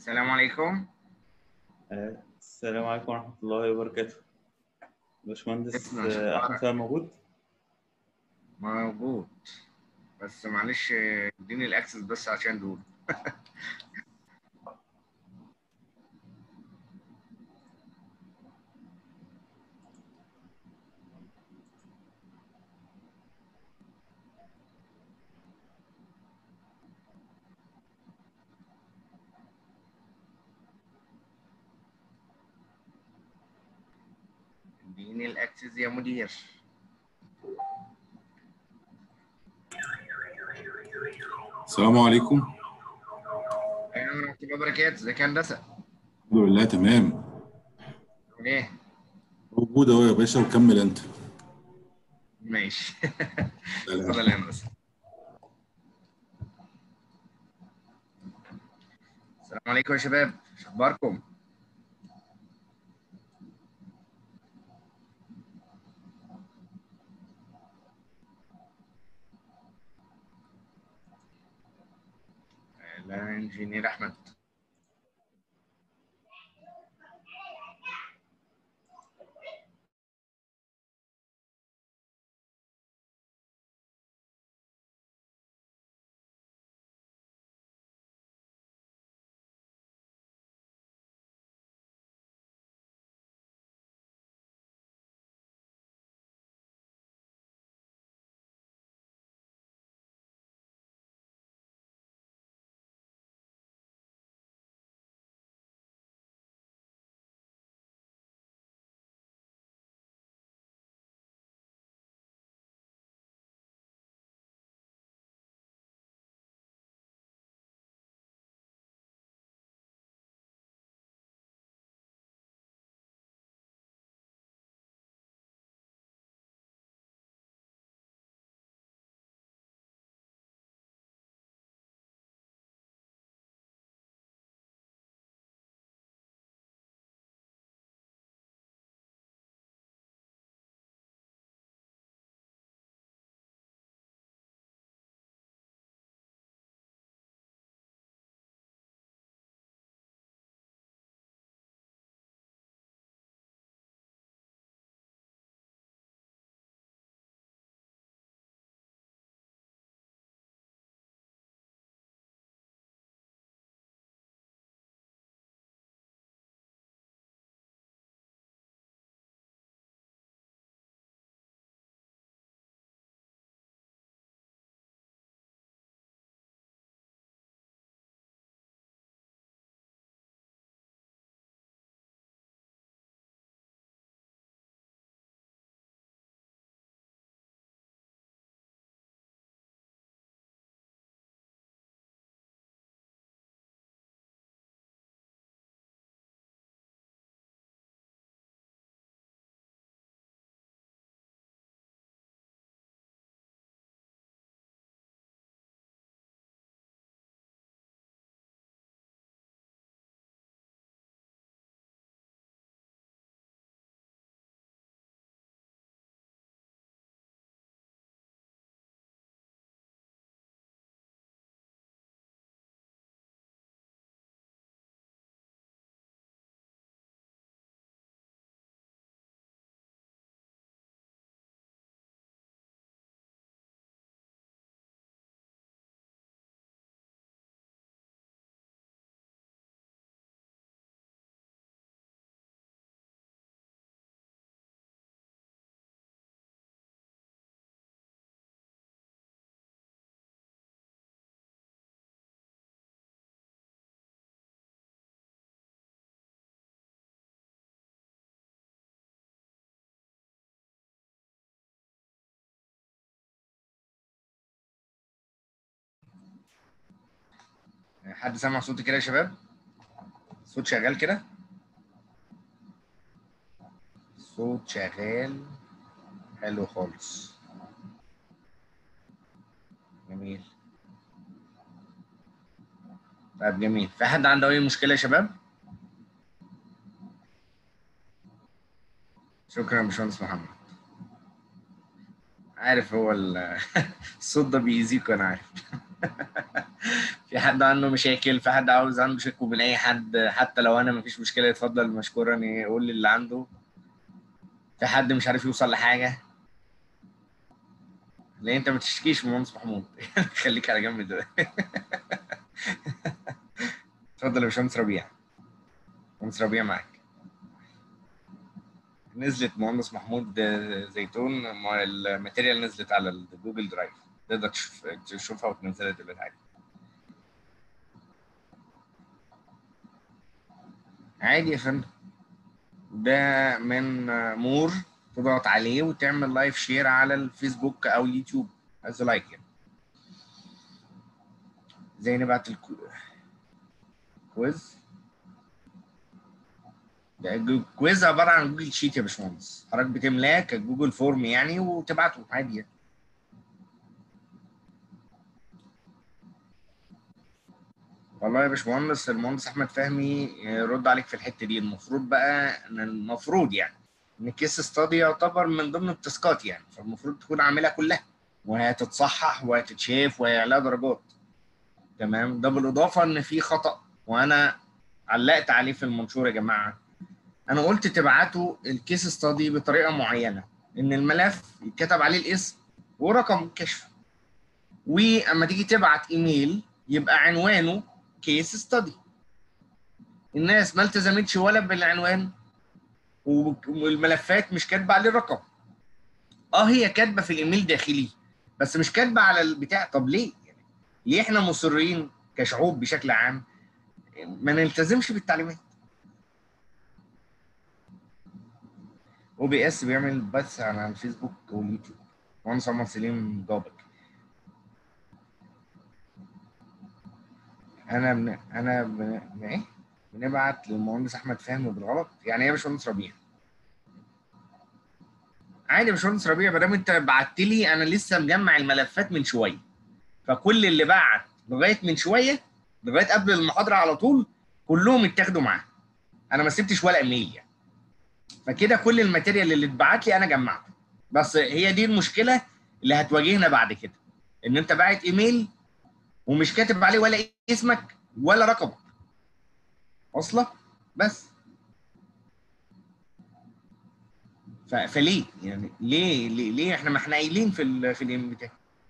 السلام عليكم آه، السلام عليكم ورحمة الله وبركاته باشمهندس اسمع، آه، شكرا. أحمد فهمي موجود؟ موجود بس معلش اديني الاكسس بس عشان دول اديني الاكسس يا مدير السلام عليكم ايوه ورحمه الله وبركاته ازيك يا هندسه الحمد لله تمام عامل ايه موجود اهو يا باشا وكمل انت ماشي سلام. اتفضل يا هندسه السلام عليكم يا شباب إيش اخباركم لا انجينير احمد حد سامع صوتي كده يا شباب صوت شغال كده صوت شغال حلو خالص جميل طيب جميل في حد عنده اي مشكله يا شباب شكرا يا باشمهندس محمد عارف هو ال- الصوت ده بيأذيك انا عارف في في حد عنده مشاكل في حد عاوز عنده شكوى من اي حد حتى لو انا مفيش مشكله يتفضل مشكورا يقول لي اللي عنده في حد مش عارف يوصل لحاجه ليه انت ما تشتكيش من مهندس محمود خليك على جنب ده اتفضل يا باشمهندس ربيع مهندس ربيع معاك نزلت مهندس محمود زيتون ما الماتيريال نزلت على الجوجل درايف تقدر تشوف تشوفها وتنزلها دلوقتي عادي عادي يا فندم ده من مور تضغط عليه وتعمل لايف شير على الفيسبوك او اليوتيوب از لايك يعني زي نبعت الكويز ده الكويز عباره عن جوجل شيت يا باشمهندس حضرتك بتملاه كجوجل فورم يعني وتبعته عادي يعني. والله يا باشمهندس المهندس احمد فهمي يرد عليك في الحته دي المفروض بقى ان المفروض يعني ان الكيس ستادي يعتبر من ضمن التاسكات يعني فالمفروض تكون عاملها كلها وهتتصحح وهتتشاف وهيعلى درجات تمام ده بالاضافه ان في خطا وانا علقت عليه في المنشور يا جماعه انا قلت تبعتوا الكيس ستادي بطريقه معينه ان الملف يتكتب عليه الاسم ورقم الكشف واما تيجي تبعت ايميل يبقى عنوانه كيس ستادي الناس ما التزمتش ولا بالعنوان والملفات مش كاتبه عليه الرقم اه هي كاتبه في الايميل داخلي بس مش كاتبه على البتاع طب ليه يعني ليه احنا مصرين كشعوب بشكل عام ما نلتزمش بالتعليمات او بي اس بيعمل بث على الفيسبوك واليوتيوب مهندس محمد سليم جاوبك انا بن... انا بن... ايه بنبعت للمهندس احمد فهمي بالغلط يعني ايه يا باشمهندس ربيع عادي يا باشمهندس ربيع ما دام انت بعت لي انا لسه مجمع الملفات من شويه فكل اللي بعت لغايه من شويه لغايه قبل المحاضره على طول كلهم اتاخدوا معاه انا ما سبتش ولا ايميل يعني فكده كل الماتيريال اللي اتبعت لي انا جمعته بس هي دي المشكله اللي هتواجهنا بعد كده ان انت باعت ايميل ومش كاتب عليه ولا اسمك ولا رقمك واصله بس فليه يعني ليه ليه, ليه احنا ما احنا قايلين في ال في الام بتاعي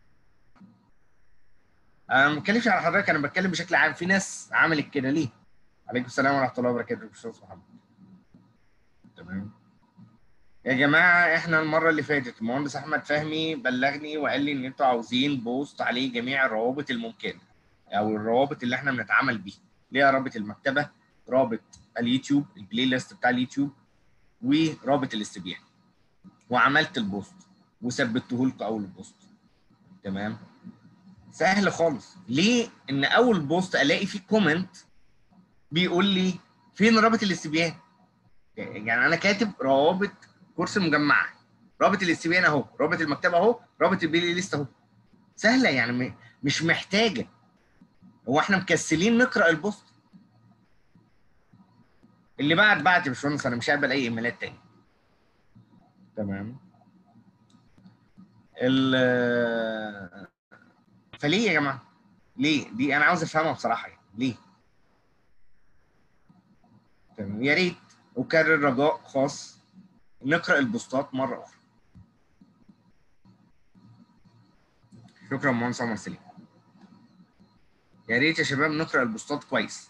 انا ما بتكلمش على حضرتك انا بتكلم بشكل عام في ناس عملت كده ليه عليكم السلام ورحمه الله وبركاته استاذ محمد تمام يا جماعه احنا المره اللي فاتت المهندس احمد فهمي بلغني وقال لي ان انتوا عاوزين بوست عليه جميع الروابط الممكنه او الروابط اللي احنا بنتعامل بيها ليها رابط المكتبه رابط اليوتيوب البلاي ليست بتاع اليوتيوب ورابط الاستبيان وعملت البوست وثبته لكم اول البوست تمام سهل خالص ليه ان اول بوست الاقي فيه كومنت بيقول لي فين رابط الاستبيان يعني انا كاتب روابط كورس مجمعه رابط الاستبيان اهو رابط المكتبه اهو رابط البلاي ليست اهو سهله يعني مش محتاجه هو احنا مكسلين نقرا البوست اللي بعد بعت يا باشمهندس انا مش هقبل اي ايميلات تاني تمام ال فليه يا جماعه ليه دي انا عاوز افهمها بصراحه يعني ليه تمام يا ريت اكرر رجاء خاص نقرا البوستات مره اخرى شكرا مهندس عمر سليم يا ريت يا شباب نقرا البوستات كويس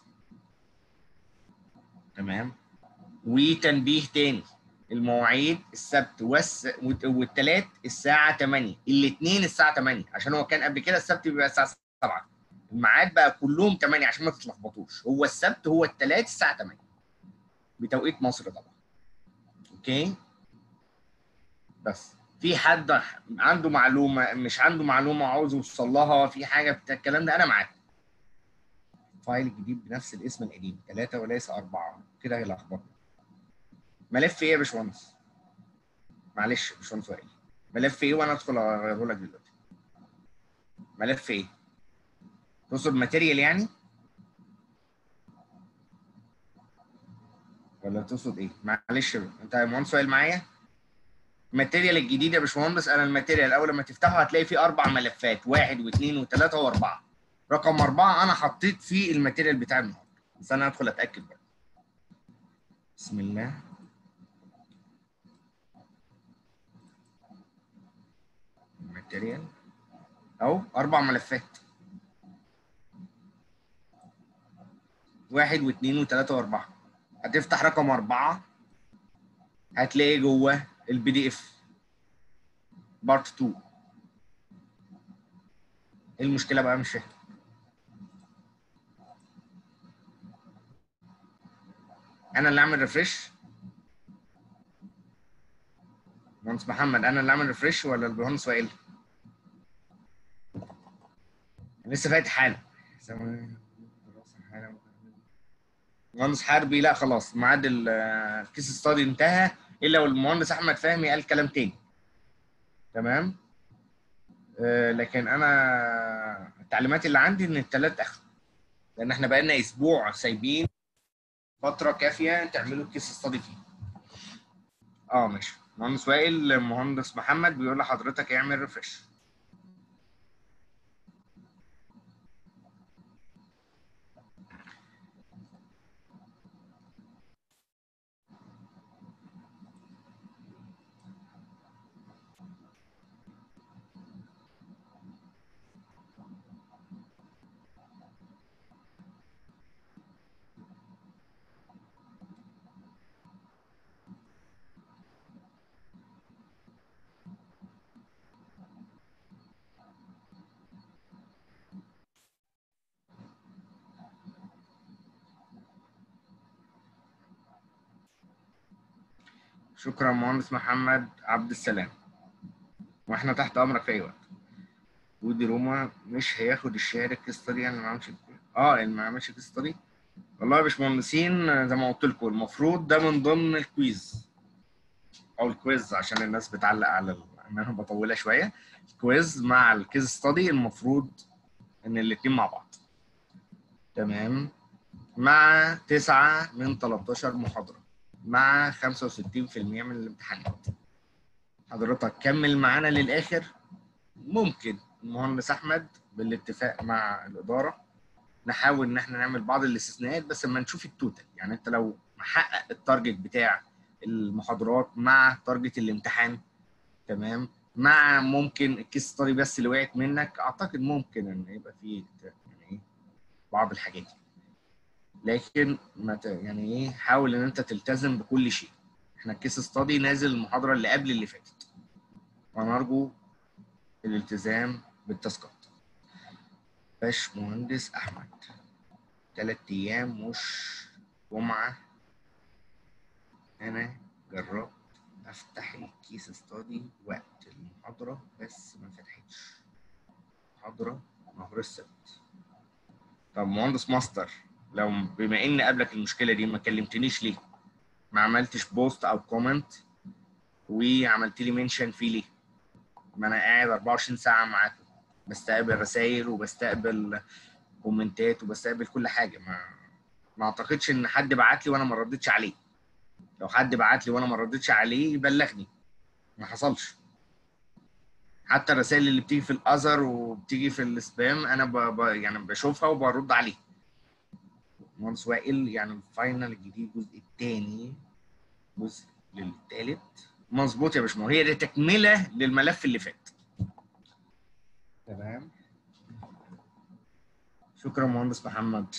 تمام وتنبيه تاني المواعيد السبت والس... والثلاث الساعة 8 الاثنين الساعة 8 عشان هو كان قبل كده السبت بيبقى الساعة 7 الميعاد بقى كلهم 8 عشان ما تتلخبطوش هو السبت هو الثلاث الساعة 8 بتوقيت مصر طبعا اوكي بس في حد عنده معلومة مش عنده معلومة عاوز يوصل لها في حاجة بتاع الكلام ده أنا معاك فايل جديد بنفس الاسم القديم ثلاثة وليس أربعة كده هيلخبطنا ملف إيه يا باشمهندس؟ معلش يا باشمهندس وائل ملف إيه وأنا أدخل أغيره لك دلوقتي ملف إيه؟ تقصد ماتيريال يعني؟ ولا تقصد إيه؟ معلش أنت يا مهندس وائل معايا؟ الماتيريال الجديد يا باشمهندس انا الماتيريال اول ما تفتحه هتلاقي فيه اربع ملفات واحد واثنين وثلاثه واربعه رقم أربعة أنا حطيت فيه الماتيريال بتاع النهارده بس أنا هدخل أتأكد بقى بسم الله الماتيريال أهو أربع ملفات واحد واثنين وثلاثة وأربعة هتفتح رقم أربعة هتلاقي جوه البي دي اف بارت 2 ايه المشكلة بقى مش فاهم انا اللي اعمل ريفرش مهندس محمد انا اللي اعمل ريفرش ولا الباشمهندس وائل لسه فاتح حالا مهندس حربي لا خلاص ميعاد ال- الكيس ستادي انتهى الا والمهندس احمد فهمي قال كلام تاني تمام آه، لكن انا التعليمات اللي عندي ان الثلاث اخر لان احنا بقالنا اسبوع سايبين فتره كافيه تعملوا الكيس ستادي فيه اه ماشي مهندس وائل مهندس محمد بيقول لحضرتك اعمل ريفرش شكرا مهندس محمد عبد السلام واحنا تحت امرك في اي وقت ودي روما مش هياخد الشهاده الكيس ستادي يعني ما عملش اه اللي ما عملش كيس ستادي والله يا باشمهندسين زي ما قلت لكم المفروض ده من ضمن الكويز او الكويز عشان الناس بتعلق على ال- ان انا بطولها شويه الكويز مع الكيس ستادي المفروض ان الاثنين مع بعض تمام مع 9 من 13 محاضره مع 65% من الامتحانات حضرتك كمل معانا للاخر ممكن المهندس احمد بالاتفاق مع الاداره نحاول ان احنا نعمل بعض الاستثناءات بس لما نشوف التوتال يعني انت لو محقق التارجت بتاع المحاضرات مع تارجت الامتحان تمام مع ممكن الكيس ستادي بس اللي وقعت منك اعتقد ممكن ان يبقى فيه يعني ايه بعض الحاجات دي لكن ما ت... يعني ايه حاول ان انت تلتزم بكل شيء احنا الكيس ستادي نازل المحاضره اللي قبل اللي فاتت ونرجو الالتزام بالتاسكات باش مهندس احمد ثلاث ايام مش جمعه انا جربت افتح الكيس ستادي وقت المحاضره بس ما فتحتش محاضره نهار السبت طب مهندس ماستر لو بما ان قابلك المشكله دي ما كلمتنيش ليه ما عملتش بوست او كومنت وعملت لي منشن فيه ليه ما انا قاعد 24 ساعه معاكم بستقبل رسائل وبستقبل كومنتات وبستقبل كل حاجه ما ما اعتقدش ان حد بعت لي وانا ما ردتش عليه لو حد بعت لي وانا ما ردتش عليه يبلغني ما حصلش حتى الرسائل اللي بتيجي في الاذر وبتيجي في السبام انا ب... ب... يعني بشوفها وبرد عليها مهندس وائل يعني الفاينل الجديد الجزء الثاني جزء للثالث مظبوط يا باشمهندس هي دي تكمله للملف اللي فات تمام شكرا مهندس محمد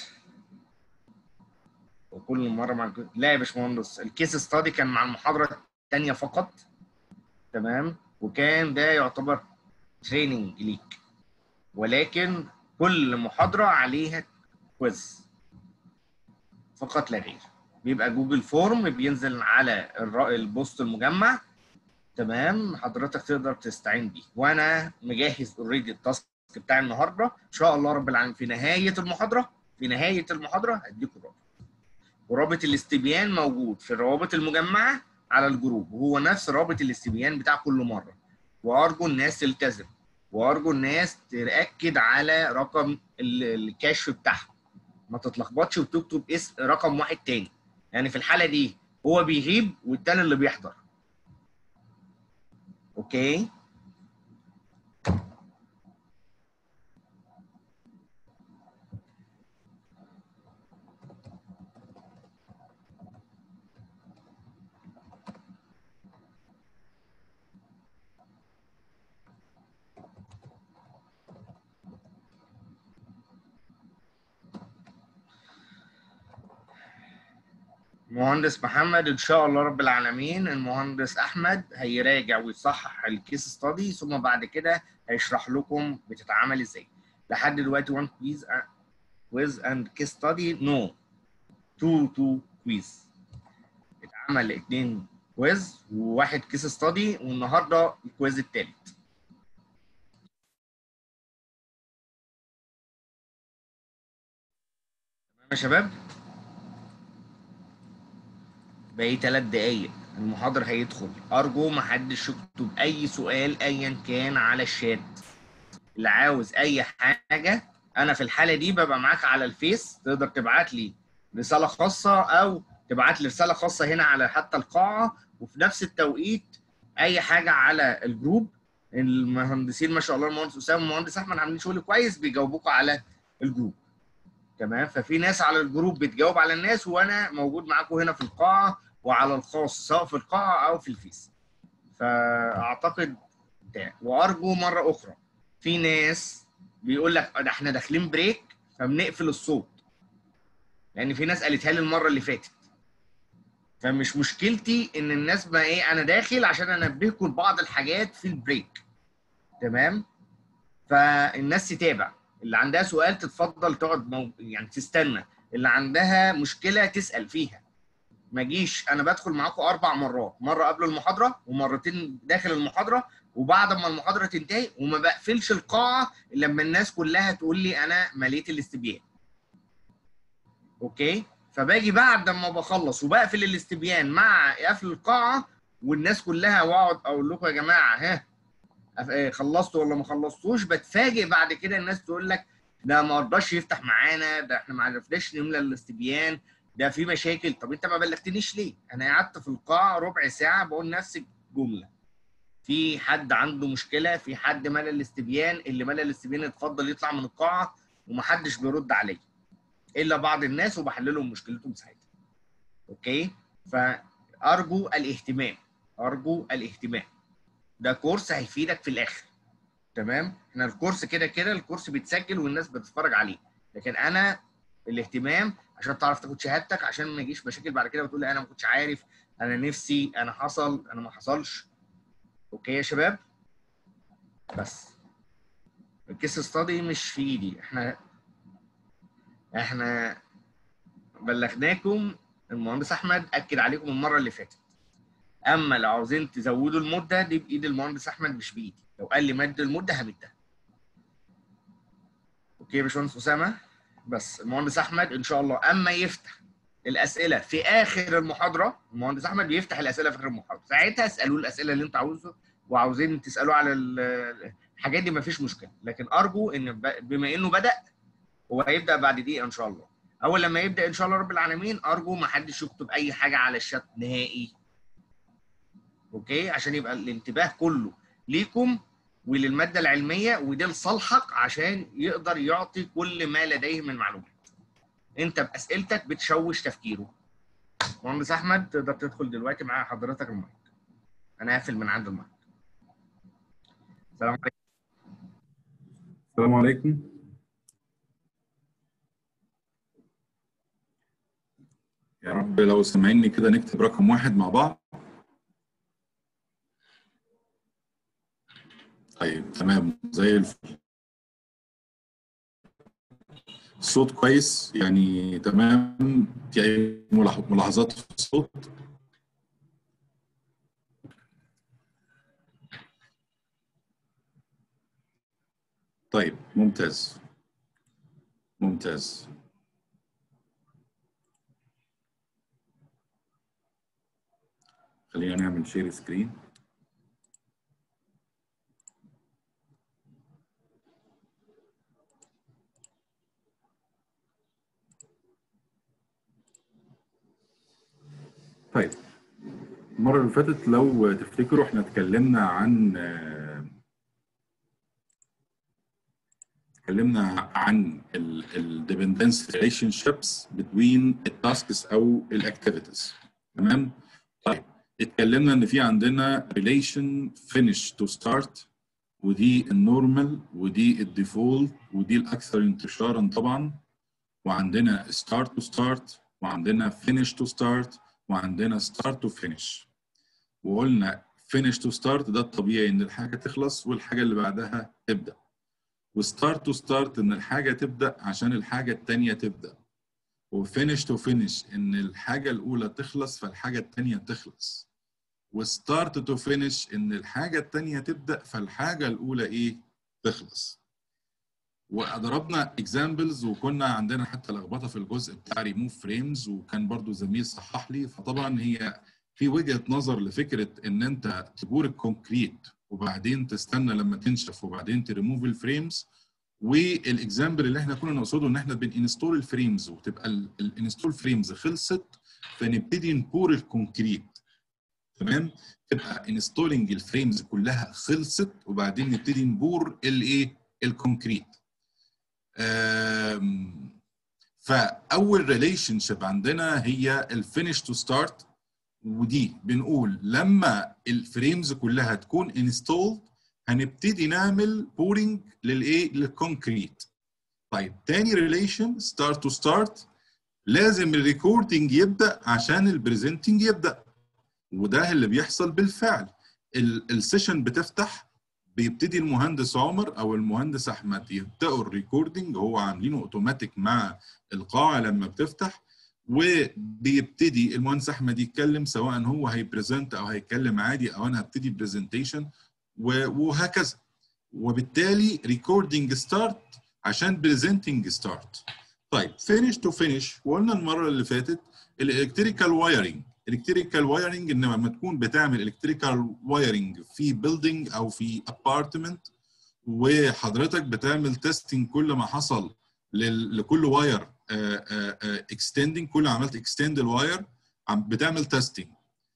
وكل مره مع الجزء. لا يا باشمهندس الكيس ستادي كان مع المحاضره الثانيه فقط تمام وكان ده يعتبر تريننج ليك ولكن كل محاضره عليها كويز فقط لا غير بيبقى جوجل فورم بينزل على الر- البوست المجمع تمام حضرتك تقدر تستعين بيه وانا مجهز اوريدي التاسك بتاع النهارده ان شاء الله رب العالمين في نهايه المحاضره في نهايه المحاضره هديكم الرابط ورابط الاستبيان موجود في الروابط المجمعه على الجروب وهو نفس رابط الاستبيان بتاع كل مره وارجو الناس تلتزم وارجو الناس تاكد على رقم ال- الكشف بتاعها ما تتلخبطش وتكتب اسم رقم واحد تاني يعني في الحاله دي هو بيغيب والتاني اللي بيحضر اوكي المهندس محمد ان شاء الله رب العالمين المهندس احمد هيراجع ويصحح الكيس ستادي ثم بعد كده هيشرح لكم بتتعمل ازاي لحد دلوقتي 1 كويز كويز اند كيس ستادي نو 2 2 كويز اتعمل اتنين كويز وواحد كيس ستادي والنهارده الكويز التالت تمام يا شباب باقي ثلاث دقايق المحاضر هيدخل ارجو ما حدش يكتب اي سؤال ايا كان على الشات اللي عاوز اي حاجه انا في الحاله دي ببقى معاك على الفيس تقدر تبعت لي رساله خاصه او تبعت لي رساله خاصه هنا على حتى القاعه وفي نفس التوقيت اي حاجه على الجروب المهندسين ما شاء الله المهندس اسامه والمهندس احمد عاملين شغل كويس بيجاوبوكوا على الجروب تمام ففي ناس على الجروب بتجاوب على الناس وانا موجود معاكم هنا في القاعه وعلى الخاص سواء في القاعه او في الفيس فاعتقد ده وارجو مره اخرى في ناس بيقول لك ده احنا داخلين بريك فبنقفل الصوت لان في ناس قالتها لي المره اللي فاتت فمش مشكلتي ان الناس ما ايه انا داخل عشان انبهكم لبعض الحاجات في البريك تمام فالناس تتابع اللي عندها سؤال تتفضل تقعد مو... يعني تستنى اللي عندها مشكله تسال فيها ما جيش انا بدخل معاكم اربع مرات مره قبل المحاضره ومرتين داخل المحاضره وبعد ما المحاضره تنتهي وما بقفلش القاعه إلا لما الناس كلها تقول لي انا مليت الاستبيان اوكي فباجي بعد ما بخلص وبقفل الاستبيان مع قفل القاعه والناس كلها واقعد اقول لكم يا جماعه ها خلصتوا ولا ما خلصتوش بتفاجئ بعد كده الناس تقول لك ده ما رضاش يفتح معانا ده احنا ما عرفناش نملى الاستبيان ده في مشاكل طب انت ما بلغتنيش ليه؟ انا قعدت في القاعه ربع ساعه بقول نفس الجمله في حد عنده مشكله في حد ملى الاستبيان اللي ملى الاستبيان اتفضل يطلع من القاعه ومحدش بيرد عليا الا بعض الناس وبحل لهم مشكلتهم ساعتها اوكي فارجو الاهتمام ارجو الاهتمام ده كورس هيفيدك في الاخر تمام احنا الكورس كده كده الكورس بيتسجل والناس بتتفرج عليه لكن انا الاهتمام عشان تعرف تاخد شهادتك عشان ما يجيش مشاكل بعد كده وتقول لي انا ما كنتش عارف انا نفسي انا حصل انا ما حصلش اوكي يا شباب بس الكيس ستادي مش في ايدي احنا احنا بلغناكم المهندس احمد اكد عليكم المره اللي فاتت اما لو عاوزين تزودوا المده دي بايد المهندس احمد مش بايدي لو قال لي مد المده همدها اوكي يا باشمهندس اسامه بس المهندس احمد ان شاء الله اما يفتح الاسئله في اخر المحاضره المهندس احمد بيفتح الاسئله في اخر المحاضره ساعتها اسالوه الاسئله اللي انت عاوزه وعاوزين تسالوه على الحاجات دي مفيش مشكله لكن ارجو ان بما انه بدا هو هيبدا بعد دقيقه ان شاء الله اول لما يبدا ان شاء الله رب العالمين ارجو ما حدش يكتب اي حاجه على الشات نهائي اوكي عشان يبقى الانتباه كله ليكم وللماده العلميه وده لصالحك عشان يقدر يعطي كل ما لديه من معلومات انت باسئلتك بتشوش تفكيره مهندس احمد تقدر تدخل دلوقتي مع حضرتك المايك انا قافل من عند المايك السلام عليكم السلام عليكم يا رب لو سامعيني كده نكتب رقم واحد مع بعض طيب تمام زي الفل الصوت كويس يعني تمام في اي ملاحظات في الصوت طيب ممتاز ممتاز خلينا نعمل شير سكرين طيب المرة اللي فاتت لو تفتكروا احنا اتكلمنا عن اتكلمنا عن ال dependence relationships between التاسكس او الاكتيفيتيز تمام؟ طيب اتكلمنا ان في عندنا relation finish to start ودي النورمال ودي الديفولت ودي الاكثر انتشارا طبعا وعندنا start to start وعندنا finish to start وعندنا ستارت وفينش وقلنا فينش تو ستارت ده الطبيعي ان الحاجه تخلص والحاجه اللي بعدها تبدا وستارت تو ستارت ان الحاجه تبدا عشان الحاجه الثانيه تبدا وفينش تو فينش ان الحاجه الاولى تخلص فالحاجه الثانيه تخلص وستارت تو فينش ان الحاجه الثانيه تبدا فالحاجه الاولى ايه تخلص وضربنا اكزامبلز وكنا عندنا حتى لخبطه في الجزء بتاع ريموف فريمز وكان برضو زميل صحح لي فطبعا هي في وجهه نظر لفكره ان انت تبور الكونكريت وبعدين تستنى لما تنشف وبعدين تريموف الفريمز والاكزامبل اللي احنا كنا نقصده ان احنا بننستول الفريمز وتبقى الانستول فريمز خلصت فنبتدي نبور الكونكريت تمام تبقى انستولنج الفريمز كلها خلصت وبعدين نبتدي نبور الايه الكونكريت فاول ريليشن شيب عندنا هي الفينش تو ستارت ودي بنقول لما الفريمز كلها تكون انستولد هنبتدي نعمل بورنج للايه للكونكريت طيب تاني ريليشن ستارت تو ستارت لازم الريكوردنج يبدا عشان البريزنتنج يبدا وده اللي بيحصل بالفعل السيشن بتفتح بيبتدي المهندس عمر او المهندس احمد يبداوا الريكوردنج هو عاملينه اوتوماتيك مع القاعه لما بتفتح وبيبتدي المهندس احمد يتكلم سواء هو هيبريزنت او هيتكلم عادي او انا هبتدي برزنتيشن وهكذا وبالتالي ريكوردنج ستارت عشان بريزنتنج ستارت طيب فينش تو فينش وقلنا المره اللي فاتت الالكتريكال وايرنج الكتريكال وايرنج ان لما تكون بتعمل الكتريكال وايرنج في بيلدينج او في ابارتمنت وحضرتك بتعمل تيستنج كل ما حصل لكل واير اكستندنج كل ما عملت اكستند الواير بتعمل تيستنج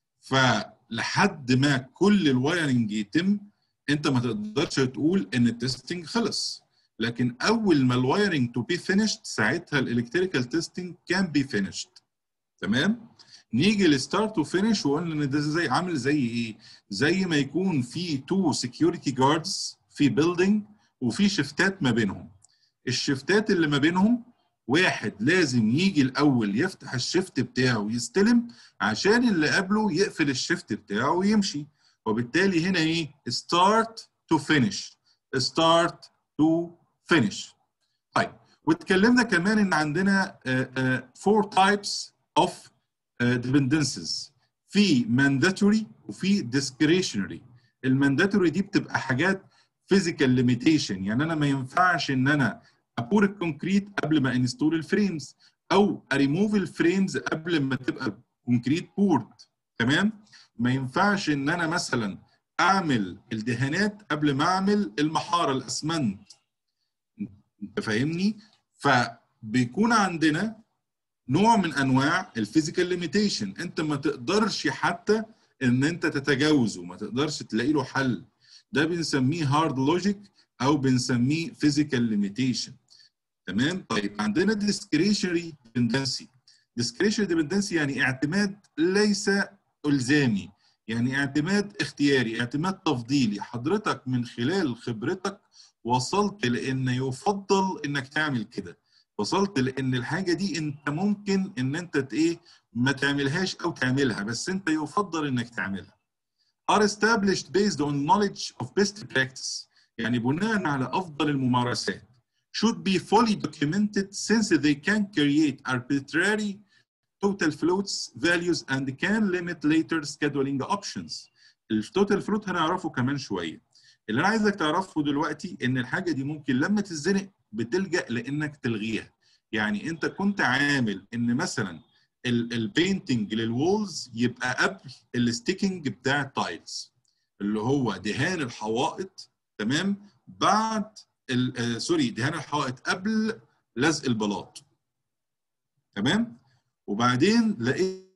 فلحد ما كل الوايرنج يتم انت ما تقدرش تقول ان التستنج خلص لكن اول ما الوايرنج تو بي فينيشد ساعتها الالكتريكال تيستنج كان بي فينيشد تمام نيجي لستارت وفينش وقلنا ان ده زي عامل زي ايه؟ زي ما يكون في تو سكيورتي جاردز في بيلدينج وفي شفتات ما بينهم. الشفتات اللي ما بينهم واحد لازم يجي الاول يفتح الشفت بتاعه ويستلم عشان اللي قبله يقفل الشفت بتاعه ويمشي. وبالتالي هنا ايه؟ ستارت تو فينش. ستارت تو فينش. طيب واتكلمنا كمان ان عندنا فور تايبس اوف dependencies في mandatory وفي discretionary المانداتوري دي بتبقى حاجات physical limitation يعني انا ما ينفعش ان انا ابور الكونكريت قبل ما انستول الفريمز او اريموف الفريمز قبل ما تبقى كونكريت بورد تمام ما ينفعش ان انا مثلا اعمل الدهانات قبل ما اعمل المحاره الاسمنت انت فاهمني فبيكون عندنا نوع من انواع الفيزيكال ليميتيشن انت ما تقدرش حتى ان انت تتجاوزه ما تقدرش تلاقي له حل ده بنسميه هارد لوجيك او بنسميه فيزيكال ليميتيشن تمام طيب عندنا discretionary dependency discretionary dependency يعني اعتماد ليس الزامي يعني اعتماد اختياري اعتماد تفضيلي حضرتك من خلال خبرتك وصلت لان يفضل انك تعمل كده وصلت لان الحاجه دي انت ممكن ان انت ايه ما تعملهاش او تعملها بس انت يفضل انك تعملها are established based on knowledge of best practice يعني بناء على افضل الممارسات should be fully documented since they can create arbitrary total floats values and can limit later scheduling options التوتال فلوت هنعرفه كمان شويه اللي انا عايزك تعرفه دلوقتي ان الحاجه دي ممكن لما تتزنق بتلجا لانك تلغيها يعني انت كنت عامل ان مثلا البينتنج للوولز يبقى قبل الستيكنج بتاع التايلز اللي هو دهان الحوائط تمام بعد سوري دهان الحوائط قبل لزق البلاط تمام وبعدين لقيت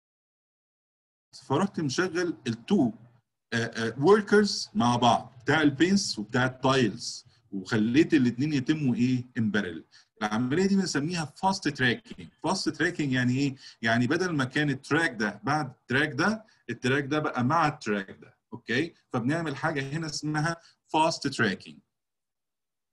فرحت مشغل التو وركرز مع بعض بتاع البينس وبتاع التايلز وخليت الاثنين يتموا ايه امبارل العمليه دي بنسميها فاست تراكنج فاست تراكنج يعني ايه يعني بدل ما كان التراك ده بعد التراك ده التراك ده بقى مع التراك ده اوكي فبنعمل حاجه هنا اسمها فاست تراكنج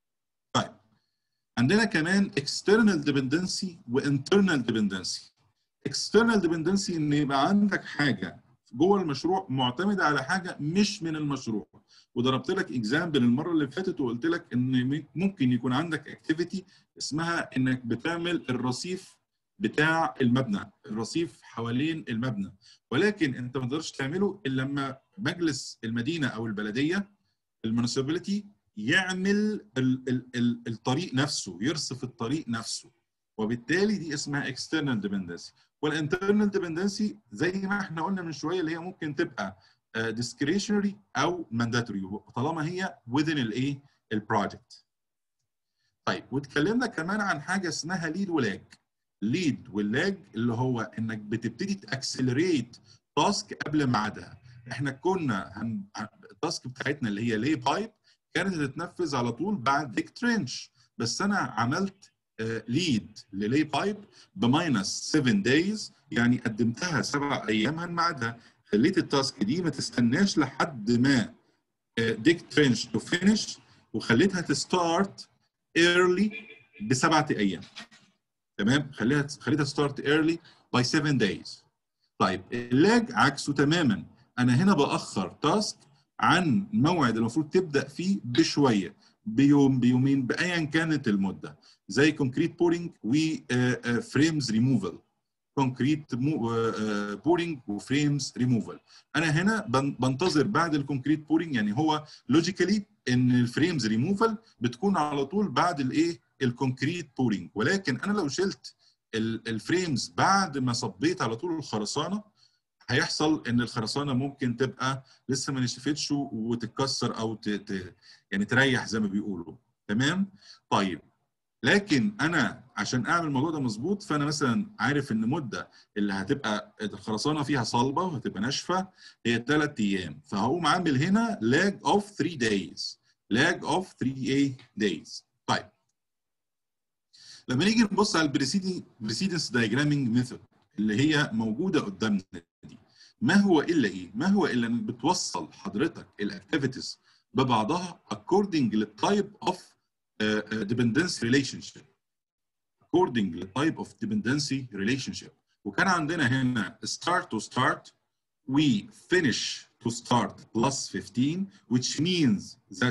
طيب عندنا كمان external dependency و internal dependency external dependency ان يبقى عندك حاجه جوه المشروع معتمده على حاجه مش من المشروع وضربت لك اكزامبل المره اللي فاتت وقلت لك ان ممكن يكون عندك اكتيفيتي اسمها انك بتعمل الرصيف بتاع المبنى الرصيف حوالين المبنى ولكن انت ما تقدرش تعمله الا لما مجلس المدينه او البلديه المونسيبيليتي يعمل ال ال ال الطريق نفسه يرصف الطريق نفسه وبالتالي دي اسمها external dependency والinternal dependency زي ما احنا قلنا من شويه اللي هي ممكن تبقى uh, discretionary او mandatory طالما هي within الايه البروجكت طيب واتكلمنا كمان عن حاجه اسمها ليد ولاج ليد واللاج اللي هو انك بتبتدي تاكسلريت تاسك قبل ميعادها احنا كنا هن... التاسك بتاعتنا اللي هي لي بايب كانت هتتنفذ على طول بعد ديك ترنش بس انا عملت ليد للي بايب بماينس 7 دايز يعني قدمتها سبع ايام عن ميعادها خليت التاسك دي ما تستناش لحد ما ديك ترنش تو فينش وخليتها تستارت ايرلي بسبعة ايام تمام خليها خليتها ستارت ايرلي باي 7 دايز طيب اللاج عكسه تماما انا هنا باخر تاسك عن موعد المفروض تبدا فيه بشويه بيوم بيومين بايا كانت المده زي كونكريت بورينج وفريمز ريموفال كونكريت بورينج وفريمز ريموفال انا هنا بنتظر بعد الكونكريت بورينج يعني هو لوجيكالي ان الفريمز ريموفال بتكون على طول بعد الايه الكونكريت بورينج ولكن انا لو شلت الفريمز بعد ما صبيت على طول الخرسانه هيحصل ان الخرسانه ممكن تبقى لسه ما نشفتش وتتكسر او ت... ت... يعني تريح زي ما بيقولوا تمام طيب لكن انا عشان اعمل الموضوع ده مظبوط فانا مثلا عارف ان مده اللي هتبقى الخرسانه فيها صلبه وهتبقى ناشفه هي ثلاث ايام فهقوم عامل هنا لاج اوف 3 دايز لاج اوف 3 دايز طيب لما نيجي نبص على البريسيدنج بريسيدنس دايجرامينج ميثود اللي هي موجوده قدامنا دي ما هو الا ايه؟ ما هو الا انك بتوصل حضرتك الاكتيفيتيز ببعضها according للتايب اوف dependency relationship according للتايب اوف dependency relationship وكان عندنا هنا start to start we finish to start plus 15 which means that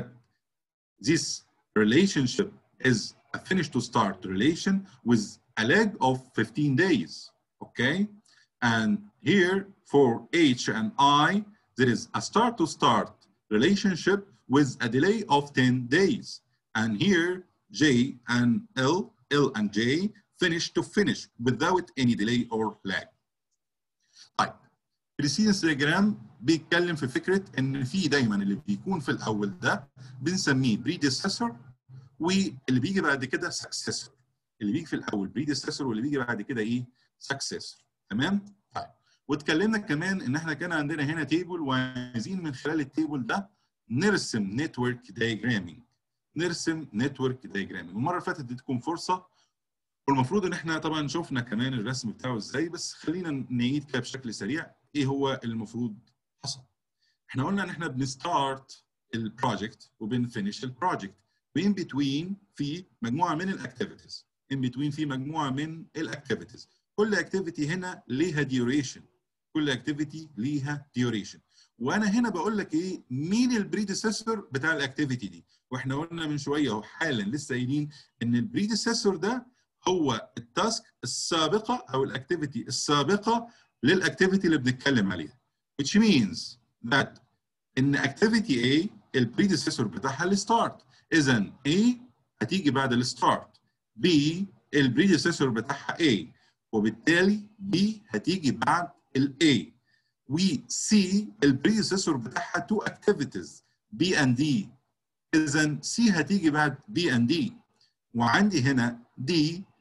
this relationship is a finish to start relation with a lag of 15 days okay and here for H and I there is a start to start relationship with a delay of 10 days and here J and L L and J finish to finish without any delay or lag طيب precedence diagram بيتكلم في فكره ان في دايما اللي بيكون في الاول ده بنسميه predecessor واللي بيجي بعد كده successor اللي بيجي في الاول predecessor واللي بيجي بعد كده ايه successor تمام طيب واتكلمنا كمان ان احنا كان عندنا هنا تيبل وعايزين من خلال التيبل ده نرسم نتورك دايجرامينج نرسم نتورك دايجرامينج المره اللي فاتت اديتكم فرصه والمفروض ان احنا طبعا شفنا كمان الرسم بتاعه ازاي بس خلينا نعيد كده بشكل سريع ايه هو المفروض حصل احنا قلنا ان احنا بنستارت البروجكت وبنفينش البروجكت وين بتوين في مجموعه من الاكتيفيتيز ان بتوين في مجموعه من الاكتيفيتيز كل اكتيفيتي هنا ليها ديوريشن كل اكتيفيتي ليها ديوريشن وانا هنا بقول لك ايه مين البريديسيسور بتاع الاكتيفيتي دي واحنا قلنا من شويه اهو حالا لسه قايلين ان البريديسيسور ده هو التاسك السابقه او الاكتيفيتي السابقه للاكتيفيتي اللي بنتكلم عليها which means that ان activity A البريديسيسور بتاعها الستارت اذا A هتيجي بعد الستارت B البريديسيسور بتاعها A وبالتالي B هتيجي بعد ال A و C البريديسيسور بتاعها two activities B and D اذا C هتيجي بعد B and D وعندي هنا D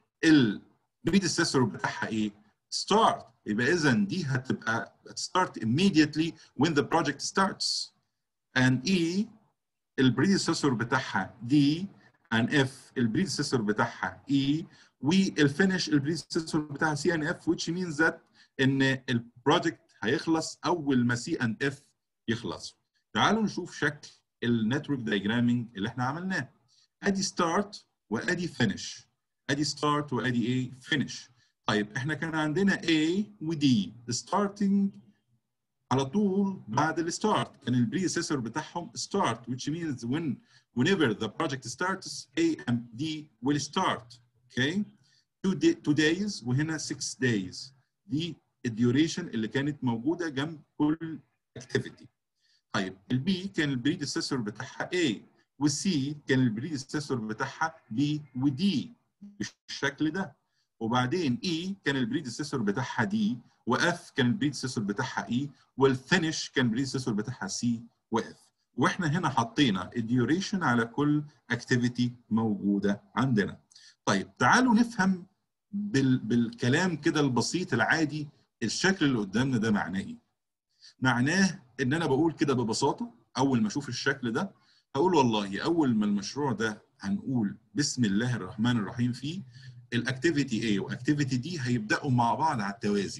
البريديسيسور بتاعها ايه؟ start يبقى اذا دي هتبقى start immediately when the project starts and E البريديسيسور بتاعها D and F البريديسيسور بتاعها E والفينش البريديسيسور بتاعها C and F which means that ان البروجكت هيخلص اول ما C and F يخلص تعالوا نشوف شكل النتورك دايجرامينج اللي احنا عملناه ادي ستارت وادي فينش ادي ستارت وادي ايه فينش طيب احنا كان عندنا A و D starting على طول بعد الستارت كان البريسيسور بتاعهم start which means when whenever the project starts A and D will start okay two, day, two days وهنا six days دي الديوريشن اللي كانت موجوده جنب كل activity طيب البي كان البريديسيسور بتاعها A والسي كان البريديسيسور بتاعها B ودي بالشكل ده وبعدين E كان البريديسيسور بتاعها D واف كان البريديسيسور بتاعها E والفينش كان البريديسيسور بتاعها C واف واحنا هنا حطينا الديوريشن على كل اكتيفيتي موجوده عندنا طيب تعالوا نفهم بال... بالكلام كده البسيط العادي الشكل اللي قدامنا ده معناه ايه معناه ان انا بقول كده ببساطه اول ما اشوف الشكل ده هقول والله اول ما المشروع ده هنقول بسم الله الرحمن الرحيم فيه الاكتيفيتي A واكتيفيتي دي هيبداوا مع بعض على التوازي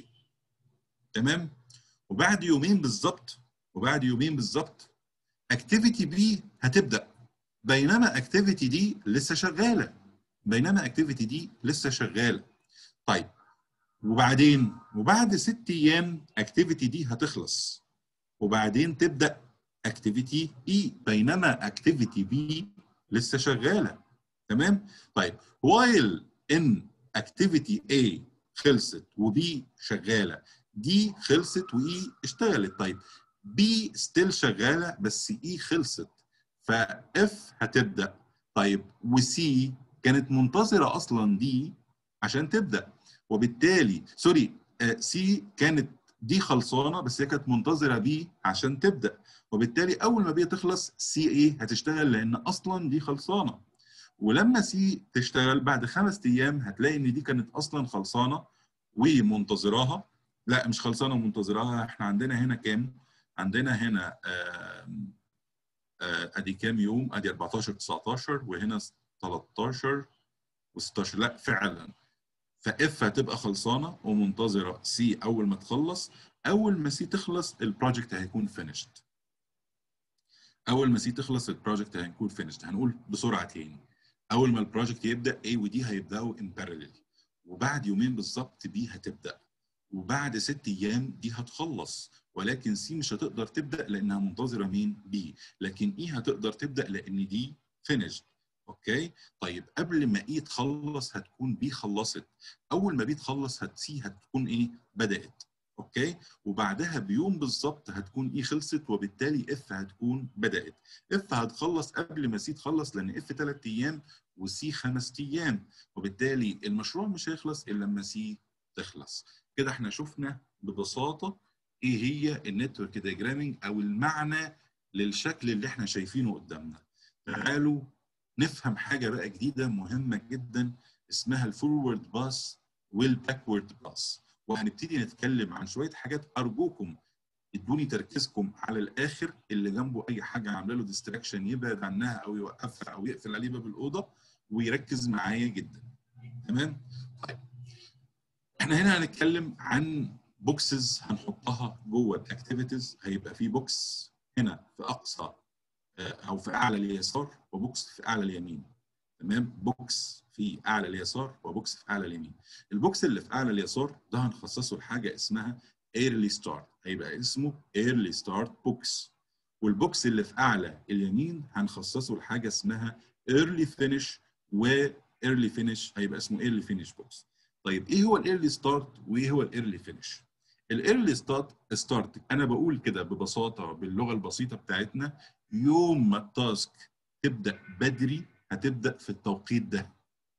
تمام وبعد يومين بالظبط وبعد يومين بالظبط اكتيفيتي بي هتبدا بينما اكتيفيتي دي لسه شغاله بينما اكتيفيتي دي لسه شغاله طيب وبعدين وبعد ست ايام اكتيفيتي دي هتخلص وبعدين تبدا اكتيفيتي اي بينما اكتيفيتي بي لسه شغاله تمام طيب وايل ان اكتيفيتي A خلصت وبي شغاله دي خلصت واي اشتغلت طيب بي ستيل شغاله بس اي خلصت فاف هتبدا طيب وسي كانت منتظره اصلا دي عشان تبدا وبالتالي سوري سي كانت دي خلصانه بس هي كانت منتظره بي عشان تبدا وبالتالي اول ما بي تخلص سي ايه هتشتغل لان اصلا دي خلصانه ولما سي تشتغل بعد خمس ايام هتلاقي ان دي كانت اصلا خلصانه ومنتظراها لا مش خلصانه ومنتظراها احنا عندنا هنا كام؟ عندنا هنا آم آه ادي كام يوم؟ ادي 14 19 وهنا 13 و16 لا فعلا فاف هتبقى خلصانه ومنتظره سي اول ما تخلص اول ما سي تخلص البروجكت هيكون فينيشد اول ما سي تخلص البروجكت هيكون فينيشد هنقول بسرعه تاني اول ما البروجكت يبدا A ودي هيبداوا ان بارallel وبعد يومين بالظبط بي هتبدا وبعد ست ايام دي هتخلص ولكن سي مش هتقدر تبدا لانها منتظره مين بي لكن اي هتقدر تبدا لان دي فينيشد اوكي طيب قبل ما اي تخلص هتكون بي خلصت اول ما بي تخلص هتسي هتكون ايه بدات اوكي وبعدها بيوم بالظبط هتكون اي خلصت وبالتالي اف هتكون بدات اف هتخلص قبل ما سي تخلص لان اف ثلاث ايام وسي خمس ايام وبالتالي المشروع مش هيخلص الا لما سي تخلص كده احنا شفنا ببساطه ايه هي النتورك دياجرامينج او المعنى للشكل اللي احنا شايفينه قدامنا تعالوا نفهم حاجه بقى جديده مهمه جدا اسمها الفورورد باس والباكورد باس وهنبتدي نتكلم عن شويه حاجات ارجوكم ادوني تركيزكم على الاخر اللي جنبه اي حاجه عامله له ديستراكشن يبعد عنها او يوقفها او يقفل عليه باب الاوضه ويركز معايا جدا تمام طيب احنا هنا هنتكلم عن بوكسز هنحطها جوه الاكتيفيتيز هيبقى في بوكس هنا في اقصى او في اعلى اليسار وبوكس في اعلى اليمين تمام بوكس في اعلى اليسار وبوكس في اعلى اليمين البوكس اللي في اعلى اليسار ده هنخصصه لحاجه اسمها early start هيبقى اسمه early start box والبوكس اللي في اعلى اليمين هنخصصه لحاجه اسمها early finish و early finish هيبقى اسمه early finish box طيب ايه هو الايرلي ستارت وايه هو الايرلي فينش الايرلي ستارت ستارت انا بقول كده ببساطه باللغه البسيطه بتاعتنا يوم ما التاسك تبدا بدري هتبدا في التوقيت ده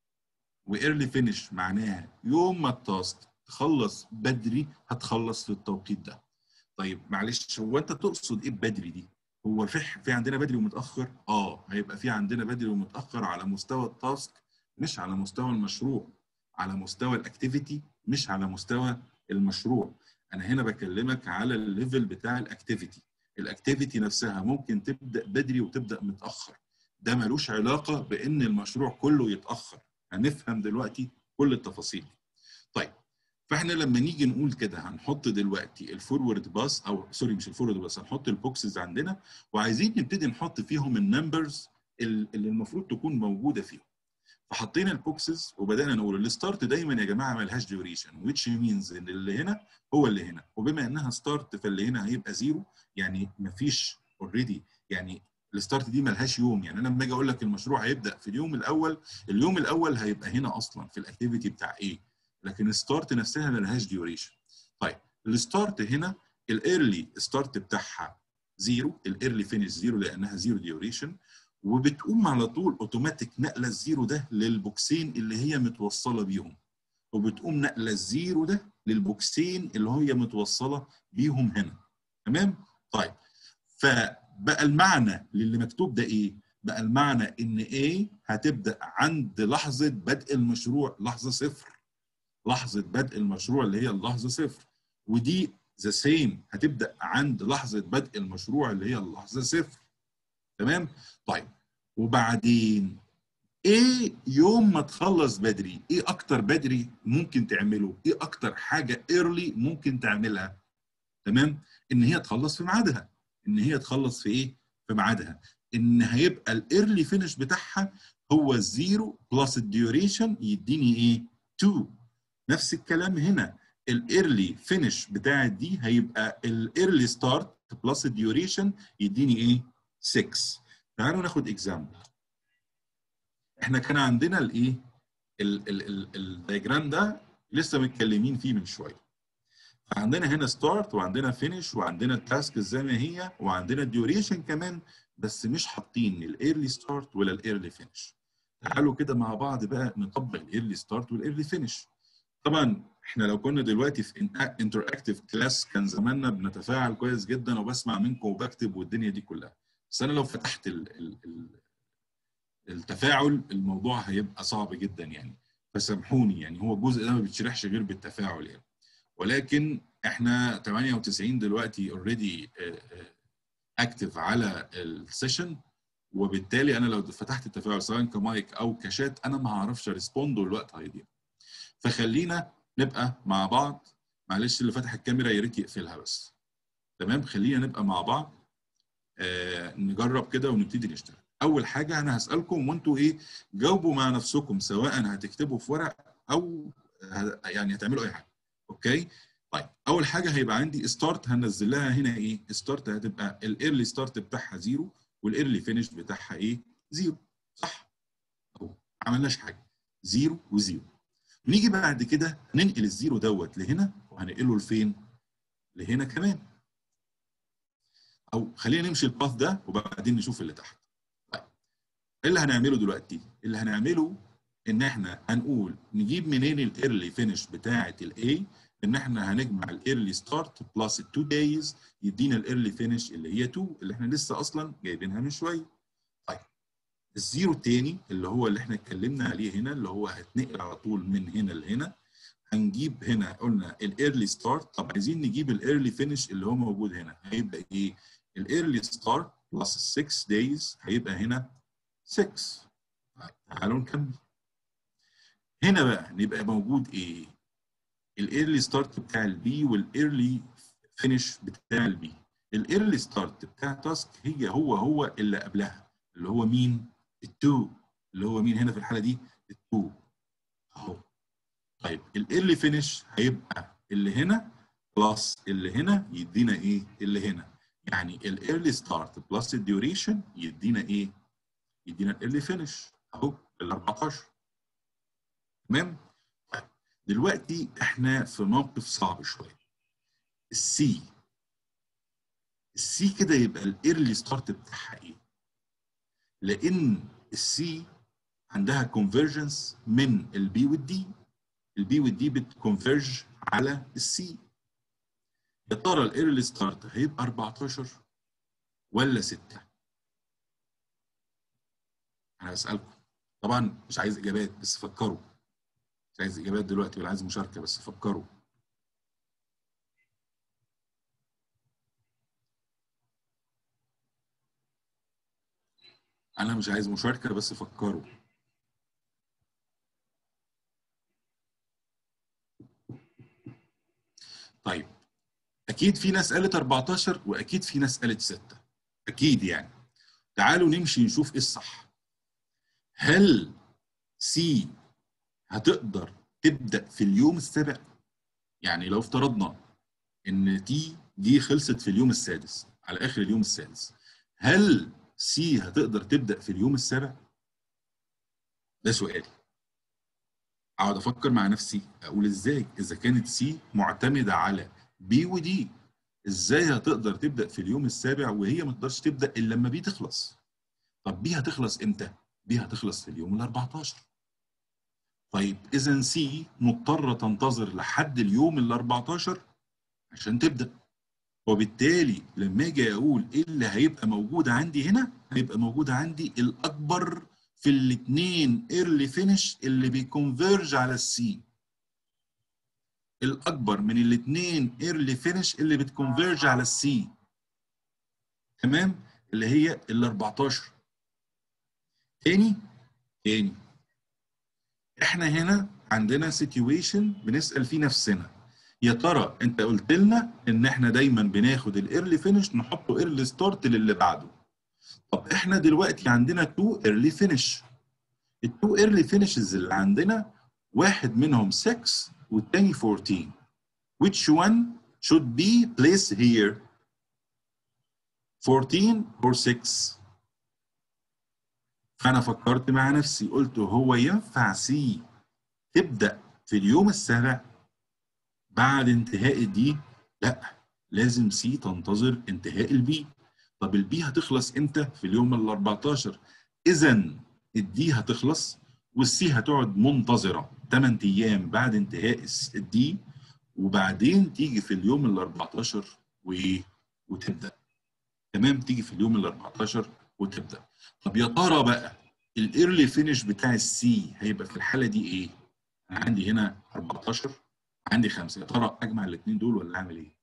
وايرلي فينش معناها يوم ما التاسك تخلص بدري هتخلص في التوقيت ده طيب معلش هو انت تقصد ايه بدري دي هو في في عندنا بدري ومتاخر اه هيبقى في عندنا بدري ومتاخر على مستوى التاسك مش على مستوى المشروع على مستوى الاكتيفيتي مش على مستوى المشروع انا هنا بكلمك على الليفل بتاع الاكتيفيتي الاكتيفيتي نفسها ممكن تبدا بدري وتبدا متاخر ده ملوش علاقه بان المشروع كله يتاخر هنفهم دلوقتي كل التفاصيل طيب فاحنا لما نيجي نقول كده هنحط دلوقتي الفورورد باس او سوري مش الفورورد باس هنحط البوكسز عندنا وعايزين نبتدي نحط فيهم النمبرز اللي المفروض تكون موجوده فيهم فحطينا البوكسز وبدانا نقول الستارت دايما يا جماعه ملهاش ديوريشن which means ان اللي هنا هو اللي هنا وبما انها ستارت فاللي هنا هيبقى زيرو يعني مفيش اوريدي يعني الستارت دي ملهاش يوم يعني انا لما اجي اقول لك المشروع هيبدا في اليوم الاول اليوم الاول هيبقى هنا اصلا في الاكتيفيتي بتاع ايه لكن الستارت نفسها ملهاش ديوريشن طيب الستارت هنا الايرلي ستارت بتاعها زيرو الايرلي فينش زيرو لانها زيرو ديوريشن وبتقوم على طول اوتوماتيك نقله الزيرو ده للبوكسين اللي هي متوصله بيهم وبتقوم نقله الزيرو ده للبوكسين اللي هي متوصله بيهم هنا تمام طيب فبقى المعنى للي مكتوب ده ايه بقى المعنى ان A هتبدا عند لحظه بدء المشروع لحظه صفر لحظه بدء المشروع اللي هي اللحظه صفر ودي ذا سيم هتبدا عند لحظه بدء المشروع اللي هي اللحظه صفر تمام طيب وبعدين ايه يوم ما تخلص بدري ايه اكتر بدري ممكن تعمله ايه اكتر حاجه ايرلي ممكن تعملها تمام ان هي تخلص في ميعادها ان هي تخلص في ايه في ميعادها ان هيبقى الايرلي فينش بتاعها هو الزيرو بلس الديوريشن يديني ايه 2 نفس الكلام هنا الايرلي فينش بتاعت دي هيبقى الايرلي ستارت بلس الديوريشن يديني ايه 6 تعالوا ناخد اكزامبل احنا كان عندنا الايه الدايجرام ده لسه متكلمين فيه من شويه فعندنا هنا ستارت وعندنا فينش وعندنا التاسك زي ما هي وعندنا الديوريشن كمان بس مش حاطين الايرلي ستارت ولا الايرلي فينش تعالوا كده مع بعض بقى نطبق الايرلي ستارت والايرلي فينش طبعا احنا لو كنا دلوقتي في انتراكتيف كلاس كان زماننا بنتفاعل كويس جدا وبسمع منكم وبكتب والدنيا دي كلها بس انا لو فتحت ال ال ال التفاعل الموضوع هيبقى صعب جدا يعني فسامحوني يعني هو الجزء ده ما بيتشرحش غير بالتفاعل يعني ولكن احنا 98 دلوقتي اوريدي اكتف على السيشن وبالتالي انا لو فتحت التفاعل سواء كمايك او كشات انا ما هعرفش ريسبوند والوقت هيضيع فخلينا نبقى مع بعض معلش اللي فتح الكاميرا يا ريت يقفلها بس تمام خلينا نبقى مع بعض آه نجرب كده ونبتدي نشتغل اول حاجه انا هسالكم وانتوا ايه جاوبوا مع نفسكم سواء هتكتبوا في ورق او يعني هتعملوا اي حاجه اوكي طيب اول حاجه هيبقى عندي ستارت هنزل لها هنا ايه ستارت هتبقى الايرلي ستارت بتاعها زيرو والايرلي فينش بتاعها ايه زيرو صح اهو ما عملناش حاجه زيرو وزيرو نيجي بعد كده ننقل الزيرو دوت لهنا وهنقله لفين لهنا كمان او خلينا نمشي الباث ده وبعدين نشوف اللي تحت طيب ايه اللي هنعمله دلوقتي اللي هنعمله ان احنا هنقول نجيب منين الايرلي فينش بتاعه الاي ان احنا هنجمع الايرلي ستارت بلس ال2 دايز يدينا الايرلي فينش اللي هي 2 اللي احنا لسه اصلا جايبينها من شويه طيب الزيرو الثاني اللي هو اللي احنا اتكلمنا عليه هنا اللي هو هتنقل على طول من هنا لهنا هنجيب هنا قلنا الايرلي ستارت طب عايزين نجيب الايرلي فينش اللي هو موجود هنا هيبقى ايه الايرلي ستارت بلس 6 دايز هيبقى هنا 6 طيب تعالوا نكمل هنا بقى نبقى موجود ايه الايرلي ستارت بتاع البي والايرلي فينش بتاع البي الايرلي ستارت بتاع تاسك هي هو هو اللي قبلها اللي هو مين التو اللي هو مين هنا في الحاله دي التو اهو طيب الايرلي فينش هيبقى اللي هنا بلس اللي هنا يدينا ايه اللي هنا يعني الايرلي ستارت بلس الديوريشن يدينا ايه يدينا الايرلي فينش اهو ال 14 تمام طيب دلوقتي احنا في موقف صعب شويه السي السي كده يبقى الايرلي ستارت بتاعها ايه لان السي عندها كونفرجنس من البي والدي البي والدي بتكونفرج على السي يا ترى الايرلي ستارت هيبقى 14 ولا 6 انا هسالكم طبعا مش عايز اجابات بس فكروا مش عايز اجابات دلوقتي ولا عايز مشاركه بس فكروا انا مش عايز مشاركه بس فكروا طيب اكيد في ناس قالت 14 واكيد في ناس قالت 6 اكيد يعني تعالوا نمشي نشوف ايه الصح هل سي هتقدر تبدا في اليوم السابع يعني لو افترضنا ان تي دي خلصت في اليوم السادس على اخر اليوم السادس هل سي هتقدر تبدا في اليوم السابع ده سؤالي اقعد افكر مع نفسي اقول ازاي اذا كانت سي معتمده على بي ودي ازاي هتقدر تبدا في اليوم السابع وهي ما تقدرش تبدا الا لما بي تخلص طب بي هتخلص امتى بي هتخلص في اليوم ال 14 طيب اذا سي مضطره تنتظر لحد اليوم ال 14 عشان تبدا وبالتالي لما اجي اقول ايه اللي هيبقى موجود عندي هنا هيبقى موجود عندي الاكبر في الاثنين ايرلي فينش اللي بيكونفيرج على السي الاكبر من الاثنين ايرلي فينش اللي بتكونفيرج على السي تمام اللي هي ال 14 تاني تاني احنا هنا عندنا سيتويشن بنسال فيه نفسنا يا ترى انت قلت لنا ان احنا دايما بناخد الايرلي فينش نحطه ايرلي ستارت للي بعده طب احنا دلوقتي عندنا تو ايرلي فينش التو ايرلي فينشز اللي عندنا واحد منهم 6 والتاني 14 which one should be placed here 14 or 6 فانا فكرت مع نفسي قلت هو ينفع سي تبدا في اليوم السابع بعد انتهاء الدي لا لازم سي تنتظر انتهاء البي طب البي هتخلص امتى في اليوم ال 14 اذا الدي هتخلص والسي هتقعد منتظره 8 ايام بعد انتهاء الدي وبعدين تيجي في اليوم ال 14 وايه وتبدا تمام تيجي في اليوم ال 14 وتبدا طب يا ترى بقى الايرلي فينش بتاع السي هيبقى في الحاله دي ايه؟ انا عندي هنا 14 عندي خمسه يا ترى اجمع الاثنين دول ولا اعمل ايه؟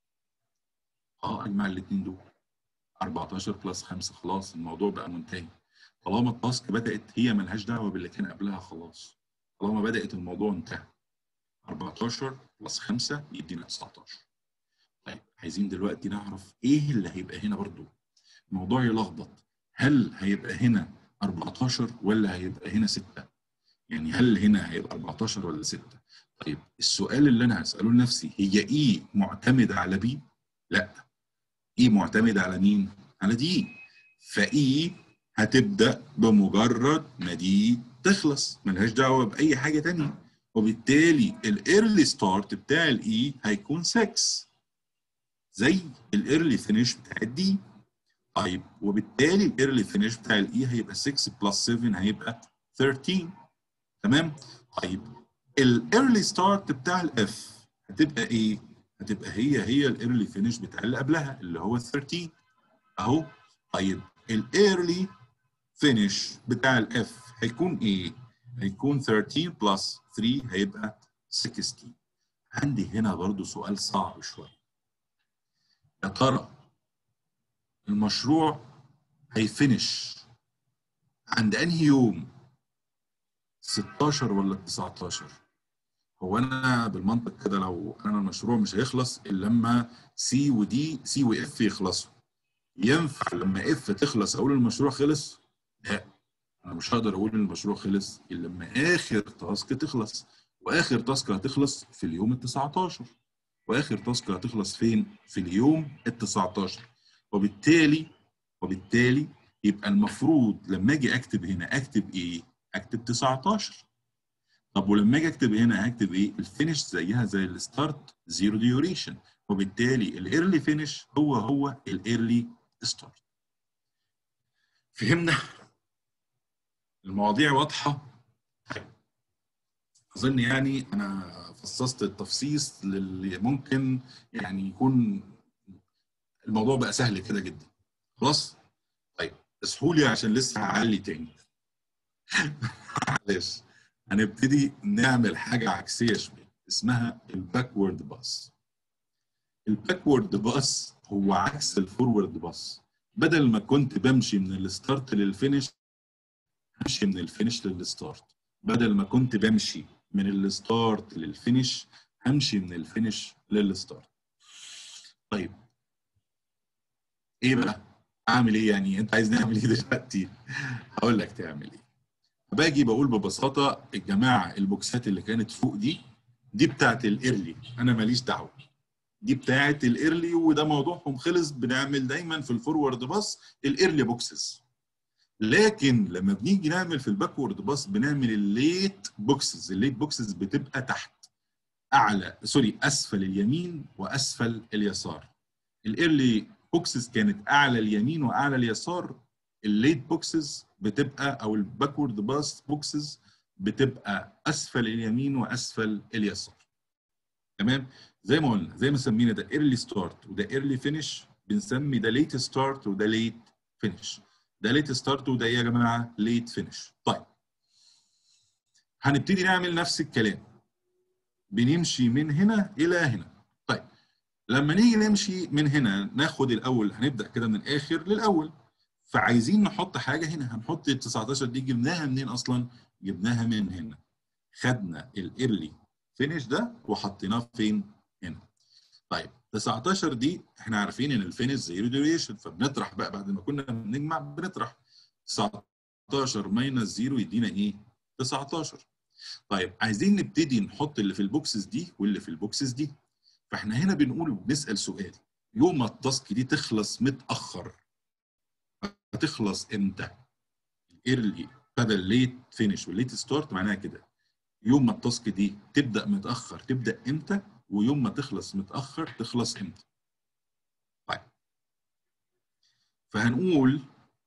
اه اجمع الاثنين دول 14 بلس 5 خلاص الموضوع بقى منتهي طالما التاسك بدات هي ملهاش دعوه باللي كان قبلها خلاص طالما بدات الموضوع انتهى 14 بلس 5 يدينا 19 طيب عايزين دلوقتي نعرف ايه اللي هيبقى هنا برضو الموضوع يلخبط هل هيبقى هنا 14 ولا هيبقى هنا 6 يعني هل هنا هيبقى 14 ولا 6 طيب السؤال اللي انا هساله لنفسي هي ايه معتمده على بي لا ايه معتمده على مين على دي فاي هتبدا بمجرد ما دي تخلص ملهاش دعوه باي حاجه تانية وبالتالي الايرلي ستارت بتاع الاي هيكون 6 زي الايرلي فينش بتاع الدي طيب وبالتالي الايرلي فينش بتاع الاي هيبقى 6 بلس 7 هيبقى 13 تمام طيب الايرلي ستارت بتاع الاف هتبقى ايه هتبقى هي هي الايرلي فينش بتاع اللي قبلها اللي هو 13 اهو طيب الايرلي فينش بتاع الاف هيكون ايه هيكون 13 بلس 3 هيبقى 16 عندي هنا برضو سؤال صعب شويه يا ترى المشروع هيفنش عند انهي يوم 16 ولا 19 هو انا بالمنطق كده لو انا المشروع مش هيخلص الا لما سي ودي سي واف يخلصوا ينفع لما اف تخلص اقول المشروع خلص لا انا مش هقدر اقول ان المشروع خلص الا لما اخر تاسك تخلص واخر تاسك هتخلص في اليوم ال 19 واخر تاسك هتخلص فين في اليوم ال 19 وبالتالي وبالتالي يبقى المفروض لما اجي اكتب هنا اكتب ايه اكتب 19 طب ولما اجي اكتب هنا هكتب ايه الفينش زيها زي الستارت زيرو ديوريشن وبالتالي الايرلي فينش هو هو الايرلي ستارت فهمنا المواضيع واضحه اظن يعني انا فصصت التفصيص للي ممكن يعني يكون الموضوع بقى سهل كده جدا خلاص طيب اصحوا لي عشان لسه هعلي تاني معلش هنبتدي نعمل حاجه عكسيه شويه اسمها الباكورد باس الباكورد باس هو عكس الفورورد باس بدل ما كنت بمشي من الستارت للفينش همشي من الفينش للستارت بدل ما كنت بمشي من الستارت للفينش همشي من الفينش للستارت طيب ايه بقى اعمل ايه يعني انت عايز نعمل ايه دلوقتي هقول لك تعمل ايه باجي بقول ببساطه الجماعه البوكسات اللي كانت فوق دي دي بتاعت الايرلي انا ماليش دعوه دي بتاعت الايرلي وده موضوعهم خلص بنعمل دايما في الفورورد باص الايرلي بوكسز لكن لما بنيجي نعمل في الباكورد باص بنعمل الليت بوكسز الليت بوكسز بتبقى تحت اعلى سوري اسفل اليمين واسفل اليسار الايرلي بوكسز كانت اعلى اليمين واعلى اليسار الليت بوكسز بتبقى او الباكورد باص بوكسز بتبقى اسفل اليمين واسفل اليسار تمام زي ما قلنا زي ما سمينا ده ايرلي ستارت وده ايرلي فينش بنسمي ده ليت ستارت وده ليت فينش ده ليت ستارت وده ايه يا جماعه ليت فينش طيب هنبتدي نعمل نفس الكلام بنمشي من هنا الى هنا طيب لما نيجي نمشي من هنا ناخد الاول هنبدا كده من الاخر للاول فعايزين نحط حاجه هنا هنحط ال 19 دي جبناها منين اصلا جبناها من هنا خدنا الايرلي فينش ده وحطيناه فين هنا طيب 19 دي احنا عارفين ان الفينش زيرو ديوريشن فبنطرح بقى بعد ما كنا بنجمع بنطرح 19 ماينس 0 يدينا ايه 19 طيب عايزين نبتدي نحط اللي في البوكسز دي واللي في البوكسز دي فاحنا هنا بنقول بنسال سؤال يوم ما التاسك دي تخلص متاخر هتخلص امتى الايرلي بدل ليت فينش والليت ستارت معناها كده يوم ما التاسك دي تبدا متاخر تبدا امتى ويوم ما تخلص متاخر تخلص امتى طيب فهنقول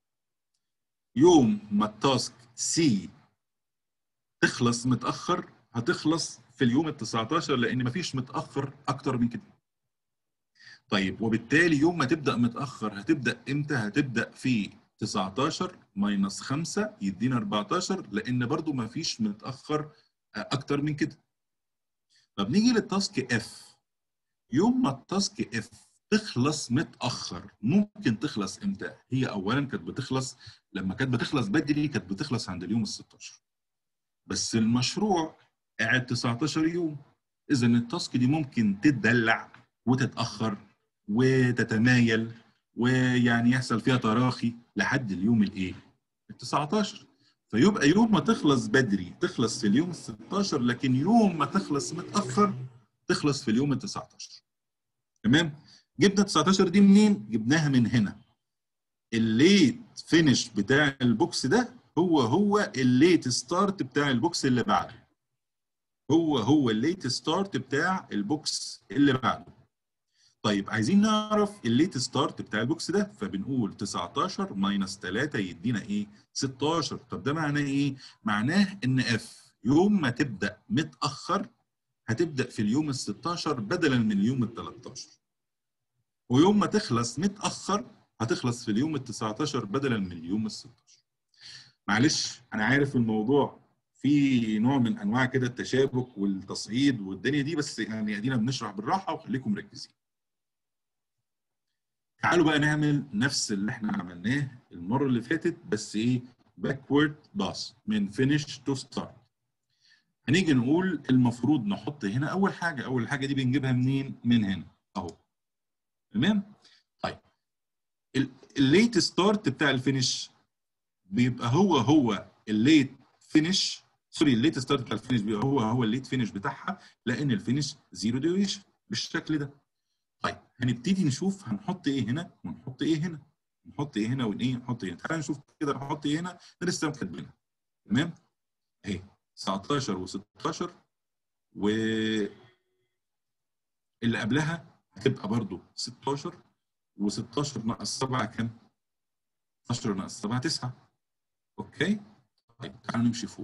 يوم ما التاسك سي تخلص متاخر هتخلص في اليوم ال 19 لان مفيش متاخر اكتر من كده طيب وبالتالي يوم ما تبدا متاخر هتبدا امتى هتبدا في 19 ماينس 5 يدينا 14 لان برضو مفيش متاخر اكتر من كده طب نيجي للتاسك اف يوم ما التاسك اف تخلص متاخر ممكن تخلص امتى هي اولا كانت بتخلص لما كانت بتخلص بدري كانت بتخلص عند اليوم ال 16 بس المشروع قاعد 19 يوم اذا التاسك دي ممكن تتدلع وتتاخر وتتمايل ويعني يحصل فيها تراخي لحد اليوم الايه ال 19 فيبقى يوم ما تخلص بدري تخلص في اليوم ال 16 لكن يوم ما تخلص متاخر تخلص في اليوم ال 19 تمام جبنا 19 دي منين جبناها من هنا الليت فينش بتاع البوكس ده هو هو الليت ستارت بتاع البوكس اللي بعده هو هو الليت ستارت بتاع البوكس اللي بعده طيب عايزين نعرف الليت ستارت بتاع البوكس ده فبنقول 19 ماينس 3 يدينا ايه 16 طب ده معناه ايه معناه ان اف يوم ما تبدا متاخر هتبدا في اليوم ال 16 بدلا من اليوم ال 13 ويوم ما تخلص متاخر هتخلص في اليوم ال 19 بدلا من اليوم ال 16 معلش انا عارف الموضوع في نوع من انواع كده التشابك والتصعيد والدنيا دي بس يعني ادينا بنشرح بالراحه وخليكم مركزين تعالوا بقى نعمل نفس اللي احنا عملناه المره اللي فاتت بس ايه باكورد باس من فينيش تو ستارت هنيجي نقول المفروض نحط هنا اول حاجه اول حاجه دي بنجيبها منين من هنا اهو تمام طيب الليت ستارت بتاع الفينيش بيبقى هو هو الليت فينيش سوري الليت ستارت بتاع الفينيش بيبقى هو هو الليت فينيش بتاعها لان الفينيش زيرو ديوريشن بالشكل ده طيب هنبتدي نشوف هنحط ايه هنا ونحط ايه هنا نحط ايه هنا وايه نحط ايه تعالى نشوف كده نحط ايه هنا لسه كاتبينها تمام اهي 19 و16 و اللي قبلها هتبقى برضو 16 و16 ناقص 7 كام 12 ناقص 7 9 اوكي طيب تعالوا نمشي فوق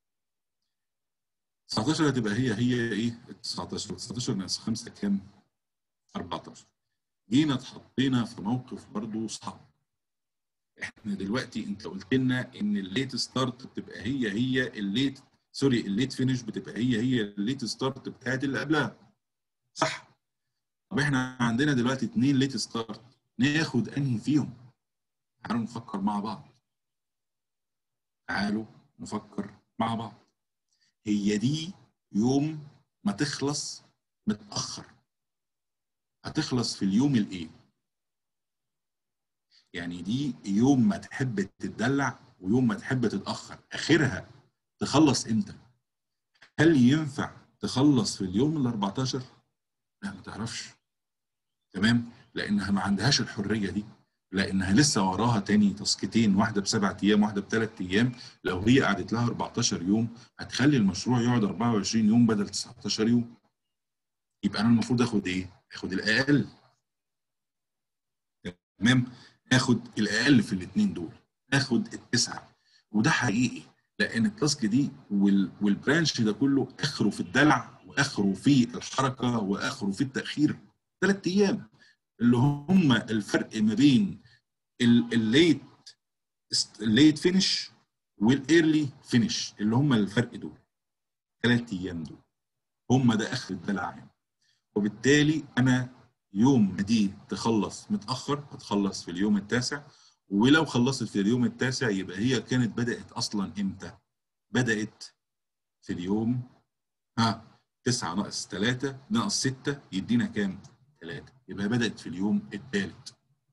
19 هتبقى هي هي ايه 19 19 ناقص 5 كام 14 جينا اتحطينا في موقف برضه صعب احنا دلوقتي انت قلت لنا ان الليت ستارت بتبقى هي هي الليت سوري الليت فينش بتبقى هي هي الليت ستارت بتاعت اللي قبلها صح طب احنا عندنا دلوقتي اثنين ليت ستارت ناخد انهي فيهم تعالوا نفكر مع بعض تعالوا نفكر مع بعض هي دي يوم ما تخلص متأخر هتخلص في اليوم الايه يعني دي يوم ما تحب تتدلع ويوم ما تحب تتاخر اخرها تخلص امتى؟ هل ينفع تخلص في اليوم ال 14 لا ما تعرفش تمام لانها ما عندهاش الحريه دي لانها لسه وراها تاني تاسكتين واحده بسبع ايام واحده بثلاث ايام لو هي قعدت لها 14 يوم هتخلي المشروع يقعد 24 يوم بدل 19 يوم يبقى انا المفروض اخد ايه؟ اخد الاقل تمام؟ اخد الاقل في الاثنين دول اخد التسعه وده حقيقي لان التاسك دي وال... والبرانش ده كله اخره في الدلع واخره في الحركه واخره في التاخير ثلاث ايام اللي هم الفرق ما بين الليت الليت فينش والايرلي فينش اللي هم الفرق دول ثلاث ايام دول هم ده اخر الدلع يعني. وبالتالي انا يوم ما دي تخلص متاخر هتخلص في اليوم التاسع ولو خلصت في اليوم التاسع يبقى هي كانت بدات اصلا امتى؟ بدات في اليوم ها 9 ناقص 3 ناقص 6 يدينا كام؟ 3 يبقى بدات في اليوم الثالث.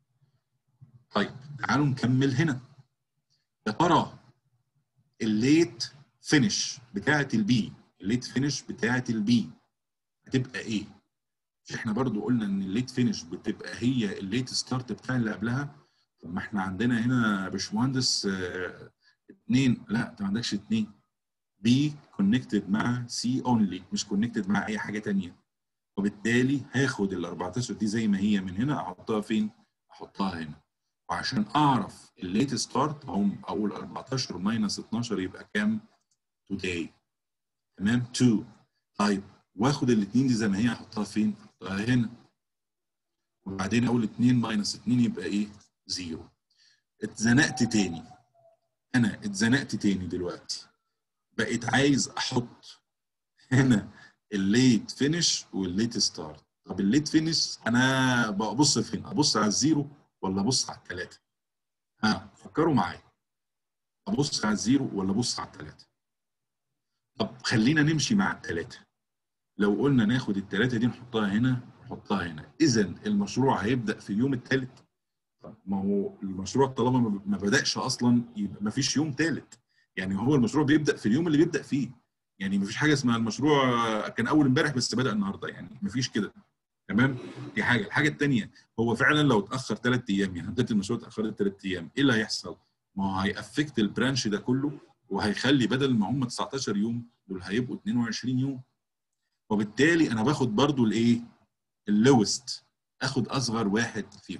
طيب تعالوا نكمل هنا. يا ترى الليت فينش بتاعه البي الليت فينش بتاعه البي هتبقى ايه؟ مش احنا برضو قلنا ان الليت فينش بتبقى هي الليت ستارت بتاع اللي قبلها طب ما احنا عندنا هنا يا باشمهندس اه اثنين لا انت ما عندكش اثنين بي كونكتد مع سي اونلي مش كونكتد مع اي حاجه ثانيه وبالتالي هاخد ال 14 دي زي ما هي من هنا احطها فين؟ احطها هنا وعشان اعرف الليت ستارت هم اقول 14 ماينس 12 يبقى كام؟ today تمام 2 طيب واخد الاثنين دي زي ما هي احطها فين؟ احطها هنا وبعدين اقول 2 ماينس 2 يبقى ايه؟ زيرو اتزنقت تاني انا اتزنقت تاني دلوقتي بقيت عايز احط هنا الليت فينش والليت ستارت طب الليت فينش انا ببص فين ابص على الزيرو ولا ابص على الثلاثه ها فكروا معايا ابص على الزيرو ولا ابص على الثلاثه طب خلينا نمشي مع الثلاثه لو قلنا ناخد الثلاثه دي نحطها هنا نحطها هنا اذا المشروع هيبدا في اليوم الثالث ما هو المشروع طالما ما بداش اصلا يبقى ما فيش يوم ثالث يعني هو المشروع بيبدا في اليوم اللي بيبدا فيه يعني ما فيش حاجه اسمها المشروع كان اول امبارح بس بدا النهارده يعني ما فيش كده تمام دي حاجه الحاجه الثانيه هو فعلا لو اتاخر ثلاث ايام يعني بدات المشروع اتاخرت ثلاث ايام ايه اللي هيحصل؟ ما هو هيأفكت البرانش ده كله وهيخلي بدل ما هم 19 يوم دول هيبقوا 22 يوم وبالتالي انا باخد برضو الايه؟ اللوست اخد اصغر واحد فيهم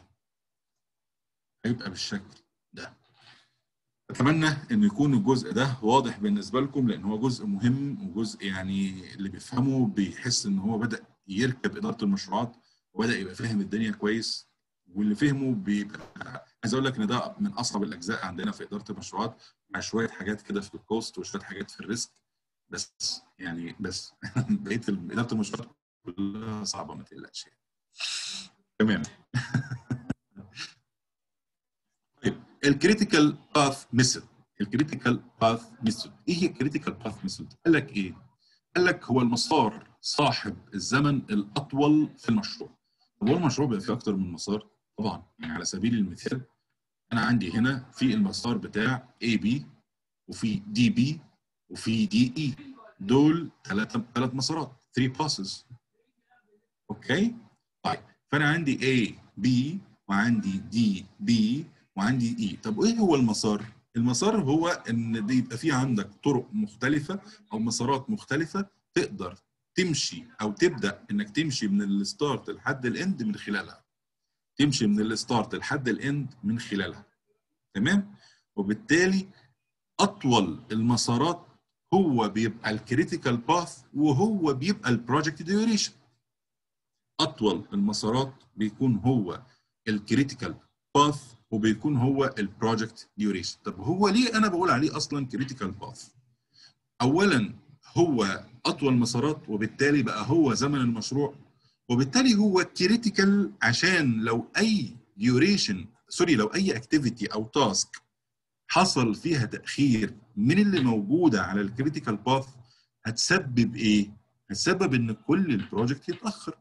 هيبقى بالشكل ده اتمنى ان يكون الجزء ده واضح بالنسبه لكم لان هو جزء مهم وجزء يعني اللي بيفهمه بيحس ان هو بدا يركب اداره المشروعات وبدا يبقى فاهم الدنيا كويس واللي فهمه بيبقى عايز اقول لك ان ده من اصعب الاجزاء عندنا في اداره المشروعات مع شويه حاجات كده في الكوست وشويه حاجات في الريسك بس يعني بس بقيه اداره المشروعات كلها صعبه ما تقلقش تمام طيب الكريتيكال باث ميثود الكريتيكال باث ميثود ايه هي الكريتيكال باث ميثود؟ قال لك ايه؟ قال لك هو المسار صاحب الزمن الاطول في المشروع. طب هو المشروع بيبقى فيه اكتر من مسار؟ طبعا يعني على سبيل المثال انا عندي هنا في المسار بتاع اي بي وفي دي بي وفي دي اي دول ثلاث ثلاث مسارات 3 باسز اوكي طيب فانا عندي A B وعندي D B وعندي E طب ايه هو المسار المسار هو ان دي يبقى في عندك طرق مختلفه او مسارات مختلفه تقدر تمشي او تبدا انك تمشي من الستارت لحد الاند من خلالها تمشي من الستارت لحد الاند من خلالها تمام وبالتالي اطول المسارات هو بيبقى الكريتيكال باث وهو بيبقى البروجكت ديوريشن اطول المسارات بيكون هو الكريتيكال باث وبيكون هو البروجكت ديوريشن طب هو ليه انا بقول عليه اصلا كريتيكال باث اولا هو اطول مسارات وبالتالي بقى هو زمن المشروع وبالتالي هو كريتيكال عشان لو اي ديوريشن سوري لو اي اكتيفيتي او تاسك حصل فيها تاخير من اللي موجوده على الكريتيكال باث هتسبب ايه؟ هتسبب ان كل البروجكت يتاخر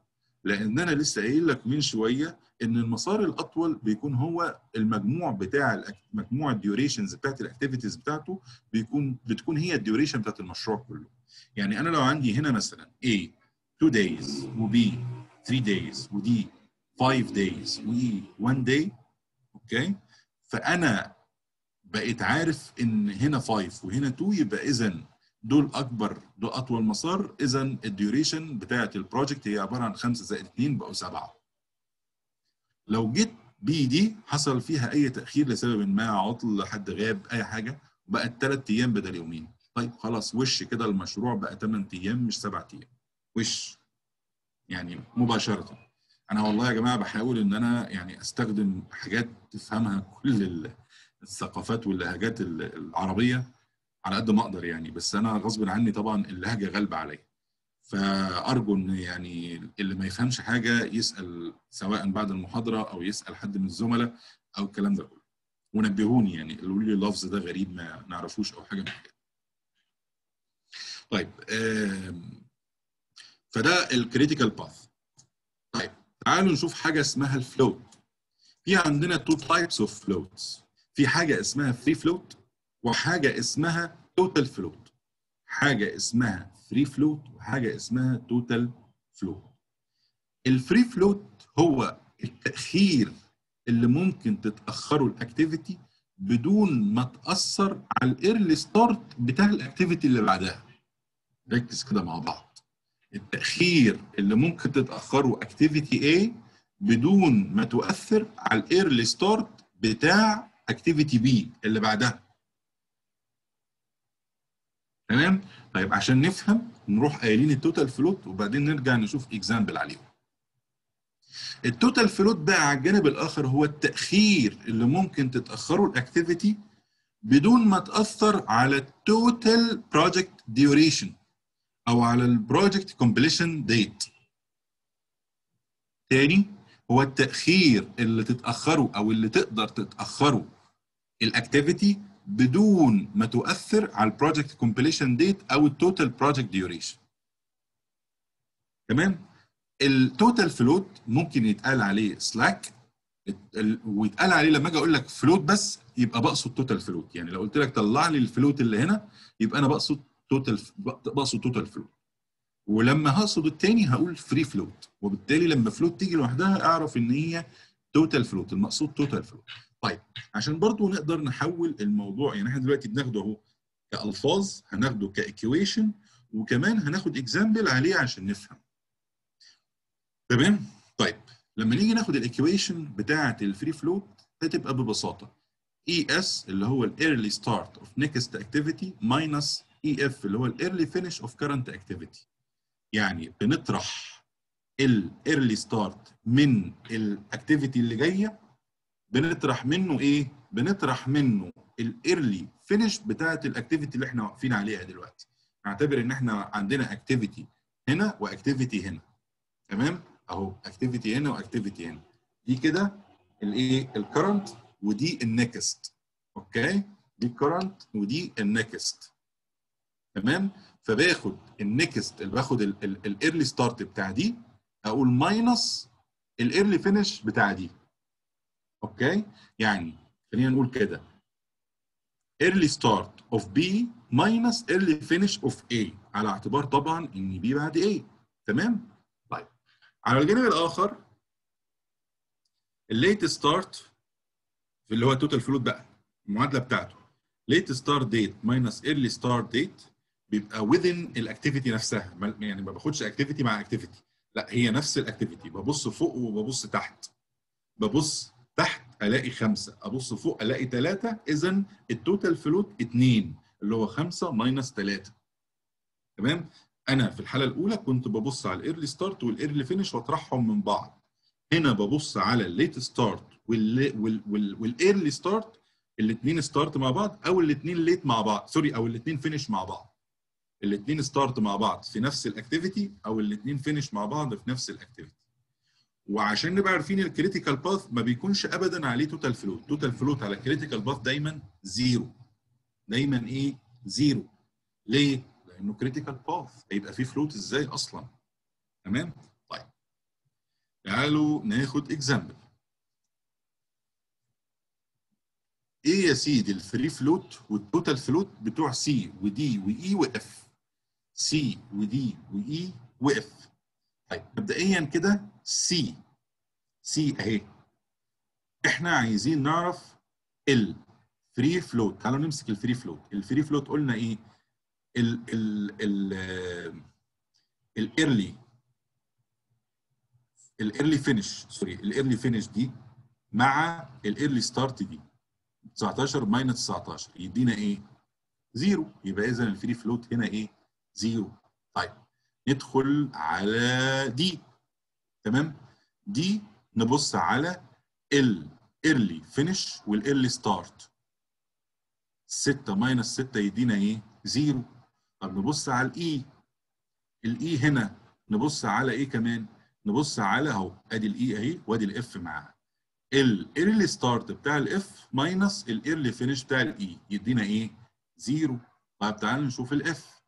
لان انا لسه قايل لك من شويه ان المسار الاطول بيكون هو المجموع بتاع الأك- مجموع الديوريشنز بتاعت الاكتيفيتيز بتاعته بيكون بتكون هي الديوريشن بتاعت المشروع كله يعني انا لو عندي هنا مثلا A 2 days و B 3 days و D 5 days و E 1 day اوكي فانا بقيت عارف ان هنا 5 وهنا 2 يبقى اذا دول اكبر دول اطول مسار اذا الديوريشن بتاعت البروجكت هي عباره عن 5 زائد 2 بقوا 7 لو جيت بي دي حصل فيها اي تاخير لسبب ما عطل حد غاب اي حاجه بقت 3 ايام بدل يومين طيب خلاص وش كده المشروع بقى 8 ايام مش 7 ايام وش يعني مباشره انا والله يا جماعه بحاول ان انا يعني استخدم حاجات تفهمها كل ال- الثقافات واللهجات ال- العربيه على قد ما اقدر يعني بس انا غصب عني طبعا اللهجه غالبه عليا فارجو ان يعني اللي ما يفهمش حاجه يسال سواء بعد المحاضره او يسال حد من الزملاء او الكلام ده كله ونبهوني يعني قولوا لي اللفظ ده غريب ما نعرفوش او حاجه من كده طيب آم، فده الكريتيكال باث طيب تعالوا نشوف حاجه اسمها الفلوت في عندنا تو تايبس اوف فلوتس في حاجه اسمها فري فلوت وحاجه اسمها توتال فلوت حاجه اسمها فري فلوت وحاجه اسمها توتال فلوت الفري فلوت هو التاخير اللي ممكن تتاخره الاكتيفيتي بدون ما تاثر على الايرلي ستارت بتاع الاكتيفيتي اللي بعدها ركز كده مع بعض التاخير اللي ممكن تتاخره اكتيفيتي A بدون ما تؤثر على الايرلي ستارت بتاع اكتيفيتي بي اللي بعدها تمام طيب عشان نفهم نروح قايلين التوتال فلوت وبعدين نرجع نشوف اكزامبل عليهم التوتال فلوت بقى على الجانب الاخر هو التاخير اللي ممكن تتاخره الاكتيفيتي بدون ما تاثر على التوتال بروجكت ديوريشن او على البروجكت كومبليشن ديت تاني هو التاخير اللي تتاخره او اللي تقدر تتاخره الاكتيفيتي بدون ما تؤثر على البروجكت كومبليشن ديت او التوتال بروجكت ديوريشن تمام التوتال فلوت ممكن يتقال عليه سلاك ويتقال عليه لما اجي اقول لك فلوت بس يبقى بقصد توتال فلوت يعني لو قلت لك طلع لي الفلوت اللي هنا يبقى انا بقصد توتال بقصد توتال فلوت ولما هقصد التاني هقول فري فلوت وبالتالي لما فلوت تيجي لوحدها اعرف ان هي توتال فلوت المقصود توتال فلوت طيب عشان برضو نقدر نحول الموضوع يعني احنا دلوقتي بناخده اهو كالفاظ هناخده كايكويشن وكمان هناخد اكزامبل عليه عشان نفهم تمام طيب لما نيجي ناخد الايكويشن بتاعه الفري فلوت هتبقى ببساطه اي اس اللي هو الايرلي ستارت اوف نيكست اكتيفيتي ماينس اي اف اللي هو الايرلي فينش اوف كرنت اكتيفيتي يعني بنطرح الايرلي ستارت من الاكتيفيتي اللي جايه بنطرح منه ايه بنطرح منه الايرلي فينش بتاعه الاكتيفيتي اللي احنا واقفين عليها دلوقتي نعتبر ان احنا عندنا اكتيفيتي هنا واكتيفيتي هنا تمام اهو اكتيفيتي هنا واكتيفيتي هنا دي كده الايه الكرنت ودي النكست اوكي دي الكرنت ودي النكست تمام فباخد النكست اللي باخد الايرلي ستارت بتاع دي اقول ماينس الايرلي فينش بتاع دي اوكي يعني خلينا نقول كده early start of B minus early finish of A على اعتبار طبعا ان B بعد A تمام طيب على الجانب الاخر الليت ستارت في اللي هو توتال فلوت بقى المعادله بتاعته late start date minus early start date بيبقى within الاكتيفيتي نفسها يعني ما باخدش اكتيفيتي مع اكتيفيتي لا هي نفس الاكتيفيتي ببص فوق وببص تحت ببص تحت الاقي خمسه ابص فوق الاقي ثلاثه اذا التوتال فلوت اثنين اللي هو خمسه ماينس ثلاثه تمام انا في الحاله الاولى كنت ببص على الايرلي ستارت والايرلي فينش واطرحهم من بعض هنا ببص على الليت ستارت والايرلي ستارت الاثنين ستارت مع بعض او الاثنين ليت مع بعض سوري او الاثنين فينش مع بعض الاثنين ستارت مع بعض في نفس الاكتيفيتي او الاثنين فينش مع بعض في نفس الاكتيفيتي وعشان نبقى عارفين الكريتيكال باث ما بيكونش ابدا عليه توتال فلوت توتال فلوت على الكريتيكال باث دايما زيرو دايما ايه زيرو ليه لانه كريتيكال باث هيبقى فيه فلوت ازاي اصلا تمام طيب تعالوا ناخد اكزامبل ايه يا سيدي الفري فلوت والتوتال فلوت بتوع سي ودي واي واف سي ودي واي واف طيب مبدئيا كده سي سي اهي احنا عايزين نعرف الفري فلوت تعالوا نمسك الفري فلوت الفري فلوت قلنا ايه ال ال ال الايرلي الايرلي فينش سوري الايرلي فينش دي مع الايرلي ستارت دي 19 ماينس 19 يدينا ايه؟ زيرو يبقى اذا الفري فلوت هنا ايه؟ زيرو طيب ندخل على دي تمام؟ دي نبص على الايرلي فينش والايرلي ستارت 6 ماينس 6 يدينا ايه؟ زيرو طب نبص على الاي الاي هنا نبص على ايه كمان؟ نبص على اهو ادي الاي اهي وادي الاف معاها الايرلي ستارت بتاع الاف ماينس الايرلي فينش بتاع الاي يدينا ايه؟ زيرو طيب تعالوا نشوف الاف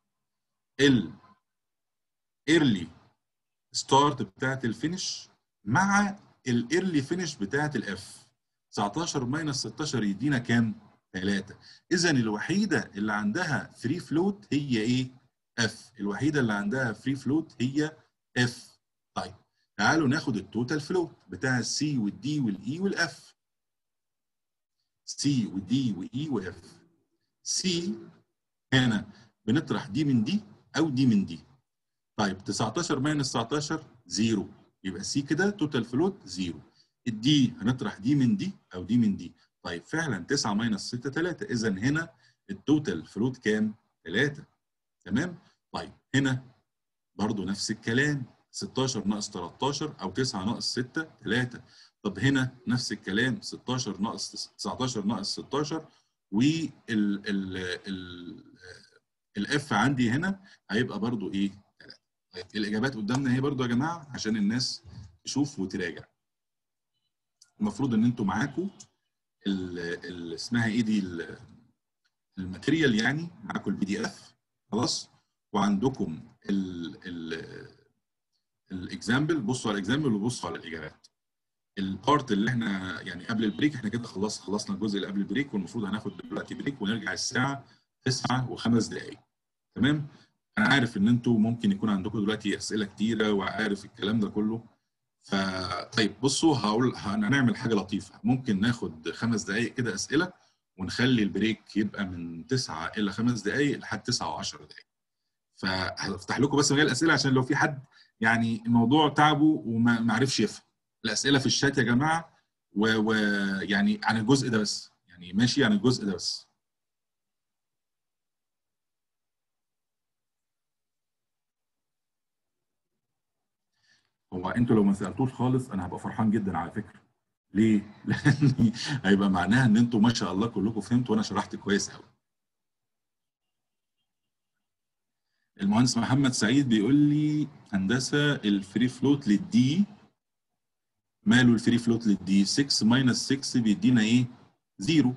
الايرلي ستارت بتاعت الفينش مع الايرلي فينش بتاعت الاف 19 ماينس 16 يدينا كام؟ 3 اذا الوحيده اللي عندها فري فلوت هي ايه؟ اف الوحيده اللي عندها فري فلوت هي اف طيب تعالوا ناخد التوتال فلوت بتاع السي والدي والاي والاف سي ودي واي واف سي هنا بنطرح دي من دي او دي من دي طيب 19 ماينس 19 زيرو يبقى سي كده توتال فلوت زيرو الدي هنطرح دي من دي او دي من دي طيب فعلا 9 ماينس 6 3 اذا هنا التوتال فلوت كام 3 تمام طيب هنا برضو نفس الكلام 16 ناقص 13 او 9 ناقص 6 3 طب هنا نفس الكلام 16 ناقص 19 ناقص 16 وال ال ال الاف عندي هنا هيبقى برضو ايه 3 طيب الاجابات قدامنا اهي برضو يا جماعه عشان الناس تشوف وتراجع المفروض ان انتوا معاكم اسمها ايه دي الماتيريال يعني معاكم البي دي اف خلاص وعندكم ال ال الاكزامبل بصوا على الاكزامبل وبصوا على الاجابات البارت اللي احنا يعني قبل البريك احنا كده خلاص خلصنا الجزء اللي قبل البريك والمفروض هناخد دلوقتي بريك ونرجع الساعه 9 وخمس دقائق تمام انا عارف ان انتوا ممكن يكون عندكم دلوقتي اسئله كتيره وعارف الكلام ده كله فطيب بصوا هقول هنعمل حاجه لطيفه ممكن ناخد خمس دقائق كده اسئله ونخلي البريك يبقى من 9 الى خمس دقائق لحد 9 و10 دقائق فهفتح لكم بس مجال الاسئله عشان لو في حد يعني الموضوع تعبه وما عرفش يفهم الاسئله في الشات يا جماعه ويعني عن الجزء ده بس يعني ماشي عن الجزء ده بس هو انتوا لو ما سالتوش خالص انا هبقى فرحان جدا على فكره ليه؟ لان هيبقى معناها ان انتوا ما شاء الله كلكم فهمتوا وانا شرحت كويس قوي المهندس محمد سعيد بيقول لي هندسه الفري فلوت للدي ماله الفري فلوت للدي 6 ماينس 6 بيدينا ايه؟ زيرو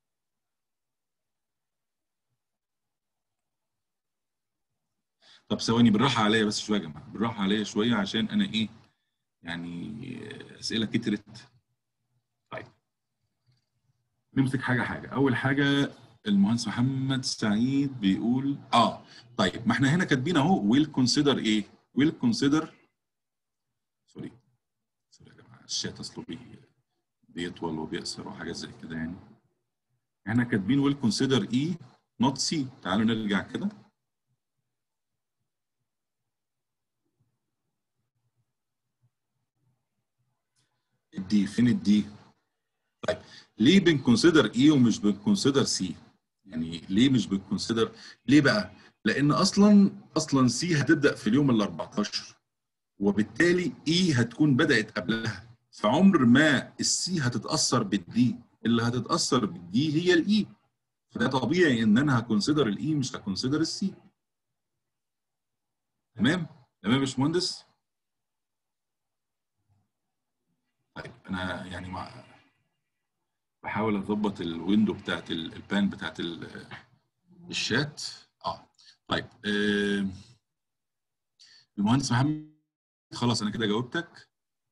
طب ثواني بالراحه عليا بس شويه يا جماعه بالراحه عليا شويه عشان انا ايه يعني اسئله كترت طيب نمسك حاجه حاجه اول حاجه المهندس محمد سعيد بيقول اه طيب ما احنا هنا كاتبين اهو ويل كونسيدر ايه ويل كونسيدر سوري سوري يا جماعه الشات اصله بي بيطول وبيقصر وحاجات زي كده يعني احنا كاتبين ويل كونسيدر اي نوت سي تعالوا نرجع كده الدي فين الدي طيب ليه بنكونسيدر اي ومش بنكونسيدر سي يعني ليه مش بنكونسيدر ليه بقى لان اصلا اصلا سي هتبدا في اليوم ال 14 وبالتالي اي هتكون بدات قبلها فعمر ما السي هتتاثر بالدي اللي هتتاثر بالدي هي الاي فده طبيعي ان انا هكونسيدر الاي مش هكونسيدر السي تمام تمام يا باشمهندس طيب انا يعني مع بحاول اظبط الويندو بتاعت البان بتاعت الشات اه طيب آه المهندس محمد خلاص انا كده جاوبتك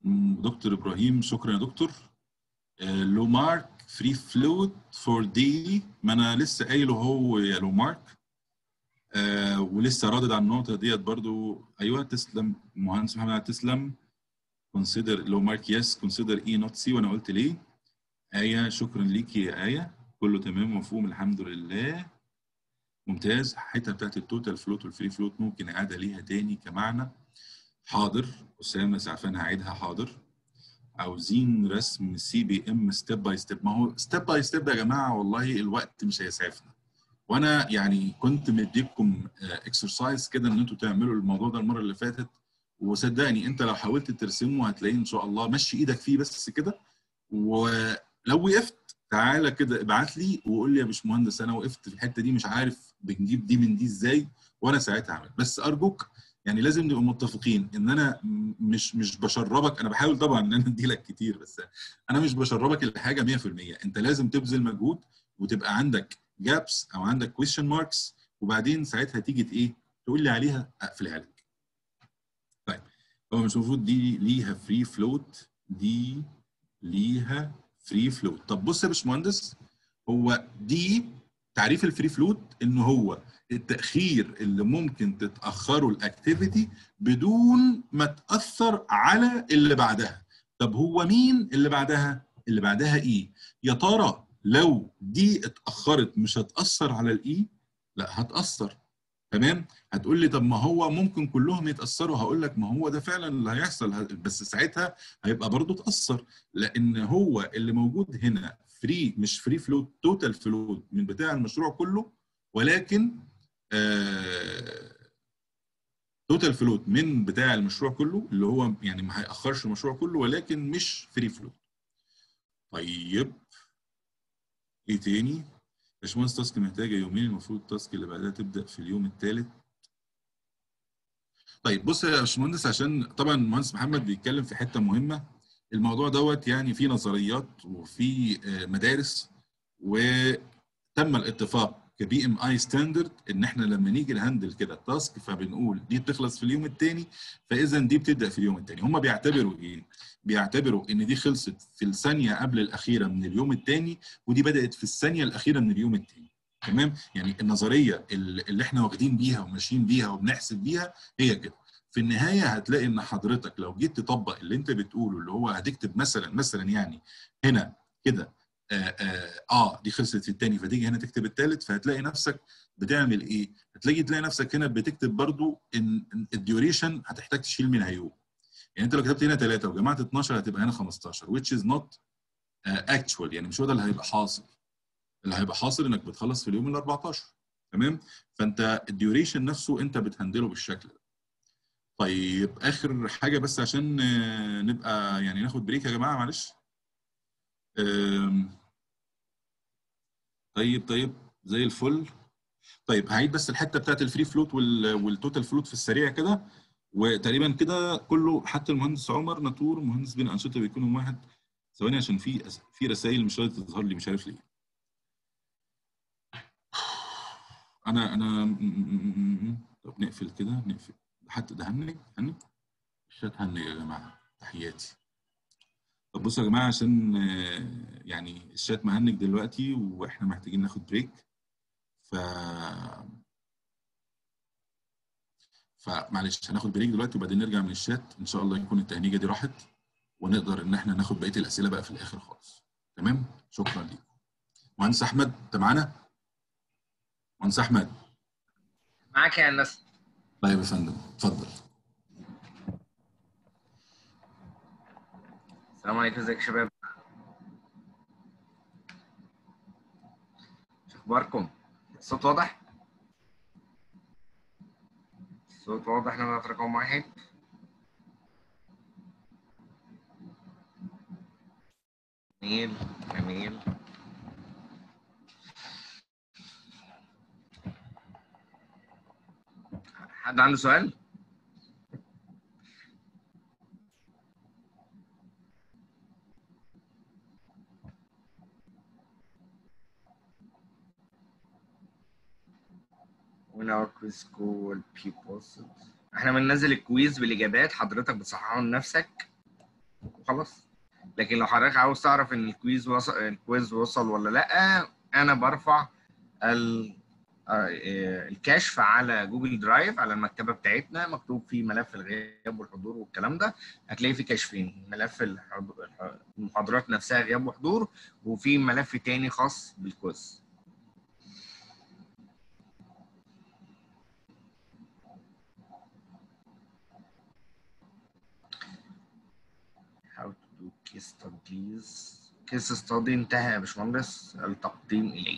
مم، دكتور ابراهيم شكرا يا دكتور لو مارك فري فلوت فور دي ما انا لسه قايله هو يا لو مارك آه ولسه رادد على النقطه ديت برضو ايوه تسلم مهندس محمد تسلم consider low mark yes consider E not C وانا قلت ليه آية شكرا ليكي يا آية كله تمام مفهوم الحمد لله ممتاز الحته بتاعت التوتال فلوت والفري فلوت ممكن اعاده ليها تاني كمعنى حاضر اسامه سعفان هعيدها حاضر عاوزين رسم سي بي ام ستيب باي ستيب ما هو ستيب باي ستيب يا جماعه والله الوقت مش هيسعفنا وانا يعني كنت مديكم اكسرسايز كده ان انتوا تعملوا الموضوع ده المره اللي فاتت وصدقني انت لو حاولت ترسمه هتلاقيه ان شاء الله مشي ايدك فيه بس كده ولو وقفت تعالى كده ابعت لي وقول لي يا باشمهندس انا وقفت في الحته دي مش عارف بنجيب دي من دي ازاي وانا ساعتها اعمل بس ارجوك يعني لازم نبقى متفقين ان انا م- مش مش بشربك انا بحاول طبعا ان انا ادي لك كتير بس انا مش بشربك الحاجه 100% انت لازم تبذل مجهود وتبقى عندك جابس او عندك كويشن ماركس وبعدين ساعتها تيجي ايه تقول لي عليها اقفلها لك طيب هو مش المفروض دي ليها فري فلوت دي ليها فري فلوت طب بص يا باشمهندس هو دي تعريف الفري فلوت ان هو التاخير اللي ممكن تتاخره الاكتيفيتي بدون ما تاثر على اللي بعدها طب هو مين اللي بعدها اللي بعدها ايه يا ترى لو دي اتاخرت مش هتاثر على الاي لا هتاثر تمام هتقول لي طب ما هو ممكن كلهم يتاثروا هقول لك ما هو ده فعلا اللي هيحصل ه- بس ساعتها هيبقى برضه اتاثر لان هو اللي موجود هنا فري مش فري فلوت توتال فلوت من بتاع المشروع كله ولكن توتال فلوت من بتاع المشروع كله اللي هو يعني ما هيأخرش المشروع كله ولكن مش فري فلوت طيب ايه تاني باشمهندس تاسك محتاجه يومين المفروض التاسك اللي بعدها تبدا في اليوم الثالث طيب بص يا باشمهندس عشان طبعا المهندس محمد بيتكلم في حته مهمه الموضوع دوت يعني في نظريات وفي آه، مدارس وتم الاتفاق كبي ام اي ستاندرد ان احنا لما نيجي نهندل كده التاسك فبنقول دي بتخلص في اليوم الثاني فاذا دي بتبدا في اليوم الثاني هم بيعتبروا ايه بيعتبروا ان دي خلصت في الثانيه قبل الاخيره من اليوم الثاني ودي بدات في الثانيه الاخيره من اليوم الثاني تمام يعني النظريه اللي اللي احنا واخدين بيها وماشيين بيها وبنحسب بيها هي كده في النهايه هتلاقي ان حضرتك لو جيت تطبق اللي انت بتقوله اللي هو هتكتب مثلا مثلا يعني هنا كده آه, آه, اه دي خلصت في الثاني فتيجي هنا تكتب الثالث فهتلاقي نفسك بتعمل ايه؟ هتلاقي تلاقي نفسك هنا بتكتب برضو ان إن الديوريشن هتحتاج تشيل منها يوم يعني انت لو كتبت هنا 3 وجمعت 12 هتبقى هنا 15 which is not uh, actual يعني مش هو ده اللي هيبقى حاصل اللي هيبقى حاصل انك بتخلص في اليوم ال 14 تمام فانت الديوريشن نفسه انت بتهندله بالشكل ده طيب اخر حاجه بس عشان آه، نبقى يعني ناخد بريك يا جماعه معلش آم، طيب طيب زي الفل طيب هعيد بس الحته بتاعت الفري فلوت وال- والتوتال فلوت في السريع كده وتقريبا كده كله حتى المهندس عمر ناتور مهندس بين انشطه بيكونوا واحد ثواني عشان في أس- في رسائل مش راضيه تظهر لي مش عارف ليه انا انا م- م- م- طب نقفل كده نقفل حتى ده هنج هنج الشات هنج يا جماعه تحياتي طب بصوا يا جماعه عشان آه، يعني الشات مهنج دلوقتي واحنا محتاجين ناخد بريك ف فمعلش هناخد بريك دلوقتي وبعدين نرجع من الشات ان شاء الله يكون التهنيجه دي راحت ونقدر ان احنا ناخد بقيه الاسئله بقى في الاخر خالص تمام شكرا ليكم مهندس احمد انت معانا مهندس احمد معاك يا هندسه طيب يا فندم اتفضل السلام عليكم ازيك يا شباب إيش اخباركم الصوت واضح الصوت واضح نبات رقم واحد جميل جميل حد عنده سؤال؟ when our quiz school people احنا بننزل الكويز بالاجابات حضرتك بتصححه لنفسك وخلاص لكن لو حضرتك عاوز تعرف ان الكويز وصل الكويز وصل ولا لا انا برفع ال... آه، الكشف على جوجل درايف على المكتبه بتاعتنا مكتوب فيه ملف الغياب والحضور والكلام ده هتلاقي فيه كشفين ملف الحض- الح- المحاضرات نفسها غياب وحضور وفي ملف تاني خاص بالكويز how to do case studies case study انتهى يا باشمهندس التقديم اليه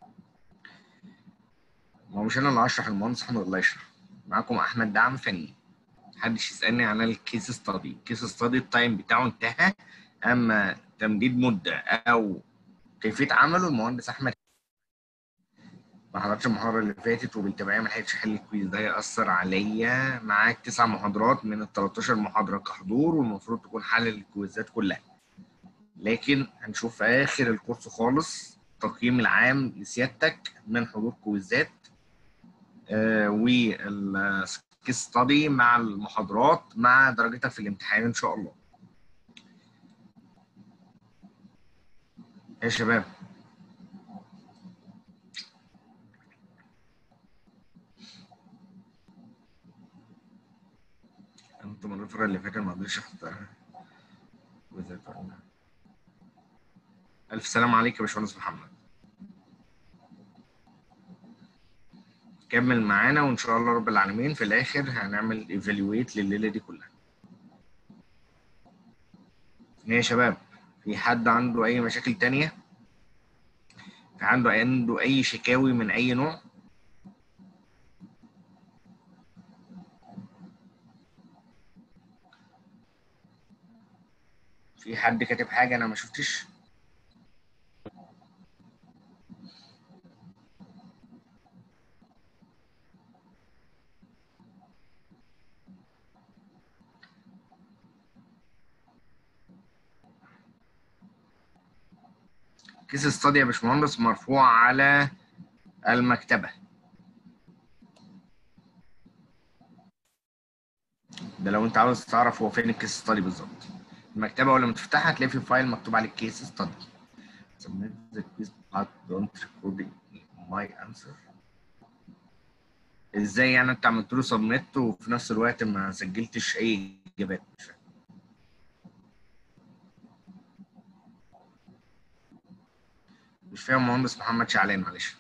ما هو مش انا اللي هشرح المهندس احمد الله يشرح معاكم احمد دعم فني محدش يسالني عن الكيس ستادي الكيس ستادي التايم بتاعه انتهى اما تمديد مده او كيفيه عمله المهندس احمد ما حضرتش المحاضره اللي فاتت وبالتبعيه ما لحقتش احل الكويز ده ياثر عليا معاك تسع محاضرات من ال 13 محاضره كحضور والمفروض تكون حل الكويزات كلها لكن هنشوف في اخر الكورس خالص التقييم العام لسيادتك من حضور كويزات آه والكيس ستادي مع المحاضرات مع درجتك في الامتحان ان شاء الله يا شباب انت من الفترة اللي فاتت ما قدرتش احطها كويزات ولا الف سلام عليك يا باشمهندس محمد كمل معانا وان شاء الله رب العالمين في الاخر هنعمل ايفالويت لليله دي كلها ايه يا شباب في حد عنده اي مشاكل تانية في عنده عنده اي شكاوي من اي نوع في حد كاتب حاجه انا ما شفتش كيس ستادي يا باشمهندس مرفوع على المكتبة ده لو انت عاوز تعرف هو فين الكيس ستادي بالظبط المكتبة ولا تفتحها هتلاقي في فايل مكتوب عليه كيس ستادي submit the quiz but don't record my answer ازاي يعني انت عملت له سبميت وفي نفس الوقت ما سجلتش اي اجابات مش فاهم مش فاهم مهندس محمد شعلان معلش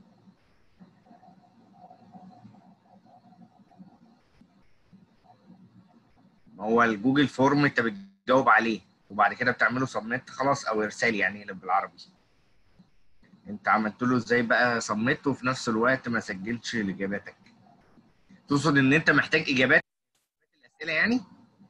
هو الجوجل فورم انت بتجاوب عليه وبعد كده بتعمله سبميت خلاص او ارسال يعني بالعربي انت عملت له ازاي بقى سبميت وفي نفس الوقت ما سجلتش اجاباتك تقصد ان انت محتاج اجابات الاسئله يعني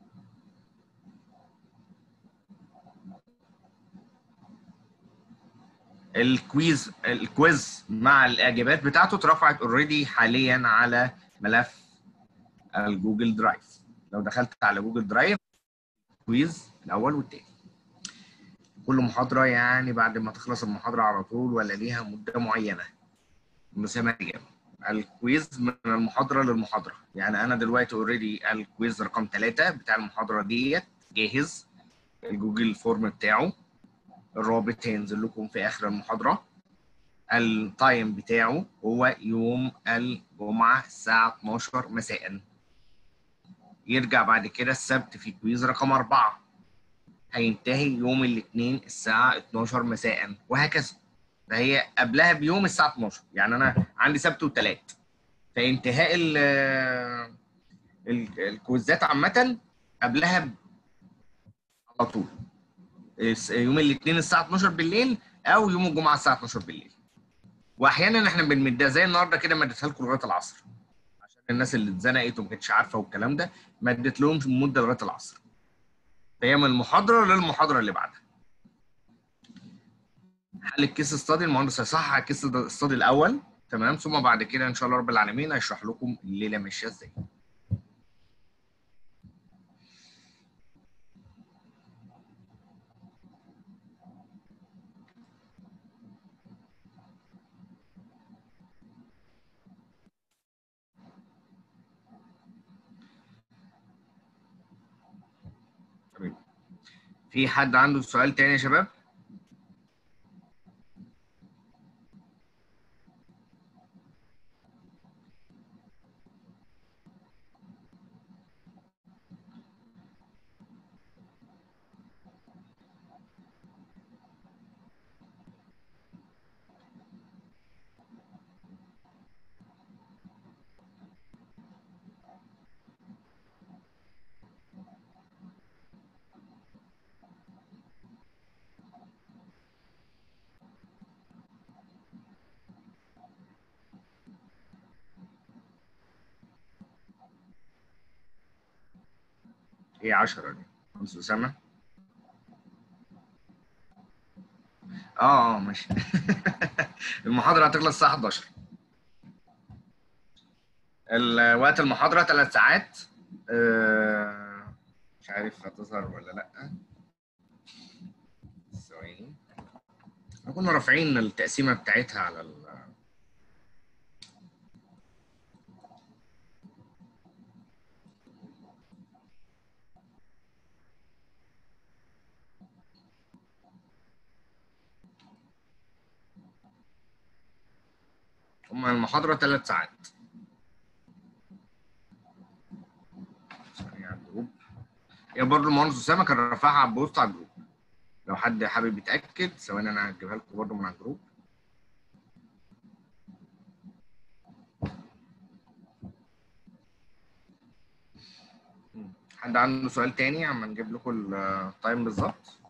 الكويز الكويز مع الاجابات بتاعته اترفعت اوريدي حاليا على ملف الجوجل درايف لو دخلت على جوجل درايف كويز الاول والتاني كل محاضره يعني بعد ما تخلص المحاضره على طول ولا ليها مده معينه مسمى الاجابه الكويز من المحاضره للمحاضره يعني انا دلوقتي اوريدي الكويز رقم ثلاثة بتاع المحاضره ديت جاهز الجوجل فورم بتاعه الرابط هينزل لكم في اخر المحاضره التايم بتاعه هو يوم الجمعه الساعه 12 مساء يرجع بعد كده السبت في كويز رقم أربعة هينتهي يوم الاثنين الساعة 12 مساء وهكذا ده هي قبلها بيوم الساعة 12 يعني أنا عندي سبت وثلاث فانتهاء ال ال- الكويزات عامة قبلها ب- على طول الس- يوم الاثنين الساعة 12 بالليل أو يوم الجمعة الساعة 12 بالليل وأحيانا إحنا بنمدها زي النهاردة كده مديتها لكم لغاية العصر عشان الناس اللي اتزنقت وما كانتش عارفة والكلام ده ما اديت لهمش مده لغايه العصر فهي من المحاضره للمحاضره اللي بعدها حل الكيس ستادي المهندس هيصحح الكيس ستادي الاول تمام ثم بعد كده ان شاء الله رب العالمين هيشرح لكم الليله ماشيه ازاي في حد عنده سؤال تاني يا شباب ايه 10 دي خمس اسامه اه اه ماشي المحاضره هتخلص الساعه 11 ال- وقت المحاضره ثلاث ساعات آه، مش عارف هتظهر ولا لا ثواني إحنا كنا رافعين التقسيمه بتاعتها على ال هما المحاضرة ثلاث ساعات. ثانية على الجروب. هي برضه المهندس أسامة كان رافعها على البوست على الجروب. لو حد حابب يتأكد ثواني أنا هجيبها لكم برضه من على الجروب. مم. حد عنده سؤال تاني عما نجيب لكم التايم بالظبط؟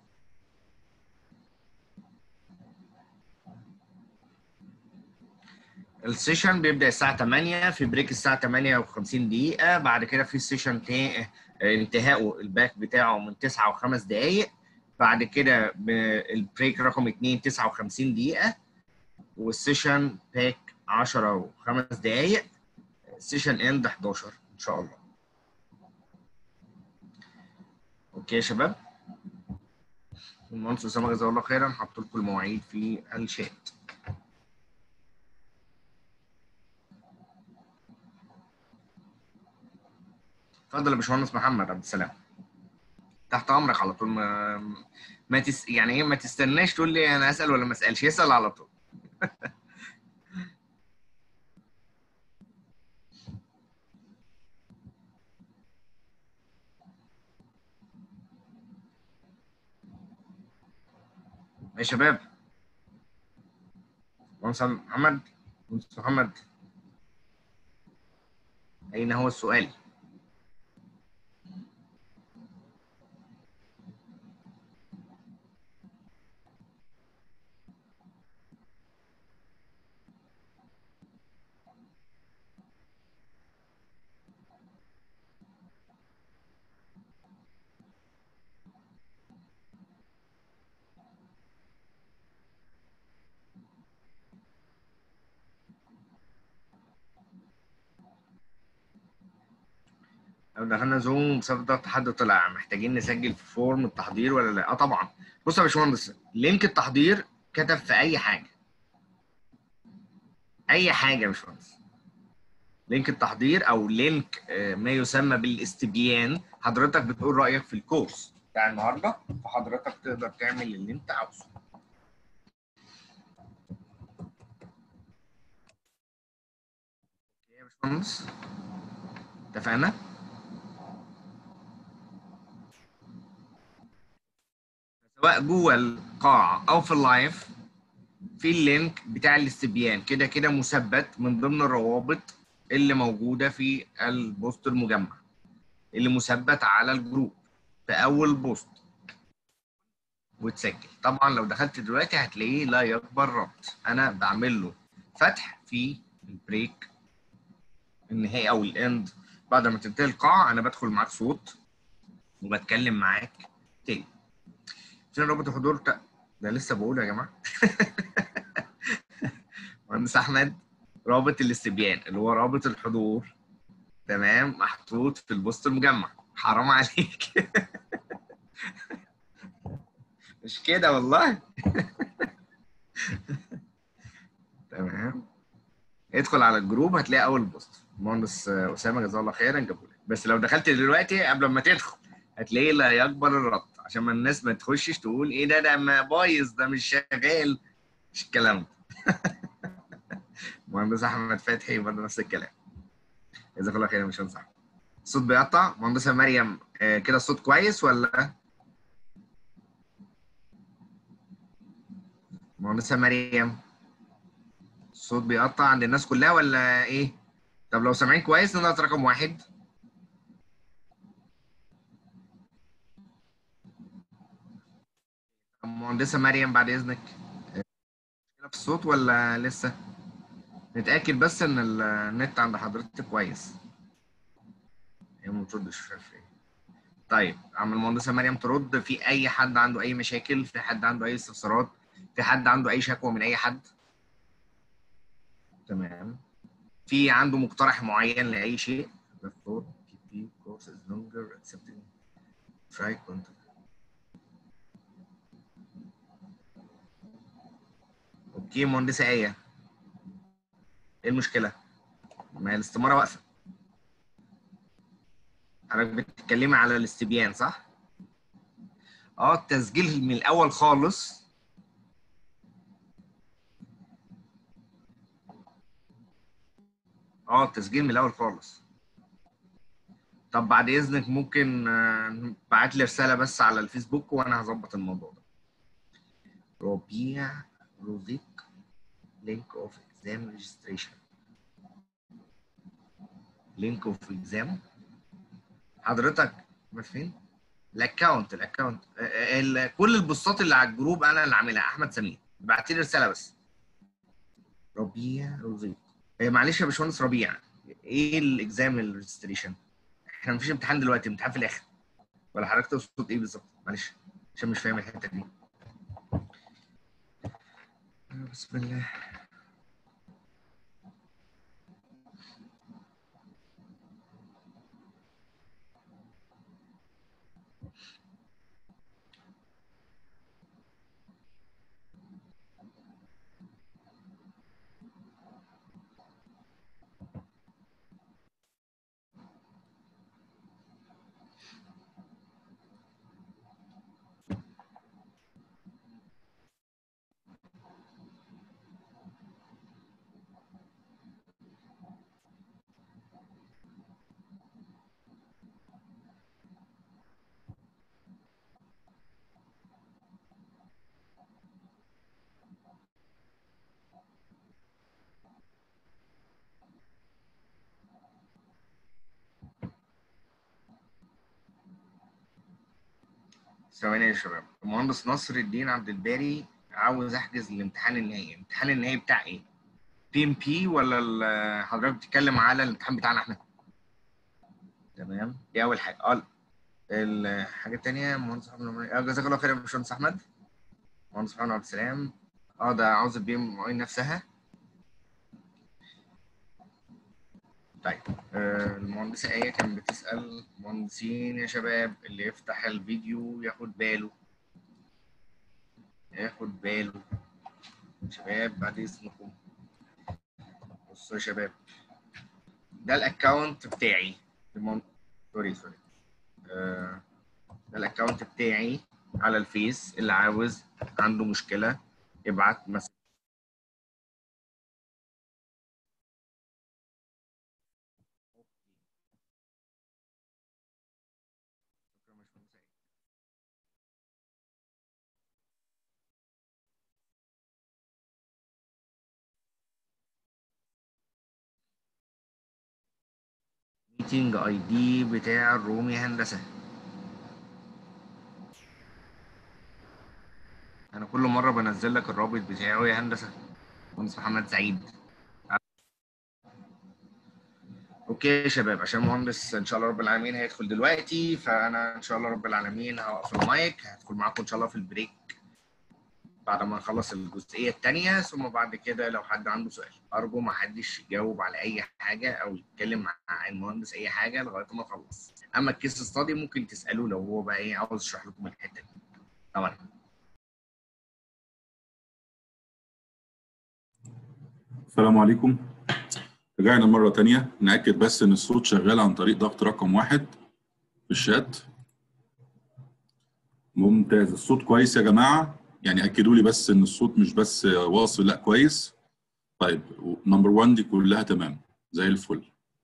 السيشن بيبدأ الساعة 8 في بريك الساعة 8 و50 دقيقة بعد كده في سيشن تاني انتهائه الباك بتاعه من 9 و5 دقايق بعد كده ب- البريك رقم 2 59 دقيقة والسيشن باك 10 و5 دقايق سيشن اند 11 ان شاء الله اوكي يا شباب المهندس اسامه جزاه الله خيرا حط لكم المواعيد في الشات اتفضل يا باشمهندس محمد عبد السلام تحت امرك على طول ما ما تس... يعني ايه ما تستناش تقول لي انا اسال ولا ما اسالش اسال على طول يا شباب مهندس محمد مهندس محمد أين هو السؤال؟ لو دخلنا زوم بسبب ضغط حد طلع محتاجين نسجل في فورم التحضير ولا لا؟ اه طبعا بص يا باشمهندس لينك التحضير كتب في اي حاجه اي حاجه يا باشمهندس لينك التحضير او لينك آه، ما يسمى بالاستبيان حضرتك بتقول رايك في الكورس بتاع النهارده فحضرتك تقدر تعمل اللي انت عاوزه اوكي يا باشمهندس اتفقنا؟ سواء جوه القاعة أو في اللايف في اللينك بتاع الاستبيان كده كده مثبت من ضمن الروابط اللي موجودة في البوست المجمع اللي مثبت على الجروب في أول بوست وتسجل طبعا لو دخلت دلوقتي هتلاقيه لا يقبل ربط أنا بعمل له فتح في البريك النهائي أو الإند بعد ما تنتهي القاعة أنا بدخل معاك صوت وبتكلم معاك تاني فين رابط الحضور ت- ده لسه بقول يا جماعه مهندس احمد رابط الاستبيان اللي هو رابط الحضور تمام محطوط في البوست المجمع حرام عليك مش كده والله تمام ادخل على الجروب هتلاقي اول بوست المهندس اسامه جزاه الله خيرا جابه لك بس لو دخلت دلوقتي قبل ما تدخل هتلاقيه لا يقبل الربط عشان ما الناس ما تخشش تقول ايه ده ده ما بايظ ده مش شغال مش الكلام ده مهندس احمد فتحي برضه نفس الكلام جزاك الله خير يا باشمهندس احمد الصوت بيقطع مهندسه مريم آه، كده الصوت كويس ولا مهندسه مريم الصوت بيقطع عند الناس كلها ولا ايه طب لو سامعين كويس نضغط رقم واحد مهندسه مريم بعد اذنك آه، في الصوت ولا لسه نتاكد بس ان النت عند حضرتك كويس هي ما بتردش مش عارف ايه طيب عم المهندسه مريم ترد في اي حد عنده اي مشاكل في حد عنده اي استفسارات في حد عنده اي شكوى من اي حد تمام في عنده مقترح معين لاي شيء The thought PP course is longer accepting try contact اوكي مهندسه ايه ايه المشكله ما هي الاستماره واقفه حضرتك بتتكلمي على الاستبيان صح اه التسجيل من الاول خالص اه التسجيل من الاول خالص طب بعد اذنك ممكن آه، بعت لي رساله بس على الفيسبوك وانا هظبط الموضوع ده ربيع روزيك لينك اوف اكزام ريجستريشن لينك اوف اكزام حضرتك ما فين الاكونت الاكونت آه، ال- كل البوستات اللي على الجروب انا اللي عاملها احمد سمير بعت لي رساله بس ربيع روزيك إيه معلش يا باشمهندس ربيع ايه الاكزام الريجستريشن احنا مفيش امتحان دلوقتي امتحان في الاخر ولا حضرتك تقصد ايه بالظبط معلش عشان مش فاهم الحته دي بسم الله ثواني يا شباب المهندس نصر الدين عبد الباري عاوز احجز الامتحان النهائي الامتحان النهائي بتاع ايه بي ام بي ولا ال- حضرتك بتتكلم على الامتحان بتاعنا احنا تمام دي اول حاجه اه الحاجه الثانيه مهندس احمد عمر- اه جزاك الله خير يا باشمهندس احمد مهندس محمد عبد السلام اه ده عاوز البي ام اي نفسها طيب آه، المهندسة آية كانت بتسأل مهندسين يا شباب اللي يفتح الفيديو ياخد باله ياخد باله شباب بعد إذنكم بصوا يا شباب ده الأكاونت بتاعي المهم- سوري سوري آه، ده الأكاونت بتاعي على الفيس اللي عاوز عنده مشكلة يبعت مسج شكرا يا باشمهندس آية. ميتنج اي دي بتاع الرومي هندسه انا كل مره بنزل لك الرابط بتاعه يا هندسه مهندس محمد سعيد اوكي يا شباب عشان مهندس ان شاء الله رب العالمين هيدخل دلوقتي فانا ان شاء الله رب العالمين هوقف المايك هدخل معاكم ان شاء الله في البريك بعد ما نخلص الجزئيه الثانيه ثم بعد كده لو حد عنده سؤال ارجو ما حدش يجاوب على اي حاجه او يتكلم مع المهندس اي حاجه لغايه ما اخلص اما الكيس ستادي ممكن تسالوه لو هو بقى ايه عاوز يشرح لكم الحته دي طبعا السلام عليكم رجعنا مرة تانية نأكد بس إن الصوت شغال عن طريق ضغط رقم واحد في الشات ممتاز الصوت كويس يا جماعه يعني اكدوا لي بس ان الصوت مش بس واصل لا كويس طيب نمبر 1 دي كلها تمام زي الفل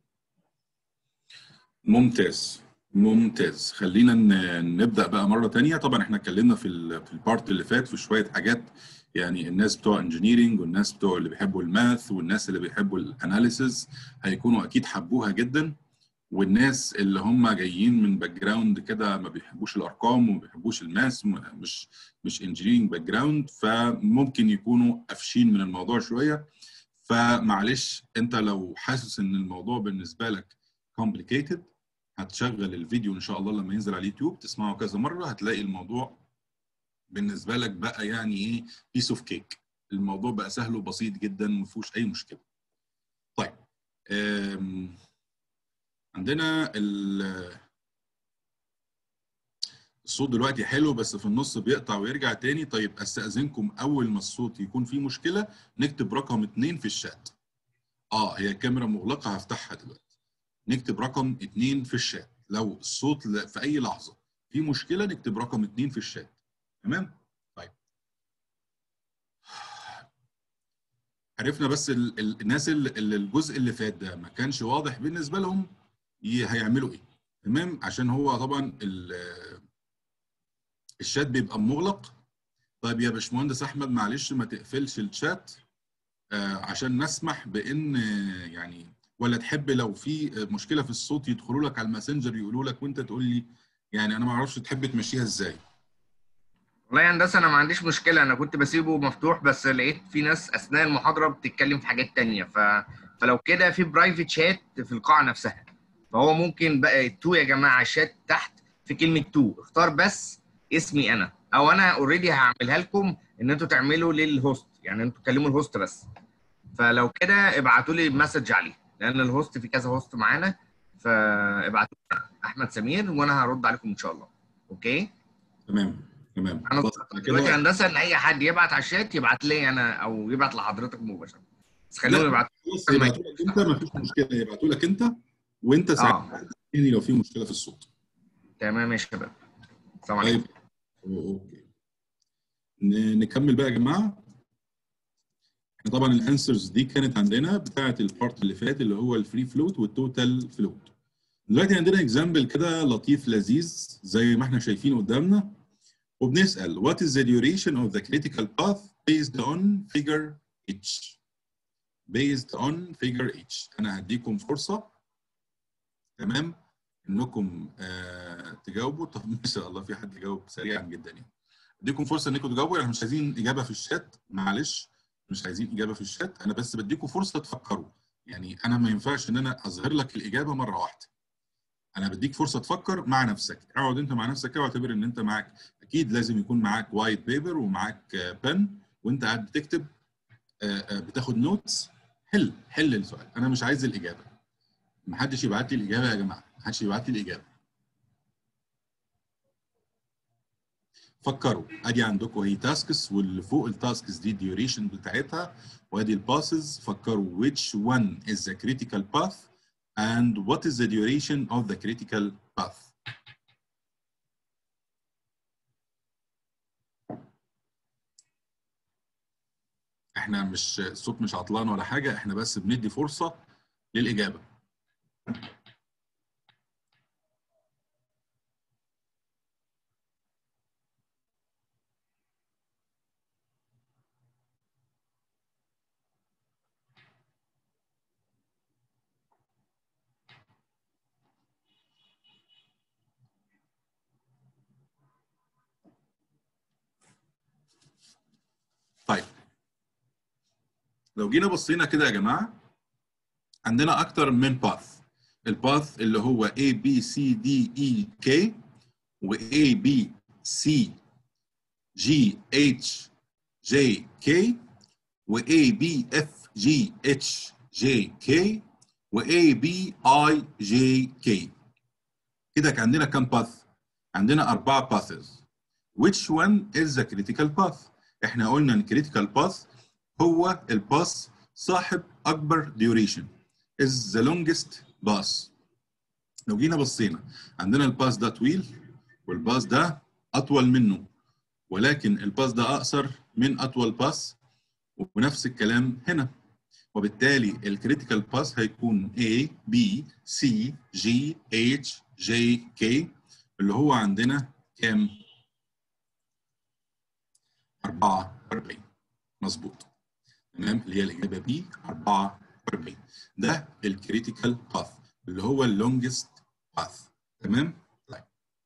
ممتاز ممتاز خلينا ن- نبدا بقى مره تانية طبعا احنا اتكلمنا في ال في البارت اللي فات في شويه حاجات يعني الناس بتوع انجينيرنج والناس بتوع اللي بيحبوا الماث والناس اللي بيحبوا الاناليسز هيكونوا اكيد حبوها جدا والناس اللي هم جايين من باك جراوند كده ما بيحبوش الارقام وما بيحبوش الماث م- مش مش انجينيرنج باك جراوند فممكن يكونوا قافشين من الموضوع شويه فمعلش انت لو حاسس ان الموضوع بالنسبه لك complicated هتشغل الفيديو ان شاء الله لما ينزل على اليوتيوب تسمعه كذا مره هتلاقي الموضوع بالنسبه لك بقى يعني ايه بيس اوف كيك الموضوع بقى سهل وبسيط جدا ما فيهوش اي مشكله طيب أم، عندنا ال- الصوت دلوقتي حلو بس في النص بيقطع ويرجع تاني طيب استاذنكم اول ما الصوت يكون فيه مشكله نكتب رقم اتنين في الشات اه هي الكاميرا مغلقه هفتحها دلوقتي نكتب رقم اتنين في الشات لو الصوت ل- في اي لحظه في مشكله نكتب رقم اتنين في الشات تمام طيب عرفنا بس ال ال الناس اللي اللي الجزء اللي فات ده ما كانش واضح بالنسبه لهم ي- هيعملوا ايه تمام عشان هو طبعا ال- الشات بيبقى مغلق طيب يا باشمهندس احمد معلش ما تقفلش الشات آه، عشان نسمح بان آه، يعني ولا تحب لو في آه، مشكله في الصوت يدخلوا لك على الماسنجر يقولوا لك وانت تقول لي يعني انا ما اعرفش تحب تمشيها ازاي والله يا هندسه انا ما عنديش مشكله انا كنت بسيبه مفتوح بس لقيت في ناس اثناء المحاضره بتتكلم في حاجات تانية ف... فلو كده في برايفت شات في القاعه نفسها فهو ممكن بقى التو يا جماعه شات تحت في كلمه تو اختار بس اسمي انا او انا اوريدي هعملها لكم ان انتوا تعملوا للهوست يعني انتوا تكلموا الهوست بس فلو كده ابعتوا لي مسج عليه لان الهوست في كذا هوست معانا فابعتوا لي احمد سمير وانا هرد عليكم ان شاء الله اوكي تمام تمام انا خلاص دلوقتي كده هندسه ان اي حد يبعت على الشات يبعت لي انا او يبعت لحضرتك مباشره بس خليهم لا. يبعتوا خلاص يبعتوا لك انت ما فيش مشكله يبعتوا لك انت وانت ساعتها اه يعني لو في مشكله في الصوت تمام يا شباب السلام عليكم طيب اوكي ن- نكمل بقى يا جماعه احنا طبعا الانسرز دي كانت عندنا بتاعه البارت اللي فات اللي هو الفري فلوت والتوتال فلوت دلوقتي عندنا اكزامبل كده لطيف لذيذ زي ما احنا شايفين قدامنا وبنسال what is the duration of the critical path based on figure H based on figure H انا هديكم فرصه تمام انكم آه تجاوبوا طب ما شاء الله في حد جاوب سريعا جدا يعني اديكم فرصه انكم تجاوبوا احنا مش عايزين اجابه في الشات معلش مش عايزين اجابه في الشات انا بس بديكم فرصه تفكروا يعني انا ما ينفعش ان انا اظهر لك الاجابه مره واحده انا بديك فرصه تفكر مع نفسك اقعد انت مع نفسك كده واعتبر ان انت معاك اكيد لازم يكون معاك وايت بيبر ومعاك بن وانت قاعد بتكتب آه، آه، بتاخد نوتس حل حل السؤال انا مش عايز الاجابه محدش يبعت لي الاجابه يا جماعه محدش يبعت لي الاجابه فكروا ادي عندكم هي تاسكس واللي فوق التاسكس دي الديوريشن بتاعتها وادي الباسز فكروا which one is the critical path and what is the duration of the critical path احنا مش الصوت مش عطلان ولا حاجه احنا بس بندي فرصه للاجابه طيب لو جينا بصينا كده يا جماعه عندنا اكتر من باث الباث اللي هو A B C D E K و A B C G H J K و A B F G H J K و A B I J K كده كان عندنا كام باث؟ عندنا أربعة باثز which one is the critical path؟ احنا قلنا ان critical path هو الباث صاحب أكبر duration is the longest path لو جينا بصينا عندنا الباث ده طويل والباث ده اطول منه ولكن الباس ده اقصر من اطول باس ونفس الكلام هنا وبالتالي الكريتيكال باس هيكون A B C G H J K اللي هو عندنا كام؟ 44 مظبوط تمام اللي هي الاجابه بي 44 ده الكريتيكال باث اللي هو اللونجست باث تمام؟ طيب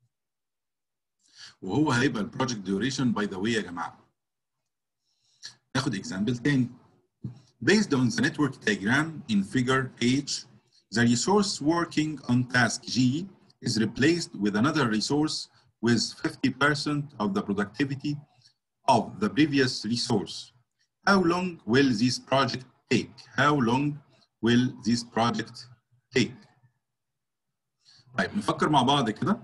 وهو هيبقى البروجكت ديوريشن باي ذا واي يا جماعه ناخد اكزامبل تاني Based on the network diagram in figure H, the resource working on task G is replaced with another resource with 50% of the productivity of the previous resource. How long will this project take? How long will this project take? طيب نفكر مع بعض كده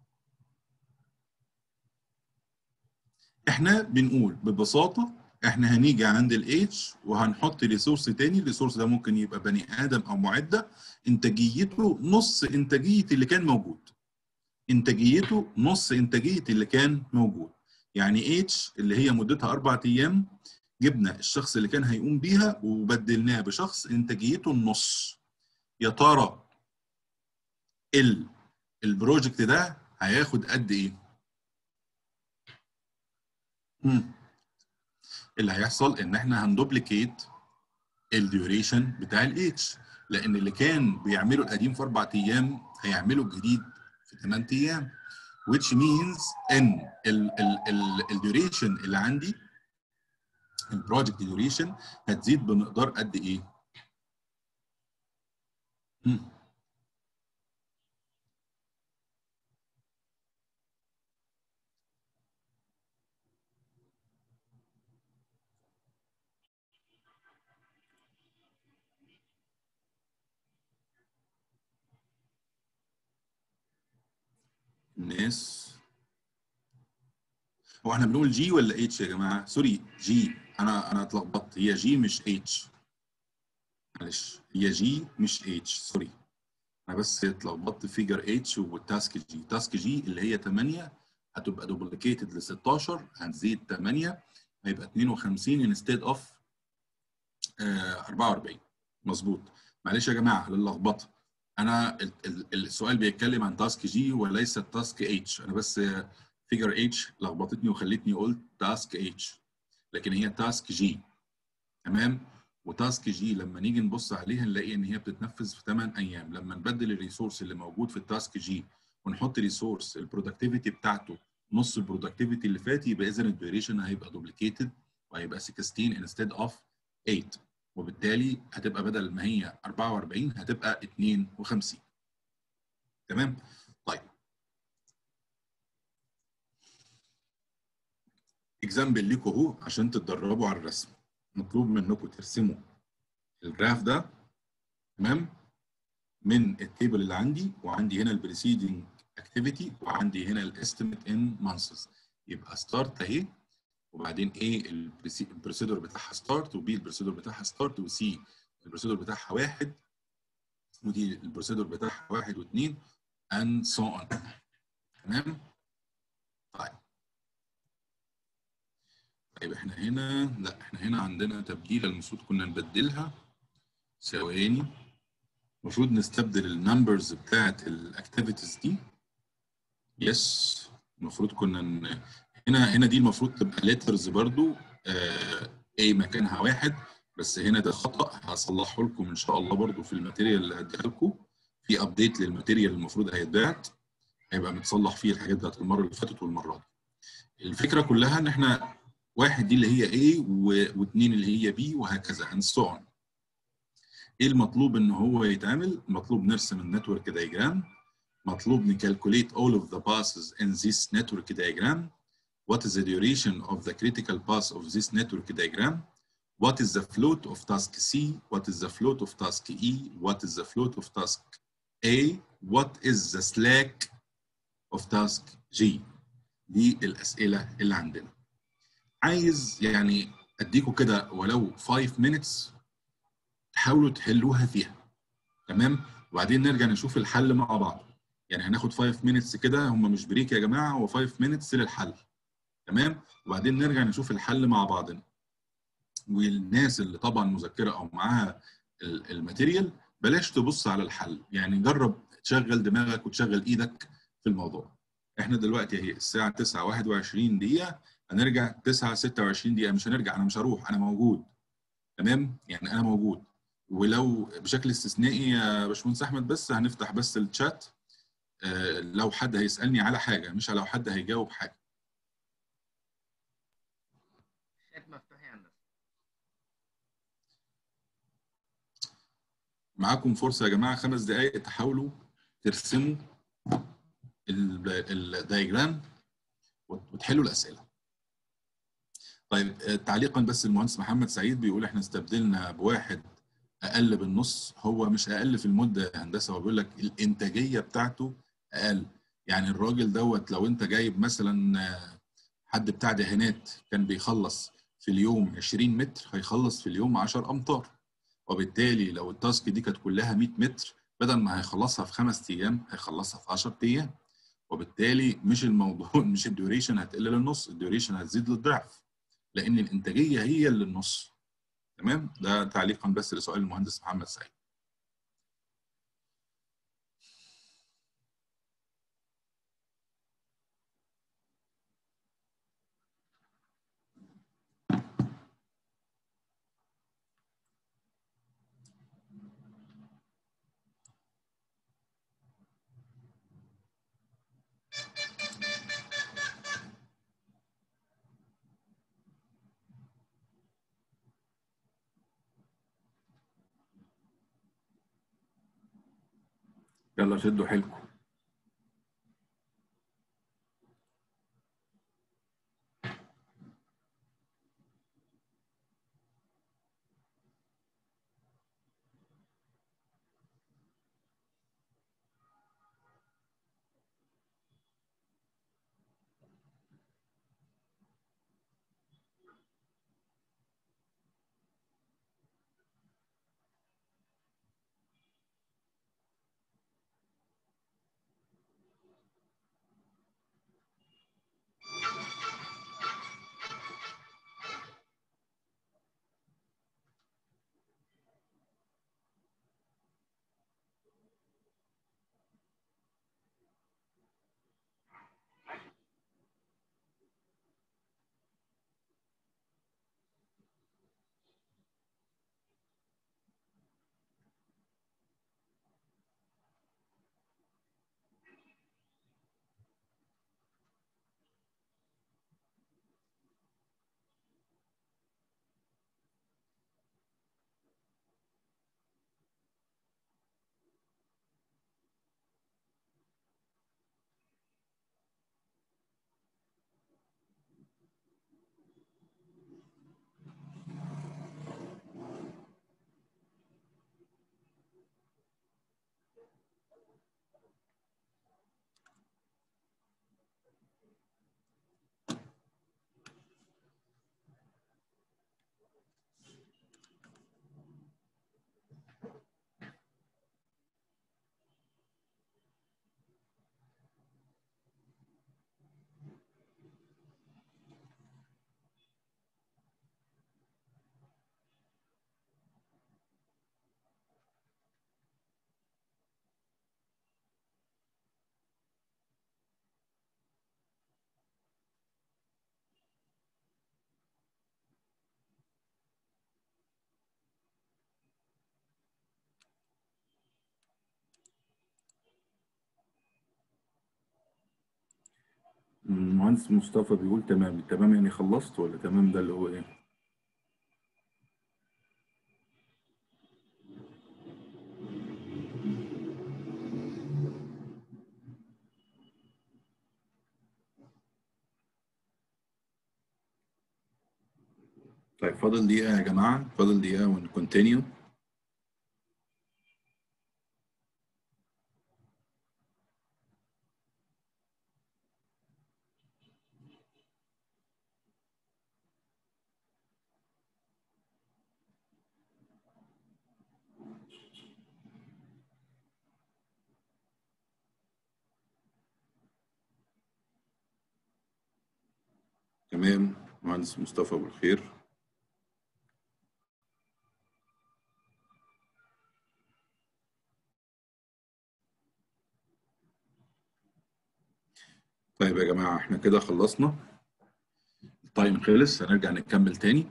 احنا بنقول ببساطه احنا هنيجي عند الاتش وهنحط ريسورس تاني الريسورس ده ممكن يبقى بني ادم او معده انتاجيته نص انتاجيه اللي كان موجود انتاجيته نص انتاجيه اللي كان موجود يعني اتش اللي هي مدتها اربع ايام جبنا الشخص اللي كان هيقوم بيها وبدلناه بشخص انتاجيته النص يا ترى ال البروجكت ده هياخد قد ايه؟ مم. اللي هيحصل ان احنا هندوبليكيت الديوريشن بتاع الاتش لان اللي كان بيعمله القديم في اربع ايام هيعمله الجديد في 8 ايام which means ان الديوريشن اللي عندي البروجكت ديوريشن هتزيد بمقدار قد ايه؟ مم. الناس هو احنا بنقول جي ولا اتش يا جماعه؟ سوري جي انا انا اتلخبطت هي جي مش اتش معلش هي جي مش اتش سوري انا بس اتلخبطت فيجر اتش والتاسك جي تاسك جي اللي هي 8 هتبقى دوبليكيتد ل 16 هتزيد 8 هيبقى 52 انستيد اوف 44 مظبوط معلش يا جماعه للخبطه انا السؤال بيتكلم عن تاسك جي وليس تاسك اتش انا بس فيجر اتش لخبطتني وخلتني قلت تاسك اتش لكن هي تاسك جي تمام وتاسك جي لما نيجي نبص عليها نلاقي ان هي بتتنفذ في 8 ايام لما نبدل الريسورس اللي موجود في التاسك جي ونحط ريسورس البرودكتيفيتي بتاعته نص البرودكتيفيتي اللي فات يبقى اذا الديوريشن هيبقى دوبليكيتد وهيبقى 16 انستيد اوف 8 وبالتالي هتبقى بدل ما هي 44 هتبقى 52 تمام طيب اكزامبل ليكوا اهو عشان تتدربوا على الرسم مطلوب منكم ترسموا الجراف ده تمام من التيبل اللي عندي وعندي هنا البريسيدنج اكتيفيتي وعندي هنا الاستيميت ان مانثس يبقى ستارت اهي وبعدين ايه البروسيدور بتاعها ستارت وبي البروسيدور بتاعها ستارت وسي البروسيدور بتاعها واحد ودي البروسيدور بتاعها واحد واثنين and so on تمام طيب طيب احنا هنا لا احنا هنا عندنا تبديله المفروض كنا نبدلها ثواني المفروض نستبدل النمبرز بتاعت الاكتيفيتيز دي يس المفروض كنا ن... هنا هنا دي المفروض تبقى ليترز برضو آه A مكانها واحد بس هنا ده خطأ هصلحه لكم ان شاء الله برضو في الماتيريال اللي هديها لكم في ابديت للماتيريال المفروض هيتبعت هيبقى متصلح فيه الحاجات بتاعت المره اللي فاتت والمره دي الفكره كلها ان احنا واحد دي اللي هي A واثنين اللي هي B وهكذا and so on ايه المطلوب ان هو يتعمل مطلوب نرسم النتورك دايجرام مطلوب نكالكوليت all of the passes in this network diagram what is the duration of the critical path of this network diagram what is the float of task C what is the float of task E what is the float of task A what is the slack of task G دي الاسئله اللي عندنا عايز يعني اديكم كده ولو 5 minutes تحاولوا تحلوها فيها تمام وبعدين نرجع نشوف الحل مع بعض يعني هناخد 5 مينتس كده هم مش بريك يا جماعه هو 5 مينتس للحل تمام وبعدين نرجع نشوف الحل مع بعضنا والناس اللي طبعا مذكره او معاها ال- الماتيريال بلاش تبص على الحل يعني جرب تشغل دماغك وتشغل ايدك في الموضوع احنا دلوقتي اهي الساعه 9 21 دقيقه هنرجع 9 26 دقيقه مش هنرجع انا مش هروح انا موجود تمام يعني انا موجود ولو بشكل استثنائي يا باشمهندس احمد بس هنفتح بس الشات آه، لو حد هيسالني على حاجه مش لو حد هيجاوب حاجه الشات مفتوح يا هندسه معاكم فرصه يا جماعه خمس دقائق تحاولوا ترسموا ال- الدايجرام وت- وتحلوا الاسئله. طيب آه، تعليقا بس المهندس محمد سعيد بيقول احنا استبدلنا بواحد اقل بالنص هو مش اقل في المده يا هندسه هو بيقول لك الانتاجيه بتاعته اقل يعني الراجل دوت لو انت جايب مثلا آه، حد بتاع دهانات كان بيخلص في اليوم 20 متر هيخلص في اليوم 10 امتار وبالتالي لو التاسك دي كانت كلها 100 متر بدل ما هيخلصها في خمس ايام هيخلصها في 10 ايام وبالتالي مش الموضوع مش الديوريشن هتقل للنص الديوريشن هتزيد للضعف لان الانتاجيه هي اللي النص تمام ده تعليقا بس لسؤال المهندس محمد سعيد يلا شدوا حيلكم المهندس مصطفى بيقول تمام تمام يعني خلصت ولا تمام ده اللي هو ايه طيب فاضل دقيقة يا جماعة فاضل دقيقة ونكونتينيو تمام مهندس مصطفى بالخير طيب يا جماعة احنا كده خلصنا التايم خلص هنرجع نكمل تاني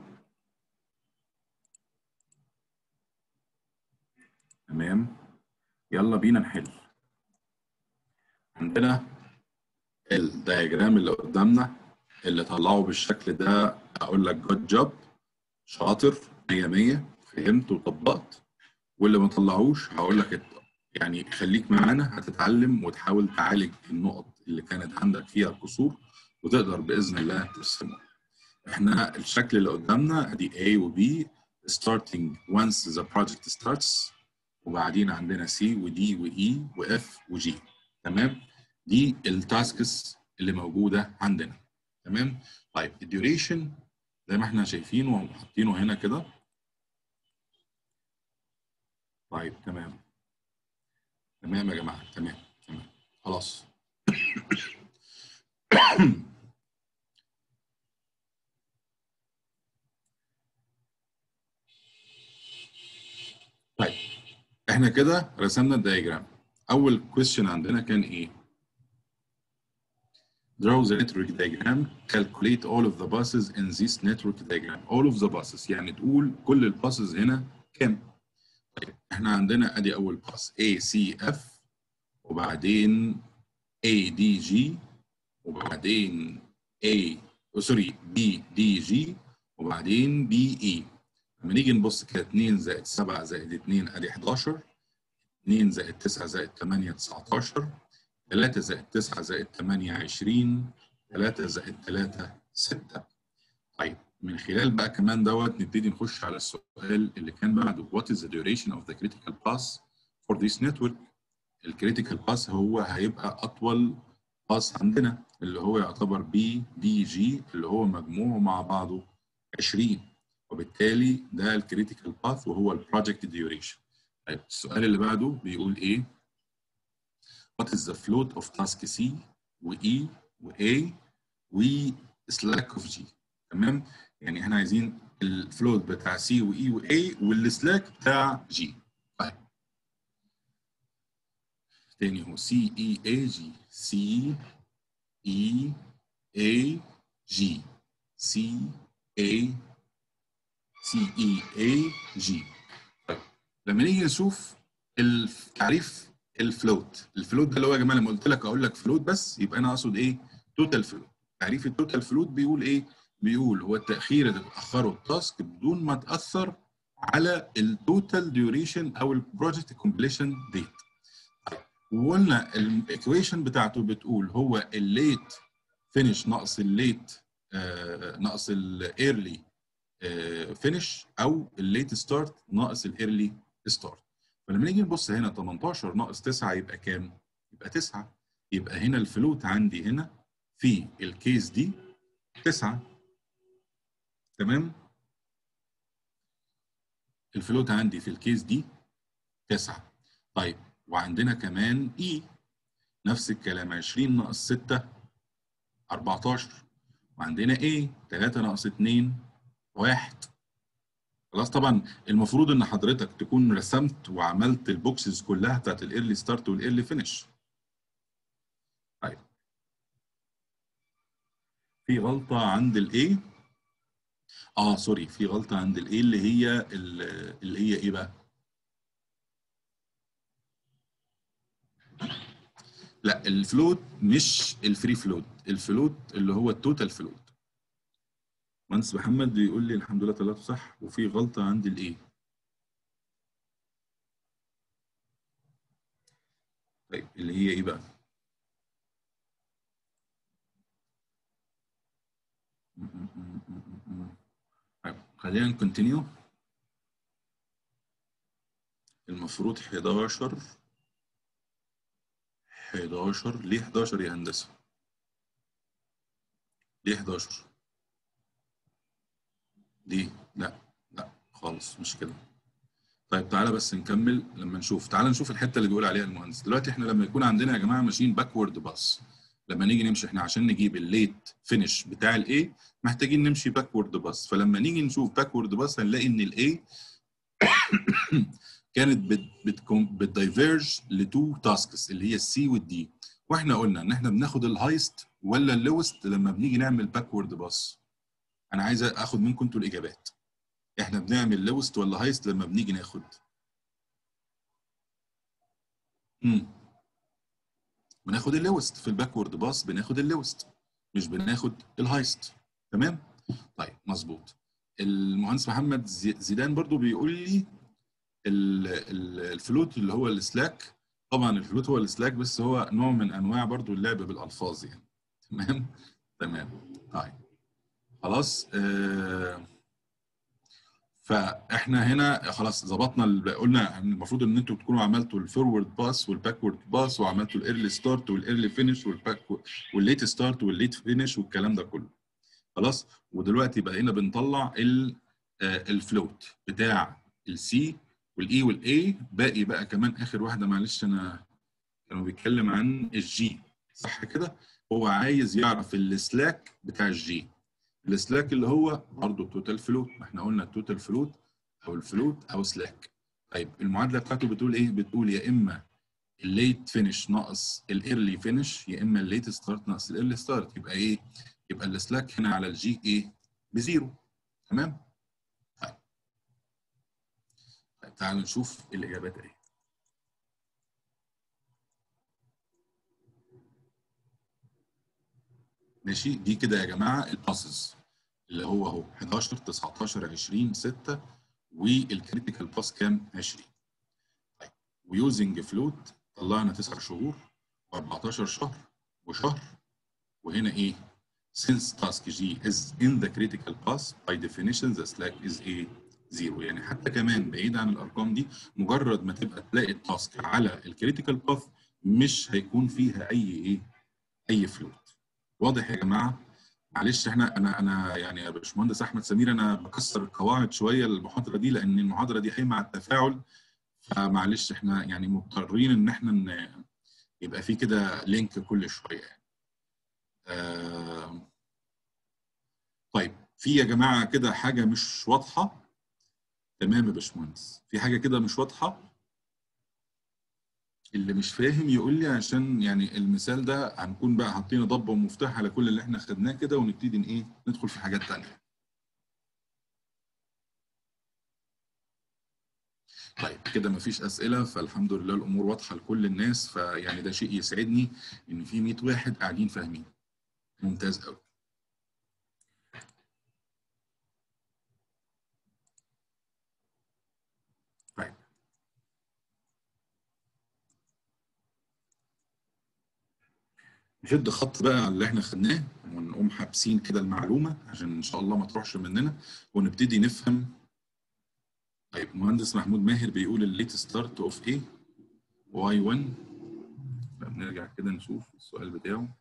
تمام يلا بينا نحل عندنا الدياجرام اللي قدامنا اللي طلعه بالشكل ده اقول لك جود جوب شاطر 100 100 فهمت وطبقت واللي ما طلعوش هقول لك ات- يعني خليك معانا هتتعلم وتحاول تعالج النقط اللي كانت عندك فيها القصور وتقدر باذن الله ترسمها. احنا الشكل اللي قدامنا ادي A و B starting once the project starts وبعدين عندنا C و D و E و F و G تمام؟ دي التاسكس اللي موجوده عندنا تمام؟ طيب الديوريشن زي ما احنا شايفينه وحاطينه هنا كده طيب تمام تمام يا جماعه تمام تمام خلاص طيب احنا كده رسمنا الدايجرام اول كويستشن عندنا كان ايه Draw the network diagram. Calculate all of the buses in this network diagram. All of the buses يعني تقول كل الباسز هنا كام؟ طيب احنا عندنا ادي اول باس A C F وبعدين A D G وبعدين A سوري B D G وبعدين B E لما نيجي نبص كده 2 زائد 7 زائد 2 ادي 11 2 زائد 9 زائد 8 19 3 زائد 9 زائد 8 20 3 زائد 3 6 طيب من خلال بقى كمان دوت نبتدي نخش على السؤال اللي كان بعده what is the duration of the critical path for this network الكريتيكال باس هو هيبقى اطول باس عندنا اللي هو يعتبر بي دي جي اللي هو مجموعه مع بعضه 20 وبالتالي ده الكريتيكال باث وهو البروجكت ديوريشن طيب السؤال اللي بعده بيقول ايه what is the float of task C و E و A و slack of G تمام يعني احنا عايزين الفلوت بتاع C و E و A والسلاك بتاع G طيب تاني هو C E A G C E A G C A C E A G طيب لما نيجي نشوف التعريف الفلوت الفلوت ده اللي هو يا جماعه لما قلت لك اقول لك فلوت بس يبقى انا اقصد ايه توتال فلوت تعريف التوتال فلوت بيقول ايه بيقول هو التاخير اللي تاخره التاسك بدون ما تاثر على التوتال ديوريشن او البروجكت كومبليشن ديت وقلنا الايكويشن بتاعته بتقول هو الليت فينش ناقص الليت آه ناقص الايرلي فينش او الليت ستارت ناقص الايرلي ستارت فلما نيجي نبص هنا 18 ناقص 9 يبقى كام؟ يبقى 9 يبقى هنا الفلوت عندي هنا في الكيس دي 9 تمام؟ الفلوت عندي في الكيس دي 9 طيب وعندنا كمان اي نفس الكلام 20 ناقص 6 14 وعندنا ايه 3 ناقص 2 1 خلاص طبعا المفروض ان حضرتك تكون رسمت وعملت البوكسز كلها بتاعت الايرلي ستارت والايرلي فينش طيب في غلطه عند الايه اه سوري في غلطه عند الايه اللي هي اللي هي ايه بقى لا الفلوت مش الفري فلوت الفلوت اللي هو التوتال فلوت مهندس محمد بيقول لي الحمد لله طلعته صح وفي غلطه عند الايه طيب اللي هي ايه بقى طيب خلينا نكونتينيو المفروض 11 11 ليه 11 يا هندسه ليه 11 دي لا لا خالص مش كده طيب تعالى بس نكمل لما نشوف تعالى نشوف الحته اللي بيقول عليها المهندس دلوقتي احنا لما يكون عندنا يا جماعه ماشيين باكورد باس لما نيجي نمشي احنا عشان نجيب الليت فينش بتاع الاي محتاجين نمشي باكورد باس فلما نيجي نشوف باكورد باس هنلاقي ان الاي كانت بت بتكون بتدايفيرج لتو تاسكس اللي هي السي والدي واحنا قلنا ان احنا بناخد الهايست ولا اللوست لما بنيجي نعمل باكورد باس انا عايز اخد منكم انتوا الاجابات احنا بنعمل لوست ولا هايست لما بنيجي ناخد امم بناخد اللوست في الباكورد باس بناخد اللوست مش بناخد الهايست تمام طيب مظبوط المهندس محمد زيدان برضو بيقول لي الفلوت اللي هو السلاك طبعا الفلوت هو السلاك بس هو نوع من انواع برضو اللعب بالالفاظ يعني تمام تمام طيب خلاص آه فاحنا هنا خلاص ظبطنا قلنا المفروض ان انتوا تكونوا عملتوا الفورورد باس والباكورد باس وعملتوا الايرلي ستارت والايرلي فينش والباك والليت ستارت والليت فينش والكلام ده كله خلاص ودلوقتي بقينا بنطلع الفلوت بتاع السي والاي والاي باقي بقى كمان اخر واحده معلش انا كانوا بيتكلم عن الجي صح كده هو عايز يعرف السلاك بتاع الجي السلاك اللي هو برضه التوتال فلوت ما احنا قلنا التوتال فلوت او الفلوت او سلاك طيب المعادله بتاعته بتقول ايه بتقول يا اما الليت فينش ناقص الايرلي فينش يا اما الليت ستارت ناقص الايرلي ستارت يبقى ايه يبقى السلاك هنا على الجي ايه بزيرو تمام طيب طيب تعالوا نشوف الاجابات ايه ماشي دي كده يا جماعه الباسز اللي هو اهو 11 19 20 6 والكريتيكال باس كام 20 طيب ويوزنج فلوت طلعنا 9 شهور و14 شهر وشهر وهنا ايه since task G is in the critical path by definition the slack is a zero يعني حتى كمان بعيد عن الارقام دي مجرد ما تبقى تلاقي التاسك على الكريتيكال باث مش هيكون فيها اي ايه اي فلوت واضح يا جماعه معلش احنا انا انا يعني يا باشمهندس احمد سمير انا بكسر القواعد شويه للمحاضره دي لان المحاضره دي قايمه على التفاعل فمعلش احنا يعني مضطرين ان احنا ن... يبقى في كده لينك كل شويه يعني. آه... طيب في يا جماعه كده حاجه مش واضحه تمام يا باشمهندس في حاجه كده مش واضحه اللي مش فاهم يقول لي عشان يعني المثال ده هنكون بقى حاطين ضبه ومفتاح على كل اللي احنا خدناه كده ونبتدي ايه ندخل في حاجات تانية طيب كده مفيش اسئله فالحمد لله الامور واضحه لكل الناس فيعني ده شيء يسعدني ان في 100 واحد قاعدين فاهمين ممتاز قوي طيب نشد خط بقى على اللي احنا خدناه ونقوم حابسين كده المعلومه عشان ان شاء الله ما تروحش مننا ونبتدي نفهم طيب مهندس محمود ماهر بيقول الليت ستارت اوف ايه واي 1 نرجع كده نشوف السؤال بتاعه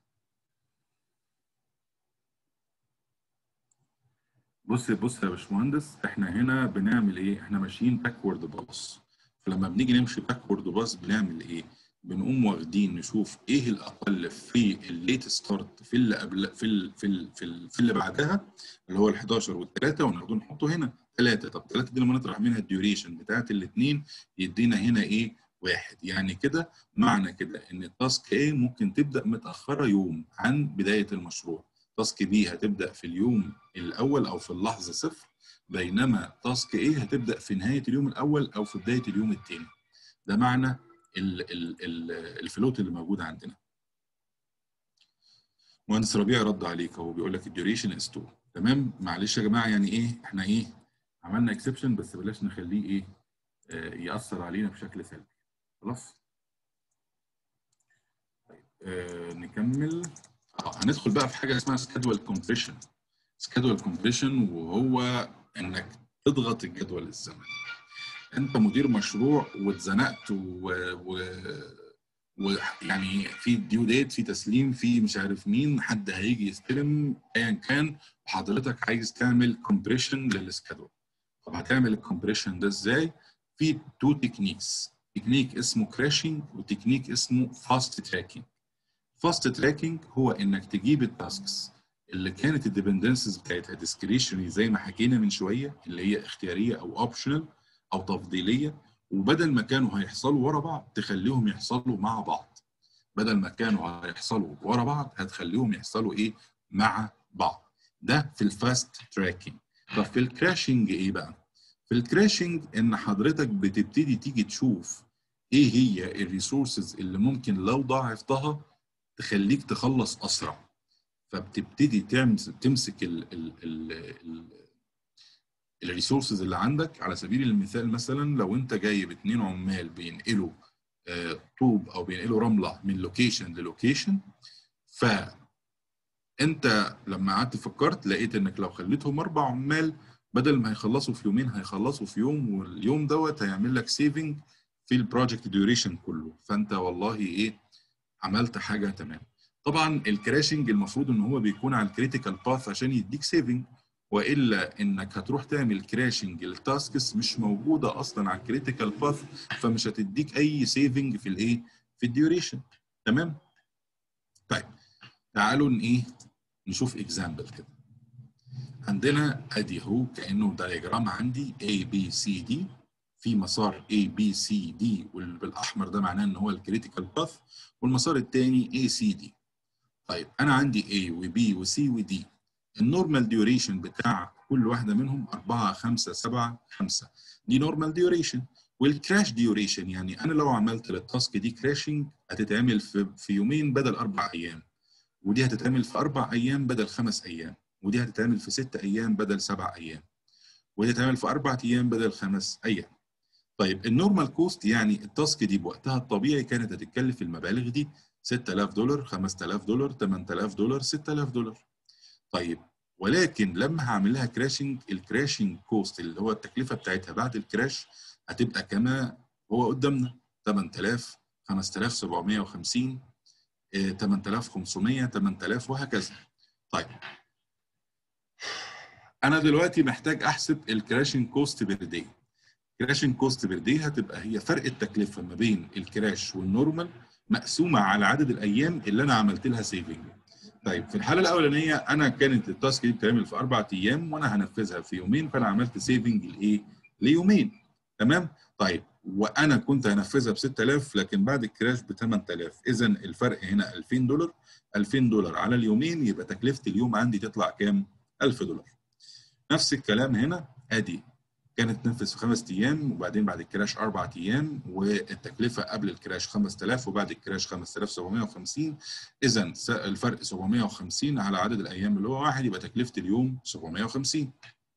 بص بص يا باشمهندس احنا هنا بنعمل ايه احنا ماشيين باكورد باص فلما بنيجي نمشي باكورد باص بنعمل ايه بنقوم واخدين نشوف ايه الاقل في الليت ستارت في اللي قبل في ال في ال في, ال في اللي بعدها اللي هو ال 11 وال3 وناخده نحطه هنا 3 طب 3 دي لما نطرح منها الديوريشن بتاعت الاثنين يدينا هنا ايه واحد يعني كده معنى كده ان التاسك A ممكن تبدا متاخره يوم عن بدايه المشروع تاسك B هتبدا في اليوم الاول او في اللحظه صفر بينما تاسك A هتبدا في نهايه اليوم الاول او في بدايه اليوم الثاني ده معنى ال ال ال الفلوت اللي موجود عندنا مهندس ربيع رد عليك هو بيقول لك الديوريشن از 2 تمام معلش يا جماعه يعني ايه احنا ايه عملنا اكسبشن بس بلاش نخليه ايه آه ياثر علينا بشكل سلبي خلاص طيب آه نكمل اه هندخل بقى في حاجه اسمها سكادول كومبريشن سكادول كومبريشن وهو انك تضغط الجدول الزمني انت مدير مشروع واتزنقت ويعني و... في ديو ديت في تسليم في مش عارف مين حد هيجي يستلم ايا كان وحضرتك عايز تعمل كومبريشن للسكادول طب هتعمل الكومبريشن ده ازاي؟ في تو تكنيكس تكنيك اسمه كراشنج وتكنيك اسمه فاست تراكنج فاست تراكنج هو انك تجيب التاسكس اللي كانت الديبندنسز بتاعتها ديسكريشنري زي ما حكينا من شويه اللي هي اختياريه او اوبشنال او تفضيليه وبدل ما كانوا هيحصلوا ورا بعض تخليهم يحصلوا مع بعض بدل ما كانوا هيحصلوا ورا بعض هتخليهم يحصلوا ايه مع بعض ده في الفاست تراكنج طب في الكراشنج ايه بقى في الكراشنج ان حضرتك بتبتدي تيجي تشوف ايه هي الريسورسز اللي ممكن لو ضاعفتها تخليك تخلص اسرع فبتبتدي تمسك تمسك ال ال ال ال الريسورسز اللي عندك على سبيل المثال مثلا لو انت جايب اتنين عمال بينقلوا آه، طوب او بينقلوا رمله من لوكيشن للوكيشن ف انت لما قعدت فكرت لقيت انك لو خليتهم اربع عمال بدل ما هيخلصوا في يومين هيخلصوا في يوم واليوم دوت هيعمل لك سيفنج في البروجكت ديوريشن كله فانت والله ايه عملت حاجه تمام طبعا الكراشنج المفروض ان هو بيكون على الكريتيكال باث عشان يديك سيفنج والا انك هتروح تعمل كراشنج التاسكس مش موجوده اصلا على الكريتيكال باث فمش هتديك اي سيفنج في الايه في الديوريشن تمام طيب تعالوا ن- ايه نشوف اكزامبل كده عندنا ادي هو كانه دايجرام عندي A B C D في مسار A B C D وبالاحمر ده معناه ان هو الكريتيكال باث والمسار الثاني A C D طيب انا عندي A و B و C و D النورمال ديوريشن بتاع كل واحده منهم 4 5 7 5 دي نورمال ديوريشن والكراش ديوريشن يعني انا لو عملت للتاسك دي كراشنج هتتعمل في في يومين بدل اربع ايام ودي هتتعمل في اربع ايام بدل خمس ايام ودي هتتعمل في ست ايام بدل سبع ايام ودي هتتعمل في اربع ايام بدل خمس ايام طيب النورمال كوست يعني التاسك دي بوقتها الطبيعي كانت هتتكلف المبالغ دي 6000 دولار 5000 دولار 8000 دولار 6000 دولار طيب ولكن لما هعمل لها كراشنج الكراشنج كوست اللي هو التكلفه بتاعتها بعد الكراش هتبقى كما هو قدامنا 8000 5750 آه، 8500 8000 وهكذا طيب انا دلوقتي محتاج احسب الكراشنج كوست بير داي كراشنج كوست بير داي هتبقى هي فرق التكلفه ما بين الكراش والنورمال مقسومه على عدد الايام اللي انا عملت لها سيفنج طيب في الحاله الاولانيه انا كانت التاسك دي بتتعمل في اربع ايام وانا هنفذها في يومين فانا عملت سيفنج لايه؟ ليومين تمام؟ طيب وانا كنت هنفذها ب 6000 لكن بعد الكراش ب 8000 اذا الفرق هنا 2000 دولار 2000 دولار على اليومين يبقى تكلفه اليوم عندي تطلع كام؟ 1000 دولار نفس الكلام هنا ادي كانت تنفذ في خمس ايام وبعدين بعد الكراش اربع ايام والتكلفه قبل الكراش 5000 وبعد الكراش 5750 اذا الفرق 750 على عدد الايام اللي هو واحد يبقى تكلفه اليوم 750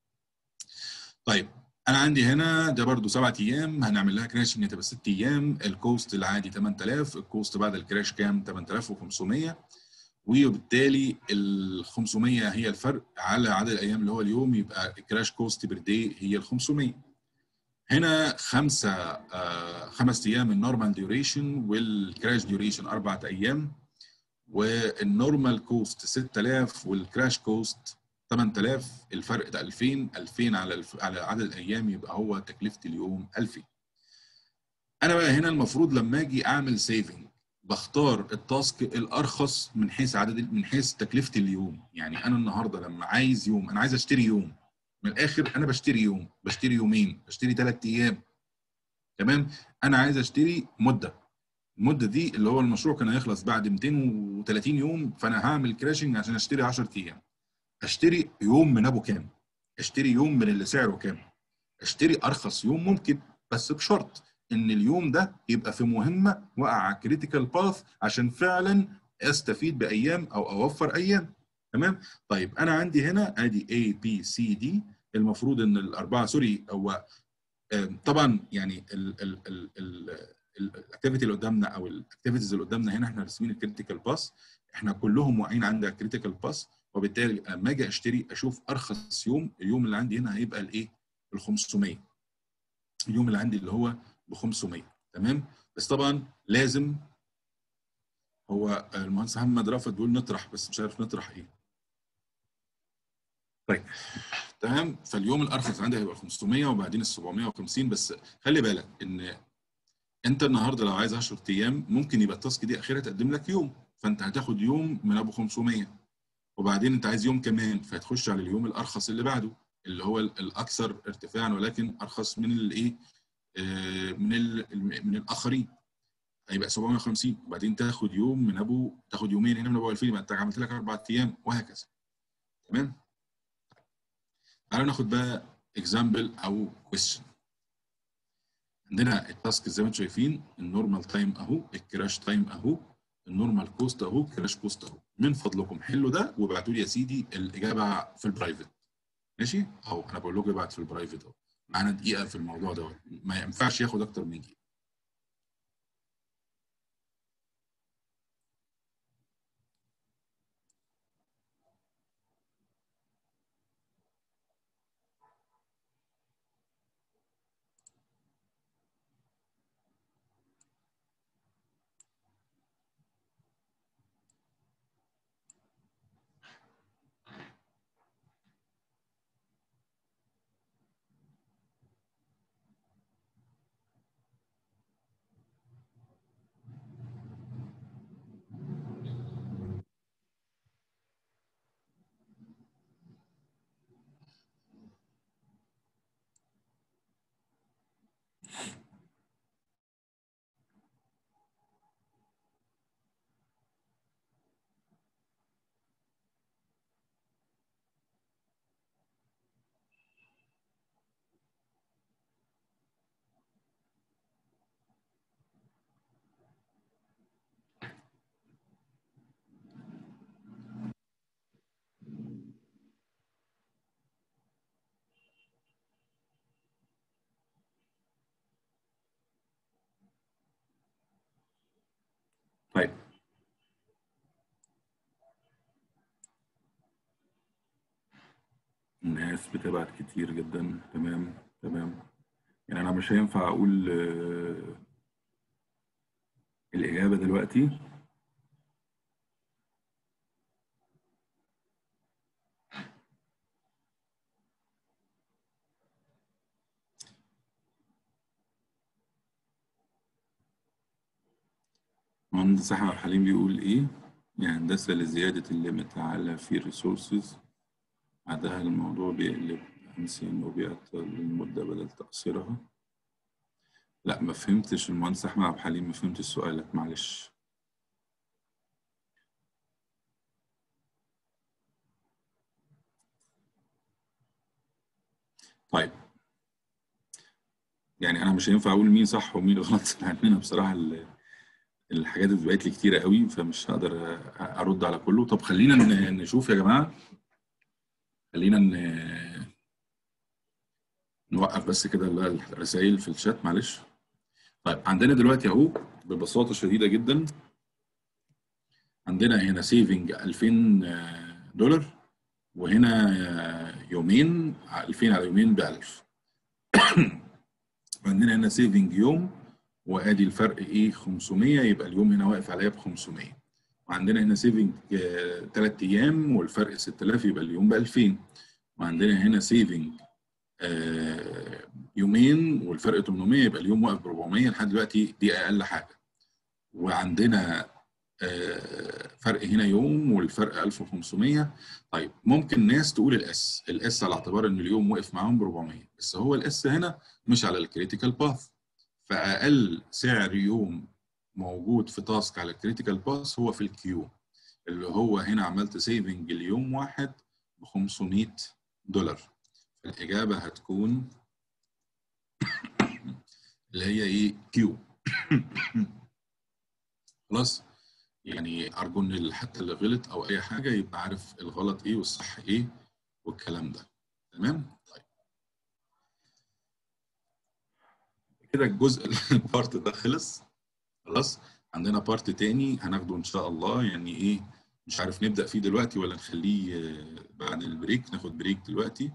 طيب انا عندي هنا ده برضو سبعة ايام هنعمل لها كراشنج هتبقى ست ايام الكوست العادي 8000 الكوست بعد الكراش كام 8500 وبالتالي ال 500 هي الفرق على عدد الايام اللي هو اليوم يبقى الكراش كوست بير داي هي ال 500 هنا خمسه آه خمس ايام النورمال ديوريشن والكراش ديوريشن اربع ايام والنورمال كوست 6000 والكراش كوست 8000 الفرق ده 2000 2000 على الف... على عدد الايام يبقى هو تكلفه اليوم 2000 انا بقى هنا المفروض لما اجي اعمل سيفنج بختار التاسك الارخص من حيث عدد من حيث تكلفه اليوم يعني انا النهارده لما عايز يوم انا عايز اشتري يوم من الاخر انا بشتري يوم بشتري يومين بشتري ثلاث ايام تمام انا عايز اشتري مده المده دي اللي هو المشروع كان هيخلص بعد 230 يوم فانا هعمل كراشنج عشان اشتري 10 ايام اشتري يوم من ابو كام اشتري يوم من اللي سعره كام اشتري ارخص يوم ممكن بس بشرط ان اليوم ده يبقى في مهمه وقع على كريتيكال باث عشان فعلا استفيد بايام او اوفر ايام تمام طيب انا عندي هنا ادي A B C D المفروض ان الاربعه سوري هو طبعا يعني الاكتيفيتي اللي قدامنا او الاكتيفيتيز اللي قدامنا هنا احنا راسمين الكريتيكال باس احنا كلهم واقعين عند الكريتيكال باس وبالتالي لما اجي اشتري اشوف ارخص يوم اليوم اللي عندي هنا هيبقى الايه ال 500 اليوم اللي عندي اللي هو ب 500 تمام بس طبعا لازم هو المهندس محمد رافت بيقول نطرح بس مش عارف نطرح ايه طيب تمام فاليوم الارخص عندي هيبقى 500 وبعدين ال 750 بس خلي بالك ان انت النهارده لو عايز 10 ايام ممكن يبقى التاسك دي اخرها تقدم لك يوم فانت هتاخد يوم من ابو 500 وبعدين انت عايز يوم كمان فهتخش على اليوم الارخص اللي بعده اللي هو الاكثر ارتفاعا ولكن ارخص من الايه آه، من ال من الاخرين هيبقى 750 وبعدين تاخد يوم من ابو تاخد يومين هنا من ابو 2000 يبقى انت عملت لك اربع ايام وهكذا تمام تعالوا ناخد بقى اكزامبل او كويستشن عندنا التاسك زي ما انتم شايفين النورمال تايم اهو الكراش تايم اهو النورمال كوست اهو كراش كوست اهو من فضلكم حلوا ده وابعتوا لي يا سيدي الاجابه في البرايفت ماشي اهو انا بقول لكم ابعت في البرايفت اهو معانا دقيقه في الموضوع دوت ما ينفعش ياخد اكتر من دقيقه طيب الناس بتبعت كتير جدا تمام تمام يعني انا مش هينفع اقول آه، الاجابه دلوقتي مهندس احمد حليم بيقول ايه يعني هندسه لزياده الليمت على في ريسورسز بعدها الموضوع بيقلب أنسي إنه بيعطل المدة بدل تقصيرها لا ما فهمتش المهندس أحمد عبد الحليم ما فهمتش سؤالك معلش طيب يعني أنا مش هينفع أقول مين صح ومين غلط لأن أنا بصراحة ال- الحاجات دي بقت لي كتيرة قوي فمش هقدر أرد على كله طب خلينا ن- نشوف يا جماعة خلينا ن- نوقف بس كده الرسائل في الشات معلش طيب عندنا دلوقتي اهو ببساطه شديده جدا عندنا هنا سيفنج 2000 دولار وهنا يومين 2000 على يومين ب 1000 وعندنا هنا سيفنج يوم وادي الفرق ايه 500 يبقى اليوم هنا واقف عليا ب 500 وعندنا هنا سيفنج 3 ايام والفرق 6000 يبقى اليوم ب 2000 وعندنا هنا سيفنج آه، يومين والفرق 800 يبقى اليوم واقف ب 400 لحد دلوقتي دي اقل حاجه وعندنا آه، فرق هنا يوم والفرق 1500 طيب ممكن ناس تقول الاس الاس على اعتبار ان اليوم وقف معاهم ب 400 بس هو الاس هنا مش على الكريتيكال باث فاقل سعر يوم موجود في تاسك على الكريتيكال باث هو في الكيو اللي هو هنا عملت سيفنج اليوم واحد ب 500 دولار الإجابة هتكون اللي هي إيه كيو خلاص يعني أرجو إن اللي- حتى اللي غلط أو أي حاجة يبقى عارف الغلط إيه والصح إيه والكلام ده تمام طيب كده الجزء البارت ده خلص خلاص عندنا بارت تاني هناخده إن شاء الله يعني إيه مش عارف نبدأ فيه دلوقتي ولا نخليه آه، بعد البريك ناخد بريك دلوقتي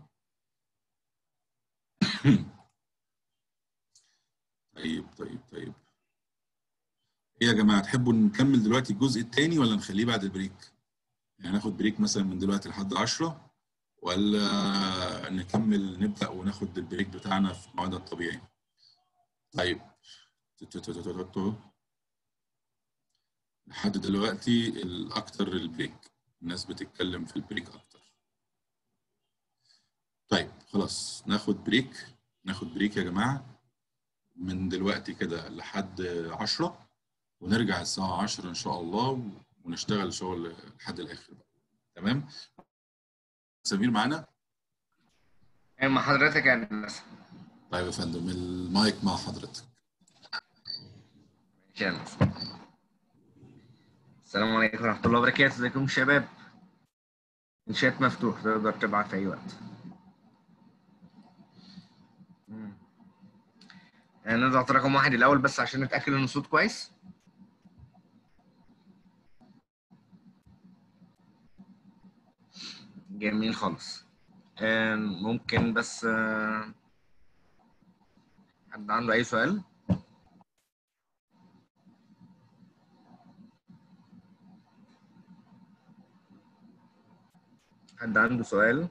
طيب طيب طيب ايه يا جماعه تحبوا نكمل دلوقتي الجزء الثاني ولا نخليه بعد البريك يعني ناخد بريك مثلا من دلوقتي لحد 10 ولا نكمل نبدا وناخد البريك بتاعنا في ميعادنا الطبيعي طيب لحد دلوقتي الاكتر البريك الناس بتتكلم في البريك اكتر طيب خلاص ناخد بريك ناخد بريك يا جماعه من دلوقتي كده لحد 10 ونرجع الساعه 10 ان شاء الله ونشتغل شغل لحد الاخر بقى. تمام سمير معانا ايوه مع حضرتك يا هندسه طيب يا فندم المايك مع حضرتك ماشي يا هندسه السلام عليكم ورحمه الله وبركاته ازيكم يا شباب الشات مفتوح تقدر تبعت في اي وقت مم. يعني نضغط رقم واحد الاول بس عشان نتاكد ان الصوت كويس جميل خالص آه، ممكن بس آه، حد عنده اي سؤال حد عنده سؤال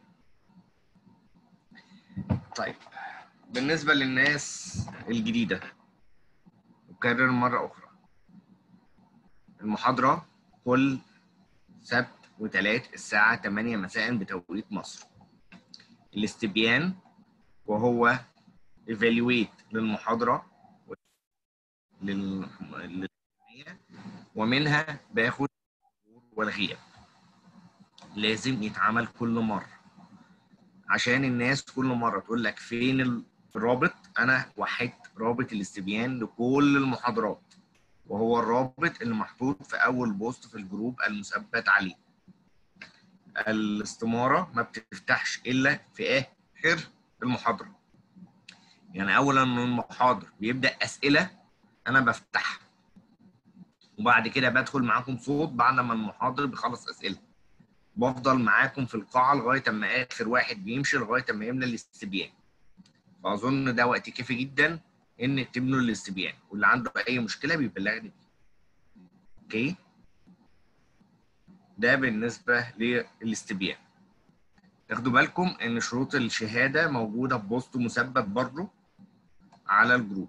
طيب بالنسبة للناس الجديدة أكرر مرة أخرى المحاضرة كل سبت وتلات الساعة 8 مساء بتوقيت مصر الاستبيان وهو evaluate للمحاضرة لل... لل... ومنها باخد والغياب لازم يتعمل كل مرة عشان الناس كل مرة تقول لك فين الرابط أنا وحدت رابط الاستبيان لكل المحاضرات وهو الرابط اللي محطوط في أول بوست في الجروب المثبت عليه الاستمارة ما بتفتحش إلا في آخر المحاضرة يعني أولا من المحاضر بيبدأ أسئلة أنا بفتحها وبعد كده بدخل معاكم صوت بعد ما المحاضر بيخلص أسئلة بفضل معاكم في القاعة لغاية أما آخر واحد بيمشي لغاية أما يملى الاستبيان فأظن ده وقت كافي جدا إن تملوا الاستبيان واللي عنده أي مشكلة بيبلغني بيه. أوكي ده بالنسبة للاستبيان تاخدوا بالكم إن شروط الشهادة موجودة في بوست مثبت برضه على الجروب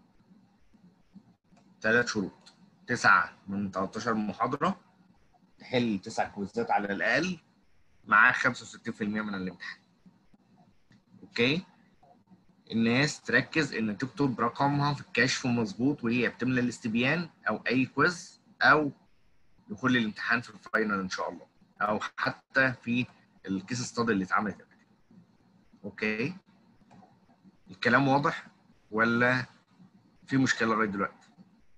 ثلاث شروط تسعة من 13 محاضرة تحل تسع كويزات على الأقل مع 65% من الامتحان اوكي الناس تركز ان تكتب رقمها في الكشف مظبوط وهي بتملى الاستبيان او اي كويز او دخول الامتحان في الفاينل ان شاء الله او حتى في الكيس ستادي اللي اتعملت قبل كده. اوكي الكلام واضح ولا في مشكله لغايه دلوقتي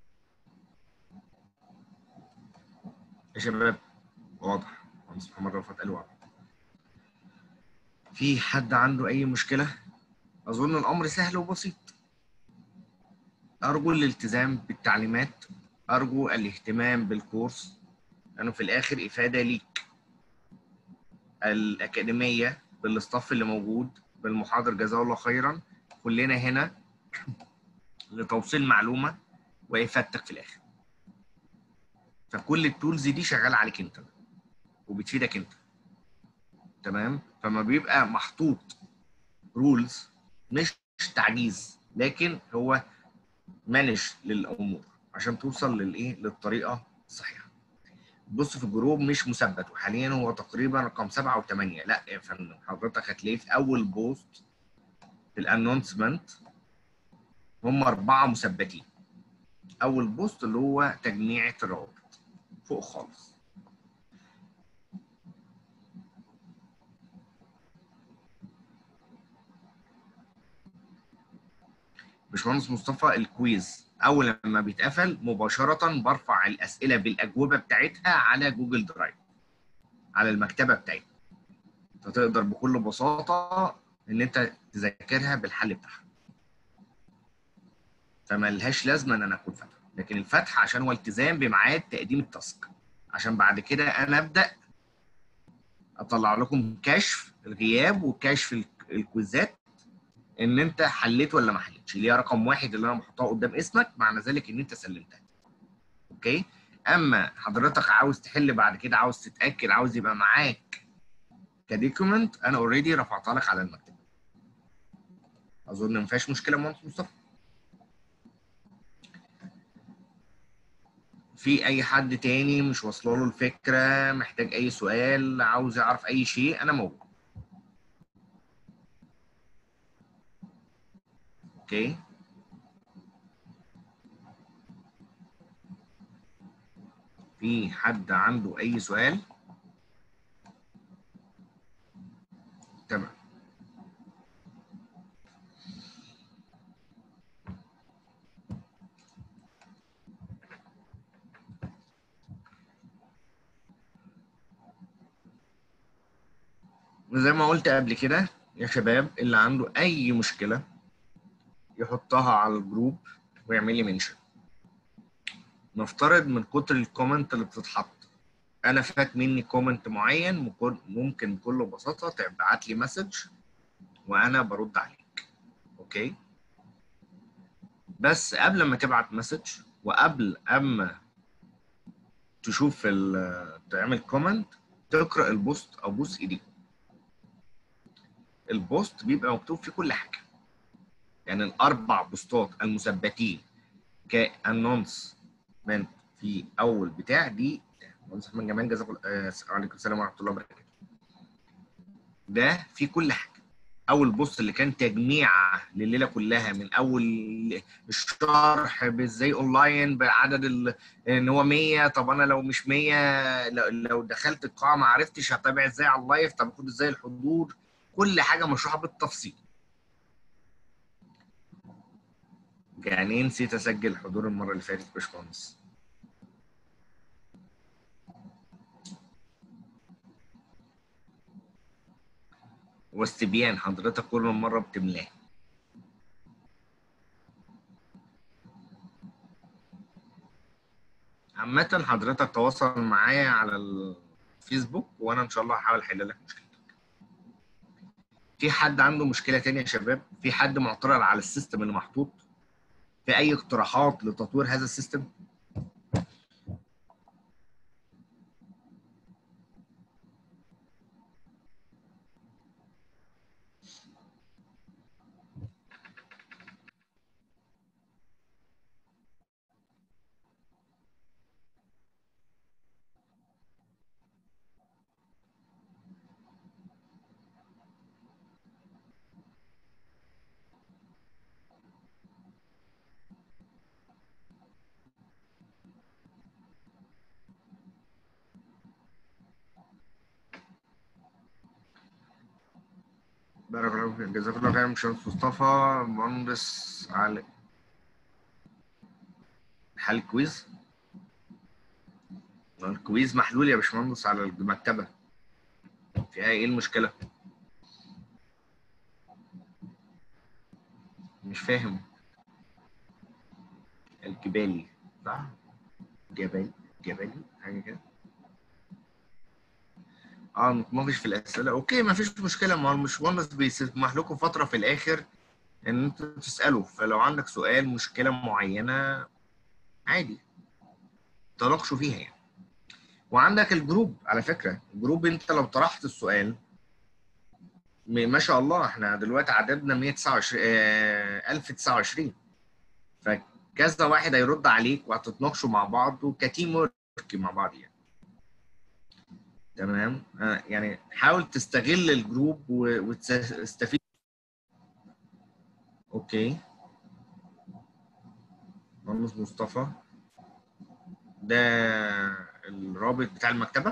يا شباب واضح مهندس محمد رفعت قال واضح في حد عنده اي مشكله اظن الامر سهل وبسيط ارجو الالتزام بالتعليمات ارجو الاهتمام بالكورس لانه في الاخر افاده ليك الاكاديميه بالاستاف اللي موجود بالمحاضر جزاه الله خيرا كلنا هنا لتوصيل معلومه وافادتك في الاخر فكل التولز دي شغاله عليك انت وبتفيدك انت تمام فما بيبقى محطوط رولز مش تعجيز لكن هو مانج للامور عشان توصل للايه للطريقه الصحيحه بص في الجروب مش مثبت وحاليا هو تقريبا رقم سبعة وثمانية لا يا فندم حضرتك هتلاقيه في اول بوست في الانونسمنت هم اربعه مثبتين اول بوست اللي هو تجميعة الروابط فوق خالص باشمهندس مصطفى الكويز اول لما بيتقفل مباشره برفع الاسئله بالاجوبه بتاعتها على جوجل درايف على المكتبه بتاعتنا فتقدر بكل بساطه ان انت تذاكرها بالحل بتاعها فما لهاش لازمه ان انا اكون فاتحه لكن الفتح عشان هو التزام بميعاد تقديم التاسك عشان بعد كده انا ابدا اطلع لكم كشف الغياب وكشف الكويزات ان انت حليت ولا ما حليتش اللي هي رقم واحد اللي انا بحطها قدام اسمك معنى ذلك ان انت سلمتها اوكي اما حضرتك عاوز تحل بعد كده عاوز تتاكد عاوز يبقى معاك كديكومنت انا اوريدي رفعتها لك على المكتب اظن ما فيهاش مشكله مهندس مصطفى في اي حد تاني مش واصله له الفكره محتاج اي سؤال عاوز يعرف اي شيء انا موجود اوكي في حد عنده اي سؤال تمام زي ما قلت قبل كده يا شباب اللي عنده اي مشكله يحطها على الجروب ويعمل لي منشن نفترض من كتر الكومنت اللي بتتحط انا فات مني كومنت معين ممكن- ممكن بكل بساطه تبعت لي مسج وانا برد عليك اوكي بس قبل ما تبعت مسج وقبل اما تشوف ال- تعمل كومنت تقرا البوست او بوس ايديك البوست بيبقى مكتوب فيه كل حاجه يعني الاربع بوستات المثبتين كانونسمنت في اول بتاع دي مهندس احمد جمال جزاك الله آه، عليكم السلام ورحمه الله وبركاته ده في كل حاجه اول بوست اللي كان تجميع لليله كلها من اول الشرح بازاي اونلاين بعدد ال... ان هو 100 طب انا لو مش 100 لو, لو دخلت القاعه ما عرفتش هتابع ازاي على اللايف طب اخد ازاي الحضور كل حاجه مشروحه بالتفصيل يعني نسيت اسجل حضور المره اللي فاتت باشمهندس واستبيان حضرتك كل مره بتملاه عامة حضرتك تواصل معايا على الفيسبوك وانا ان شاء الله هحاول احل لك مشكلتك. في حد عنده مشكلة تانية يا شباب؟ في حد معترض على السيستم اللي محطوط؟ في اي اقتراحات لتطوير هذا السيستم؟ بارك الله فيك جزاك الله خير باشمهندس مصطفى مهندس علي حل كويز الكويز محلول يا باشمهندس على المكتبة فيها ايه المشكلة؟ مش فاهم الجبالي صح؟ جبال جبالي حاجة كده اه نتناقش في الاسئله اوكي ما فيش مشكله ما هو الباشمهندس بيسمح لكم فتره في الاخر ان انتوا تسالوا فلو عندك سؤال مشكله معينه عادي تناقشوا فيها يعني وعندك الجروب على فكره الجروب انت لو طرحت السؤال م- ما شاء الله احنا دلوقتي عددنا 129 آه 1029 فكذا واحد هيرد عليك وهتتناقشوا مع بعض وكتيم ورك مع بعض يعني تمام آه يعني حاول تستغل الجروب و- وتستفيد اوكي مهندس مصطفى ده الرابط بتاع المكتبة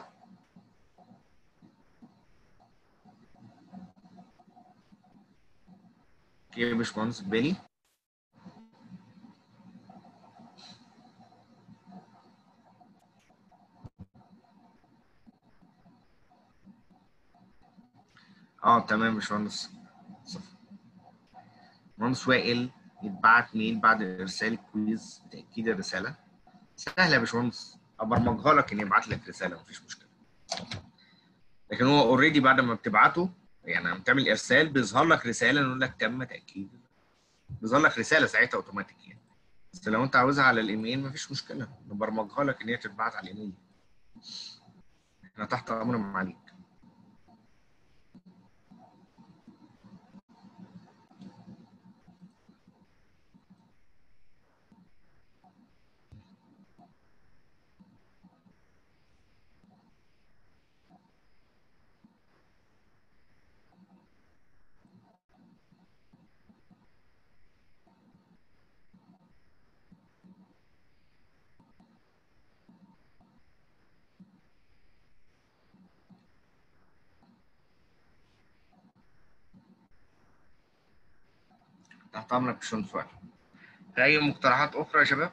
اوكي يا باشمهندس بالي اه تمام يا باشمهندس صف. مهندس وائل يتبعت ميل بعد ارسال الكويز تاكيد الرساله سهله يا باشمهندس ابرمجها لك ان يبعت لك رساله مفيش مشكله لكن هو اوريدي بعد ما بتبعته يعني لما بتعمل ارسال بيظهر لك رساله يقول لك تم تاكيد بيظهر لك رساله ساعتها اوتوماتيك يعني بس لو انت عاوزها على الايميل مفيش مشكله نبرمجها لك ان هي تتبعت على الايميل احنا تحت امر معاليك تحت امرك يا باشمهندس وائل في اي مقترحات اخرى يا شباب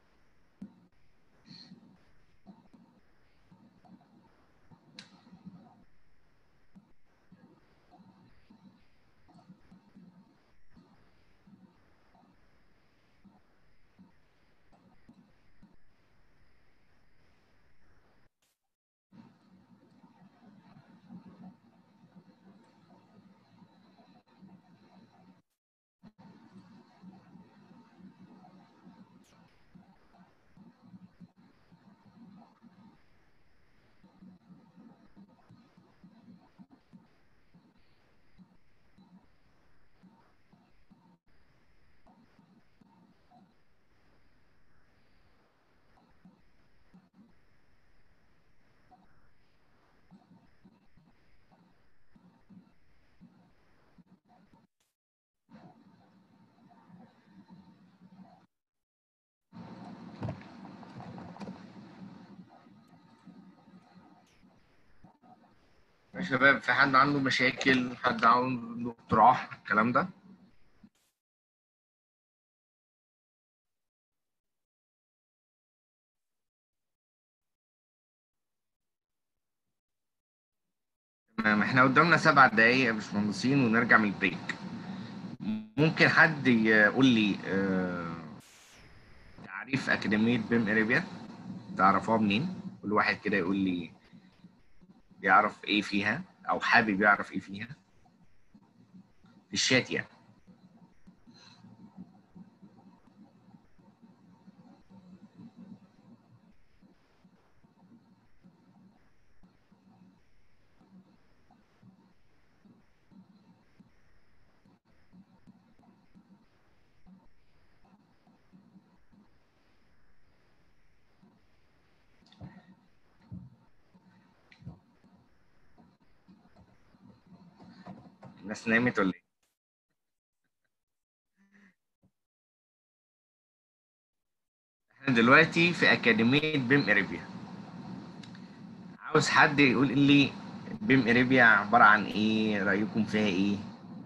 يا شباب في حد عنده مشاكل حد عنده اقتراح الكلام ده تمام احنا قدامنا سبع دقايق يا باشمهندسين ونرجع من البريك ممكن حد يقول لي آه، تعريف أكاديمية بيم إريبيا تعرفوها منين؟ كل واحد كده يقول لي يعرف ايه فيها او حابب يعرف ايه فيها في الشات يعني الناس نامت ولا ايه؟ احنا دلوقتي في أكاديمية بيم إريبيا عاوز حد يقول لي بيم إريبيا عبارة عن ايه؟ رأيكم فيها ايه؟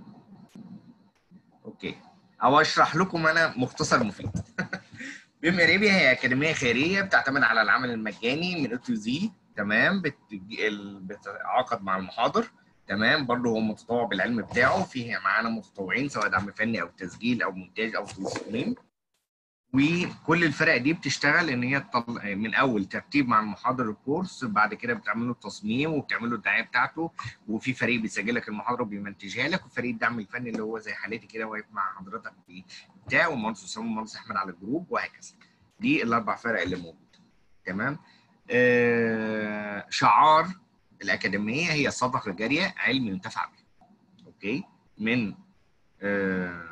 اوكي او اشرح لكم انا مختصر مفيد بيم اريبيا هي اكاديميه خيريه بتعتمد على العمل المجاني من او تو زي تمام بت- ال- بتتعاقد مع المحاضر تمام برضه هو متطوع بالعلم بتاعه فيه معانا متطوعين سواء دعم فني او تسجيل او مونتاج او تصميم وكل الفرق دي بتشتغل ان هي تطل... من اول ترتيب مع المحاضر الكورس بعد كده بتعملوا التصميم وبتعملوا الدعايه بتاعته وفي فريق بيسجل لك المحاضره وبيمنتجها لك وفريق الدعم الفني اللي هو زي حالتي كده واقف مع حضرتك في بتاع ومهندس اسامه ومهندس احمد على الجروب وهكذا دي الاربع فرق اللي موجوده تمام آه شعار الاكاديميه هي صدقه جاريه علم ينتفع به اوكي من آه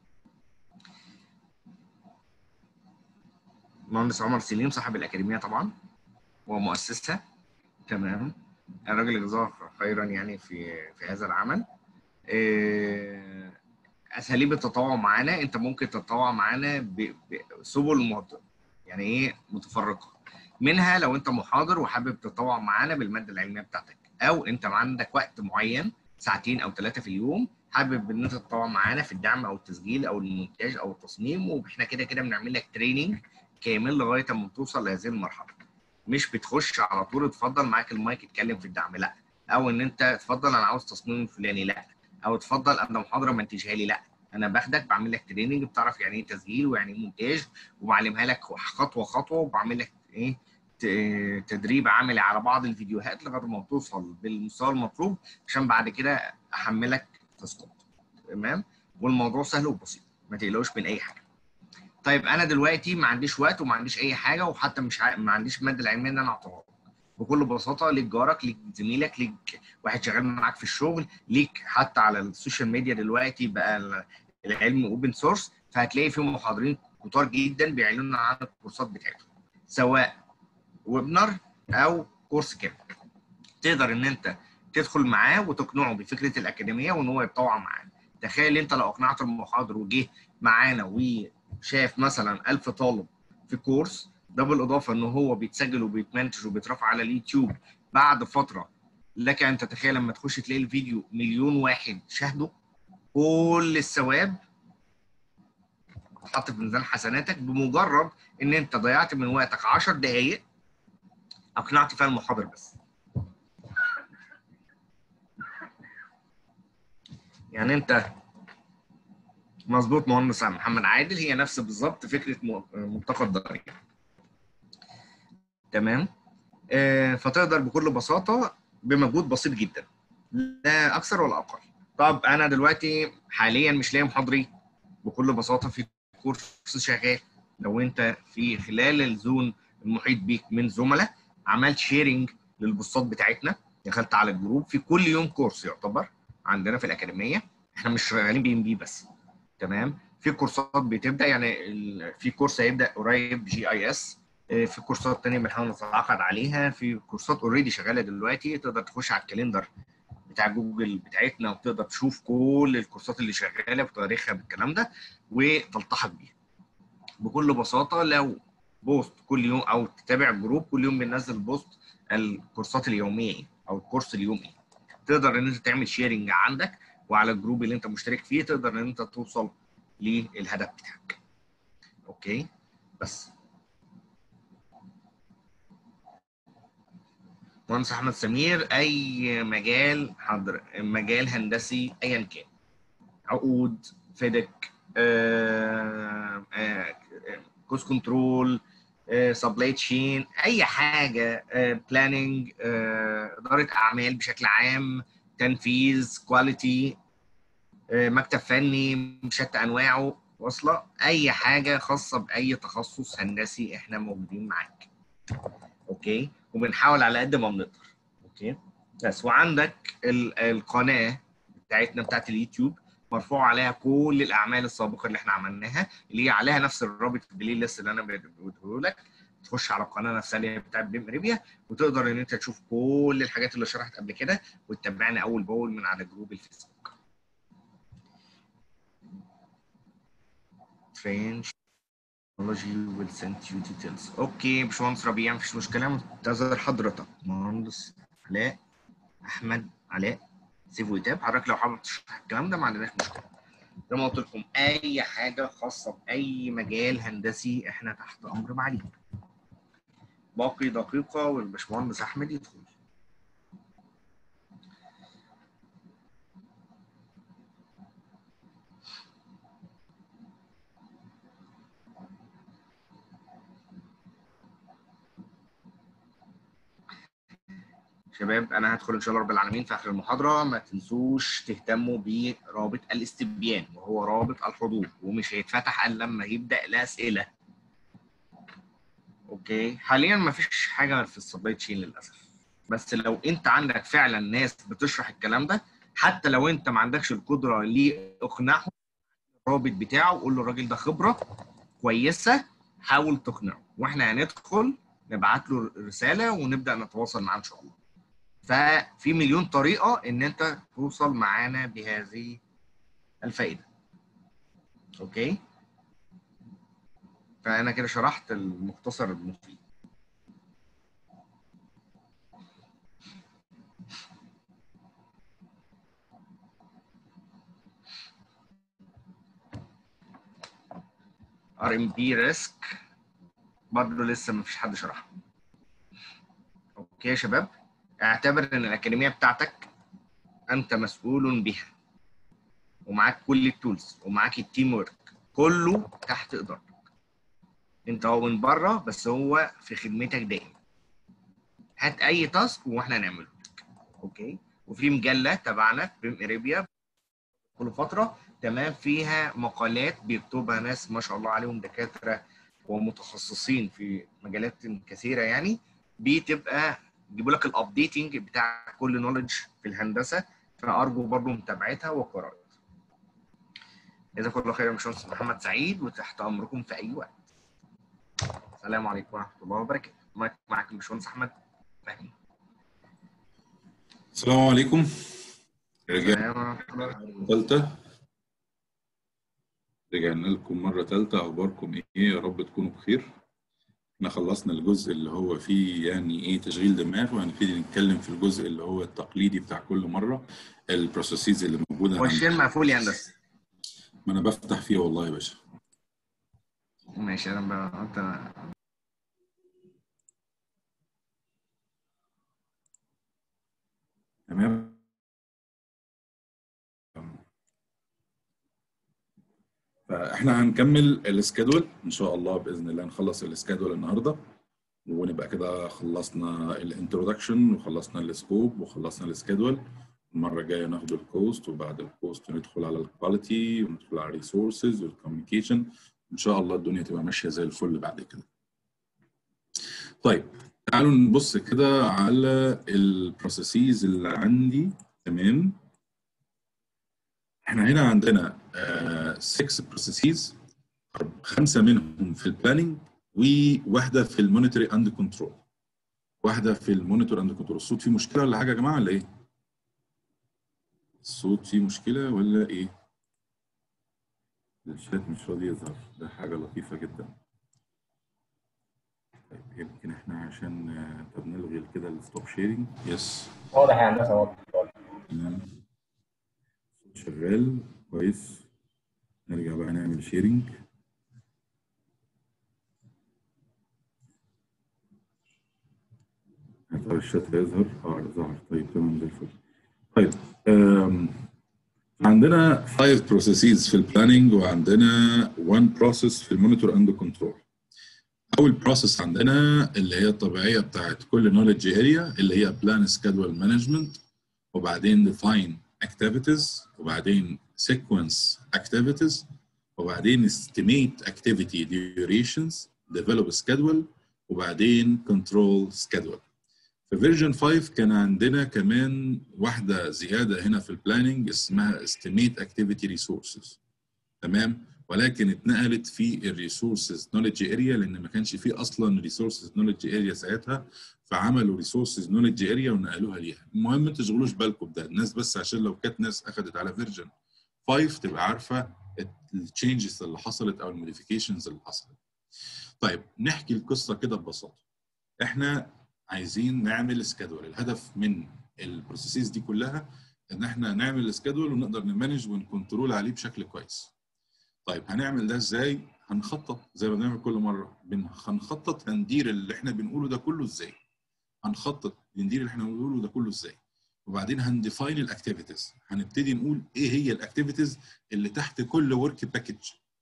مهندس عمر سليم صاحب الاكاديميه طبعا ومؤسسها تمام الراجل جزاه خيرا يعني في في هذا العمل آه، اساليب التطوع معانا انت ممكن تتطوع معانا ب- بسبل مت- يعني ايه متفرقه منها لو انت محاضر وحابب تتطوع معانا بالماده العلميه بتاعتك او انت عندك وقت معين ساعتين او ثلاثه في اليوم حابب ان انت تتطوع معانا في الدعم او التسجيل او المونتاج او التصميم واحنا كده كده بنعمل لك تريننج كامل لغايه اما توصل لهذه المرحله مش بتخش على طول اتفضل معاك المايك اتكلم في الدعم لا او ان انت اتفضل انا عاوز تصميم فلاني لا او اتفضل انا محاضره منتجها لي لا انا باخدك بعمل لك تريننج بتعرف يعني ايه تسجيل ويعني ايه مونتاج وبعلمها لك خطوه خطوه وبعمل لك ايه ت- تدريب عملي على بعض الفيديوهات لغايه ما توصل بالمستوى المطلوب عشان بعد كده احملك تاسكات تمام والموضوع سهل وبسيط ما تقلقوش من اي حاجه طيب انا دلوقتي ما عنديش وقت وما عنديش اي حاجه وحتى مش ع... ما عنديش الماده العلميه ان انا اعطيها لك. بكل بساطه ليك جارك ليك زميلك ليك واحد شغال معاك في الشغل ليك حتى على السوشيال ميديا دلوقتي بقى ال- العلم اوبن سورس فهتلاقي في محاضرين كتار جدا بيعلنوا عن الكورسات بتاعتهم سواء ويبنر او كورس كامل تقدر ان انت تدخل معاه وتقنعه بفكره الاكاديميه وان هو يتطوع معانا تخيل انت لو اقنعت المحاضر وجه معانا وشاف مثلا 1000 طالب في كورس ده بالاضافه ان هو بيتسجل وبيتمنتج وبيترفع على اليوتيوب بعد فتره لك ان تتخيل لما تخش تلاقي الفيديو مليون واحد شاهده كل الثواب وتحط في ميزان حسناتك بمجرد ان انت ضيعت من وقتك 10 دقائق اقنعت فيها المحاضر بس يعني انت مظبوط مهندس محمد عادل هي نفس بالظبط فكره م- ملتقى الضريح تمام آه، فتقدر بكل بساطه بمجهود بسيط جدا لا اكثر ولا اقل طب انا دلوقتي حاليا مش لاقي محاضري بكل بساطه في كورس شغال لو انت في خلال الزون المحيط بيك من زملاء عملت شيرنج للبوستات بتاعتنا دخلت على الجروب في كل يوم كورس يعتبر عندنا في الاكاديميه احنا مش شغالين بي ام بي بس تمام في كورسات بتبدا يعني ال- في كورس هيبدا قريب جي اي اس في كورسات تانية بنحاول نتعاقد عليها في كورسات اوريدي شغاله دلوقتي تقدر تخش على الكالندر بتاع جوجل بتاعتنا وتقدر تشوف كل الكورسات اللي شغاله بتاريخها بالكلام ده وتلتحق بيها بكل بساطه لو بوست كل يوم او تتابع الجروب كل يوم بننزل بوست الكورسات اليوميه ايه او الكورس اليومي تقدر ان انت تعمل شيرنج عندك وعلى الجروب اللي انت مشترك فيه تقدر ان انت توصل للهدف بتاعك اوكي بس مهندس احمد سمير اي مجال حضر مجال هندسي ايا كان عقود فيدك كوست كنترول سبلاي تشين اي حاجه بلاننج اداره اعمال بشكل عام تنفيذ كواليتي مكتب فني بشتى انواعه واصله اي حاجه خاصه باي تخصص هندسي احنا موجودين معاك اوكي وبنحاول على قد ما بنقدر اوكي بس وعندك ال- القناه بتاعتنا بتاعت اليوتيوب مرفوع عليها كل الاعمال السابقه اللي احنا عملناها اللي هي عليها نفس الرابط البلاي ليست اللي انا بديه لك تخش على القناه نفسها اللي هي بتاعت بيم ريبيا وتقدر ان انت تشوف كل الحاجات اللي شرحت قبل كده وتتابعنا اول باول من على جروب الفيسبوك ترين technology will send you details اوكي باشمهندس ربيع مفيش مشكله منتظر حضرتك مهندس علاء احمد علاء سيف وتاب حضرتك لو حابب تشرح الكلام ده ما عندناش مشكله زي ما قلت لكم اي حاجه خاصه باي مجال هندسي احنا تحت امر معاليك باقي دقيقه والباشمهندس احمد يدخل شباب انا هدخل ان شاء الله رب العالمين في اخر المحاضره ما تنسوش تهتموا برابط الاستبيان وهو رابط الحضور ومش هيتفتح الا لما يبدا الاسئله اوكي حاليا ما فيش حاجه في السبلاي تشين للاسف بس لو انت عندك فعلا ناس بتشرح الكلام ده حتى لو انت ما عندكش القدره لاقناعهم الرابط بتاعه وقول له الراجل ده خبره كويسه حاول تقنعه واحنا هندخل نبعت له رساله ونبدا نتواصل معاه ان شاء الله ففي مليون طريقه ان انت توصل معانا بهذه الفائده اوكي فانا كده شرحت المختصر المفيد ار ام بي ريسك برضه لسه ما فيش حد شرحه اوكي يا شباب اعتبر ان الاكاديميه بتاعتك انت مسؤول بها ومعاك كل التولز ومعاك التيم ورك كله تحت ادارتك انت هو من بره بس هو في خدمتك دائما هات اي تاسك واحنا نعمله لك اوكي وفي مجله تبعنا بيم اريبيا كل فتره تمام فيها مقالات بيكتبها ناس ما شاء الله عليهم دكاتره ومتخصصين في مجالات كثيره يعني بتبقى يجيبوا لك الابديتنج بتاع كل نولج في الهندسه فارجو برضو متابعتها وقراءتها. جزاكم الله خير يا باشمهندس محمد سعيد وتحت امركم في اي وقت. السلام عليكم ورحمه الله وبركاته. مايك معاك الباشمهندس احمد فهمي. السلام عليكم رجعنا السلام ورحمه الله وبركاته. ثالثة رجعنا لكم مرة ثالثة أخباركم إيه يا رب تكونوا بخير احنا خلصنا الجزء اللي هو فيه يعني إيه تشغيل دماغ وهنبتدي نتكلم في الجزء اللي هو التقليدي بتاع كل مرة البروسيسز اللي موجودة هو عندنا. الشير مقفول يا هندسه. ما أنا بفتح فيه والله يا باشا ماشي انا بقى انت تمام فاحنا هنكمل السكادول ان شاء الله باذن الله نخلص السكادول النهارده ونبقى كده خلصنا الانترودكشن وخلصنا السكوب وخلصنا السكادول المره الجايه ناخد الكوست وبعد الكوست ندخل على الكواليتي وندخل على الريسورسز والكوميونيكيشن ان شاء الله الدنيا تبقى ماشيه زي الفل بعد كده طيب تعالوا نبص كده على البروسيسز اللي عندي تمام احنا هنا عندنا 6 بروسيسز خمسه منهم في البلاننج وواحده في المونيتوري اند كنترول واحده في المونيتور اند كنترول الصوت فيه مشكله ولا حاجه يا جماعه ولا ايه الصوت فيه مشكله ولا ايه الشات مش راضي يظهر ده حاجه لطيفه جدا طيب يمكن احنا عشان آه، طب نلغي كده الستوب شيرنج يس واضح يا هندسه واضح تمام الصوت شغال كويس نرجع بقى نعمل شيرنج طب الشات هيظهر اه ظهر طيب تمام زي الفل طيب آم، عندنا 5 processes في البلاننج وعندنا 1 process في المونيتور اند كنترول اول بروسيس عندنا اللي هي الطبيعيه بتاعت كل نولج اريا اللي هي بلان سكادول مانجمنت وبعدين define activities وبعدين sequence activities وبعدين estimate activity durations develop schedule وبعدين control schedule في فيرجن 5 كان عندنا كمان واحده زياده هنا في البلاننج اسمها estimate activity resources تمام ولكن اتنقلت في الريسورسز نولج اريا لان ما كانش في اصلا ريسورسز نولج اريا ساعتها فعملوا ريسورسز نولج اريا ونقلوها ليها المهم ما تشغلوش بالكم بده الناس بس عشان لو كانت ناس اخذت على فيرجن 5 تبقى عارفه التشينجز اللي حصلت او الموديفيكيشنز اللي حصلت طيب نحكي القصه كده ببساطه احنا عايزين نعمل سكادول الهدف من البروسيسز دي كلها ان احنا نعمل سكادول ونقدر نمانج ونكنترول عليه بشكل كويس طيب هنعمل ده ازاي هنخطط زي ما بنعمل كل مره بن- هنخطط هندير اللي احنا بنقوله ده كله ازاي هنخطط ندير اللي احنا بنقوله ده كله ازاي وبعدين هنديفاين الاكتيفيتيز هنبتدي نقول ايه هي الاكتيفيتيز اللي تحت كل ورك باكج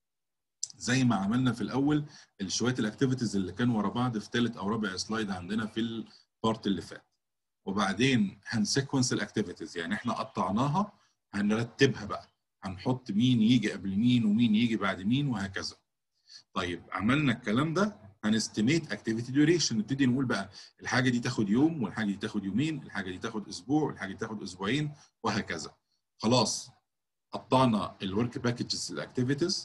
زي ما عملنا في الاول شويه الاكتيفيتيز اللي كانوا ورا بعض في ثالث او رابع سلايد عندنا في البارت اللي فات وبعدين هنسيكونس الاكتيفيتيز يعني احنا قطعناها هنرتبها بقى هنحط مين يجي قبل مين ومين يجي بعد مين وهكذا طيب عملنا الكلام ده هنستيميت اكتيفيتي ديوريشن نبتدي نقول بقى الحاجه دي تاخد يوم والحاجه دي تاخد يومين الحاجه دي تاخد اسبوع والحاجه دي تاخد اسبوعين وهكذا خلاص قطعنا الورك باكجز الاكتيفيتيز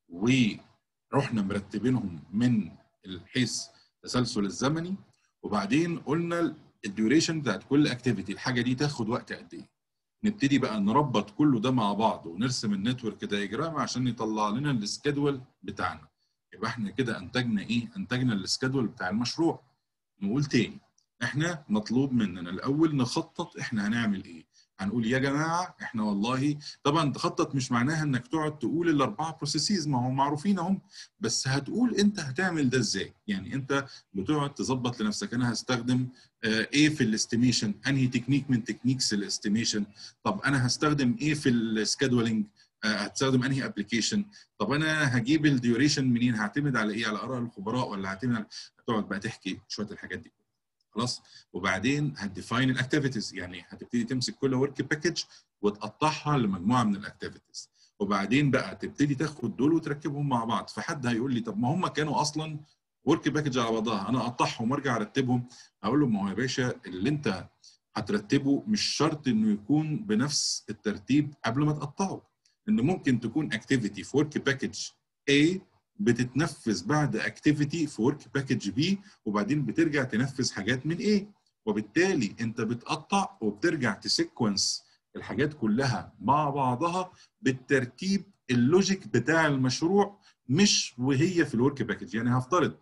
ورحنا مرتبينهم من حيث التسلسل الزمني وبعدين قلنا الديوريشن بتاعت كل اكتيفيتي الحاجه دي تاخد وقت قد ايه نبتدي بقى نربط كله ده مع بعض ونرسم النتورك دايجرام عشان يطلع لنا السكادول بتاعنا يبقى احنا كده انتجنا ايه انتجنا السكادول بتاع المشروع نقول تاني احنا مطلوب مننا الاول نخطط احنا هنعمل ايه هنقول يا جماعه احنا والله طبعا تخطط مش معناها انك تقعد تقول الاربعه بروسيسز ما هم معروفين اهم بس هتقول انت هتعمل ده ازاي يعني انت بتقعد تظبط لنفسك انا هستخدم آه، ايه في الاستيميشن انهي تكنيك من تكنيكس الاستيميشن طب انا هستخدم ايه في السكادولينج هتستخدم انهي ابلكيشن طب انا هجيب الديوريشن منين هعتمد على ايه على اراء الخبراء ولا هعتمد على هتقعد بقى تحكي شويه الحاجات دي خلاص وبعدين هتديفاين الاكتيفيتيز يعني هتبتدي تمسك كل ورك باكج وتقطعها لمجموعه من الاكتيفيتيز وبعدين بقى تبتدي تاخد دول وتركبهم مع بعض فحد هيقول لي طب ما هم كانوا اصلا ورك باكج على بعضها انا اقطعهم وارجع ارتبهم هقول له ما هو يا باشا اللي انت هترتبه مش شرط انه يكون بنفس الترتيب قبل ما تقطعه ان ممكن تكون اكتيفيتي في ورك باكج A بتتنفذ بعد اكتيفيتي في ورك باكج B وبعدين بترجع تنفذ حاجات من A وبالتالي انت بتقطع وبترجع تسيكونس الحاجات كلها مع بعضها بالترتيب اللوجيك بتاع المشروع مش وهي في الورك باكج يعني هفترض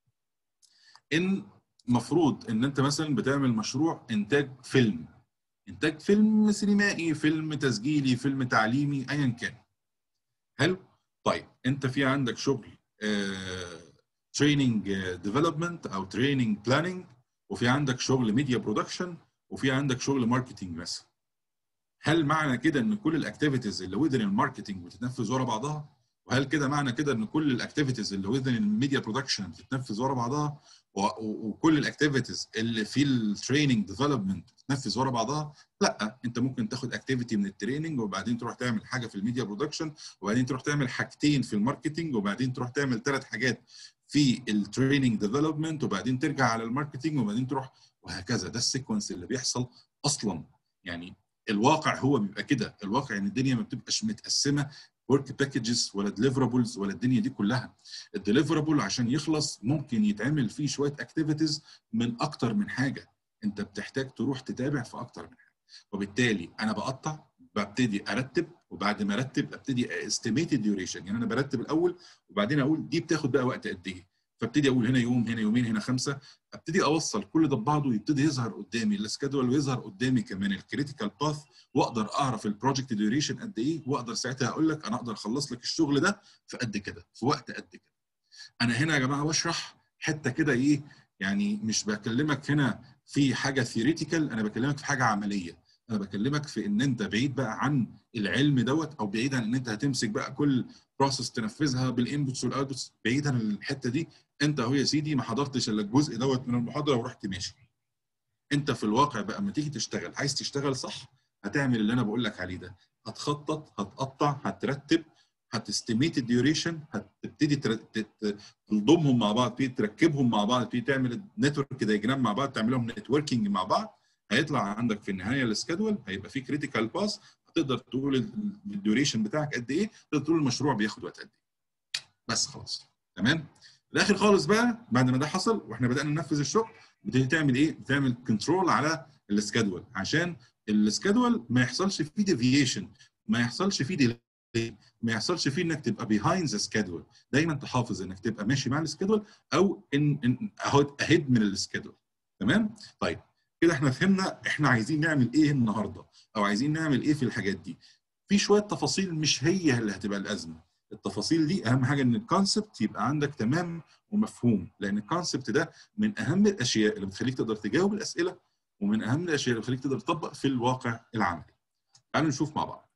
ان مفروض ان انت مثلا بتعمل مشروع انتاج فيلم انتاج فيلم سينمائي فيلم تسجيلي فيلم تعليمي ايا كان حلو طيب انت في عندك شغل تريننج ديفلوبمنت او تريننج بلاننج وفي عندك شغل ميديا برودكشن وفي عندك شغل ماركتنج مثلا هل معنى كده ان كل الاكتيفيتيز اللي وذن الماركتنج بتتنفذ ورا بعضها وهل كده معنى كده ان كل الاكتيفيتيز اللي وذن الميديا برودكشن بتتنفذ ورا بعضها وكل الاكتيفيتيز اللي في التريننج ديفلوبمنت بتتنفذ ورا بعضها لا انت ممكن تاخد اكتيفيتي من التريننج وبعدين تروح تعمل حاجه في الميديا برودكشن وبعدين تروح تعمل حاجتين في الماركتنج وبعدين تروح تعمل ثلاث حاجات في التريننج ديفلوبمنت وبعدين ترجع على الماركتنج وبعدين تروح وهكذا ده السيكونس اللي بيحصل اصلا يعني الواقع هو بيبقى كده الواقع ان الدنيا ما بتبقاش متقسمه ورك باكجز ولا ديليفرابلز ولا الدنيا دي كلها الديليفرابل عشان يخلص ممكن يتعمل فيه شويه اكتيفيتيز من اكتر من حاجه انت بتحتاج تروح تتابع في اكتر من حاجه وبالتالي انا بقطع ببتدي ارتب وبعد ما ارتب ابتدي استيميت الديوريشن يعني انا برتب الاول وبعدين اقول دي بتاخد بقى وقت قد ايه فابتدي اقول هنا يوم هنا يومين هنا خمسه ابتدي اوصل كل ده ببعضه يبتدي يظهر قدامي السكادول ويظهر قدامي كمان الكريتيكال باث واقدر اعرف البروجكت ديوريشن قد ايه واقدر ساعتها اقول لك انا اقدر اخلص لك الشغل ده في قد كده في وقت قد كده انا هنا يا جماعه بشرح حته كده ايه يعني مش بكلمك هنا في حاجه ثيوريتيكال انا بكلمك في حاجه عمليه انا بكلمك في ان انت بعيد بقى عن العلم دوت او بعيد عن ان انت هتمسك بقى كل بروسس تنفذها بالانبوتس والاوتبوتس بعيد عن الحته دي انت اهو يا سيدي ما حضرتش الا الجزء دوت من المحاضره ورحت ماشي انت في الواقع بقى لما تيجي تشتغل عايز تشتغل صح هتعمل اللي انا بقول لك عليه ده هتخطط هتقطع هترتب هتستيميت الديوريشن هتبتدي تضمهم مع بعض تبتدي تركبهم مع بعض تبتدي تعمل نتورك دايجرام مع بعض تعمل لهم نتوركينج مع بعض هيطلع عندك في النهايه السكادول هيبقى فيه كريتيكال باس هتقدر تقول الديوريشن بتاعك قد ايه تقدر تقول المشروع بياخد وقت قد ايه بس خلاص تمام الاخر خالص بقى بعد ما ده حصل واحنا بدانا ننفذ الشغل بتبتدي تعمل ايه بتعمل كنترول على السكادول عشان السكادول ما يحصلش فيه ديفيشن ما يحصلش فيه ديلي ما يحصلش فيه انك تبقى بيهايند ذا سكادول دايما تحافظ انك تبقى ماشي مع السكادول او ان ان اهيد من السكادول تمام طيب كده احنا فهمنا احنا عايزين نعمل ايه النهارده او عايزين نعمل ايه في الحاجات دي في شويه تفاصيل مش هي اللي هتبقى الازمه التفاصيل دي اهم حاجه ان الكونسبت يبقى عندك تمام ومفهوم لان الكونسبت ده من اهم الاشياء اللي بتخليك تقدر تجاوب الاسئله ومن اهم الاشياء اللي بتخليك تقدر تطبق في الواقع العملي تعالوا نشوف مع بعض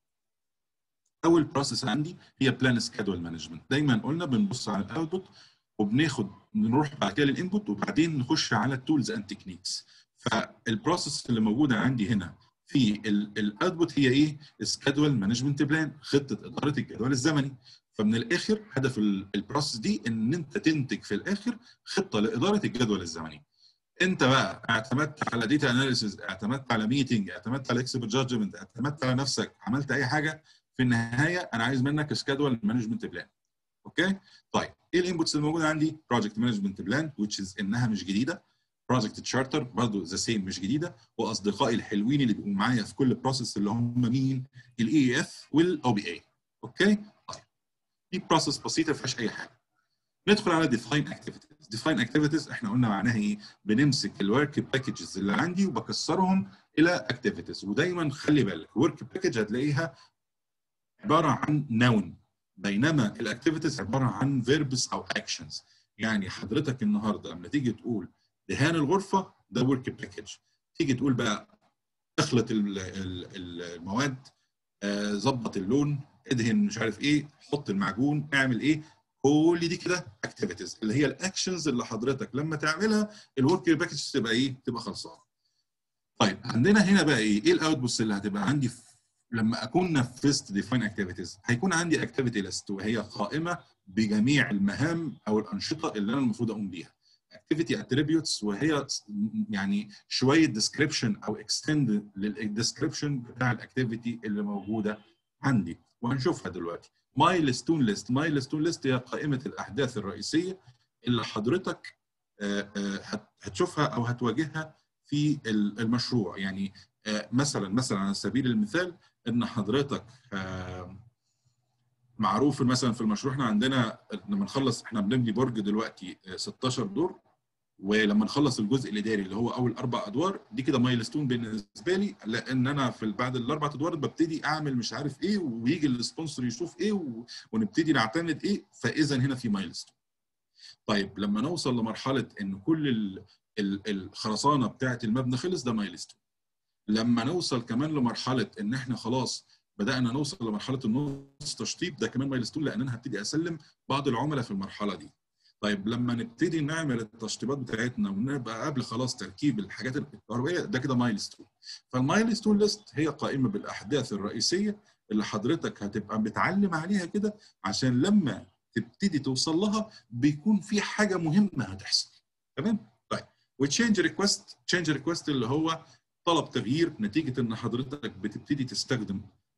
اول بروسيس عندي هي بلان سكادول مانجمنت دايما قلنا بنبص على الاوتبوت وبناخد نروح بعد كده للانبوت وبعدين نخش على التولز اند تكنيكس فالبروسيس اللي موجوده عندي هنا في الاوتبوت هي ايه؟ سكادول مانجمنت بلان خطه اداره الجدول الزمني فمن الاخر هدف البروسيس دي ان انت تنتج في الاخر خطه لاداره الجدول الزمني انت بقى اعتمدت على داتا اناليسيز اعتمدت على ميتنج اعتمدت على اكسبرت جادجمنت اعتمدت على نفسك عملت اي حاجه في النهايه انا عايز منك سكادول مانجمنت بلان اوكي طيب ايه الانبوتس اللي موجوده عندي بروجكت مانجمنت بلان which is انها مش جديده بروجكت تشارتر برضه ذا سيم مش جديده واصدقائي الحلوين اللي بيبقوا معايا في كل بروسيس اللي هم مين الاي اف والاو بي اي اوكي طيب دي بروسيس بسيطه ما فيهاش اي حاجه ندخل على ديفاين اكتيفيتيز ديفاين اكتيفيتيز احنا قلنا معناها ايه بنمسك الورك باكجز اللي عندي وبكسرهم الى اكتيفيتيز ودايما خلي بالك ورك باكج هتلاقيها عباره عن نون بينما الاكتيفيتيز عباره عن فيربس او اكشنز يعني حضرتك النهارده لما تيجي تقول دهان الغرفه ده ورك باكج تيجي تقول بقى اخلط المواد ظبط اللون ادهن مش عارف ايه حط المعجون اعمل ايه كل دي كده اكتيفيتيز اللي هي الاكشنز اللي حضرتك لما تعملها الورك باكج تبقى ايه تبقى خلصانه طيب عندنا هنا بقى ايه ايه الاوتبوتس اللي هتبقى عندي في لما اكون نفذت ديفاين اكتيفيتيز هيكون عندي اكتيفيتي ليست وهي قائمه بجميع المهام او الانشطه اللي انا المفروض اقوم بيها اكتيفيتي اتريبيوتس وهي يعني شويه ديسكريبشن او اكستند للديسكريبشن بتاع الاكتيفيتي اللي موجوده عندي وهنشوفها دلوقتي مايلستون ليست مايلستون ليست هي قائمه الاحداث الرئيسيه اللي حضرتك هتشوفها او هتواجهها في المشروع يعني مثلا مثلا على سبيل المثال ان حضرتك معروف مثلا في المشروع احنا عندنا لما نخلص احنا بنبني برج دلوقتي 16 دور ولما نخلص الجزء الاداري اللي هو اول اربع ادوار دي كده مايلستون بالنسبه لي لان انا في بعد الاربع ادوار ببتدي اعمل مش عارف ايه ويجي السبونسر يشوف ايه و... ونبتدي نعتمد ايه فاذا هنا في مايلستون طيب لما نوصل لمرحله ان كل ال... ال... الخرسانه بتاعه المبنى خلص ده مايلستون لما نوصل كمان لمرحله ان احنا خلاص بدانا نوصل لمرحله النص تشطيب ده كمان مايلستون لان انا هبتدي اسلم بعض العملاء في المرحله دي طيب لما نبتدي نعمل التشطيبات بتاعتنا ونبقى قبل خلاص تركيب الحاجات الكهربائيه ده كده مايلستون فالمايلستون ليست هي قائمه بالاحداث الرئيسيه اللي حضرتك هتبقى بتعلم عليها كده عشان لما تبتدي توصل لها بيكون في حاجه مهمه هتحصل تمام طيب وتشينج ريكوست تشينج ريكوست اللي هو طلب تغيير نتيجه ان حضرتك بتبتدي تستخدم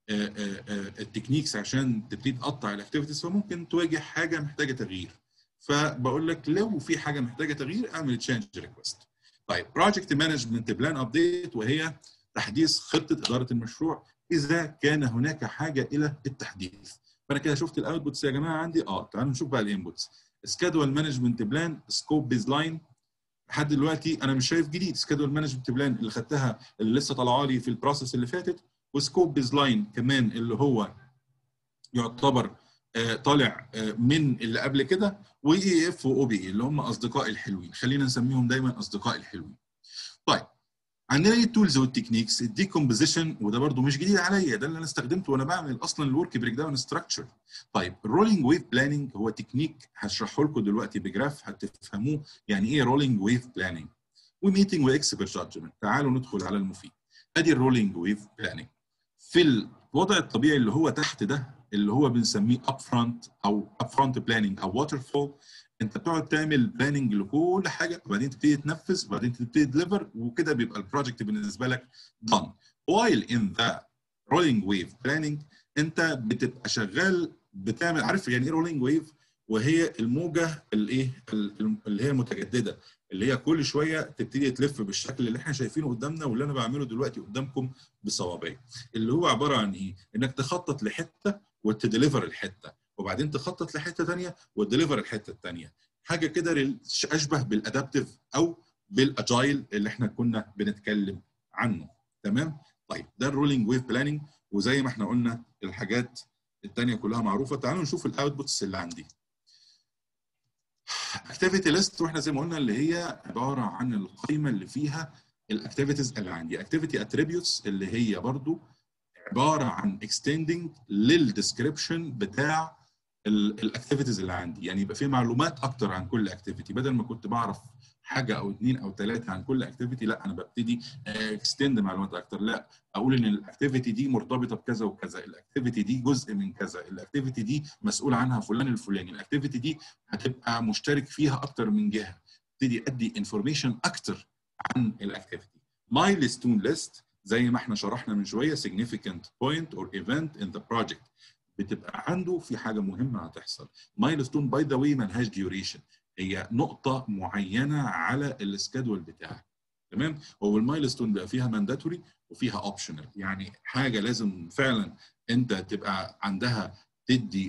التكنيكس عشان تبتدي تقطع الاكتيفيتيز فممكن تواجه حاجه محتاجه تغيير فبقول لك لو في حاجه محتاجه تغيير اعمل تشينج ريكوست طيب بروجكت مانجمنت بلان ابديت وهي تحديث خطه اداره المشروع اذا كان هناك حاجه الى التحديث فانا كده شفت الاوتبوتس يا جماعه عندي اه تعالوا نشوف بقى الانبوتس سكادول مانجمنت بلان سكوب بيز لاين لحد دلوقتي انا مش شايف جديد سكادول مانجمنت بلان اللي خدتها اللي لسه طالعه لي في البروسيس اللي فاتت وسكوب بيز لاين كمان اللي هو يعتبر آه طالع آه من اللي قبل كده واي اف واو بي اللي هم اصدقاء الحلوين خلينا نسميهم دايما اصدقاء الحلوين طيب عندنا ايه التولز والتكنيكس الديكومبوزيشن وده برده مش جديد عليا ده اللي انا استخدمته وانا بعمل اصلا الورك بريك داون ستراكشر طيب الرولينج ويف بلاننج هو تكنيك هشرحه لكم دلوقتي بجراف هتفهموه يعني ايه رولينج ويف بلاننج وميتنج واكسبرت جادجمنت تعالوا ندخل على المفيد ادي الرولينج ويف بلاننج في الوضع الطبيعي اللي هو تحت ده اللي هو بنسميه اب فرونت او اب فرونت بلاننج او ووتر فول انت بتقعد تعمل بلاننج لكل حاجه وبعدين تبتدي تنفذ وبعدين تبتدي تديليفر وكده بيبقى البروجكت بالنسبه لك done while in the rolling wave planning انت بتبقى شغال بتعمل عارف يعني ايه رولينج ويف وهي الموجه الايه اللي هي متجدده اللي هي كل شويه تبتدي تلف بالشكل اللي احنا شايفينه قدامنا واللي انا بعمله دلوقتي قدامكم بصوابعي اللي هو عباره عن ايه انك تخطط لحته وتديليفر الحته وبعدين تخطط لحته ثانيه وتديليفر الحته الثانيه حاجه كده اشبه بالادابتيف او بالاجايل اللي احنا كنا بنتكلم عنه تمام طيب ده الرولينج ويف بلاننج وزي ما احنا قلنا الحاجات الثانيه كلها معروفه تعالوا نشوف الاوتبوتس اللي عندي اكتيفيتي ليست واحنا زي ما قلنا اللي هي عباره عن القائمه اللي فيها الاكتيفيتيز اللي عندي اكتيفيتي اتريبيوتس اللي هي برضو عباره عن اكستندنج للديسكربشن بتاع الاكتيفيتيز اللي عندي يعني يبقى في معلومات اكتر عن كل اكتيفيتي بدل ما كنت بعرف حاجه او اثنين او ثلاثه عن كل اكتيفيتي لا انا ببتدي اكستند معلومات اكتر لا اقول ان الاكتيفيتي دي مرتبطه بكذا وكذا الاكتيفيتي دي جزء من كذا الاكتيفيتي دي مسؤول عنها فلان الفلاني الاكتيفيتي دي هتبقى مشترك فيها اكتر من جهه ابتدي ادي انفورميشن اكتر عن الاكتيفيتي مايلستون ليست زي ما احنا شرحنا من شويه significant point or event in the project بتبقى عنده في حاجه مهمه هتحصل مايلستون باي ذا واي ملهاش ديوريشن هي نقطه معينه على السكادول بتاعك تمام هو المايلستون بيبقى فيها مانداتوري وفيها اوبشنال يعني حاجه لازم فعلا انت تبقى عندها تدي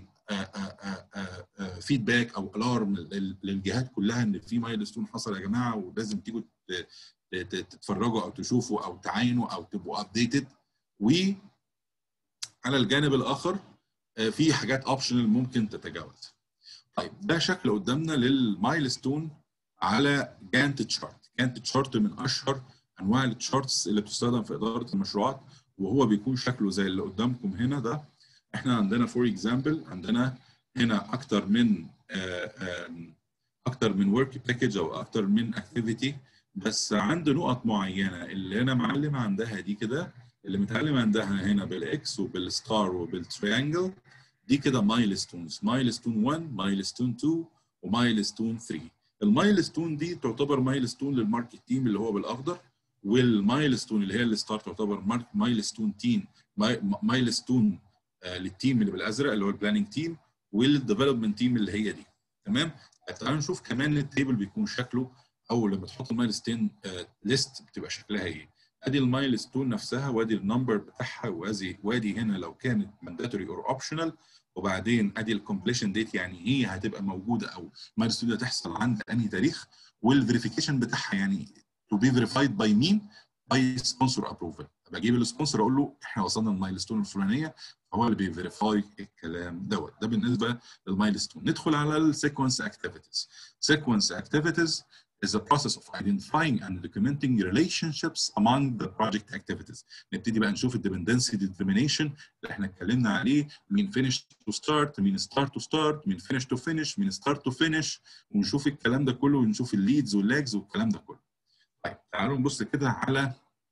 فيدباك او الارم للجهات كلها ان في مايلستون حصل يا جماعه ولازم تيجوا تتفرجوا او تشوفوا او تعاينوا او تبقوا ابديتد و على الجانب الاخر في حاجات اوبشنال ممكن تتجاوز طيب ده شكل قدامنا للمايلستون على جانت تشارت جانت تشارت من اشهر انواع التشارتس اللي بتستخدم في اداره المشروعات وهو بيكون شكله زي اللي قدامكم هنا ده احنا عندنا فور اكزامبل عندنا هنا اكتر من اكتر من ورك باكج او اكتر من اكتيفيتي بس عند نقط معينه اللي انا معلم عندها دي كده اللي متعلم عندها هنا بالاكس وبالستار وبالتريانجل دي كده مايلستونز مايلستون 1 مايلستون 2 ومايلستون 3 المايلستون دي تعتبر مايلستون للماركت تيم اللي هو بالاخضر والمايلستون اللي هي الستار تعتبر مايلستون تيم مايلستون آه للتيم اللي بالازرق اللي هو البلاننج تيم والديفلوبمنت تيم اللي هي دي تمام تعالوا نشوف كمان التيبل بيكون شكله او لما تحط المايلستون ليست بتبقى شكلها ايه ادي المايلستون نفسها وادي النمبر بتاعها وادي وادي هنا لو كانت مانداتوري اور اوبشنال وبعدين ادي الكومبليشن ديت يعني هي هتبقى موجوده او مايلستون دي هتحصل عند انهي تاريخ والفيريفيكيشن بتاعها يعني تو بي فيريفايد باي مين؟ باي سبونسر ابروفل بجيب السبونسر اقول له احنا وصلنا للمايلستون الفلانيه هو اللي بيفيريفاي الكلام دوت ده بالنسبه للمايلستون ندخل على السيكونس اكتيفيتيز سيكونس اكتيفيتيز is the process of identifying and documenting relationships among the project activities. نبتدي بقى نشوف الديبندنسي determination اللي احنا اتكلمنا عليه مين finish to start مين start to start مين finish to finish مين start to finish ونشوف الكلام ده كله ونشوف الليدز واللاجز والكلام ده كله. طيب تعالوا نبص كده على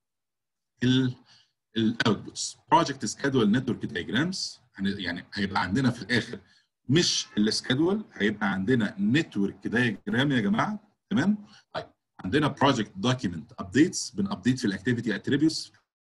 الاوتبوتس بروجكت سكادول نتورك دايجرامز يعني هيبقى عندنا في الاخر مش السكادول هيبقى عندنا نتورك دايجرام يا جماعه تمام طيب عندنا بروجكت دوكيمنت ابديتس بنابديت في الاكتيفيتي اتريبيوتس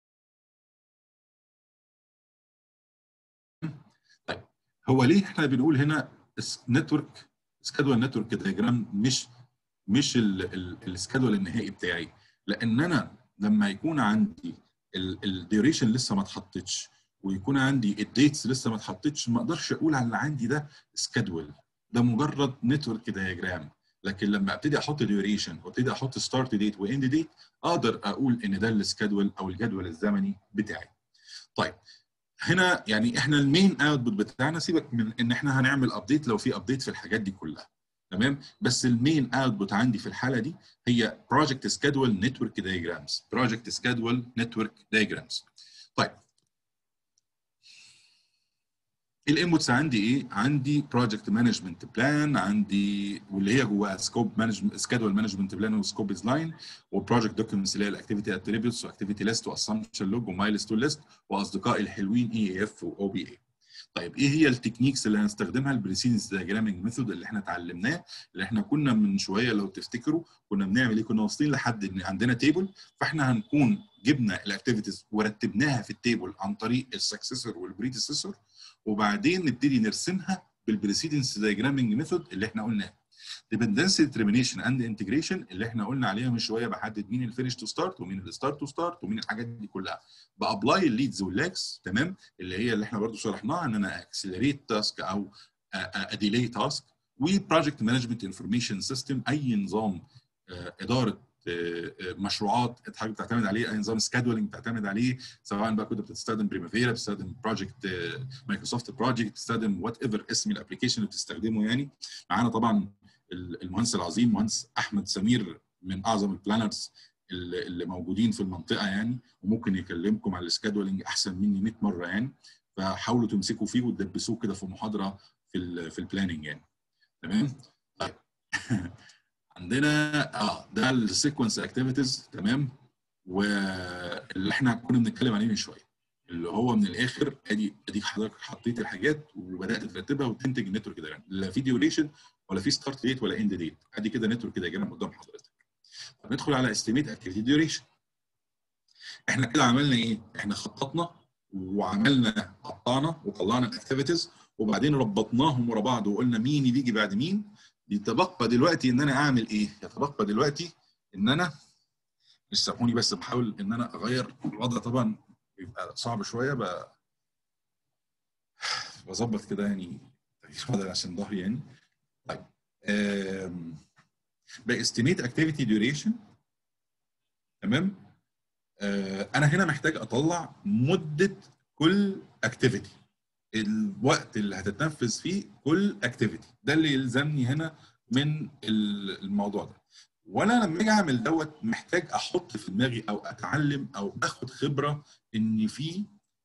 طيب هو ليه احنا بنقول هنا نتورك سكادول نتورك دايجرام مش مش السكادول النهائي بتاعي لان انا لما يكون عندي الديوريشن لسه ما اتحطتش ويكون عندي الديتس لسه ما اتحطتش ما اقدرش اقول على اللي عندي ده سكادول ده مجرد نتورك دايجرام لكن لما ابتدي احط ديوريشن وابتدي احط ستارت ديت واند ديت اقدر اقول ان ده السكادول او الجدول الزمني بتاعي. طيب هنا يعني احنا المين اوتبوت بتاعنا سيبك من ان احنا هنعمل ابديت لو في ابديت في الحاجات دي كلها. تمام بس المين اوتبوت عندي في الحاله دي هي بروجكت سكادول نتورك دايجرامز بروجكت سكادول نتورك دايجرامز طيب الانبوتس عندي ايه عندي بروجكت مانجمنت بلان عندي واللي هي جواها سكوب مانجمنت سكادول مانجمنت بلان وسكوب ديزاين وبروجكت دوكيومنتس اللي هي الاكتيفيتي اتريبيوتس واكتيفيتي ليست واسامبشن لوج ومايلستون ليست واصدقائي الحلوين اي اف واو بي اي طيب ايه هي التكنيكس اللي هنستخدمها البريسيدنس دياجرامينج ميثود اللي احنا اتعلمناه اللي احنا كنا من شويه لو تفتكروا كنا بنعمل ايه كنا واصلين لحد ان عندنا تيبل فاحنا هنكون جبنا الاكتيفيتيز ورتبناها في التيبل عن طريق السكسسور والبريديسيسور وبعدين نبتدي نرسمها بالبريسيدنس دياجرامينج ميثود اللي احنا قلناه dependency determination and integration اللي احنا قلنا عليها من شويه بحدد مين الفينش تو ستارت ومين الستارت تو ستارت ومين الحاجات دي كلها بابلاي الليدز واللاكس تمام اللي هي اللي احنا برضو شرحناها ان انا اكسلريت تاسك او اديلي تاسك وبروجكت مانجمنت انفورميشن سيستم اي نظام اداره مشروعات حضرتك بتعتمد عليه اي نظام سكادولينج بتعتمد عليه سواء بقى كنت بتستخدم بريمافيرا بتستخدم بروجكت مايكروسوفت بروجكت بتستخدم وات ايفر اسم الابلكيشن اللي بتستخدمه يعني معانا طبعا المهندس العظيم مهندس احمد سمير من اعظم البلانرز اللي موجودين في المنطقه يعني وممكن يكلمكم على السكادولينج احسن مني 100 مره يعني فحاولوا تمسكوا فيه وتدبسوه كده في محاضره في ال في البلاننج يعني تمام طيب عندنا اه ده السيكونس اكتيفيتيز تمام واللي احنا كنا بنتكلم عليه من شويه اللي هو من الاخر ادي ادي حضرتك حطيت الحاجات وبدات ترتبها وتنتج النتورك دايجرام لا في ديوريشن ولا في ستارت ديت ولا اند ديت ادي كده نتورك دايجرام قدام حضرتك طب ندخل على استيميت اكتيفيتي ديوريشن احنا كده عملنا ايه؟ احنا خططنا وعملنا قطعنا وطلعنا الاكتيفيتيز وبعدين ربطناهم ورا بعض وقلنا مين بيجي بعد مين يتبقى دلوقتي ان انا اعمل ايه؟ يتبقى دلوقتي ان انا مش سامحوني بس بحاول ان انا اغير الوضع طبعا بيبقى صعب شويه ب... بظبط كده يعني تغيير عشان ظهري يعني طيب أم... باستيميت اكتيفيتي ديوريشن تمام أه انا هنا محتاج اطلع مده كل اكتيفيتي الوقت اللي هتتنفذ فيه كل اكتيفيتي ده اللي يلزمني هنا من الموضوع ده وانا لما اجي اعمل دوت محتاج احط في دماغي او اتعلم او اخد خبره ان في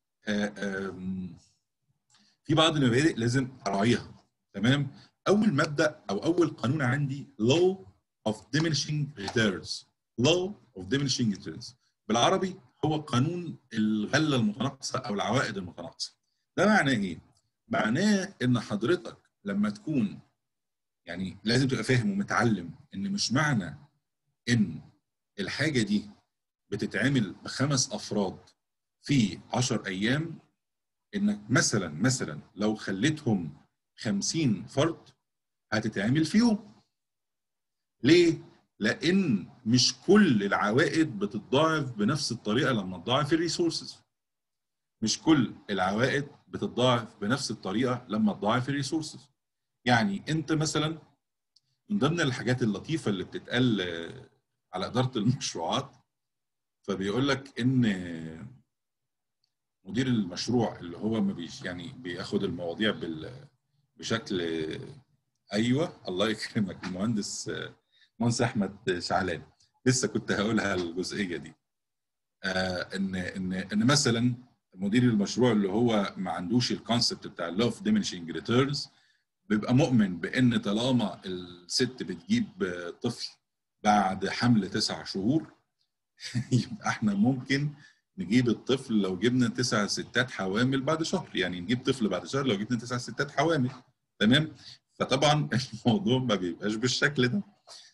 في بعض المبادئ لازم اراعيها تمام اول مبدا او اول قانون عندي law of diminishing returns law of diminishing returns بالعربي هو قانون الغله المتناقصه او العوائد المتناقصه ده معناه ايه معناه ان حضرتك لما تكون يعني لازم تبقى فاهم ومتعلم ان مش معنى ان الحاجه دي بتتعمل بخمس افراد في 10 ايام انك مثلا مثلا لو خليتهم 50 فرد هتتعمل في يوم ليه؟ لان مش كل العوائد بتتضاعف بنفس الطريقه لما تضاعف الريسورسز مش كل العوائد بتتضاعف بنفس الطريقه لما تضاعف الريسورسز يعني انت مثلا من ضمن الحاجات اللطيفه اللي بتتقال آه، على اداره المشروعات فبيقول لك ان مدير المشروع اللي هو ما بيش يعني بياخد المواضيع بال بشكل ايوه الله يكرمك المهندس مهندس احمد شعلان لسه كنت هقولها الجزئيه دي آه ان ان ان مثلا مدير المشروع اللي هو ما عندوش الكونسبت بتاع اللو اوف diminishing ريتيرنز بيبقى مؤمن بان طالما الست بتجيب طفل بعد حمل تسع شهور يبقى احنا ممكن نجيب الطفل لو جبنا تسع ستات حوامل بعد شهر يعني نجيب طفل بعد شهر لو جبنا تسع ستات حوامل تمام فطبعا الموضوع ما بيبقاش بالشكل ده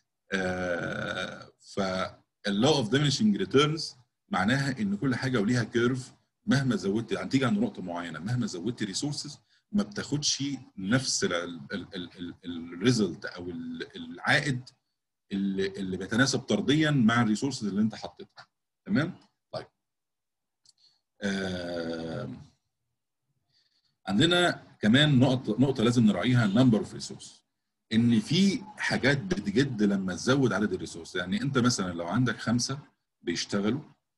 آه فاللو اوف diminishing ريتيرنز معناها ان كل حاجه وليها كيرف مهما زودت هتيجي عند نقطه معينه مهما زودت ريسورسز ما بتاخدش نفس الريزلت او ال- العائد اللي اللي بيتناسب طرديا مع الريسورسز اللي انت حطيتها تمام طيب آه عندنا كمان نقطه نقطه لازم نراعيها نمبر اوف ريسورس ان في حاجات بتجد لما تزود عدد الريسورس يعني انت مثلا لو عندك خمسه بيشتغلوا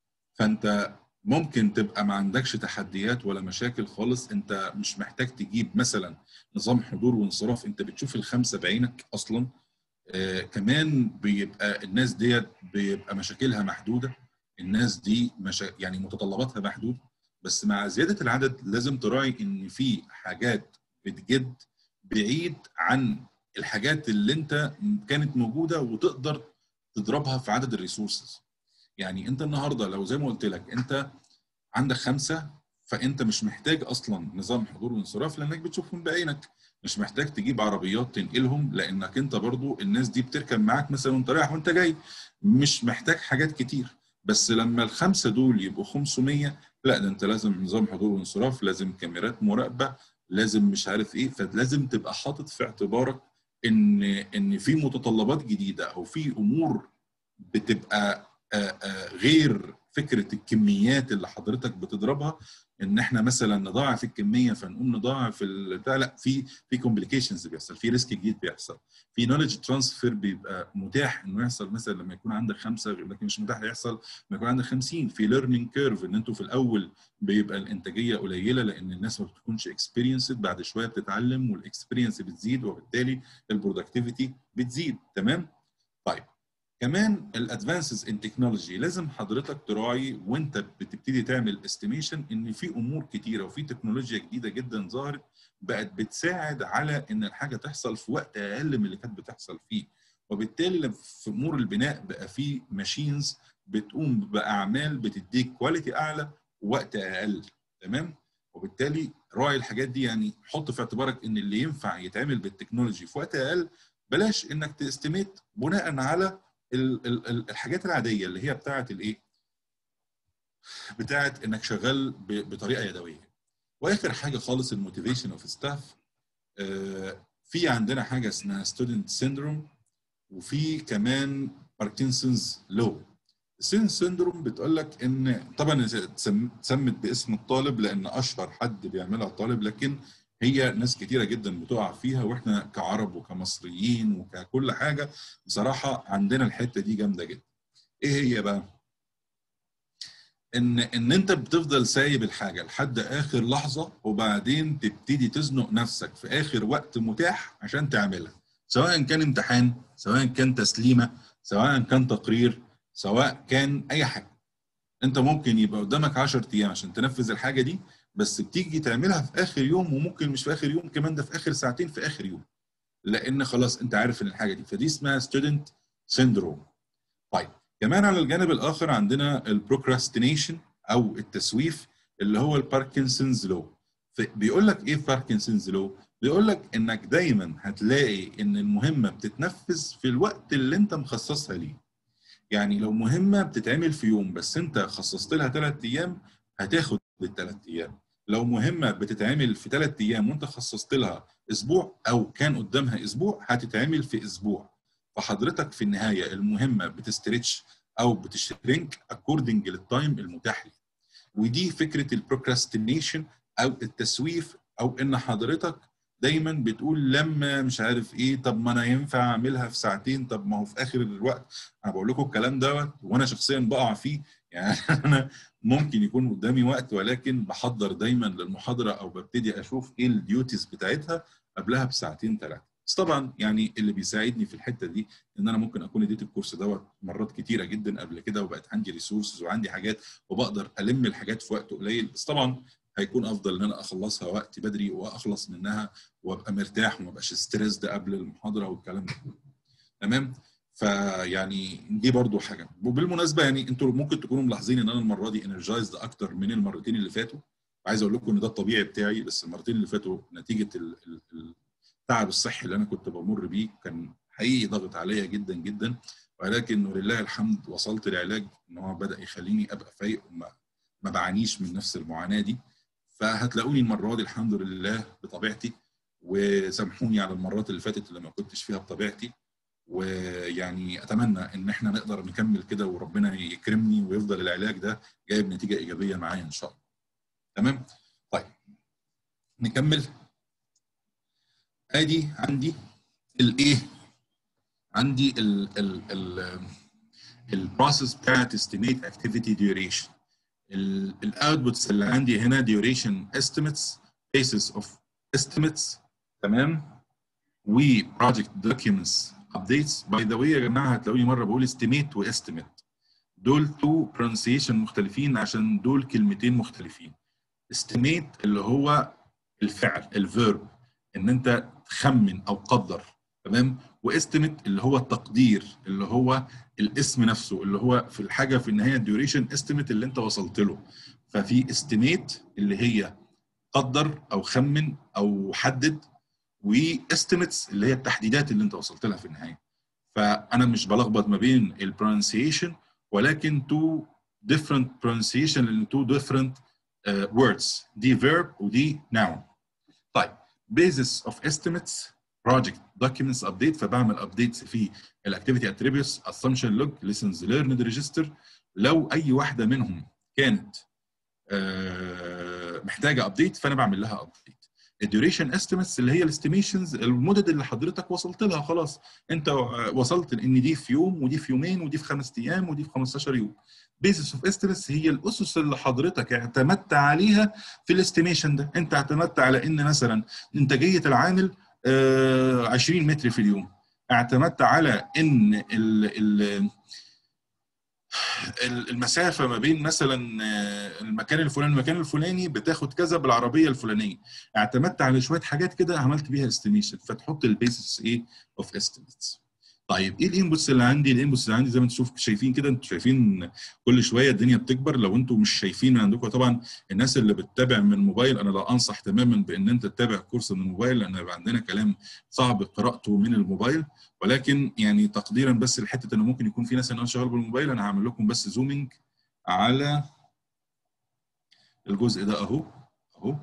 فانت ممكن تبقى ما عندكش تحديات ولا مشاكل خالص انت مش محتاج تجيب مثلا نظام حضور وانصراف انت بتشوف الخمسه بعينك اصلا آه كمان بيبقى الناس ديت بيبقى مشاكلها محدوده الناس دي مشا... يعني متطلباتها محدوده بس مع زياده العدد لازم تراعي ان في حاجات بتجد بعيد عن الحاجات اللي انت كانت موجوده وتقدر تضربها في عدد الريسورسز يعني انت النهارده لو زي ما قلت لك انت عندك خمسه فانت مش محتاج اصلا نظام حضور وانصراف لانك بتشوفهم بعينك مش محتاج تجيب عربيات تنقلهم لانك انت برضو الناس دي بتركب معاك مثلا وانت رايح وانت جاي مش محتاج حاجات كتير بس لما الخمسه دول يبقوا 500 لا ده انت لازم نظام حضور وانصراف لازم كاميرات مراقبه لازم مش عارف ايه فلازم تبقى حاطط في اعتبارك ان ان في متطلبات جديده او في امور بتبقى آآ آآ غير فكره الكميات اللي حضرتك بتضربها ان احنا مثلا نضاعف الكميه فنقوم نضاعف البتاع لا في في كومبليكيشنز بيحصل في ريسك جديد بيحصل في نولج ترانسفير بيبقى متاح انه يحصل مثلا لما يكون عندك خمسه لكن مش متاح يحصل لما يكون عندك 50 في ليرنينج كيرف ان انتوا في الاول بيبقى الانتاجيه قليله لان الناس ما بتكونش اكسبيرينسد بعد شويه بتتعلم والاكسبيرينس بتزيد وبالتالي البرودكتيفيتي بتزيد تمام طيب كمان الادفانسز ان تكنولوجي لازم حضرتك تراعي وانت بتبتدي تعمل استيميشن ان في امور كتيره وفي تكنولوجيا جديده جدا ظهرت بقت بتساعد على ان الحاجه تحصل في وقت اقل من اللي كانت بتحصل فيه وبالتالي في امور البناء بقى في ماشينز بتقوم باعمال بتديك كواليتي اعلى ووقت اقل تمام وبالتالي راعي الحاجات دي يعني حط في اعتبارك ان اللي ينفع يتعمل بالتكنولوجي في وقت اقل بلاش انك تستميت بناء على الحاجات العاديه اللي هي بتاعه الايه؟ بتاعه انك شغال بطريقه يدويه. واخر حاجه خالص الموتيفيشن اوف ستاف في عندنا حاجه اسمها ستودنت سيندروم وفي كمان باركنسونز لو. الستودنت سيندروم بتقول لك ان طبعا اتسمت باسم الطالب لان اشهر حد بيعملها الطالب لكن هي ناس كتيرة جدا بتقع فيها واحنا كعرب وكمصريين وككل حاجة بصراحة عندنا الحتة دي جامدة جدا. ايه هي بقى؟ ان ان انت بتفضل سايب الحاجة لحد اخر لحظة وبعدين تبتدي تزنق نفسك في اخر وقت متاح عشان تعملها. سواء كان امتحان، سواء كان تسليمة، سواء كان تقرير، سواء كان اي حاجة. انت ممكن يبقى قدامك 10 ايام عشان تنفذ الحاجة دي بس بتيجي تعملها في اخر يوم وممكن مش في اخر يوم كمان ده في اخر ساعتين في اخر يوم لان خلاص انت عارف ان الحاجه دي فدي اسمها ستودنت سيندروم طيب كمان على الجانب الاخر عندنا البروكراستينيشن او التسويف اللي هو الباركنسونز لو بيقول لك ايه باركنسونز لو بيقول لك انك دايما هتلاقي ان المهمه بتتنفذ في الوقت اللي انت مخصصها ليه يعني لو مهمه بتتعمل في يوم بس انت خصصت لها ثلاث ايام هتاخد الثلاث ايام لو مهمه بتتعمل في ثلاث ايام وانت خصصت لها اسبوع او كان قدامها اسبوع هتتعمل في اسبوع فحضرتك في النهايه المهمه بتستريتش او بتشرينك اكوردنج للتايم المتاح ليك ودي فكره البروكراستينيشن او التسويف او ان حضرتك دايما بتقول لما مش عارف ايه طب ما انا ينفع اعملها في ساعتين طب ما هو في اخر الوقت انا بقول لكم الكلام دوت وانا شخصيا بقع فيه يعني انا ممكن يكون قدامي وقت ولكن بحضر دايما للمحاضره او ببتدي اشوف ايه الديوتيز بتاعتها قبلها بساعتين ثلاثه بس طبعا يعني اللي بيساعدني في الحته دي ان انا ممكن اكون اديت الكورس دوت مرات كتيره جدا قبل كده وبقت عندي ريسورسز وعندي حاجات وبقدر الم الحاجات في وقت قليل بس طبعا هيكون افضل ان انا اخلصها وقت بدري واخلص منها وابقى مرتاح وما ابقاش ستريسد قبل المحاضره والكلام ده تمام فيعني دي برضو حاجه وبالمناسبه يعني انتوا ممكن تكونوا ملاحظين ان انا المره دي انرجايزد اكتر من المرتين اللي فاتوا عايز اقول لكم ان ده الطبيعي بتاعي بس المرتين اللي فاتوا نتيجه ال ال التعب الصحي اللي انا كنت بمر بيه كان حقيقي ضغط عليا جدا جدا ولكن ولله الحمد وصلت لعلاج ان هو بدا يخليني ابقى فايق وما ما بعانيش من نفس المعاناه دي فهتلاقوني المره دي الحمد لله بطبيعتي وسامحوني على المرات اللي فاتت اللي ما كنتش فيها بطبيعتي ويعني اتمنى ان احنا نقدر نكمل كده وربنا يكرمني ويفضل العلاج ده جايب نتيجه ايجابيه معايا ان شاء الله. تمام؟ طيب نكمل ادي عندي الايه؟ عندي ال ال ال البروسيس بتاعت استيميت اكتيفيتي ديوريشن الاوتبوتس اللي عندي هنا ديوريشن estimates basis of estimates تمام وبروجكت دوكيومنتس ابديتس باي ذا واي يا جماعه هتلاقوني مره بقول استيميت واستيميت دول تو برونسيشن مختلفين عشان دول كلمتين مختلفين استيميت اللي هو الفعل الفيرب ان انت تخمن او قدر تمام واستيميت اللي هو التقدير اللي هو الاسم نفسه اللي هو في الحاجه في النهايه الديوريشن استيميت اللي انت وصلت له ففي استيميت اللي هي قدر او خمن او حدد واستيميتس اللي هي التحديدات اللي انت وصلت لها في النهايه فانا مش بلخبط ما بين البرونسيشن ولكن تو different pronunciation لان تو different uh, words دي verb ودي noun طيب basis of estimates project documents update فبعمل updates في الاكتيفيتي attributes assumption log lessons learned register لو اي واحده منهم كانت uh, محتاجه ابديت فانا بعمل لها ابديت الديوريشن استيميتس اللي هي الاستيميشنز المدد اللي حضرتك وصلت لها خلاص انت وصلت ان دي في يوم ودي في يومين ودي في خمس ايام ودي في 15 يوم بيزس اوف استيميتس هي الاسس اللي حضرتك اعتمدت عليها في الاستيميشن ده انت اعتمدت على ان مثلا انتاجيه العامل آه 20 متر في اليوم اعتمدت على ان ال ال المسافه ما بين مثلا المكان الفلاني والمكان الفلاني بتاخد كذا بالعربيه الفلانيه اعتمدت على شويه حاجات كده عملت بيها استيميشن فتحط البيسس ايه اوف استيميتس طيب ايه الانبوتس اللي عندي الانبوتس اللي عندي زي ما انتم شايفين كده انتم شايفين كل شويه الدنيا بتكبر لو انتم مش شايفين من عندكم طبعا الناس اللي بتتابع من الموبايل انا لا انصح تماما بان انت تتابع كورس من الموبايل لان يبقى عندنا كلام صعب قراءته من الموبايل ولكن يعني تقديرا بس لحته ان ممكن يكون في ناس ان انا شغال بالموبايل انا هعمل لكم بس زومينج على الجزء ده اهو اهو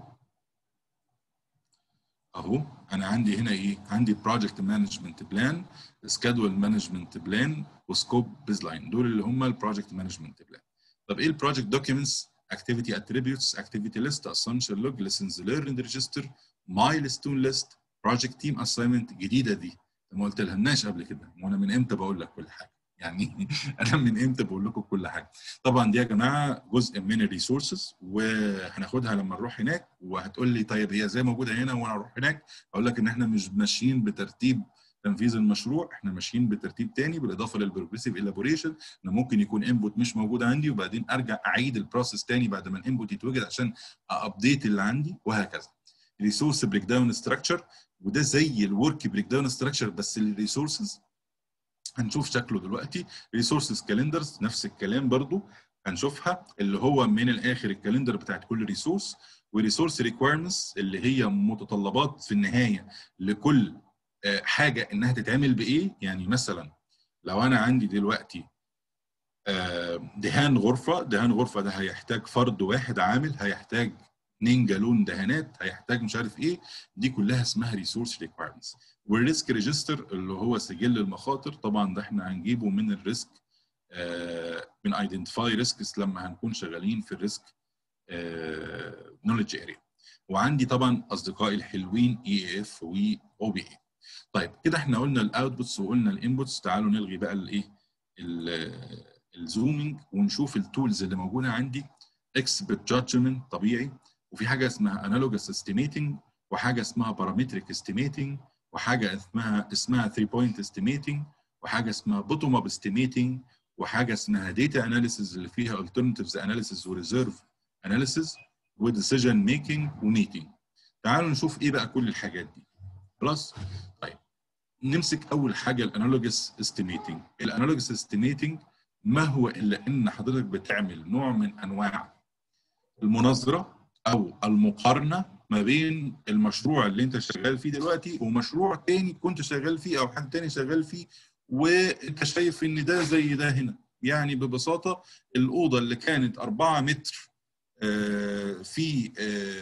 اهو انا عندي هنا ايه عندي بروجكت مانجمنت بلان سكادول مانجمنت بلان وسكوب بيز لاين دول اللي هم البروجكت مانجمنت بلان طب ايه البروجكت دوكيومنتس activity attributes activity list assumption log lessons learned register milestone list project team assignment جديده دي ما قلت لهمناش قبل كده وانا من امتى بقول لك كل حاجه يعني انا من امتى بقول لكم كل حاجه طبعا دي يا جماعه جزء من الريسورسز وهناخدها لما نروح هناك وهتقول لي طيب هي ازاي موجوده هنا وانا اروح هناك اقول لك ان احنا مش ماشيين بترتيب تنفيذ المشروع احنا ماشيين بترتيب تاني بالاضافه للبروجريسيف الابوريشن ان ممكن يكون انبوت مش موجود عندي وبعدين ارجع اعيد البروسيس تاني بعد ما الانبوت يتوجد عشان ابديت اللي عندي وهكذا ريسورس بريك داون ستراكشر وده زي الورك بريك داون ستراكشر بس للريسورسز هنشوف شكله دلوقتي ريسورسز كالندرز نفس الكلام برضو هنشوفها اللي هو من الاخر الكالندر بتاعت كل ريسورس وريسورس ريكويرمنتس اللي هي متطلبات في النهايه لكل حاجه انها تتعمل بايه يعني مثلا لو انا عندي دلوقتي دهان غرفه دهان غرفه ده هيحتاج فرد واحد عامل هيحتاج 2 جالون دهانات هيحتاج مش عارف ايه دي كلها اسمها ريسورس ريكوايرمنتس والريسك ريجستر اللي هو سجل المخاطر طبعا ده احنا هنجيبه من الريسك آه من ايدنتيفاي ريسكس لما هنكون شغالين في الريسك نولج اريا وعندي طبعا اصدقائي الحلوين اي اف واو بي اي طيب كده احنا قلنا الاوتبوتس وقلنا الانبوتس تعالوا نلغي بقى الايه الزومينج ونشوف التولز اللي موجوده عندي اكسبرت جادجمنت طبيعي وفي حاجه اسمها انالوجس استيميتنج وحاجه اسمها بارامتريك استيميتنج وحاجه اسمها اسمها 3 بوينت استيميتنج وحاجه اسمها بوتوم اب استيميتنج وحاجه اسمها داتا اناليسيز اللي فيها alternatives اناليسيز وريزيرف اناليسيز وديسيجن ميكنج وميتنج تعالوا نشوف ايه بقى كل الحاجات دي خلاص طيب نمسك اول حاجه الانالوجس استيميتنج الانالوجس استيميتنج ما هو الا ان حضرتك بتعمل نوع من انواع المناظره او المقارنه ما بين المشروع اللي انت شغال فيه دلوقتي ومشروع تاني كنت شغال فيه او حد تاني شغال فيه وانت شايف ان ده زي ده هنا يعني ببساطه الاوضه اللي كانت 4 متر في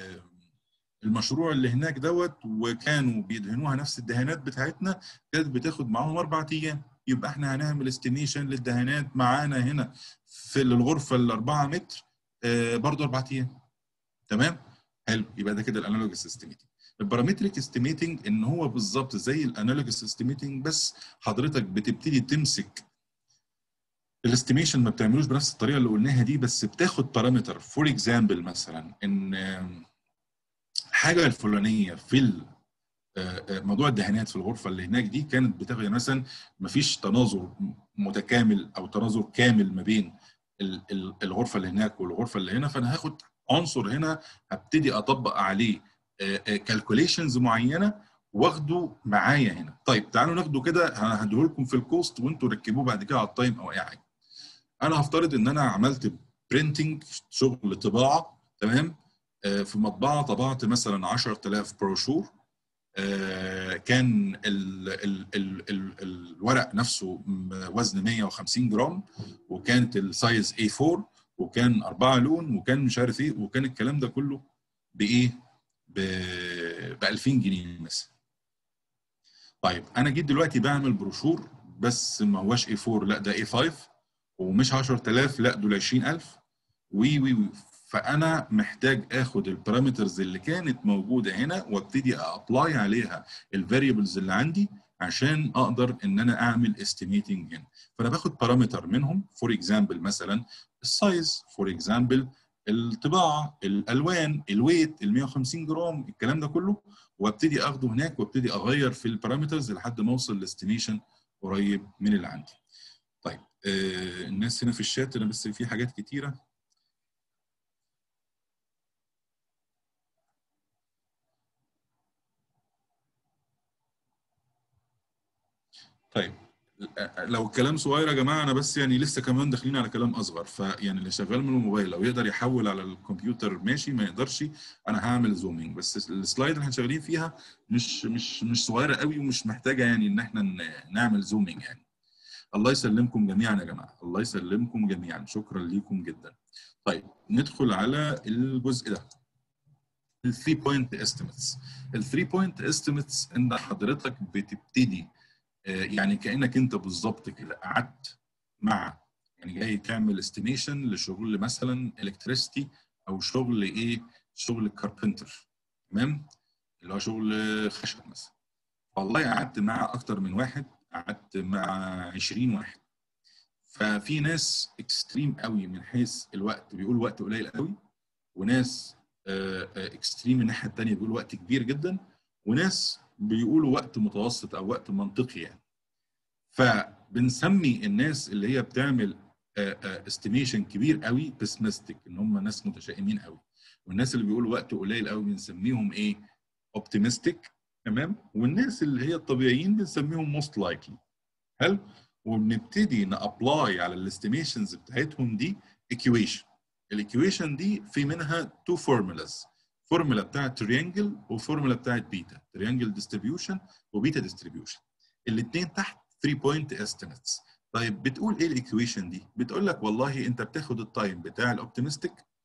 المشروع اللي هناك دوت وكانوا بيدهنوها نفس الدهانات بتاعتنا كانت بتاخد معاهم اربع ايام يبقى احنا هنعمل استيميشن للدهانات معانا هنا في الغرفه الاربعه متر برضه اربع ايام تمام حلو يبقى ده كده الانالوجس استيميتنج البارامتريك استيميتنج ان هو بالظبط زي الانالوجس استيميتنج بس حضرتك بتبتدي تمسك الاستيميشن ما بتعملوش بنفس الطريقه اللي قلناها دي بس بتاخد بارامتر فور اكزامبل مثلا ان حاجه الفلانيه في موضوع الدهانات في الغرفه اللي هناك دي كانت بتاخد مثلا ما فيش تناظر متكامل او تناظر كامل ما بين الغرفه اللي هناك والغرفه اللي هنا فانا هاخد عنصر هنا هبتدي اطبق عليه كالكوليشنز معينه واخده معايا هنا طيب تعالوا ناخده كده هديه لكم في الكوست وانتوا ركبوه بعد كده على التايم او اي حاجه انا هفترض ان انا عملت برينتنج شغل طباعه تمام آه في مطبعه طبعت مثلا 10000 بروشور آه كان ال ال ال ال الورق نفسه وزن 150 جرام وكانت السايز A4 وكان أربعة لون وكان مش عارف ايه وكان الكلام ده كله بايه؟ ب 2000 جنيه مثلا. طيب انا جيت دلوقتي بعمل بروشور بس ما هواش A4 لا ده A5 ومش 10000 لا دول 20000 وي وي وي فانا محتاج اخد البارامترز اللي كانت موجوده هنا وابتدي ابلاي عليها الفاريبلز اللي عندي عشان اقدر ان انا اعمل استيميتنج هنا فانا باخد بارامتر منهم فور اكزامبل مثلا السايز فور اكزامبل الطباعه الالوان الويت ال 150 جرام الكلام ده كله وابتدي اخده هناك وابتدي اغير في البارامترز لحد ما اوصل لاستيميشن قريب من اللي عندي طيب آه الناس هنا في الشات انا بس في حاجات كتيره طيب لو الكلام صغير يا جماعه انا بس يعني لسه كمان داخلين على كلام اصغر فيعني اللي شغال من الموبايل لو يقدر يحول على الكمبيوتر ماشي ما يقدرش انا هعمل زومينج بس السلايد اللي احنا شغالين فيها مش مش مش صغيره قوي ومش محتاجه يعني ان احنا نعمل زومينج يعني الله يسلمكم جميعا يا جماعه الله يسلمكم جميعا شكرا ليكم جدا طيب ندخل على الجزء ده ال 3 بوينت استيميتس ال 3 بوينت استيميتس ان حضرتك بتبتدي يعني كانك انت بالظبط كده قعدت مع يعني جاي تعمل استيميشن لشغل مثلا الكتريستي او شغل ايه شغل الكاربنتر تمام اللي هو شغل خشب مثلا والله قعدت مع اكتر من واحد قعدت مع 20 واحد ففي ناس اكستريم قوي من حيث الوقت بيقول وقت قليل قوي وناس اكستريم الناحيه الثانيه بيقول وقت كبير جدا وناس بيقولوا وقت متوسط او وقت منطقي يعني فبنسمي الناس اللي هي بتعمل استيميشن كبير قوي بسمستيك ان هم ناس متشائمين قوي والناس اللي بيقولوا وقت قليل قوي بنسميهم ايه اوبتيمستيك تمام والناس اللي هي الطبيعيين بنسميهم موست لايكلي حلو وبنبتدي نابلاي على الاستيميشنز بتاعتهم دي ايكويشن الايكويشن دي في منها تو فورمولاز فورمولا بتاعت تريانجل وفورمولا بتاعت بيتا تريانجل ديستريبيوشن وبيتا ديستريبيوشن الاثنين تحت 3 بوينت استيميتس طيب بتقول ايه الايكويشن دي بتقول لك والله انت بتاخد التايم بتاع الاوبتيمستيك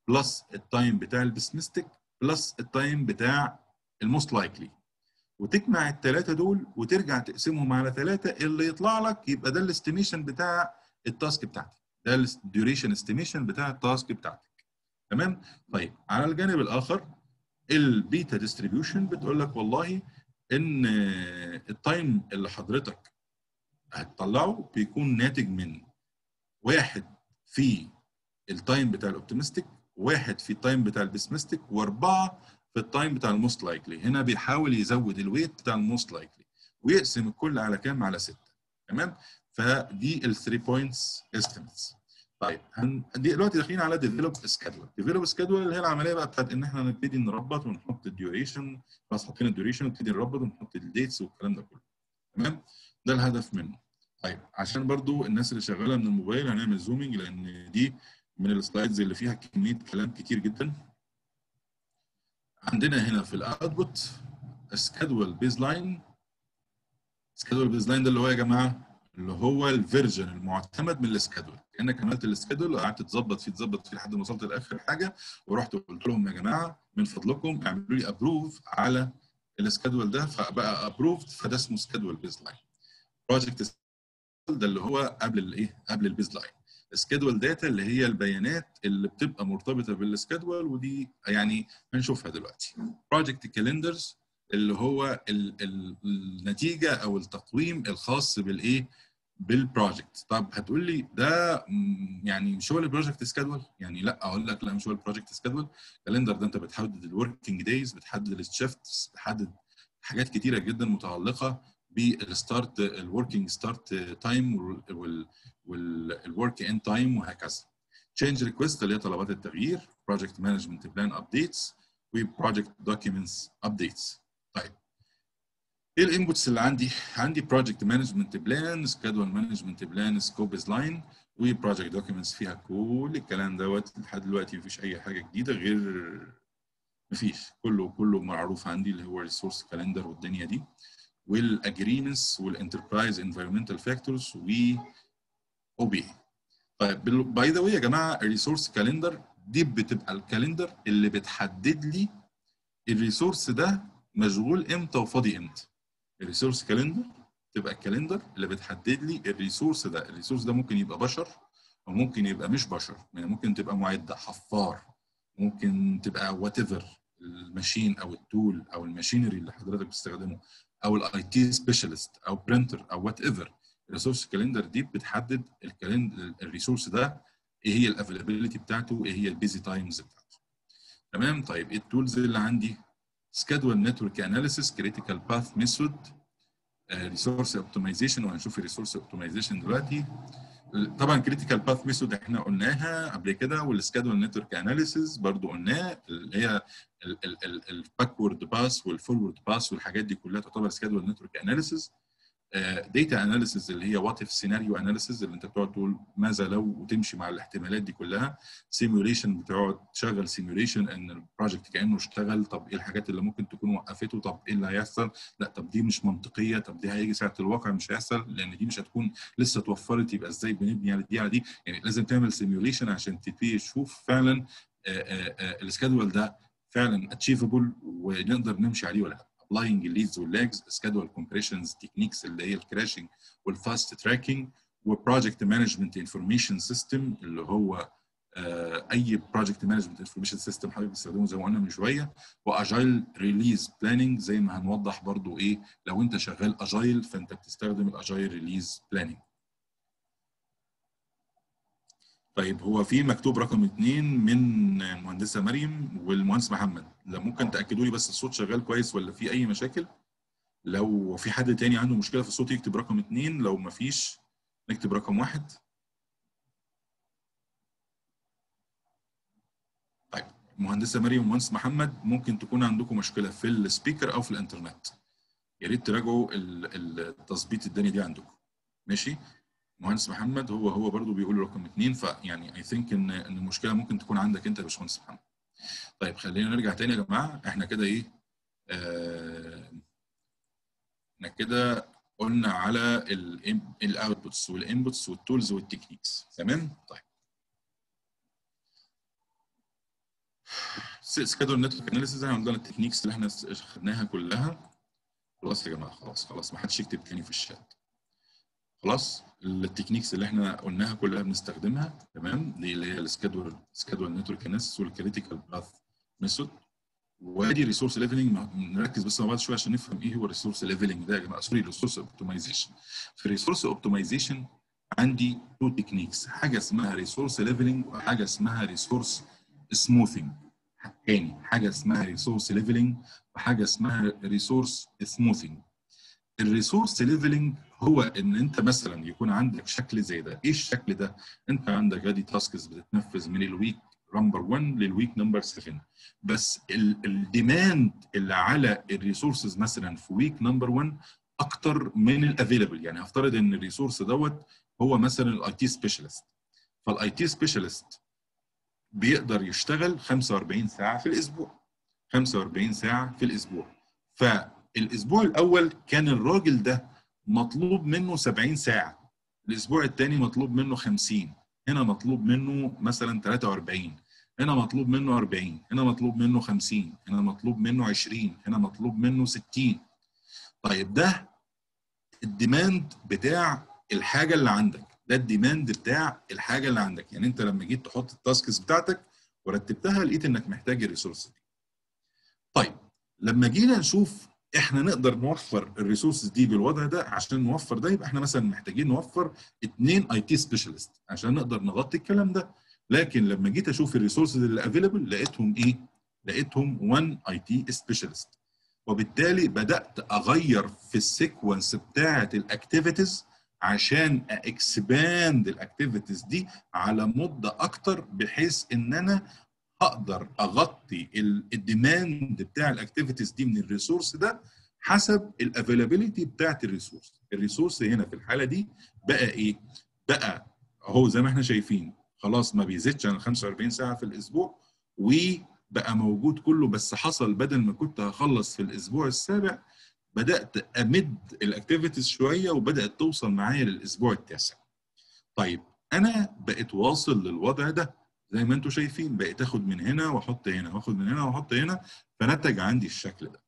بلس التايم بتاع البسمستيك بلس التايم بتاع الموست لايكلي وتجمع الثلاثه دول وترجع تقسمهم على ثلاثه اللي يطلع لك يبقى ده الاستيميشن بتاع التاسك بتاعتك ده الديوريشن استيميشن بتاع التاسك بتاعتك تمام طيب على الجانب الاخر البيتا ديستريبيوشن بتقول لك والله ان التايم اللي حضرتك هتطلعه بيكون ناتج من واحد في التايم بتاع الاوبتيمستيك واحد في التايم بتاع البيسمستيك واربعه في التايم بتاع الموست لايكلي هنا بيحاول يزود الويت بتاع الموست لايكلي ويقسم الكل على كام على سته تمام فدي ال 3 بوينتس استيميتس طيب هن... دلوقتي داخلين على ديفلوب سكادول ديفلوب سكادول اللي هي العمليه بقى بتاعت ان احنا نبتدي نربط ونحط الديوريشن خلاص حاطين الديوريشن ونبتدي نربط ونحط الديتس والكلام ده كله تمام ده الهدف منه طيب عشان برضو الناس اللي شغاله من الموبايل هنعمل زومينج لان دي من السلايدز اللي فيها كميه كلام كتير جدا عندنا هنا في الاوتبوت سكادول بيز لاين سكادول بيز لاين ده اللي هو يا جماعه اللي هو الفيرجن المعتمد من السكادول كانك عملت السكادول وقعدت تظبط فيه تظبط فيه لحد ما وصلت لاخر حاجه ورحت قلت لهم يا جماعه من فضلكم اعملوا لي ابروف على السكادول ده فبقى ابروفد فده اسمه سكادول بيز لاين بروجكت ده اللي هو قبل الايه قبل البيز لاين السكادول داتا اللي هي البيانات اللي بتبقى مرتبطه بالسكادول ودي يعني هنشوفها دلوقتي بروجكت كالندرز اللي هو ال ال النتيجه او التقويم الخاص بالايه بالبروجكت طب هتقول لي ده يعني مش هو البروجكت سكادول يعني لا اقول لك لا مش هو البروجكت سكادول الكالندر ده انت بتحدد الوركينج دايز بتحدد الشيفتس بتحدد حاجات كتيره جدا متعلقه بالستارت الوركينج ستارت تايم والورك اند تايم وهكذا تشينج ريكويست اللي هي طلبات التغيير بروجكت مانجمنت بلان ابديتس وبروجكت دوكيومنتس ابديتس طيب ايه الانبوتس اللي عندي؟ عندي بروجكت مانجمنت بلان سكادول مانجمنت بلان سكوب لاين وبروجكت دوكيومنتس فيها كل الكلام دوت لحد دلوقتي مفيش اي حاجه جديده غير مفيش كله كله معروف عندي اللي هو ريسورس كالندر والدنيا دي والاجريمنتس والانتربرايز انفيرمنتال فاكتورز و او بي طيب باي ذا واي يا جماعه الريسورس كالندر دي بتبقى الكالندر اللي بتحدد لي الريسورس ده مشغول امتى وفاضي امتى الريسورس كالندر تبقى الكالندر اللي بتحدد لي الريسورس ده الريسورس ده ممكن يبقى بشر وممكن يبقى مش بشر يعني ممكن تبقى معده حفار ممكن تبقى وات ايفر الماشين او التول او الماشينري اللي حضرتك بتستخدمه او الاي تي سبيشالست او برينتر او وات ايفر الريسورس كالندر دي بتحدد الكالندر الريسورس ده ايه هي الافيلابيلتي بتاعته وايه هي البيزي تايمز بتاعته تمام طيب ايه التولز اللي عندي سكادول نتورك اناليسيس كريتيكال باث ميثود ريسورس اوبتمايزيشن وهنشوف الريسورس اوبتمايزيشن دلوقتي طبعا كريتيكال باث ميثود احنا قلناها قبل كده والسكادول نتورك اناليسيس برضو قلناه اللي هي الباكورد باس والفورورد باس والحاجات دي كلها تعتبر سكادول نتورك اناليسيس داتا اناليسيز اللي هي وات اف سيناريو اناليسيز اللي انت بتقعد تقول ماذا لو وتمشي مع الاحتمالات دي كلها سيميوليشن بتقعد تشغل سيميوليشن ان البروجكت كانه اشتغل طب ايه الحاجات اللي ممكن تكون وقفته طب ايه اللي هيحصل لا طب دي مش منطقيه طب دي هيجي ساعه الواقع مش هيحصل لان دي مش هتكون لسه اتوفرت يبقى ازاي بنبني على دي على دي يعني لازم تعمل سيميوليشن عشان تبتدي تشوف فعلا السكادول ده فعلا اتشيفبل ونقدر نمشي عليه ولا لا applying الليدز واللاجز schedule compressions techniques اللي هي الكراشنج والفاست تراكنج وبروجكت مانجمنت انفورميشن سيستم اللي هو آه اي بروجكت مانجمنت انفورميشن سيستم حضرتك بتستخدمه زي ما قلنا من شويه واجايل ريليز بلاننج زي ما هنوضح برضو ايه لو انت شغال اجايل فانت بتستخدم الاجايل ريليز بلاننج طيب هو في مكتوب رقم اثنين من المهندسه مريم والمهندس محمد لو ممكن تاكدوا لي بس الصوت شغال كويس ولا في اي مشاكل لو في حد تاني عنده مشكله في الصوت يكتب رقم اثنين لو ما فيش نكتب رقم واحد طيب المهندسه مريم والمهندس محمد ممكن تكون عندكم مشكله في السبيكر او في الانترنت يا ريت تراجعوا التظبيط الدنيا دي عندكم ماشي مهندس محمد هو هو برضه بيقول رقم اثنين فيعني اي ثينك ان ان المشكله ممكن تكون عندك انت يا باشمهندس محمد. طيب خلينا نرجع تاني يا جماعه احنا كده ايه؟ آه احنا كده قلنا على الاوتبوتس والانبوتس والتولز والتكنيكس تمام؟ طيب. سكادول نتورك اناليسيز احنا عندنا التكنيكس اللي احنا خدناها كلها خلاص يا جماعه خلاص خلاص ما حدش يكتب تاني في الشات خلاص التكنيكس اللي احنا قلناها كلها بنستخدمها تمام دي اللي هي السكادول سكادول نتورك اناليسيس والكريتيكال باث ميثود وادي ريسورس ليفلنج نركز بس مع بعض شويه عشان نفهم ايه هو الريسورس ليفلنج ده يا جماعه سوري ريسورس اوبتمايزيشن في الريسورس اوبتمايزيشن عندي تو تكنيكس حاجه اسمها ريسورس ليفلنج وحاجه اسمها ريسورس سموثنج تاني حاجه اسمها ريسورس ليفلنج وحاجه اسمها ريسورس سموثنج الريسورس ليفلنج هو ان انت مثلا يكون عندك شكل زي ده ايه الشكل ده انت عندك ادي تاسكس بتتنفذ من الويك نمبر 1 للويك نمبر 7 بس الديماند اللي على الريسورسز مثلا في ويك نمبر 1 اكتر من الافيلبل يعني هفترض ان الريسورس دوت هو مثلا الاي تي سبيشالست فالاي تي سبيشالست بيقدر يشتغل 45 ساعه في الاسبوع 45 ساعه في الاسبوع فالاسبوع الاول كان الراجل ده مطلوب منه 70 ساعه الاسبوع الثاني مطلوب منه 50 هنا مطلوب منه مثلا 43 هنا مطلوب منه 40 هنا مطلوب منه 50 هنا مطلوب منه 20 هنا مطلوب منه 60 طيب ده الديماند بتاع الحاجه اللي عندك ده الديماند بتاع الحاجه اللي عندك يعني انت لما جيت تحط التاسكس بتاعتك ورتبتها لقيت انك محتاج الريسورس دي طيب لما جينا نشوف احنا نقدر نوفر الريسورسز دي بالوضع ده عشان نوفر ده يبقى احنا مثلا محتاجين نوفر اثنين اي تي سبيشالست عشان نقدر نغطي الكلام ده لكن لما جيت اشوف الريسورسز اللي افيلبل لقيتهم ايه؟ لقيتهم 1 اي تي سبيشالست وبالتالي بدات اغير في السيكونس بتاعه الاكتيفيتيز عشان اكسباند الاكتيفيتيز دي على مده اكتر بحيث ان انا اقدر اغطي الديماند بتاع الاكتيفيتيز دي من الريسورس ده حسب الافيلابيلتي بتاعت الريسورس الريسورس هنا في الحاله دي بقى ايه بقى اهو زي ما احنا شايفين خلاص ما بيزيدش عن 45 ساعه في الاسبوع وبقى موجود كله بس حصل بدل ما كنت هخلص في الاسبوع السابع بدات امد الاكتيفيتيز شويه وبدات توصل معايا للاسبوع التاسع طيب انا بقيت واصل للوضع ده زي ما انتم شايفين بقيت اخد من هنا واحط هنا واخد من هنا واحط هنا فنتج عندي الشكل ده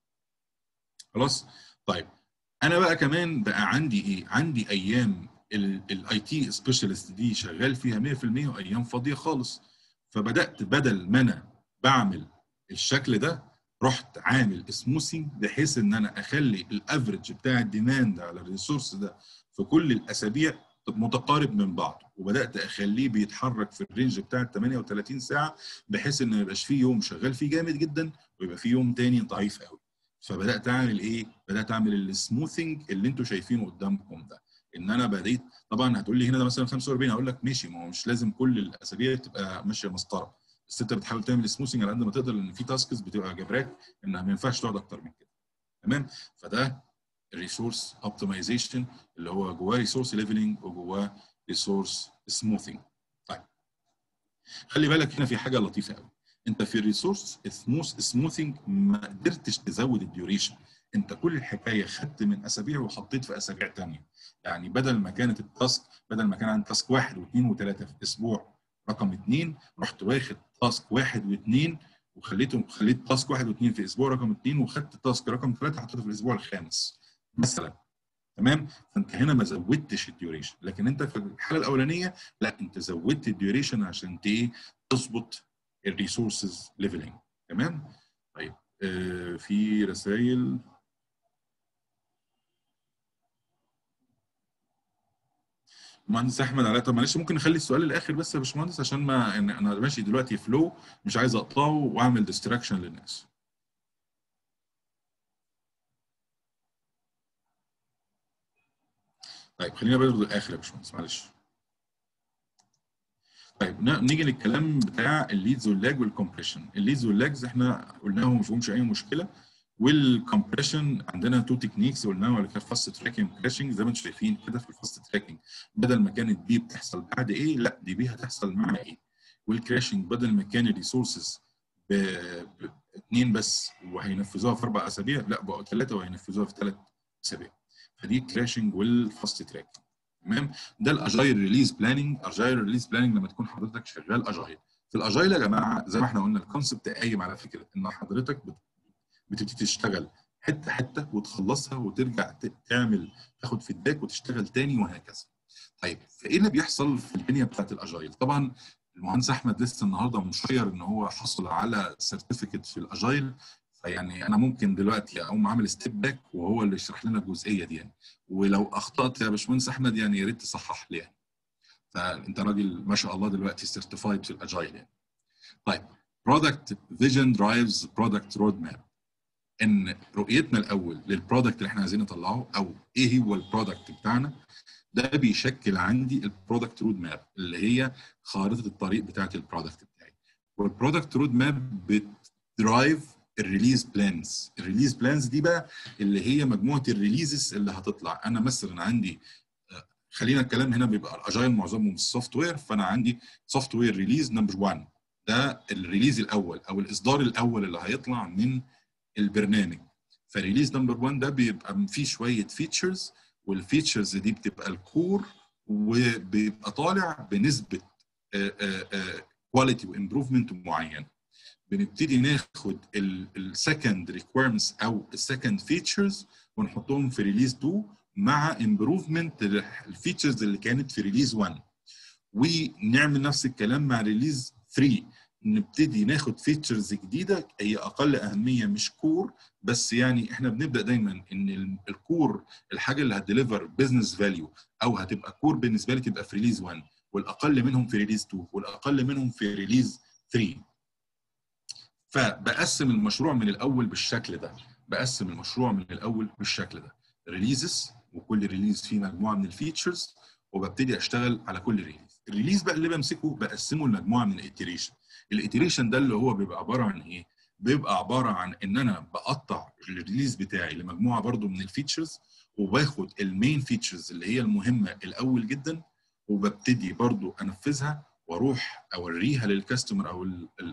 خلاص طيب انا بقى كمان بقى عندي ايه عندي ايام الاي تي سبيشالست دي شغال فيها 100% وايام فاضيه خالص فبدات بدل ما انا بعمل الشكل ده رحت عامل سموثينج بحيث ان انا اخلي الافرج بتاع الديماند على الريسورس ده في كل الاسابيع متقارب من بعض وبدات اخليه بيتحرك في الرينج بتاع ال 38 ساعه بحيث ان ما يبقاش فيه يوم شغال فيه جامد جدا ويبقى فيه يوم تاني ضعيف قوي فبدات اعمل ايه؟ بدات اعمل السموثينج اللي انتم شايفينه قدامكم ده ان انا بديت طبعا هتقول لي هنا ده مثلا 45 هقول لك ماشي ما هو مش لازم كل الاسابيع تبقى ماشيه مسطره بس انت بتحاول تعمل سموثينج على قد ما تقدر لان في تاسكس بتبقى جبراك انها ما ينفعش تقعد اكتر من كده تمام فده الريسورس اوبتمايزيشن اللي هو جواه ريسورس ليفلنج وجواه ريسورس سموثينج طيب خلي بالك هنا في حاجه لطيفه قوي انت في الريسورس سموث سموثينج ما قدرتش تزود الديوريشن انت كل الحكايه خدت من اسابيع وحطيت في اسابيع ثانيه يعني بدل ما كانت التاسك بدل ما كان عندي تاسك واحد واثنين وثلاثه في اسبوع رقم اثنين رحت واخد تاسك واحد واثنين وخليته خليت تاسك واحد واثنين في اسبوع رقم اثنين وخدت تاسك رقم ثلاثه حطيته في الاسبوع الخامس مثلا تمام فانت هنا ما زودتش الديوريشن لكن انت في الحاله الاولانيه لا انت زودت الديوريشن عشان ايه تظبط الريسورسز ليفلنج تمام طيب آه في رسائل مهندس احمد علاء طب معلش ممكن نخلي السؤال الاخر بس يا باشمهندس عشان ما انا ماشي دلوقتي فلو مش عايز اقطعه واعمل ديستراكشن للناس طيب خلينا بقى للاخر يا باشمهندس معلش طيب نيجي للكلام بتاع الليدز واللاج والكمبريشن الليدز واللاجز احنا قلناهم ما فيهمش اي مشكله والكمبريشن عندنا تو تكنيكس قلناهم اللي كان فاست تراكنج كراشنج زي ما انتم شايفين كده في الفاست تراكنج بدل ما كانت بي بتحصل بعد ايه لا دي بي هتحصل مع ايه والكراشنج بدل ما كان الريسورسز باثنين بس وهينفذوها في اربع اسابيع لا بقوا ثلاثه وهينفذوها في ثلاث اسابيع فدي كراشنج والفاست تراك تمام ده الاجايل ريليز بلاننج اجايل ريليز بلاننج لما تكون حضرتك شغال اجايل في الاجايل يا جماعه زي ما احنا قلنا الكونسبت قايم على فكره ان حضرتك بت- بتبتدي تشتغل حته حته وتخلصها وترجع ت- تعمل تاخد فيدباك وتشتغل تاني وهكذا. طيب فايه اللي بيحصل في البنيه بتاعت الاجايل؟ طبعا المهندس احمد لسه النهارده مشير ان هو حصل على سيرتيفيكت في الاجايل فيعني انا ممكن دلوقتي اقوم عامل ستيب باك وهو اللي يشرح لنا الجزئيه دي يعني ولو اخطات يا باشمهندس احمد يعني يا ريت تصحح لي يعني فانت راجل ما شاء الله دلوقتي سيرتيفايد في الاجايل يعني طيب برودكت فيجن درايفز برودكت رود ماب ان رؤيتنا الاول للبرودكت اللي احنا عايزين نطلعه او ايه هو البرودكت بتاعنا ده بيشكل عندي البرودكت رود ماب اللي هي خارطه الطريق بتاعت البرودكت بتاعي والبرودكت رود ماب بتدرايف الريليز بلانز الريليز بلانز دي بقى اللي هي مجموعه الريليزز اللي هتطلع انا مثلا عندي آه، خلينا الكلام هنا بيبقى الاجايل معظمه السوفت وير فانا عندي سوفت وير ريليز نمبر 1 ده الريليز الاول او الاصدار الاول اللي هيطلع من البرنامج فريليز نمبر 1 ده بيبقى فيه شويه فيتشرز والفيتشرز دي بتبقى الكور وبيبقى طالع بنسبه كواليتي وامبروفمنت معين بنبتدي ناخد السكند ريكويرمنتس او السكند فيتشرز ونحطهم في ريليز 2 مع امبروفمنت الفيتشرز اللي كانت في ريليز 1 ونعمل نفس الكلام مع ريليز 3 نبتدي ناخد فيتشرز جديده هي اقل اهميه مش كور بس يعني احنا بنبدا دايما ان ال- الكور الحاجه اللي هتديليفر بزنس فاليو او هتبقى كور بالنسبه لي تبقى في ريليز 1 والاقل منهم في ريليز 2 والاقل منهم في ريليز 3 فبقسم المشروع من الاول بالشكل ده بقسم المشروع من الاول بالشكل ده ريليزز وكل ريليز فيه مجموعه من الفيتشرز وببتدي اشتغل على كل ريليز الريليز بقى اللي بمسكه بقسمه لمجموعه من الاتريشن الاتريشن ده اللي هو بيبقى عباره عن ايه بيبقى عباره عن ان انا بقطع الريليز بتاعي لمجموعه برضو من الفيتشرز وباخد المين فيتشرز اللي هي المهمه الاول جدا وببتدي برضو انفذها واروح اوريها للكاستمر او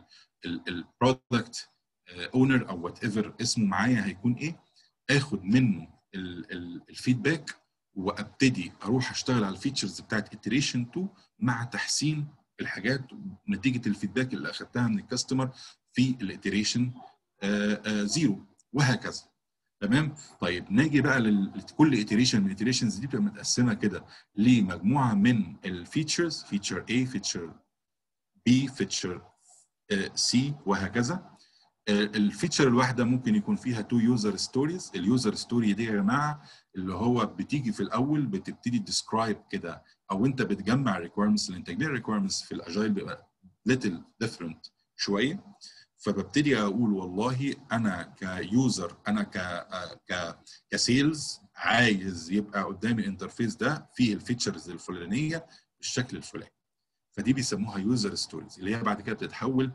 البرودكت اونر او وات ايفر اسمه معايا هيكون ايه اخد منه الفيدباك وابتدي اروح اشتغل على الفيتشرز بتاعت iteration 2 مع تحسين الحاجات نتيجه الفيدباك اللي اخدتها من الكاستمر في الاتريشن زيرو وهكذا تمام طيب نيجي بقى لكل اتريشن من الاتريشنز دي بتبقى متقسمه كده لمجموعه من الفيتشرز فيتشر A فيتشر B فيتشر سي وهكذا الفيتشر الواحده ممكن يكون فيها تو يوزر ستوريز اليوزر ستوري دي يا جماعه اللي هو بتيجي في الاول بتبتدي تديسكرايب كده او انت بتجمع الريكويرمنتس لان تجميع الريكويرمنتس في الاجايل بيبقى ليتل ديفرنت شويه فببتدي اقول والله انا كيوزر انا ك ك كسيلز عايز يبقى قدامي الانترفيس ده فيه الفيتشرز الفلانيه بالشكل الفلاني فدي بيسموها يوزر ستوريز اللي هي بعد كده بتتحول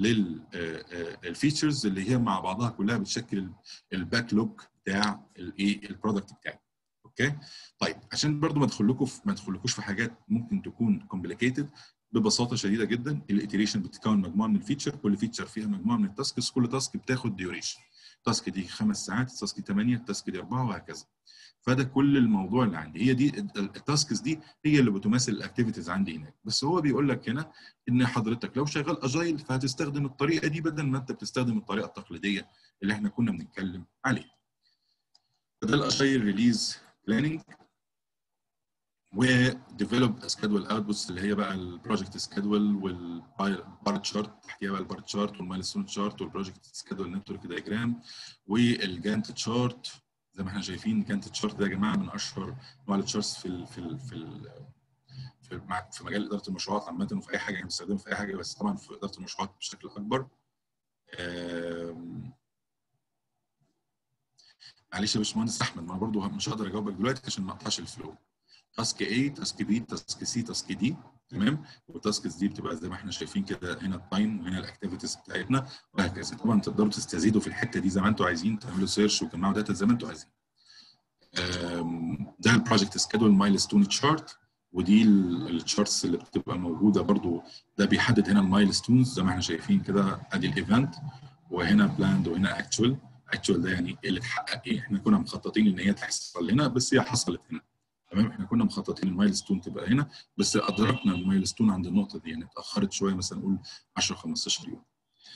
للفيتشرز اللي هي مع بعضها كلها بتشكل الباك لوج بتاع الايه البرودكت بتاعي اوكي طيب عشان برضو ما ادخلكم ما ادخلكوش في حاجات ممكن تكون كومبليكيتد ببساطه شديده جدا الاتريشن بتتكون مجموعه من الفيتشر كل فيتشر فيها مجموعه من التاسكس كل تاسك بتاخد ديوريشن التاسك دي خمس ساعات التاسك دي 8 التاسك دي 4 وهكذا فده كل الموضوع اللي عندي هي دي التاسكس دي هي اللي بتمثل الاكتيفيتيز عندي هناك بس هو بيقول لك هنا ان حضرتك لو شغال اجايل فهتستخدم الطريقه دي بدل ما انت بتستخدم الطريقه التقليديه اللي احنا كنا بنتكلم عليها فده الاجايل ريليز بلاننج وديفلوب سكادول اوتبوتس اللي هي بقى البروجكت سكادول والبار تشارت تحتيها بقى البار تشارت والمايلستون تشارت والبروجكت سكادول نتورك دايجرام والجانت تشارت زي ما احنا شايفين جانت تشارت ده يا جماعه من اشهر انواع التشارتس في ال في ال في ال في, في مجال اداره المشروعات عامه وفي اي حاجه احنا بنستخدمه في اي حاجه بس طبعا في اداره المشروعات بشكل اكبر معلش يا باشمهندس احمد ما برضه مش هقدر اجاوبك دلوقتي عشان ما اقطعش الفلو تاسك A تاسك B تاسك C تاسك D تمام والتاسكس دي بتبقى زي ما احنا شايفين كده هنا التايم وهنا الاكتيفيتيز بتاعتنا وهكذا طبعا تقدروا تستزيدوا في الحته دي زي ما انتم عايزين تعملوا سيرش وتجمعوا داتا زي ما انتم عايزين ده البروجكت سكادول مايلستون تشارت ودي التشارتس اللي بتبقى موجوده برضو ده بيحدد هنا المايلستونز زي ما احنا شايفين كده ادي الايفنت وهنا بلاند وهنا اكتوال اكتوال ده يعني اللي اتحقق ايه احنا كنا مخططين ان هي تحصل هنا بس هي حصلت هنا تمام احنا كنا مخططين المايلستون تبقى هنا بس ادركنا المايلستون عند النقطه دي يعني اتاخرت شويه مثلا نقول 10 15 يوم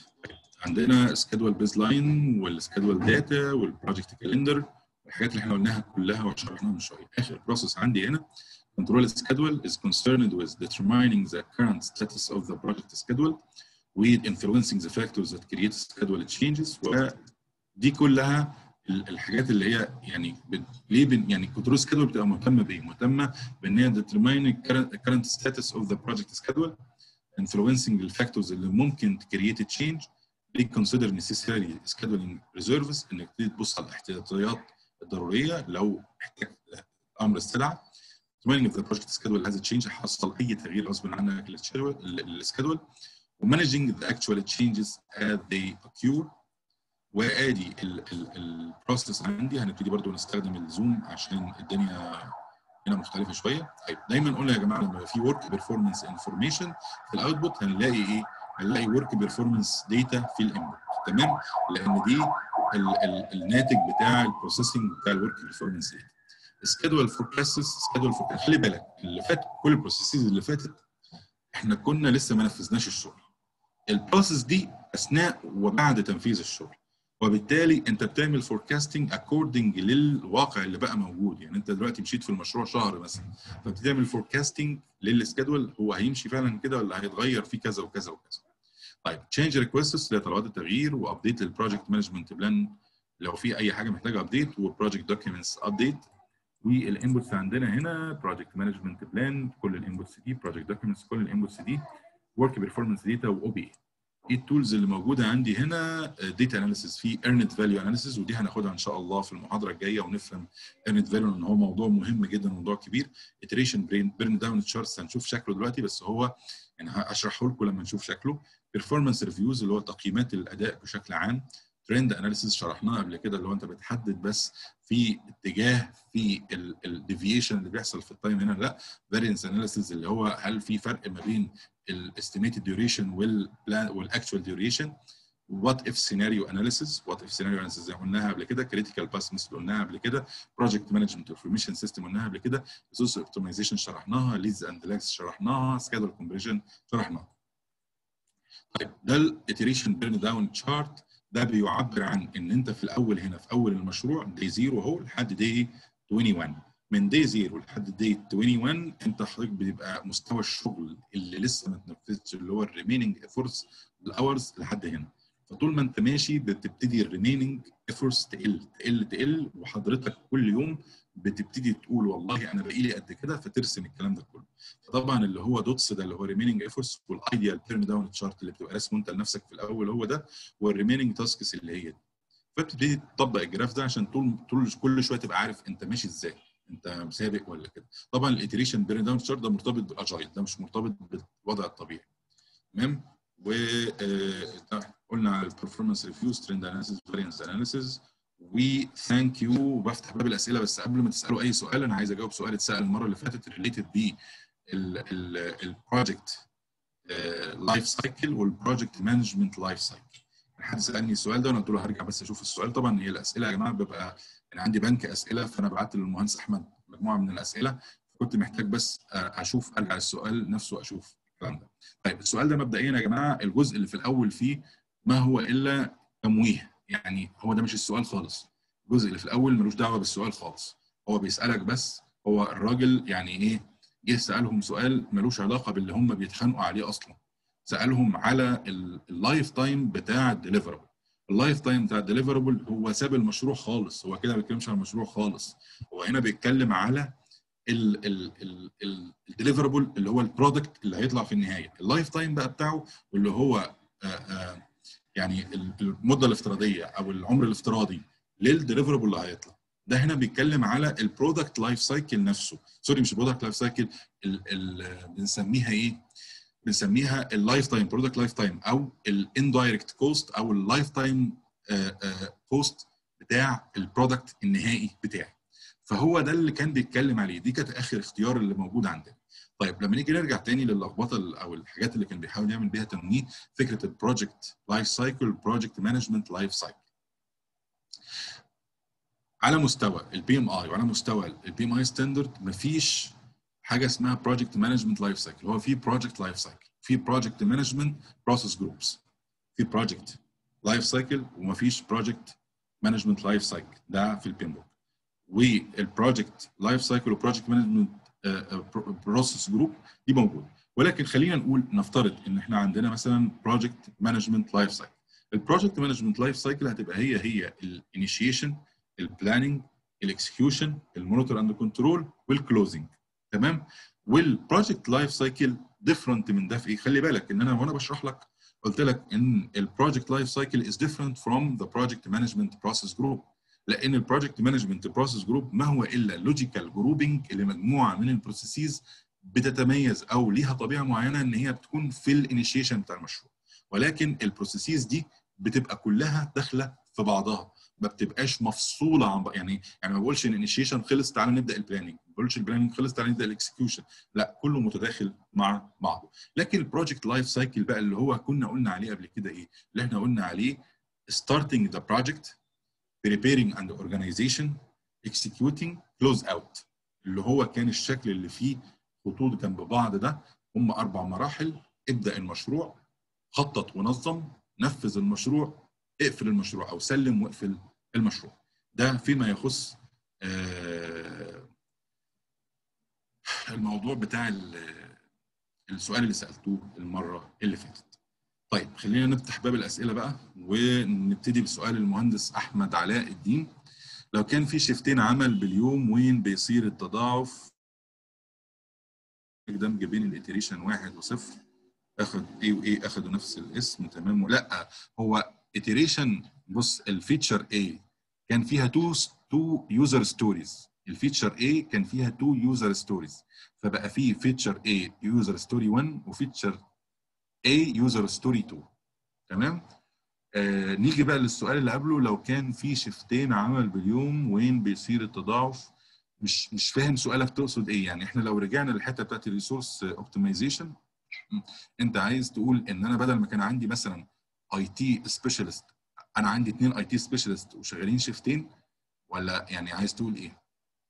عندنا سكادول بيز لاين والسكادول داتا والبروجكت كالندر الحاجات اللي احنا قلناها كلها وشرحناها من شويه اخر بروسيس عندي هنا control schedule is concerned with determining the current status of the project schedule with influencing the factors that create schedule changes ودي كلها الحاجات اللي هي يعني ليه بن يعني كنترول سكيدول بتبقى مهتمه بايه؟ مهتمه بان هي determining current status of the project schedule influencing الفاكتورز اللي ممكن create a change they consider necessary scheduling reserves انك تبتدي تبص على الاحتياطيات الضروريه لو احتاج امر استدعى determining if the project schedule has a change حصل اي تغيير غصب عنك للسكيدول ومانجينج the actual changes as they occur وادي البروسيس عندي هنبتدي برضو نستخدم الزوم عشان الدنيا هنا مختلفه شويه طيب دايما قلنا يا جماعه لما يبقى في ورك بيرفورمانس انفورميشن في الاوتبوت هنلاقي ايه؟ هنلاقي ورك بيرفورمانس داتا في الانبوت تمام؟ لان دي ال ال الناتج بتاع البروسيسنج بتاع الورك بيرفورمانس داتا سكادول فوركاستس سكادول فوركاست خلي بالك اللي فات كل البروسيسز اللي فاتت احنا كنا لسه ما نفذناش الشغل البروسيس دي اثناء وبعد تنفيذ الشغل وبالتالي انت بتعمل فوركاستنج اكوردنج للواقع اللي بقى موجود يعني انت دلوقتي مشيت في المشروع شهر مثلا فبتعمل فوركاستنج للسكادول هو هيمشي فعلا كده ولا هيتغير فيه كذا وكذا وكذا طيب تشينج ريكويستس لطلبات التغيير وابديت للبروجكت مانجمنت بلان لو في اي حاجه محتاجه ابديت وبروجكت دوكيومنتس ابديت والانبوتس عندنا هنا بروجكت مانجمنت بلان كل الانبوتس دي بروجكت دوكيومنتس كل الانبوتس دي ورك بيرفورمانس داتا واو بي ايه التولز اللي موجوده عندي هنا داتا اناليسيس في ايرنت فاليو اناليسيس ودي هناخدها ان شاء الله في المحاضره الجايه ونفهم ايرنت فاليو ان هو موضوع مهم جدا موضوع كبير iteration بيرن داون تشارتس هنشوف شكله دلوقتي بس هو يعني هشرحه لكم لما نشوف شكله بيرفورمانس ريفيوز اللي هو تقييمات الاداء بشكل عام ترند اناليسيس شرحناها قبل كده اللي هو انت بتحدد بس في اتجاه في الديفيشن اللي بيحصل في التايم هنا لا فارينس اناليسيس اللي هو هل في فرق ما بين الاستيميتد ديوريشن والبلان والاكشوال ديوريشن وات اف سيناريو اناليسيس وات اف سيناريو اناليسيس زي ما قلناها قبل كده كريتيكال باس اللي قلناها قبل كده بروجكت مانجمنت انفورميشن سيستم قلناها قبل كده ريسورس اوبتمايزيشن شرحناها ليدز اند لاكس شرحناها سكادول كومبريشن شرحناها طيب ده الاتريشن بيرن داون تشارت ده بيعبر عن ان انت في الاول هنا في اول المشروع دي زيرو اهو لحد دي 21 من دي زيرو لحد دي 21 انت حضرتك بيبقى مستوى الشغل اللي لسه ما اتنفذش اللي هو الريميننج ايفورتس الاورز لحد هنا فطول ما انت ماشي بتبتدي الريميننج ايفورتس تقل تقل تقل وحضرتك كل يوم بتبتدي تقول والله انا باقي لي قد كده فترسم الكلام ده كله فطبعا اللي هو دوتس ده اللي هو ريميننج ايفورتس والايديال تيرن داون تشارت اللي بتبقى راسمه انت لنفسك في الاول هو ده والريميننج تاسكس اللي هي دي فبتبتدي تطبق الجراف ده عشان طول طول كل شويه تبقى عارف انت ماشي ازاي انت سابق ولا كده طبعا الاتريشن بيرن داون تشارت ده مرتبط بالاجايل ده مش مرتبط بالوضع الطبيعي تمام و قلنا على البرفورمانس ريفيوز ترند اناليسيس فارينس اناليسيس وثانك يو بفتح باب الاسئله بس قبل ما تسالوا اي سؤال انا عايز اجاوب سؤال اتسال المره اللي فاتت ريليتد ب البروجكت لايف سايكل والبروجكت مانجمنت لايف سايكل حد سالني السؤال ده وانا قلت له هرجع بس اشوف السؤال طبعا هي الاسئله يا جماعه ببقى انا عندي بنك اسئله فانا بعت للمهندس احمد مجموعه من الاسئله كنت محتاج بس اشوف ارجع السؤال نفسه اشوف الكلام ده طيب السؤال ده مبدئيا يا جماعه الجزء اللي في الاول فيه ما هو الا تمويه يعني هو ده مش السؤال خالص الجزء اللي في الاول ملوش دعوه بالسؤال خالص هو بيسالك بس هو الراجل يعني ايه جه سالهم سؤال ملوش علاقه باللي هم بيتخانقوا عليه اصلا سالهم على اللايف تايم بتاع الديليفربل اللايف تايم بتاع الديليفربل هو ساب المشروع خالص هو كده ما بيتكلمش عن المشروع خالص هو هنا بيتكلم على الديليفربل اللي هو البرودكت اللي هيطلع في النهايه اللايف تايم بقى بتاعه واللي هو آآ آآ يعني المده الافتراضيه او العمر الافتراضي للديليفربل اللي هيطلع ده هنا بيتكلم على البرودكت لايف سايكل نفسه سوري مش البرودكت لايف سايكل بنسميها ايه بنسميها اللايف تايم برودكت لايف تايم او الاندايركت كوست او اللايف تايم كوست بتاع البرودكت النهائي بتاعي فهو ده اللي كان بيتكلم عليه دي كانت اخر اختيار اللي موجود عندنا طيب لما نيجي نرجع تاني للخبطه او الحاجات اللي كان بيحاول يعمل بيها تمويه فكره البروجكت لايف سايكل بروجكت مانجمنت لايف سايكل على مستوى البي ام اي وعلى مستوى البي ام اي ستاندرد مفيش حاجه اسمها بروجكت مانجمنت لايف سايكل هو في بروجكت لايف سايكل في بروجكت مانجمنت بروسيس جروبس في بروجكت لايف سايكل ومفيش بروجكت مانجمنت لايف سايكل ده في البي ام بوك والبروجكت لايف سايكل وبروجكت مانجمنت بروسيس جروب دي موجوده ولكن خلينا نقول نفترض ان احنا عندنا مثلا بروجكت مانجمنت لايف سايكل البروجكت مانجمنت لايف سايكل هتبقى هي هي الانيشيشن البلاننج الاكسكيوشن المونيتور اند كنترول والكلوزنج تمام والبروجكت لايف سايكل ديفرنت من ده في ايه خلي بالك ان انا وانا بشرح لك قلت لك ان البروجكت لايف سايكل از ديفرنت فروم ذا بروجكت مانجمنت بروسيس جروب لان البروجكت مانجمنت بروسيس جروب ما هو الا لوجيكال جروبنج لمجموعه من البروسيسز بتتميز او ليها طبيعه معينه ان هي بتكون في الانيشيشن بتاع المشروع ولكن البروسيسز دي بتبقى كلها داخله في بعضها ما بتبقاش مفصوله عن بق... يعني يعني ما بقولش ان الانيشيشن خلص تعالى نبدا البلاننج ما بقولش البلاننج خلص تعالى نبدا الاكسكيوشن لا كله متداخل مع بعضه لكن البروجكت لايف سايكل بقى اللي هو كنا قلنا عليه قبل كده ايه اللي احنا قلنا عليه starting the project preparing and organization executing close out اللي هو كان الشكل اللي فيه خطوط جنب بعض ده هم اربع مراحل ابدا المشروع خطط ونظم نفذ المشروع اقفل المشروع او سلم واقفل المشروع ده فيما يخص آه الموضوع بتاع السؤال اللي سالتوه المره اللي فاتت طيب خلينا نفتح باب الاسئله بقى ونبتدي بسؤال المهندس احمد علاء الدين لو كان في شيفتين عمل باليوم وين بيصير التضاعف دمج بين الاتريشن واحد وصفر اخد ايه وايه اخدوا نفس الاسم تمام لا هو اتريشن بص الفيتشر A كان فيها تو تو يوزر ستوريز الفيتشر A كان فيها تو يوزر ستوريز فبقى في فيتشر A يوزر ستوري 1 وفيتشر A يوزر ستوري 2 تمام آه نيجي بقى للسؤال اللي قبله لو كان في شيفتين عمل باليوم وين بيصير التضاعف مش مش فاهم سؤالك تقصد ايه يعني احنا لو رجعنا للحته بتاعت الريسورس اوبتمايزيشن انت عايز تقول ان انا بدل ما كان عندي مثلا اي تي سبيشالست انا عندي اثنين اي تي سبيشالست وشغالين شيفتين ولا يعني عايز تقول ايه؟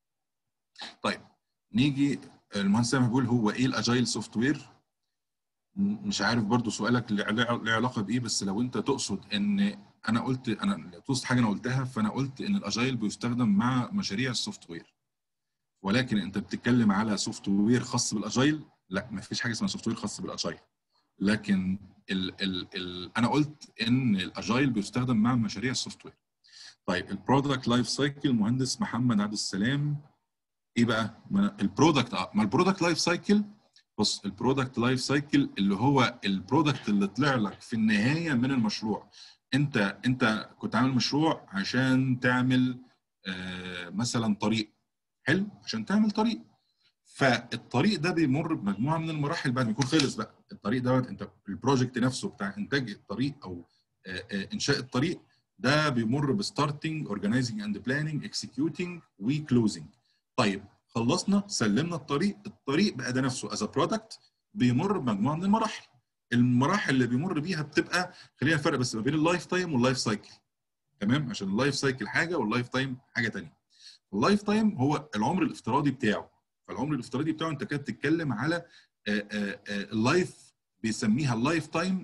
طيب نيجي المهندس سامح بيقول هو ايه الاجايل سوفت وير؟ مش عارف برضو سؤالك له علاقه بايه بس لو انت تقصد ان انا قلت انا تقصد حاجه انا قلتها فانا قلت ان الاجايل بيستخدم مع مشاريع السوفت وير ولكن انت بتتكلم على سوفت وير خاص بالاجايل لا ما فيش حاجه اسمها سوفت وير خاص بالاجايل لكن ال ال ال انا قلت ان الاجايل بيستخدم مع مشاريع السوفت وير طيب البرودكت لايف سايكل مهندس محمد عبد السلام ايه بقى البرودكت اه ما البرودكت لايف سايكل بص البرودكت لايف سايكل اللي هو البرودكت اللي طلع لك في النهايه من المشروع انت انت كنت عامل مشروع عشان تعمل آه مثلا طريق حلو عشان تعمل طريق فالطريق ده بيمر بمجموعه من المراحل بعد ما يكون خلص بقى الطريق دوت انت البروجكت نفسه بتاع انتاج الطريق او آه آه انشاء الطريق ده بيمر بستارتنج اورجنايزنج اند بلاننج اكسكيوتنج وكلوزنج طيب خلصنا سلمنا الطريق الطريق بقى ده نفسه از برودكت بيمر بمجموعه من المراحل المراحل اللي بيمر بيها بتبقى خلينا نفرق بس ما بين اللايف تايم واللايف سايكل تمام عشان اللايف سايكل حاجه واللايف تايم حاجه ثانيه اللايف تايم هو العمر الافتراضي بتاعه فالعمر الافتراضي بتاعه انت كده بتتكلم على اللايف بيسميها اللايف تايم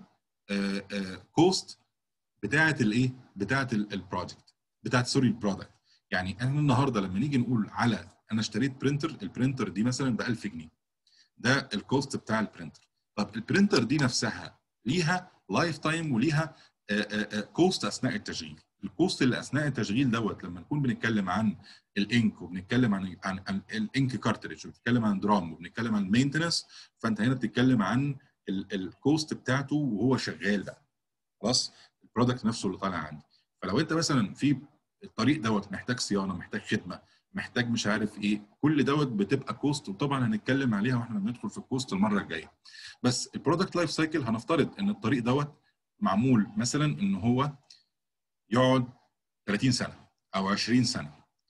كوست بتاعه الايه بتاعه البروجكت بتاعه سوري البرودكت يعني احنا النهارده لما نيجي نقول على انا اشتريت برينتر البرينتر دي مثلا ب 1000 جنيه ده الكوست بتاع البرينتر طب البرينتر دي نفسها ليها لايف تايم وليها كوست اثناء التشغيل الكوست اللي اثناء التشغيل دوت لما نكون بنتكلم عن الانك وبنتكلم عن عن, عن الانك كارتريج وبنتكلم عن درام وبنتكلم عن المينتنس فانت هنا بتتكلم عن الكوست بتاعته وهو شغال بقى خلاص البرودكت نفسه اللي طالع عندي فلو انت مثلا في الطريق دوت محتاج صيانه محتاج خدمه محتاج مش عارف ايه كل دوت بتبقى كوست وطبعا هنتكلم عليها واحنا بندخل في الكوست المره الجايه بس البرودكت لايف سايكل هنفترض ان الطريق دوت معمول مثلا ان هو يقعد 30 سنه او 20 سنه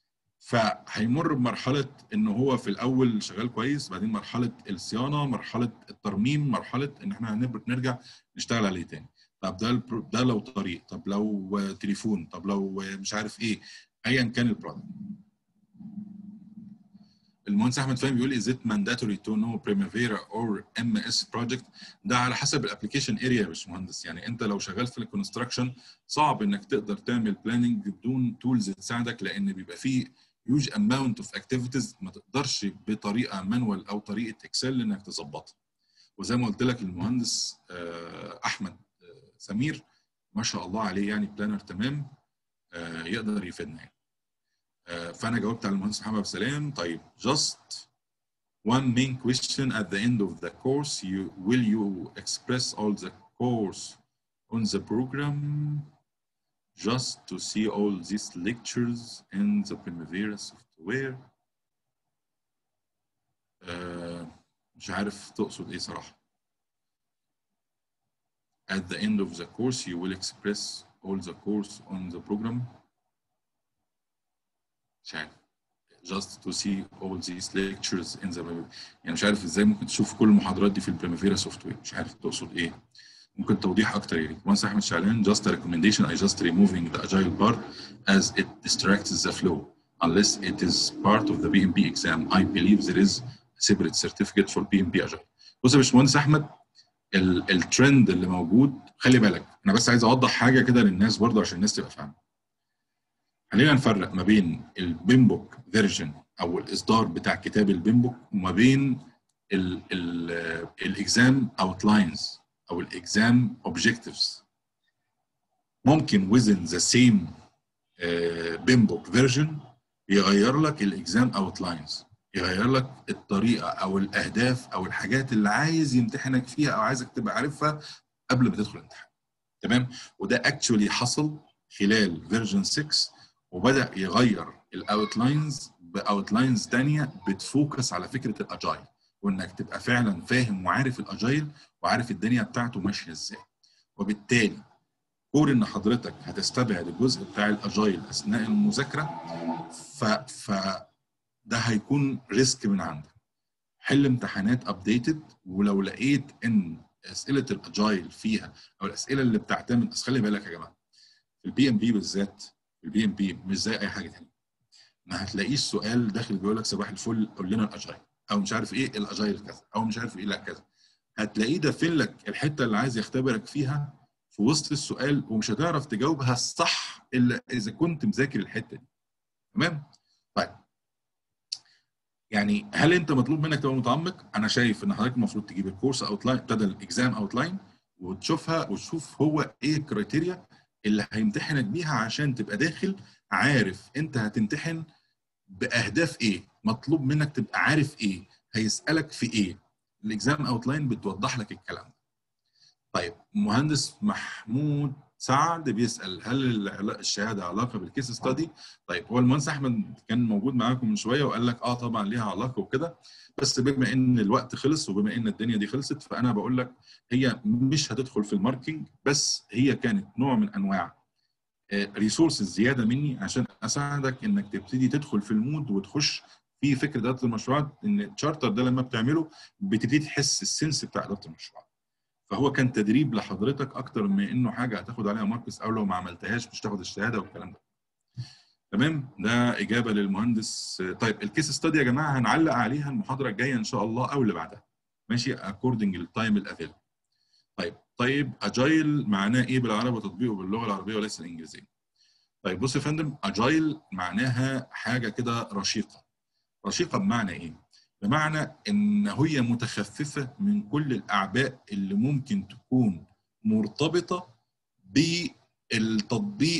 فهيمر بمرحله ان هو في الاول شغال كويس بعدين مرحله الصيانه مرحله الترميم مرحله ان احنا نرجع نشتغل عليه تاني طب ده ده لو طريق طب لو تليفون طب لو مش عارف ايه ايا كان البرودكت المهندس احمد فهمي بيقول is it mandatory to know Primavera or MS project ده على حسب الابلكيشن اريا يا باشمهندس يعني انت لو شغال في الكونستراكشن صعب انك تقدر تعمل بلاننج بدون تولز تساعدك لان بيبقى فيه huge amount of activities ما تقدرش بطريقه مانوال او طريقه اكسل انك تظبطها وزي ما قلت لك المهندس آه، احمد آه، سمير ما شاء الله عليه يعني بلانر تمام آه، يقدر يفيدنا يعني آه، فانا جاوبت على المهندس محمد عبد السلام طيب just one main question at the end of the course you will you express all the course on the program just to see all these lectures in the Primavera software آه، مش عارف تقصد ايه صراحة at the end of the course you will express all the course on the program مش عارف just to see all these lectures in the يعني مش عارف ازاي ممكن تشوف كل المحاضرات دي في البريمافيرا سوفت وير مش عارف تقصد ايه ممكن توضيح اكتر يا ريت. Once احمد شعلان just a recommendation I just removing the agile part as it distracts the flow unless it is part of the PMP exam I believe there is a separate certificate for PMP agile بص يا باشمهندس احمد ال- الترند اللي موجود خلي بالك انا بس عايز اوضح حاجه كده للناس برضه عشان الناس تبقى فاهمه خلينا نفرق ما بين البيمبوك فيرجن او الاصدار بتاع كتاب البيمبوك وما بين الاكزام اوتلاينز او الاكزام اوبجكتيفز ممكن within the same بيمبوك فيرجن يغير لك الاكزام اوتلاينز يغير لك الطريقه او الاهداف او الحاجات اللي عايز يمتحنك فيها او عايزك تبقى عارفها قبل ما تدخل الامتحان تمام وده اكشولي حصل خلال فيرجن 6 وبدا يغير الاوتلاينز باوتلاينز ثانيه بتفوكس على فكره الاجايل وانك تبقى فعلا فاهم وعارف الاجايل وعارف الدنيا بتاعته ماشيه ازاي وبالتالي كون ان حضرتك هتستبعد الجزء بتاع الاجايل اثناء المذاكره ف, ف ده هيكون ريسك من عندك حل امتحانات ابديتد ولو لقيت ان اسئله الاجايل فيها او الاسئله اللي بتعتمد بس خلي بالك يا جماعه في البي ام بي بالذات البي ام بي مش زي اي حاجه ثانيه ما هتلاقيش سؤال داخل بيقول لك صباح الفل قول لنا الاجايل او مش عارف ايه الاجايل كذا او مش عارف ايه لا كذا هتلاقيه دافن لك الحته اللي عايز يختبرك فيها في وسط السؤال ومش هتعرف تجاوبها الصح الا اذا كنت مذاكر الحته دي تمام طيب يعني هل انت مطلوب منك تبقى متعمق؟ انا شايف ان حضرتك المفروض تجيب الكورس اوتلاين ابتدى الاكزام اوتلاين وتشوفها وتشوف هو ايه الكرايتيريا اللي هيمتحنك بيها عشان تبقى داخل عارف انت هتمتحن باهداف ايه؟ مطلوب منك تبقى عارف ايه؟ هيسالك في ايه؟ الاكزام اوتلاين بتوضح لك الكلام ده. طيب مهندس محمود سعد بيسال هل الشهاده علاقه بالكيس ستادي؟ طيب هو المهندس احمد كان موجود معاكم من شويه وقال لك اه طبعا ليها علاقه وكده بس بما ان الوقت خلص وبما ان الدنيا دي خلصت فانا بقول لك هي مش هتدخل في الماركينج بس هي كانت نوع من انواع ريسورسز زياده مني عشان اساعدك انك تبتدي تدخل في المود وتخش في فكره اداره المشروعات ان التشارتر ده لما بتعمله بتبتدي تحس السنس بتاع اداره المشروعات. فهو كان تدريب لحضرتك اكتر من انه حاجه هتاخد عليها ماركس او لو ما عملتهاش مش تاخد الشهاده والكلام ده. تمام ده اجابه للمهندس طيب الكيس ستادي يا جماعه هنعلق عليها المحاضره الجايه ان شاء الله او اللي بعدها. ماشي اكوردنج للتايم الافيل. طيب طيب اجايل معناه ايه بالعربي وتطبيقه باللغه العربيه وليس الانجليزيه؟ طيب بص يا فندم اجايل معناها حاجه كده رشيقه. رشيقه بمعنى ايه؟ بمعنى ان هي متخففه من كل الاعباء اللي ممكن تكون مرتبطه بالتطبيق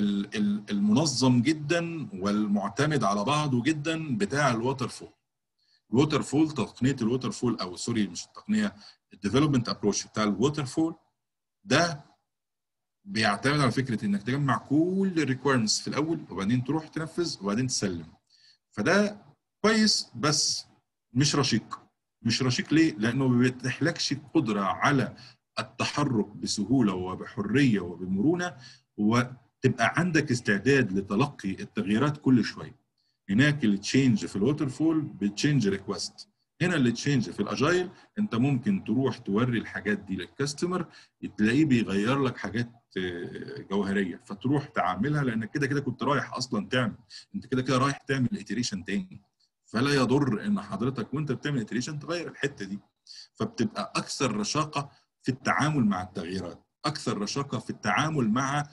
المنظم جدا والمعتمد على بعضه جدا بتاع الووتر فول. الووتر فول تقنيه الووتر فول او سوري مش التقنيه الديفلوبمنت ابروش بتاع الووتر فول ده بيعتمد على فكره انك تجمع كل الريكويرمنتس في الاول وبعدين تروح تنفذ وبعدين تسلم. فده كويس بس مش رشيق مش رشيق ليه؟ لانه ما بيتيحلكش القدره على التحرك بسهوله وبحريه وبمرونه وتبقى عندك استعداد لتلقي التغييرات كل شويه. هناك التشينج في الووتر فول بتشينج ريكوست هنا اللي تشينج في الاجايل انت ممكن تروح توري الحاجات دي للكاستمر تلاقيه بيغير لك حاجات جوهريه فتروح تعملها لانك كده كده كنت رايح اصلا تعمل انت كده كده رايح تعمل اتريشن تاني فلا يضر ان حضرتك وانت بتعمل اتريشن تغير الحته دي فبتبقى اكثر رشاقه في التعامل مع التغييرات اكثر رشاقه في التعامل مع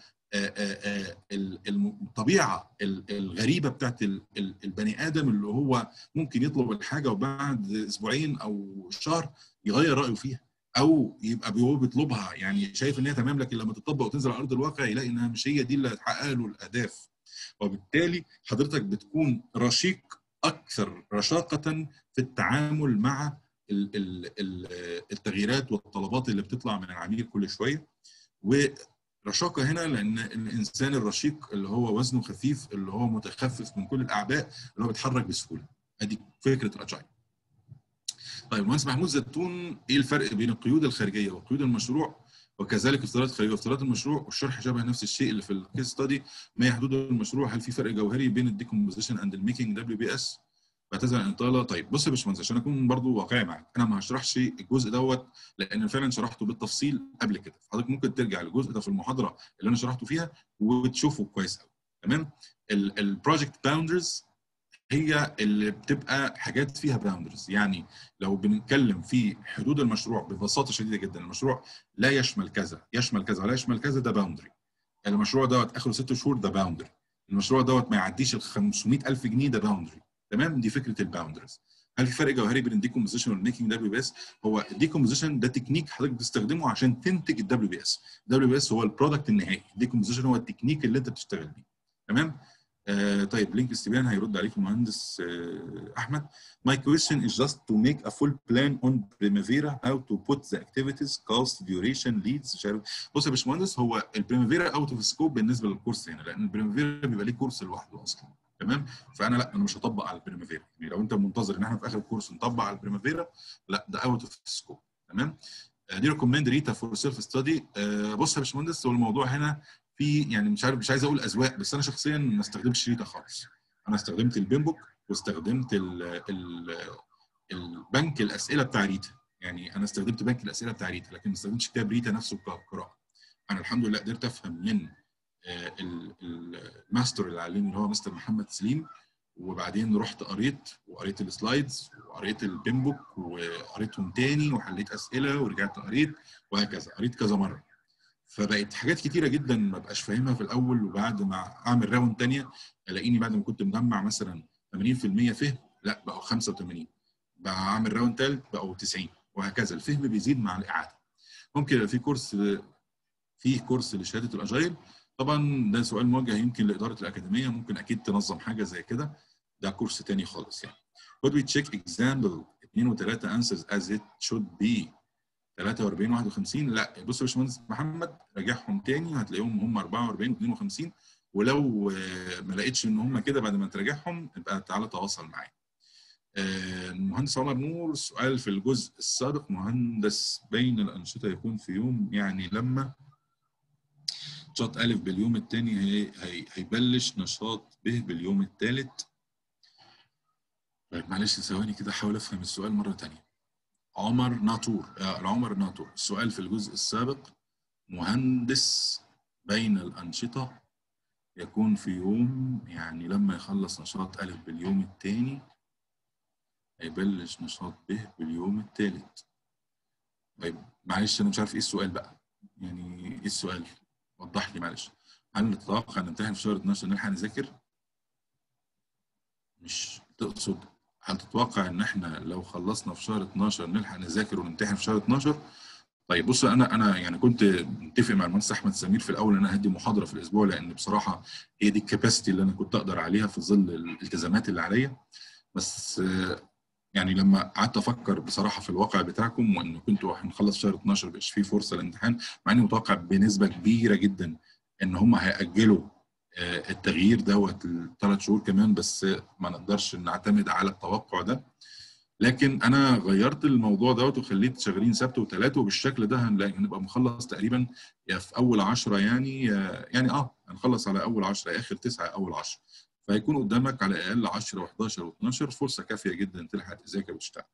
الطبيعه الغريبه بتاعت البني ادم اللي هو ممكن يطلب الحاجه وبعد اسبوعين او شهر يغير رايه فيها او يبقى هو بيطلبها يعني شايف ان هي تمام لكن لما تطبق وتنزل على ارض الواقع يلاقي انها مش هي دي اللي هتحقق له الاهداف وبالتالي حضرتك بتكون رشيق اكثر رشاقه في التعامل مع التغييرات والطلبات اللي بتطلع من العميل كل شويه ورشاقه هنا لان الانسان الرشيق اللي هو وزنه خفيف اللي هو متخفف من كل الاعباء اللي هو بيتحرك بسهوله ادي فكره الاجايل طيب مهندس محمود زيتون ايه الفرق بين القيود الخارجيه وقيود المشروع وكذلك افتراضات خارجيه وافتراضات المشروع والشرح شبه نفس الشيء اللي في الكيس ستادي ما هي حدود المشروع هل في فرق جوهري بين الديكومبوزيشن اند الميكنج دبليو بي اس بعتذر عن الاطاله طيب بص يا باشمهندس عشان اكون برضو واقعي معاك انا ما هشرحش الجزء دوت لان فعلا شرحته بالتفصيل قبل كده حضرتك ممكن ترجع للجزء ده في المحاضره اللي انا شرحته فيها وتشوفه كويس قوي تمام البروجكت باوندرز هي اللي بتبقى حاجات فيها باوندرز يعني لو بنتكلم في حدود المشروع ببساطه شديده جدا المشروع لا يشمل كذا يشمل كذا ولا يشمل كذا ده باوندري المشروع دوت اخره ست شهور ده باوندري المشروع دوت ما يعديش ال 500000 جنيه ده باوندري تمام دي فكره الباوندرز هل في فرق جوهري بين الديكومبوزيشن والميكنج دبليو بي اس هو الديكومبوزيشن ده تكنيك حضرتك بتستخدمه عشان تنتج الدبليو بي اس الدبليو بي اس هو البرودكت النهائي الديكومبوزيشن هو التكنيك اللي انت بتشتغل بيه تمام آه طيب لينك استبيان هيرد عليك المهندس آه احمد my question is just to make a full plan on Primavera how to put the activities cost duration leads مش عارف بص يا باشمهندس هو البريمافيرا اوت اوف سكوب بالنسبه للكورس هنا لان البريمافيرا بيبقى ليه كورس لوحده اصلا تمام فانا لا انا مش هطبق على البريمافيرا يعني لو انت منتظر ان احنا في اخر الكورس نطبق على البريمافيرا لا ده اوت اوف سكوب تمام دي ريكومند ريتا فور سيلف ستادي بص يا باشمهندس هو الموضوع هنا في يعني مش عارف مش عايز اقول اذواق بس انا شخصيا ما استخدمتش ريتا خالص انا استخدمت البيمبوك واستخدمت ال ال البنك الاسئله بتاع ريتا يعني انا استخدمت بنك الاسئله بتاع ريتا لكن ما استخدمتش كتاب ريتا نفسه كقراءه انا الحمد لله قدرت افهم من الماستر اللي علمني اللي هو مستر محمد سليم وبعدين رحت قريت وقريت السلايدز وقريت البيمبوك وقريتهم تاني وحليت اسئله ورجعت قريت وهكذا قريت كذا مره فبقت حاجات كتيره جدا ما بقاش فاهمها في الاول وبعد ما اعمل راوند تانية الاقيني بعد ما كنت مجمع مثلا 80% فهم لا بقوا 85 بقى اعمل راوند ثالث بقوا 90 وهكذا الفهم بيزيد مع الاعاده ممكن يبقى في كورس فيه كورس لشهاده الاجايل طبعا ده سؤال موجه يمكن لاداره الاكاديميه ممكن اكيد تنظم حاجه زي كده ده كورس تاني خالص يعني could we check example 2 و3 answers as it should be 43 51 لا بص يا باشمهندس محمد راجعهم تاني هتلاقيهم هم 44 و52 ولو ما لقيتش ان هم كده بعد ما تراجعهم يبقى تعالى تواصل معايا. المهندس عمر نور سؤال في الجزء السابق مهندس بين الانشطه يكون في يوم يعني لما نشاط ألف باليوم الثاني هي هي هيبلش نشاط ب باليوم الثالث طيب معلش ثواني كده احاول افهم السؤال مره ثانيه عمر ناطور عمر ناطور السؤال في الجزء السابق مهندس بين الأنشطة يكون في يوم يعني لما يخلص نشاط ألف باليوم الثاني هيبلش نشاط ب باليوم الثالث طيب معلش أنا مش عارف إيه السؤال بقى يعني إيه السؤال وضح لي معلش هل تتوقع نمتحن في شهر 12 نلحق نذاكر؟ مش تقصد هل تتوقع ان احنا لو خلصنا في شهر 12 نلحق نذاكر ونمتحن في شهر 12 طيب بص انا انا يعني كنت متفق مع المهندس احمد سمير في الاول ان انا هدي محاضره في الاسبوع لان بصراحه هي دي الكباسيتي اللي انا كنت اقدر عليها في ظل الالتزامات اللي عليا بس يعني لما قعدت افكر بصراحه في الواقع بتاعكم وان كنتوا هنخلص شهر 12 مبقاش فيه فرصه للامتحان مع اني متوقع بنسبه كبيره جدا ان هم هياجلوا التغيير دوت الثلاث شهور كمان بس ما نقدرش نعتمد على التوقع ده لكن انا غيرت الموضوع دوت وخليت شغالين سبت وثلاث وبالشكل ده هنلاقي هنبقى مخلص تقريبا يا في اول 10 يعني يعني اه هنخلص على اول 10 اخر 9 اول 10 فهيكون قدامك على الاقل 10 و11 و12 فرصه كافيه جدا تلحق تذاكر وتشتغل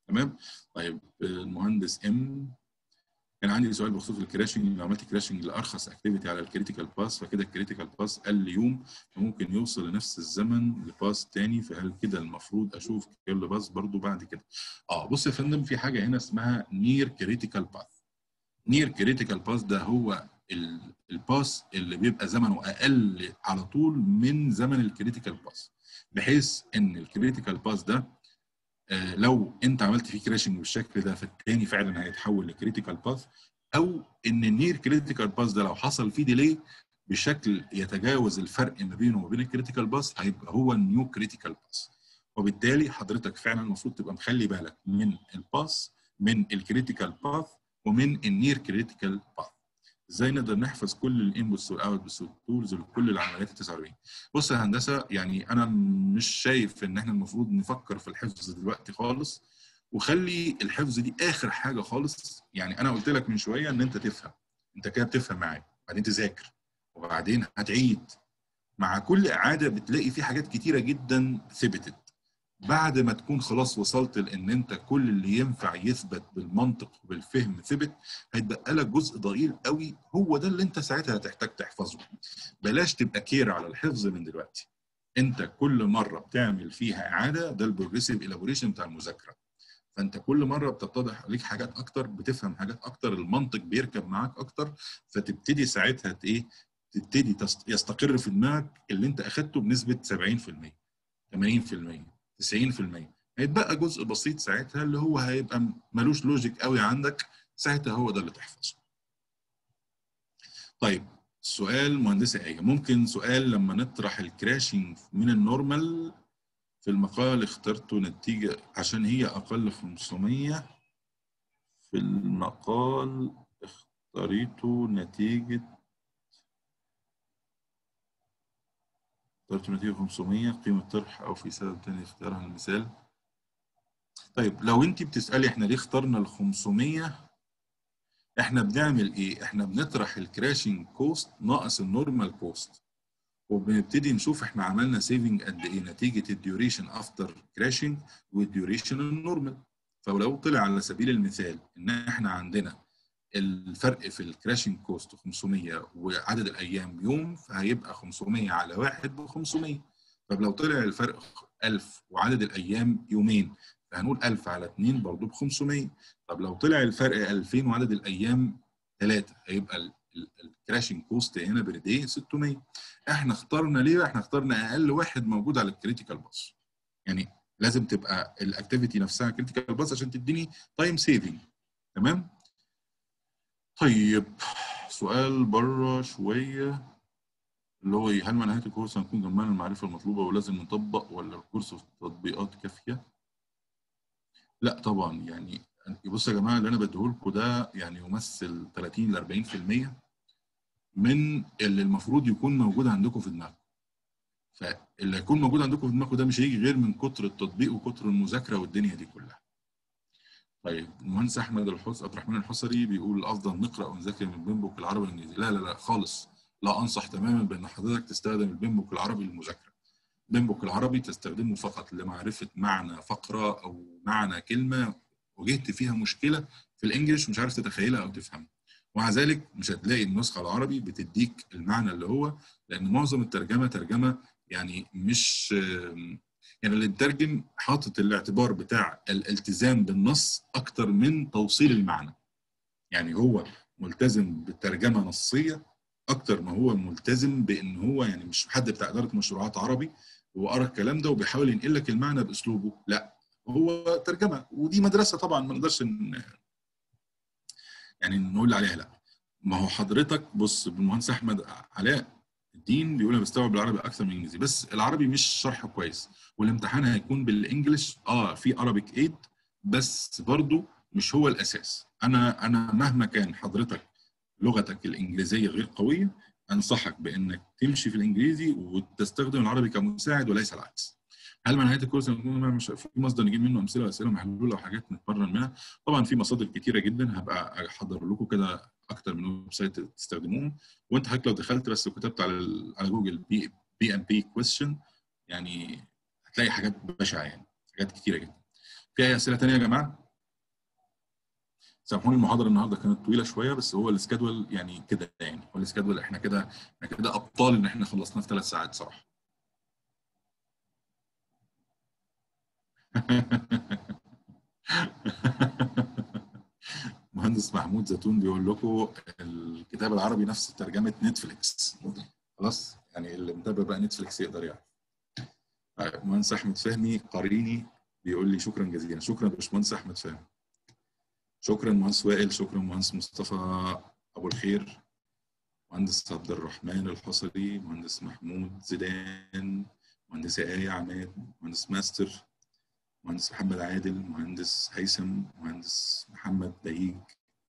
تمام طيب المهندس ام كان عندي سؤال بخصوص الكراشنج لو عملت كراشنج لارخص اكتيفيتي على الكريتيكال باس فكده الكريتيكال باس قل يوم فممكن يوصل لنفس الزمن لباس تاني فهل كده المفروض اشوف كل باس برضو بعد كده اه بص يا فندم في حاجه هنا اسمها نير كريتيكال باث نير كريتيكال باس ده هو ال- الباس اللي بيبقى زمنه اقل على طول من زمن الكريتيكال باس بحيث ان الكريتيكال باس ده آه، لو انت عملت فيه كراشنج بالشكل ده فالتاني فعلا هيتحول لكريتيكال باث او ان النير كريتيكال باث ده لو حصل فيه ديلي بشكل يتجاوز الفرق ما بينه وما بين الكريتيكال باث هيبقى هو النيو كريتيكال باث وبالتالي حضرتك فعلا المفروض تبقى مخلي بالك من الباث من الكريتيكال باث ومن النير كريتيكال باث ازاي نقدر نحفظ كل الانبوتس والاوتبوتس والتولز لكل العمليات ال 49 بص يا هندسه يعني انا مش شايف ان احنا المفروض نفكر في الحفظ دلوقتي خالص وخلي الحفظ دي اخر حاجه خالص يعني انا قلت لك من شويه ان انت تفهم انت كده بتفهم معايا بعدين تذاكر وبعدين هتعيد مع كل اعاده بتلاقي في حاجات كتيره جدا ثبتت بعد ما تكون خلاص وصلت لان انت كل اللي ينفع يثبت بالمنطق وبالفهم ثبت هيتبقى لك جزء ضئيل قوي هو ده اللي انت ساعتها هتحتاج تحفظه بلاش تبقى كير على الحفظ من دلوقتي انت كل مره بتعمل فيها اعاده ده البروجريسيف الابوريشن بتاع المذاكره فانت كل مره بتتضح عليك حاجات اكتر بتفهم حاجات اكتر المنطق بيركب معاك اكتر فتبتدي ساعتها ت- ايه تبتدي تست- يستقر في دماغك اللي انت اخدته بنسبه 70% 80% 90% هيتبقى جزء بسيط ساعتها اللي هو هيبقى م- ملوش لوجيك قوي عندك ساعتها هو ده اللي تحفظه طيب سؤال مهندسة آية ممكن سؤال لما نطرح الكراشنج من النورمال في المقال اخترته نتيجة عشان هي أقل 500 في المقال اختاريته نتيجة اخترت نتيجة 500 قيمة طرح أو في سبب تاني اختيارها المثال طيب لو أنت بتسألي إحنا ليه اخترنا ال 500 إحنا بنعمل إيه؟ إحنا بنطرح الكراشنج كوست ناقص النورمال كوست وبنبتدي نشوف إحنا عملنا سيفنج قد إيه نتيجة الديوريشن أفتر كراشنج والديوريشن النورمال فلو طلع على سبيل المثال إن إحنا عندنا الفرق في الكراشنج كوست 500 وعدد الايام يوم فهيبقى 500 على واحد ب 500 طب لو طلع الفرق 1000 وعدد الايام يومين فهنقول 1000 على 2 برضه ب 500 طب لو طلع الفرق 2000 وعدد الايام 3 هيبقى الكراشنج كوست هنا بير داي 600 احنا اخترنا ليه؟ احنا اخترنا اقل واحد موجود على الكريتيكال باس يعني لازم تبقى الاكتيفيتي نفسها كريتيكال باس عشان تديني تايم سيفنج تمام؟ طيب سؤال بره شوية اللي هو إيه؟ هل مع نهاية الكورس هنكون جمعنا المعرفة المطلوبة ولازم نطبق ولا الكورس في التطبيقات كافية؟ لا طبعا يعني بصوا يا جماعة اللي أنا بديهولكوا ده يعني يمثل 30 ل 40% من اللي المفروض يكون موجود عندكم في دماغكم. فاللي يكون موجود عندكم في دماغكم ده مش هيجي غير من كتر التطبيق وكتر المذاكرة والدنيا دي كلها. طيب المهندس احمد الحس عبد الرحمن الحصري بيقول الافضل نقرا ونذاكر من البين بوك العربي والانجليزي لا لا لا خالص لا انصح تماما بان حضرتك تستخدم البين بوك العربي للمذاكره البين بوك العربي تستخدمه فقط لمعرفه معنى فقره او معنى كلمه واجهت فيها مشكله في الانجليش مش عارف تتخيلها او تفهمها ومع ذلك مش هتلاقي النسخه العربي بتديك المعنى اللي هو لان معظم الترجمه ترجمه يعني مش يعني اللي مترجم حاطط الاعتبار بتاع الالتزام بالنص اكتر من توصيل المعنى يعني هو ملتزم بترجمه نصيه اكتر ما هو ملتزم بان هو يعني مش حد بتاع اداره مشروعات عربي وقرا الكلام ده وبيحاول ينقل لك المعنى باسلوبه لا هو ترجمه ودي مدرسه طبعا ما نقدرش يعني نقول عليها لا ما هو حضرتك بص المهندس احمد علاء الدين بيقول انا بستوعب العربي اكثر من الانجليزي بس العربي مش شرحه كويس والامتحان هيكون بالانجلش اه في ارابيك ايد بس برضو مش هو الاساس انا انا مهما كان حضرتك لغتك الانجليزيه غير قويه انصحك بانك تمشي في الانجليزي وتستخدم العربي كمساعد وليس العكس هل مع نهايه الكورس مش في مصدر نجيب منه امثله واسئله محلوله وحاجات نتمرن منها طبعا في مصادر كتيره جدا هبقى احضر لكم كده اكتر من ويب سايت تستخدموهم وانت حضرتك لو دخلت بس وكتبت على على جوجل بي بي ام بي كويستشن يعني هتلاقي حاجات بشعه يعني حاجات كتيره جدا في اي اسئله ثانيه يا جماعه؟ سامحوني المحاضره النهارده كانت طويله شويه بس هو السكادول يعني كده يعني هو السكادول احنا كده احنا كده ابطال ان احنا خلصناه في ثلاث ساعات صراحه مهندس محمود زيتون بيقول لكم الكتاب العربي نفس ترجمه نتفليكس خلاص يعني اللي متابع بقى نتفليكس يقدر يعرف طيب مهندس احمد فهمي قريني بيقول لي شكرا جزيلا شكرا باشمهندس احمد فهمي شكرا مهندس وائل شكرا مهندس مصطفى ابو الخير مهندس عبد الرحمن الحصري مهندس محمود زيدان مهندسة آية عماد مهندس ماستر مهندس محمد عادل مهندس هيثم مهندس محمد بهيج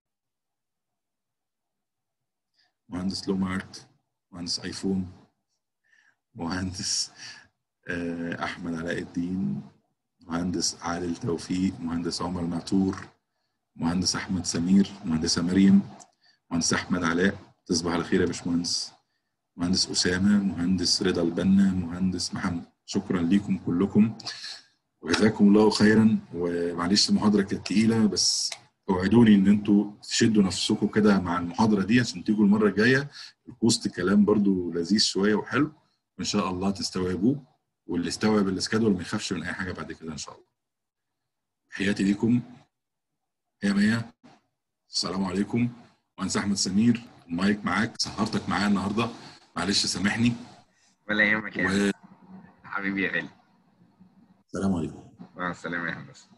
مهندس لومارت مهندس ايفون مهندس احمد علاء الدين مهندس عادل توفيق مهندس عمر ناتور مهندس احمد سمير مهندسه مريم مهندس احمد علاء تصبح على خير يا باشمهندس مهندس اسامه مهندس رضا البنا مهندس محمد شكرا ليكم كلكم وجزاكم الله خيرا ومعلش المحاضره كانت تقيله بس اوعدوني ان انتوا تشدوا نفسكم كده مع المحاضره دي عشان تيجوا المره الجايه البوست كلام برضو لذيذ شويه وحلو وان شاء الله تستوعبوه واللي استوعب الاسكادول ما يخافش من اي حاجه بعد كده ان شاء الله تحياتي ليكم يا مية السلام عليكم مهندس احمد سمير المايك معاك سهرتك معايا النهارده معلش سامحني ولا يهمك يا و... حبيبي يا غالي السلام عليكم مع السلامة يا هندسة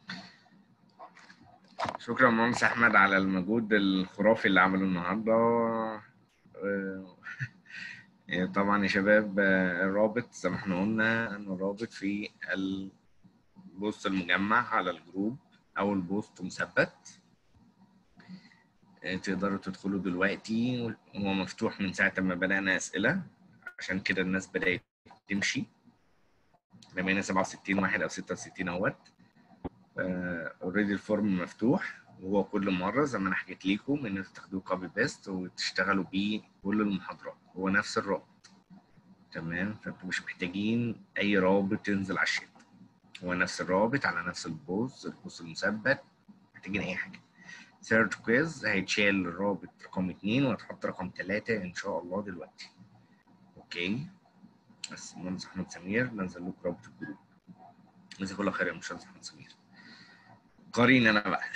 شكرا مهندس أحمد على المجهود الخرافي اللي عمله النهاردة آه، طبعا يا شباب آه، الرابط زي ما احنا قلنا انه الرابط في البوست المجمع على الجروب او البوست مثبت آه، تقدروا تدخلوا دلوقتي هو مفتوح من ساعة ما بدأنا أسئلة عشان كده الناس بدأت تمشي بما 67 واحد او 66 اهوت اوريدي الفورم مفتوح وهو كل مره زي ما انا حكيت لكم ان انتوا تاخدوه كوبي بيست وتشتغلوا بيه كل المحاضرات هو نفس الرابط تمام فانتوا مش محتاجين اي رابط ينزل على الشات هو نفس الرابط على نفس البوست البوست المثبت محتاجين اي حاجه سيرش كويز هيتشال الرابط رقم اتنين وهتحط رقم تلاتة ان شاء الله دلوقتي اوكي بس المهندس احمد سمير نزل لكم رابط الجروب جزاك الله خير يا باشمهندس احمد سمير قارين انا بقى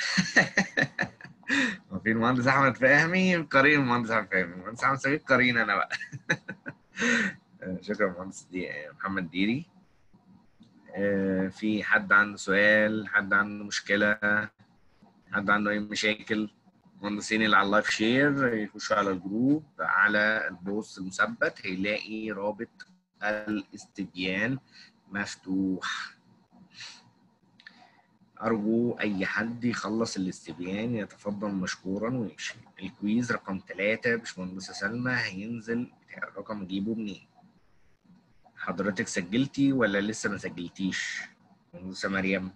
وفي المهندس احمد فهمي قارين المهندس احمد فهمي المهندس احمد سمير قارين انا بقى شكرا مهندس دي محمد ديري في حد عنده سؤال حد عنده مشكله حد عنده اي مشاكل المهندسين اللي على اللايف شير يخشوا على الجروب على البوست المثبت هيلاقي رابط الاستبيان مفتوح أرجو أي حد يخلص الاستبيان يتفضل مشكورا ويمشي الكويز رقم ثلاثة باشمهندسة سلمى هينزل بتاع الرقم أجيبه منين حضرتك سجلتي ولا لسه ما سجلتيش باشمهندسة مريم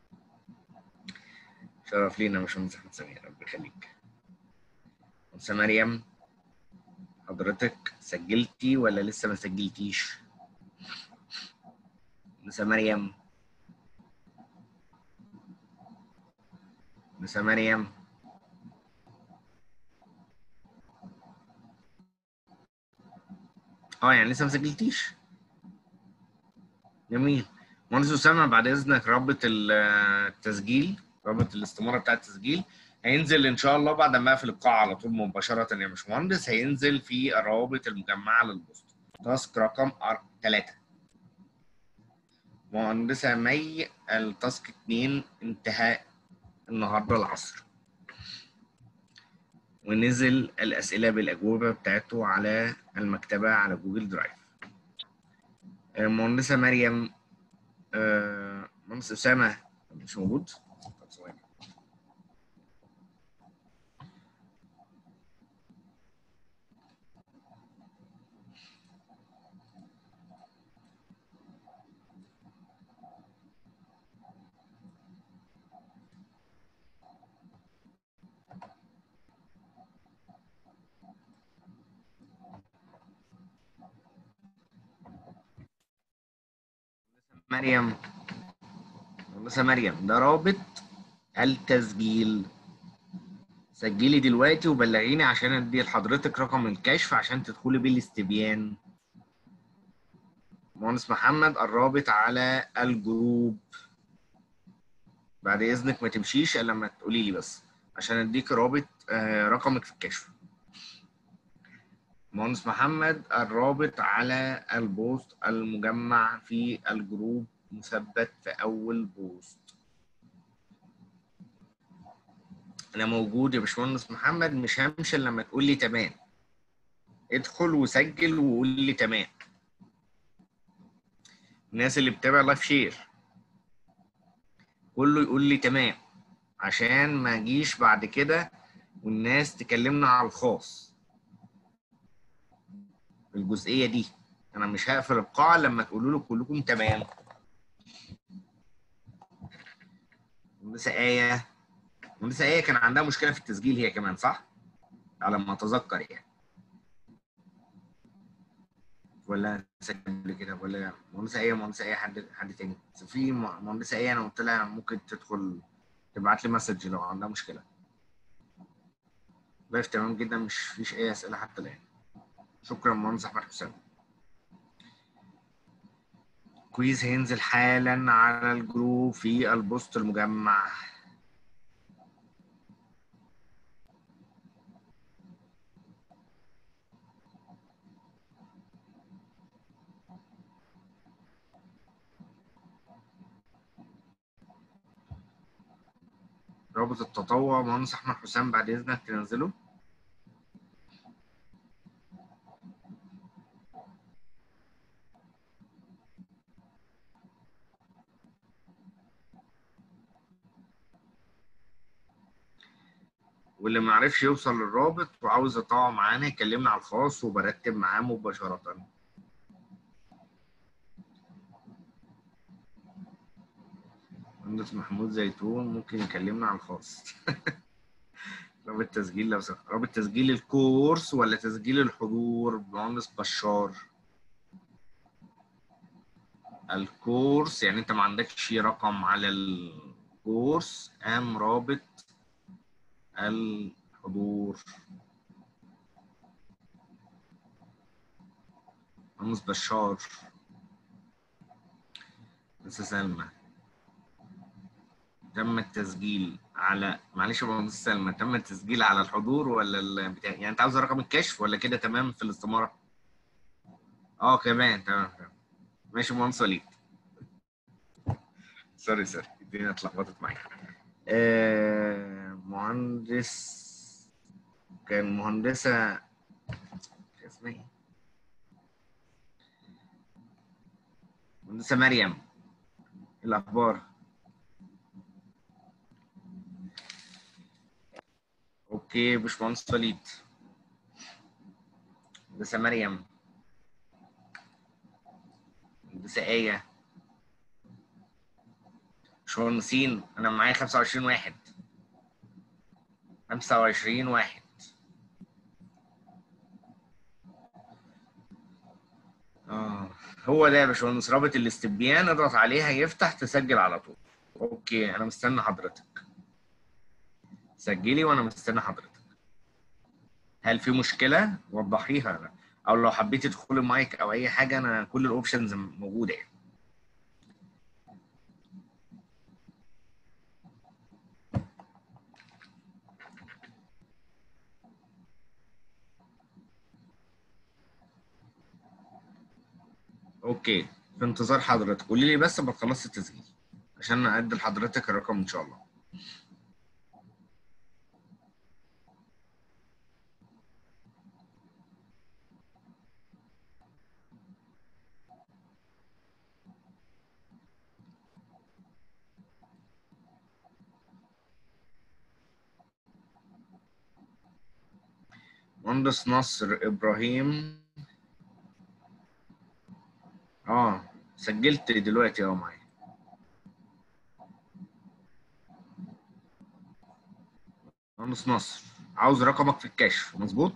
شرف لينا يا باشمهندس أحمد سمير ربنا يخليك باشمهندسة مريم حضرتك سجلتي ولا لسه ما سجلتيش؟ لسه مريم لسه مريم اه يعني لسه ما سجلتيش جميل مهندس اسامه بعد اذنك رابط التسجيل رابط الاستماره بتاع التسجيل هينزل ان شاء الله بعد ما اقفل القاعه على طول مباشره يا باشمهندس هينزل في الروابط المجمعه للبوست تاسك رقم 3 مهندسه مي التاسك 2 انتهاء النهارده العصر ونزل الاسئله بالاجوبه بتاعته على المكتبه على جوجل درايف مهندسه مريم مهندس اسامه مش موجود طب ثواني مريم مهندسة مريم ده رابط التسجيل سجلي دلوقتي وبلغيني عشان ادي لحضرتك رقم الكشف عشان تدخلي بالاستبيان مهندس محمد الرابط على الجروب بعد اذنك ما تمشيش الا لما تقولي لي بس عشان اديك رابط آه، رقمك في الكشف مهندس محمد الرابط على البوست المجمع في الجروب مثبت في اول بوست انا موجود يا باشمهندس محمد مش همشي إلا لما تقول لي تمام ادخل وسجل وقول لي تمام الناس اللي بتابع لايف شير كله يقول لي تمام عشان ما اجيش بعد كده والناس تكلمنا على الخاص الجزئيه دي انا مش هقفل القاعه لما تقولوا له كلكم تمام مهندسه ايه مهندسه ايه كان عندها مشكله في التسجيل هي كمان صح على ما اتذكر يعني ولا سجل كده ولا مهندسه ايه مهندسه ايه حد حد تاني بس في م- مهندسه ايه انا قلت لها ممكن تدخل تبعت لي مسج لو عندها مشكله لايف تمام جدا مش فيش اي اسئله حتى الان شكرا مهندس احمد حسام كويز هينزل حالا على الجروب في البوست المجمع رابط التطوع مهندس احمد حسام بعد اذنك تنزله واللي ما عرفش يوصل للرابط وعاوز يطوع معانا يكلمنا على الخاص وبرتب معاه مباشرة مهندس محمود زيتون ممكن يكلمنا على الخاص رابط تسجيل لو سمحت رابط تسجيل الكورس ولا تسجيل الحضور مهندس بشار الكورس يعني انت ما عندكش رقم على الكورس ام رابط الحضور مهندس بشار مهندس سلمى تم التسجيل على معلش يا مهندس سلمى تم التسجيل على الحضور ولا ال... بتاع يعني انت عاوز رقم الكشف ولا كده تمام في الاستماره؟ اه كمان تمام تمام ماشي مهندس وليد سوري سوري الدنيا اتلخبطت معايا آه مهندس كان مهندسه كان اسمها ايه؟ مهندسه مريم إيه الاخبار؟ اوكي باشمهندس وليد مهندسة مريم مهندسة آية باشمهندسين أنا معايا 25 واحد 25 واحد اه هو ده يا باشمهندس رابط الاستبيان اضغط عليه هيفتح تسجل على طول اوكي انا مستني حضرتك سجلي وانا مستني حضرتك هل في مشكله وضحيها او لو حبيتي تدخلي مايك او اي حاجه انا كل الاوبشنز موجوده يعني اوكي في انتظار حضرتك قولي لي بس ما تخلصي التسجيل عشان ادي لحضرتك الرقم ان شاء الله مهندس نصر ابراهيم اه سجلت دلوقتي اه معايا مهندس نصر عاوز رقمك في الكشف مظبوط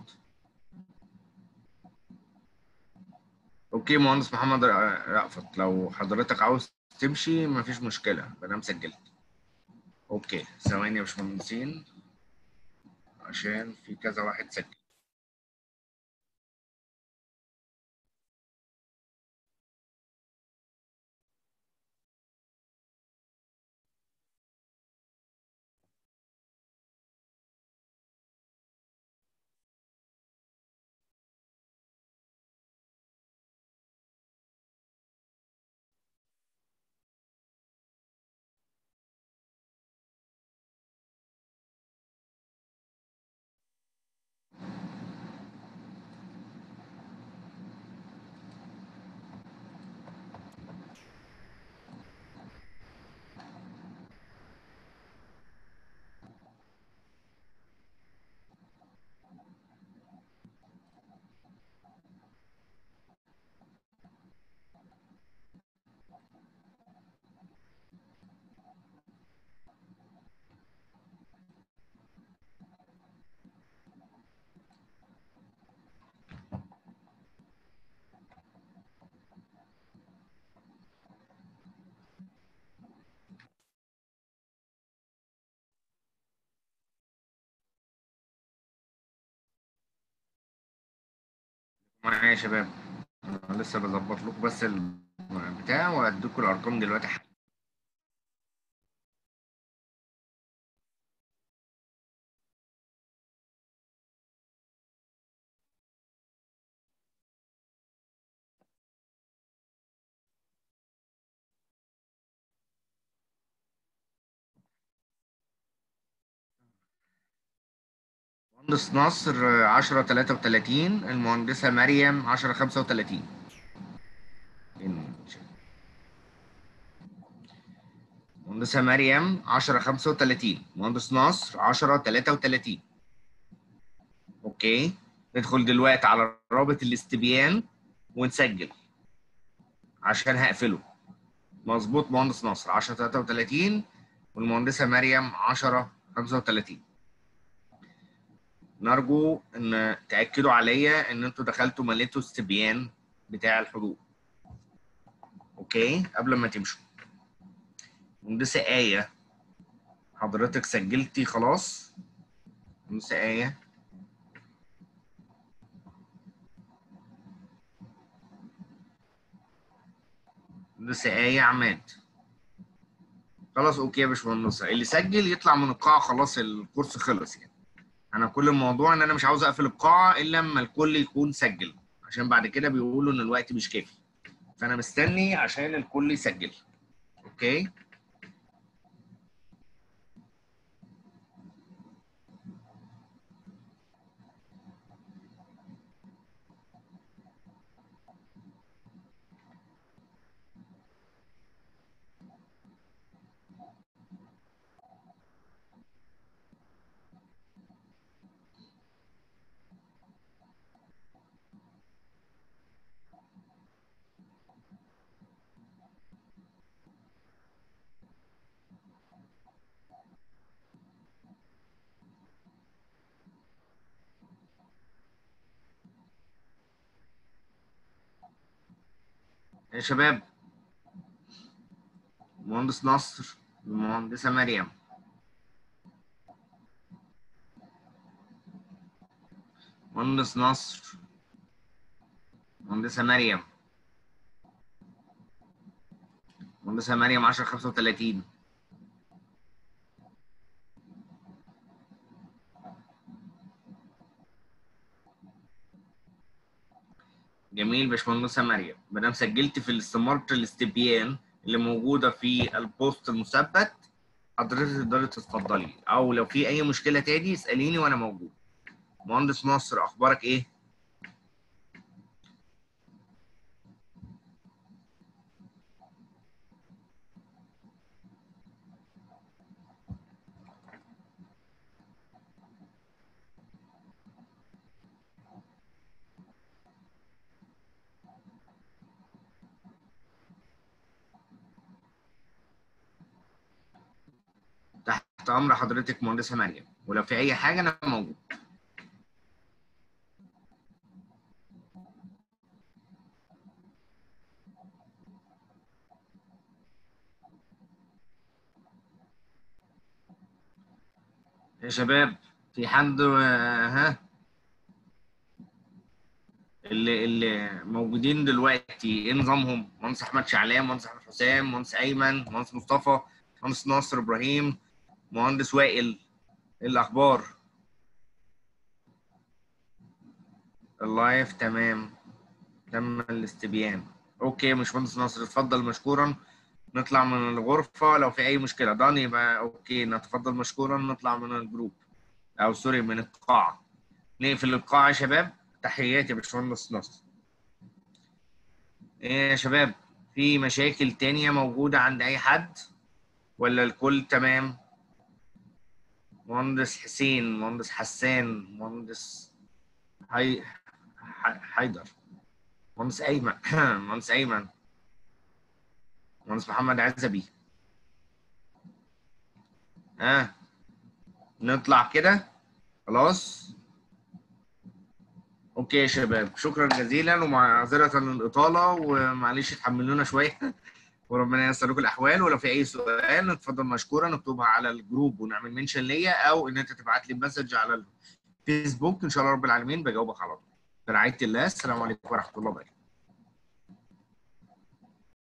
اوكي مهندس محمد رأفت لو حضرتك عاوز تمشي مفيش مشكله ما دام سجلت اوكي ثواني يا باشمهندسين عشان في كذا واحد سجل معايا يا شباب أنا لسه بظبط لكم بس البتاع واديكم الارقام دلوقتي حالا. مهندس نصر 10 33 المهندسة مريم 10 35 مهندسة مريم 10 35 مهندس نصر 10 33 اوكي ندخل دلوقتي على رابط الاستبيان ونسجل عشان هقفله مظبوط مهندس نصر 10 33 والمهندسة مريم 10 35 نرجو ان تاكدوا عليا ان انتوا دخلتوا مليتوا استبيان بتاع الحضور اوكي قبل ما تمشوا مهندسه ايه حضرتك سجلتي خلاص مهندسه ايه مهندسه ايه عماد خلاص اوكي يا باشمهندسه اللي سجل يطلع من القاعه خلاص الكورس خلص يعني انا كل الموضوع ان انا مش عاوز اقفل القاعه الا لما الكل يكون سجل عشان بعد كده بيقولوا ان الوقت مش كافي فانا مستني عشان الكل يسجل اوكي يا شباب مهندس نصر المهندسة مريم مهندس نصر مهندسة مريم مهندسة مريم 10 35 جميل باشمهندسة مريم ما دام سجلت في استمارة الاستبيان اللي موجودة في البوست المثبت حضرتك تقدري تتفضلي او لو في اي مشكلة تاني اسأليني وانا موجود مهندس نصر اخبارك ايه؟ تحت امر حضرتك مهندسه مريم ولو في اي حاجه انا موجود يا شباب في حد آه، ها اللي اللي موجودين دلوقتي ايه نظامهم؟ مهندس احمد شعلان، مهندس احمد حسام، مهندس ايمن، مهندس مصطفى، مهندس ناصر ابراهيم، مهندس وائل ايه الاخبار؟ اللايف تمام تم الاستبيان اوكي مش مهندس ناصر اتفضل مشكورا نطلع من الغرفة لو في أي مشكلة دان يبقى أوكي نتفضل مشكورا نطلع من الجروب أو سوري من القاعة نقفل القاعة يا شباب تحياتي يا باشمهندس نصر ايه يا شباب في مشاكل تانية موجودة عند أي حد ولا الكل تمام مهندس حسين مهندس حسان مهندس هي ح- حيدر مهندس أيمن مهندس أيمن مهندس محمد عزبي ها آه. نطلع كده خلاص اوكي يا شباب شكرا جزيلا ومعذره للاطاله ومعلش تحملونا شويه وربنا ييسر لكم الاحوال ولو في اي سؤال نتفضل مشكورا نكتبها على الجروب ونعمل منشن ليا او ان انت تبعت لي مسج على الفيسبوك ان شاء الله رب العالمين بجاوبك على طول برعايه الله السلام عليكم ورحمه الله وبركاته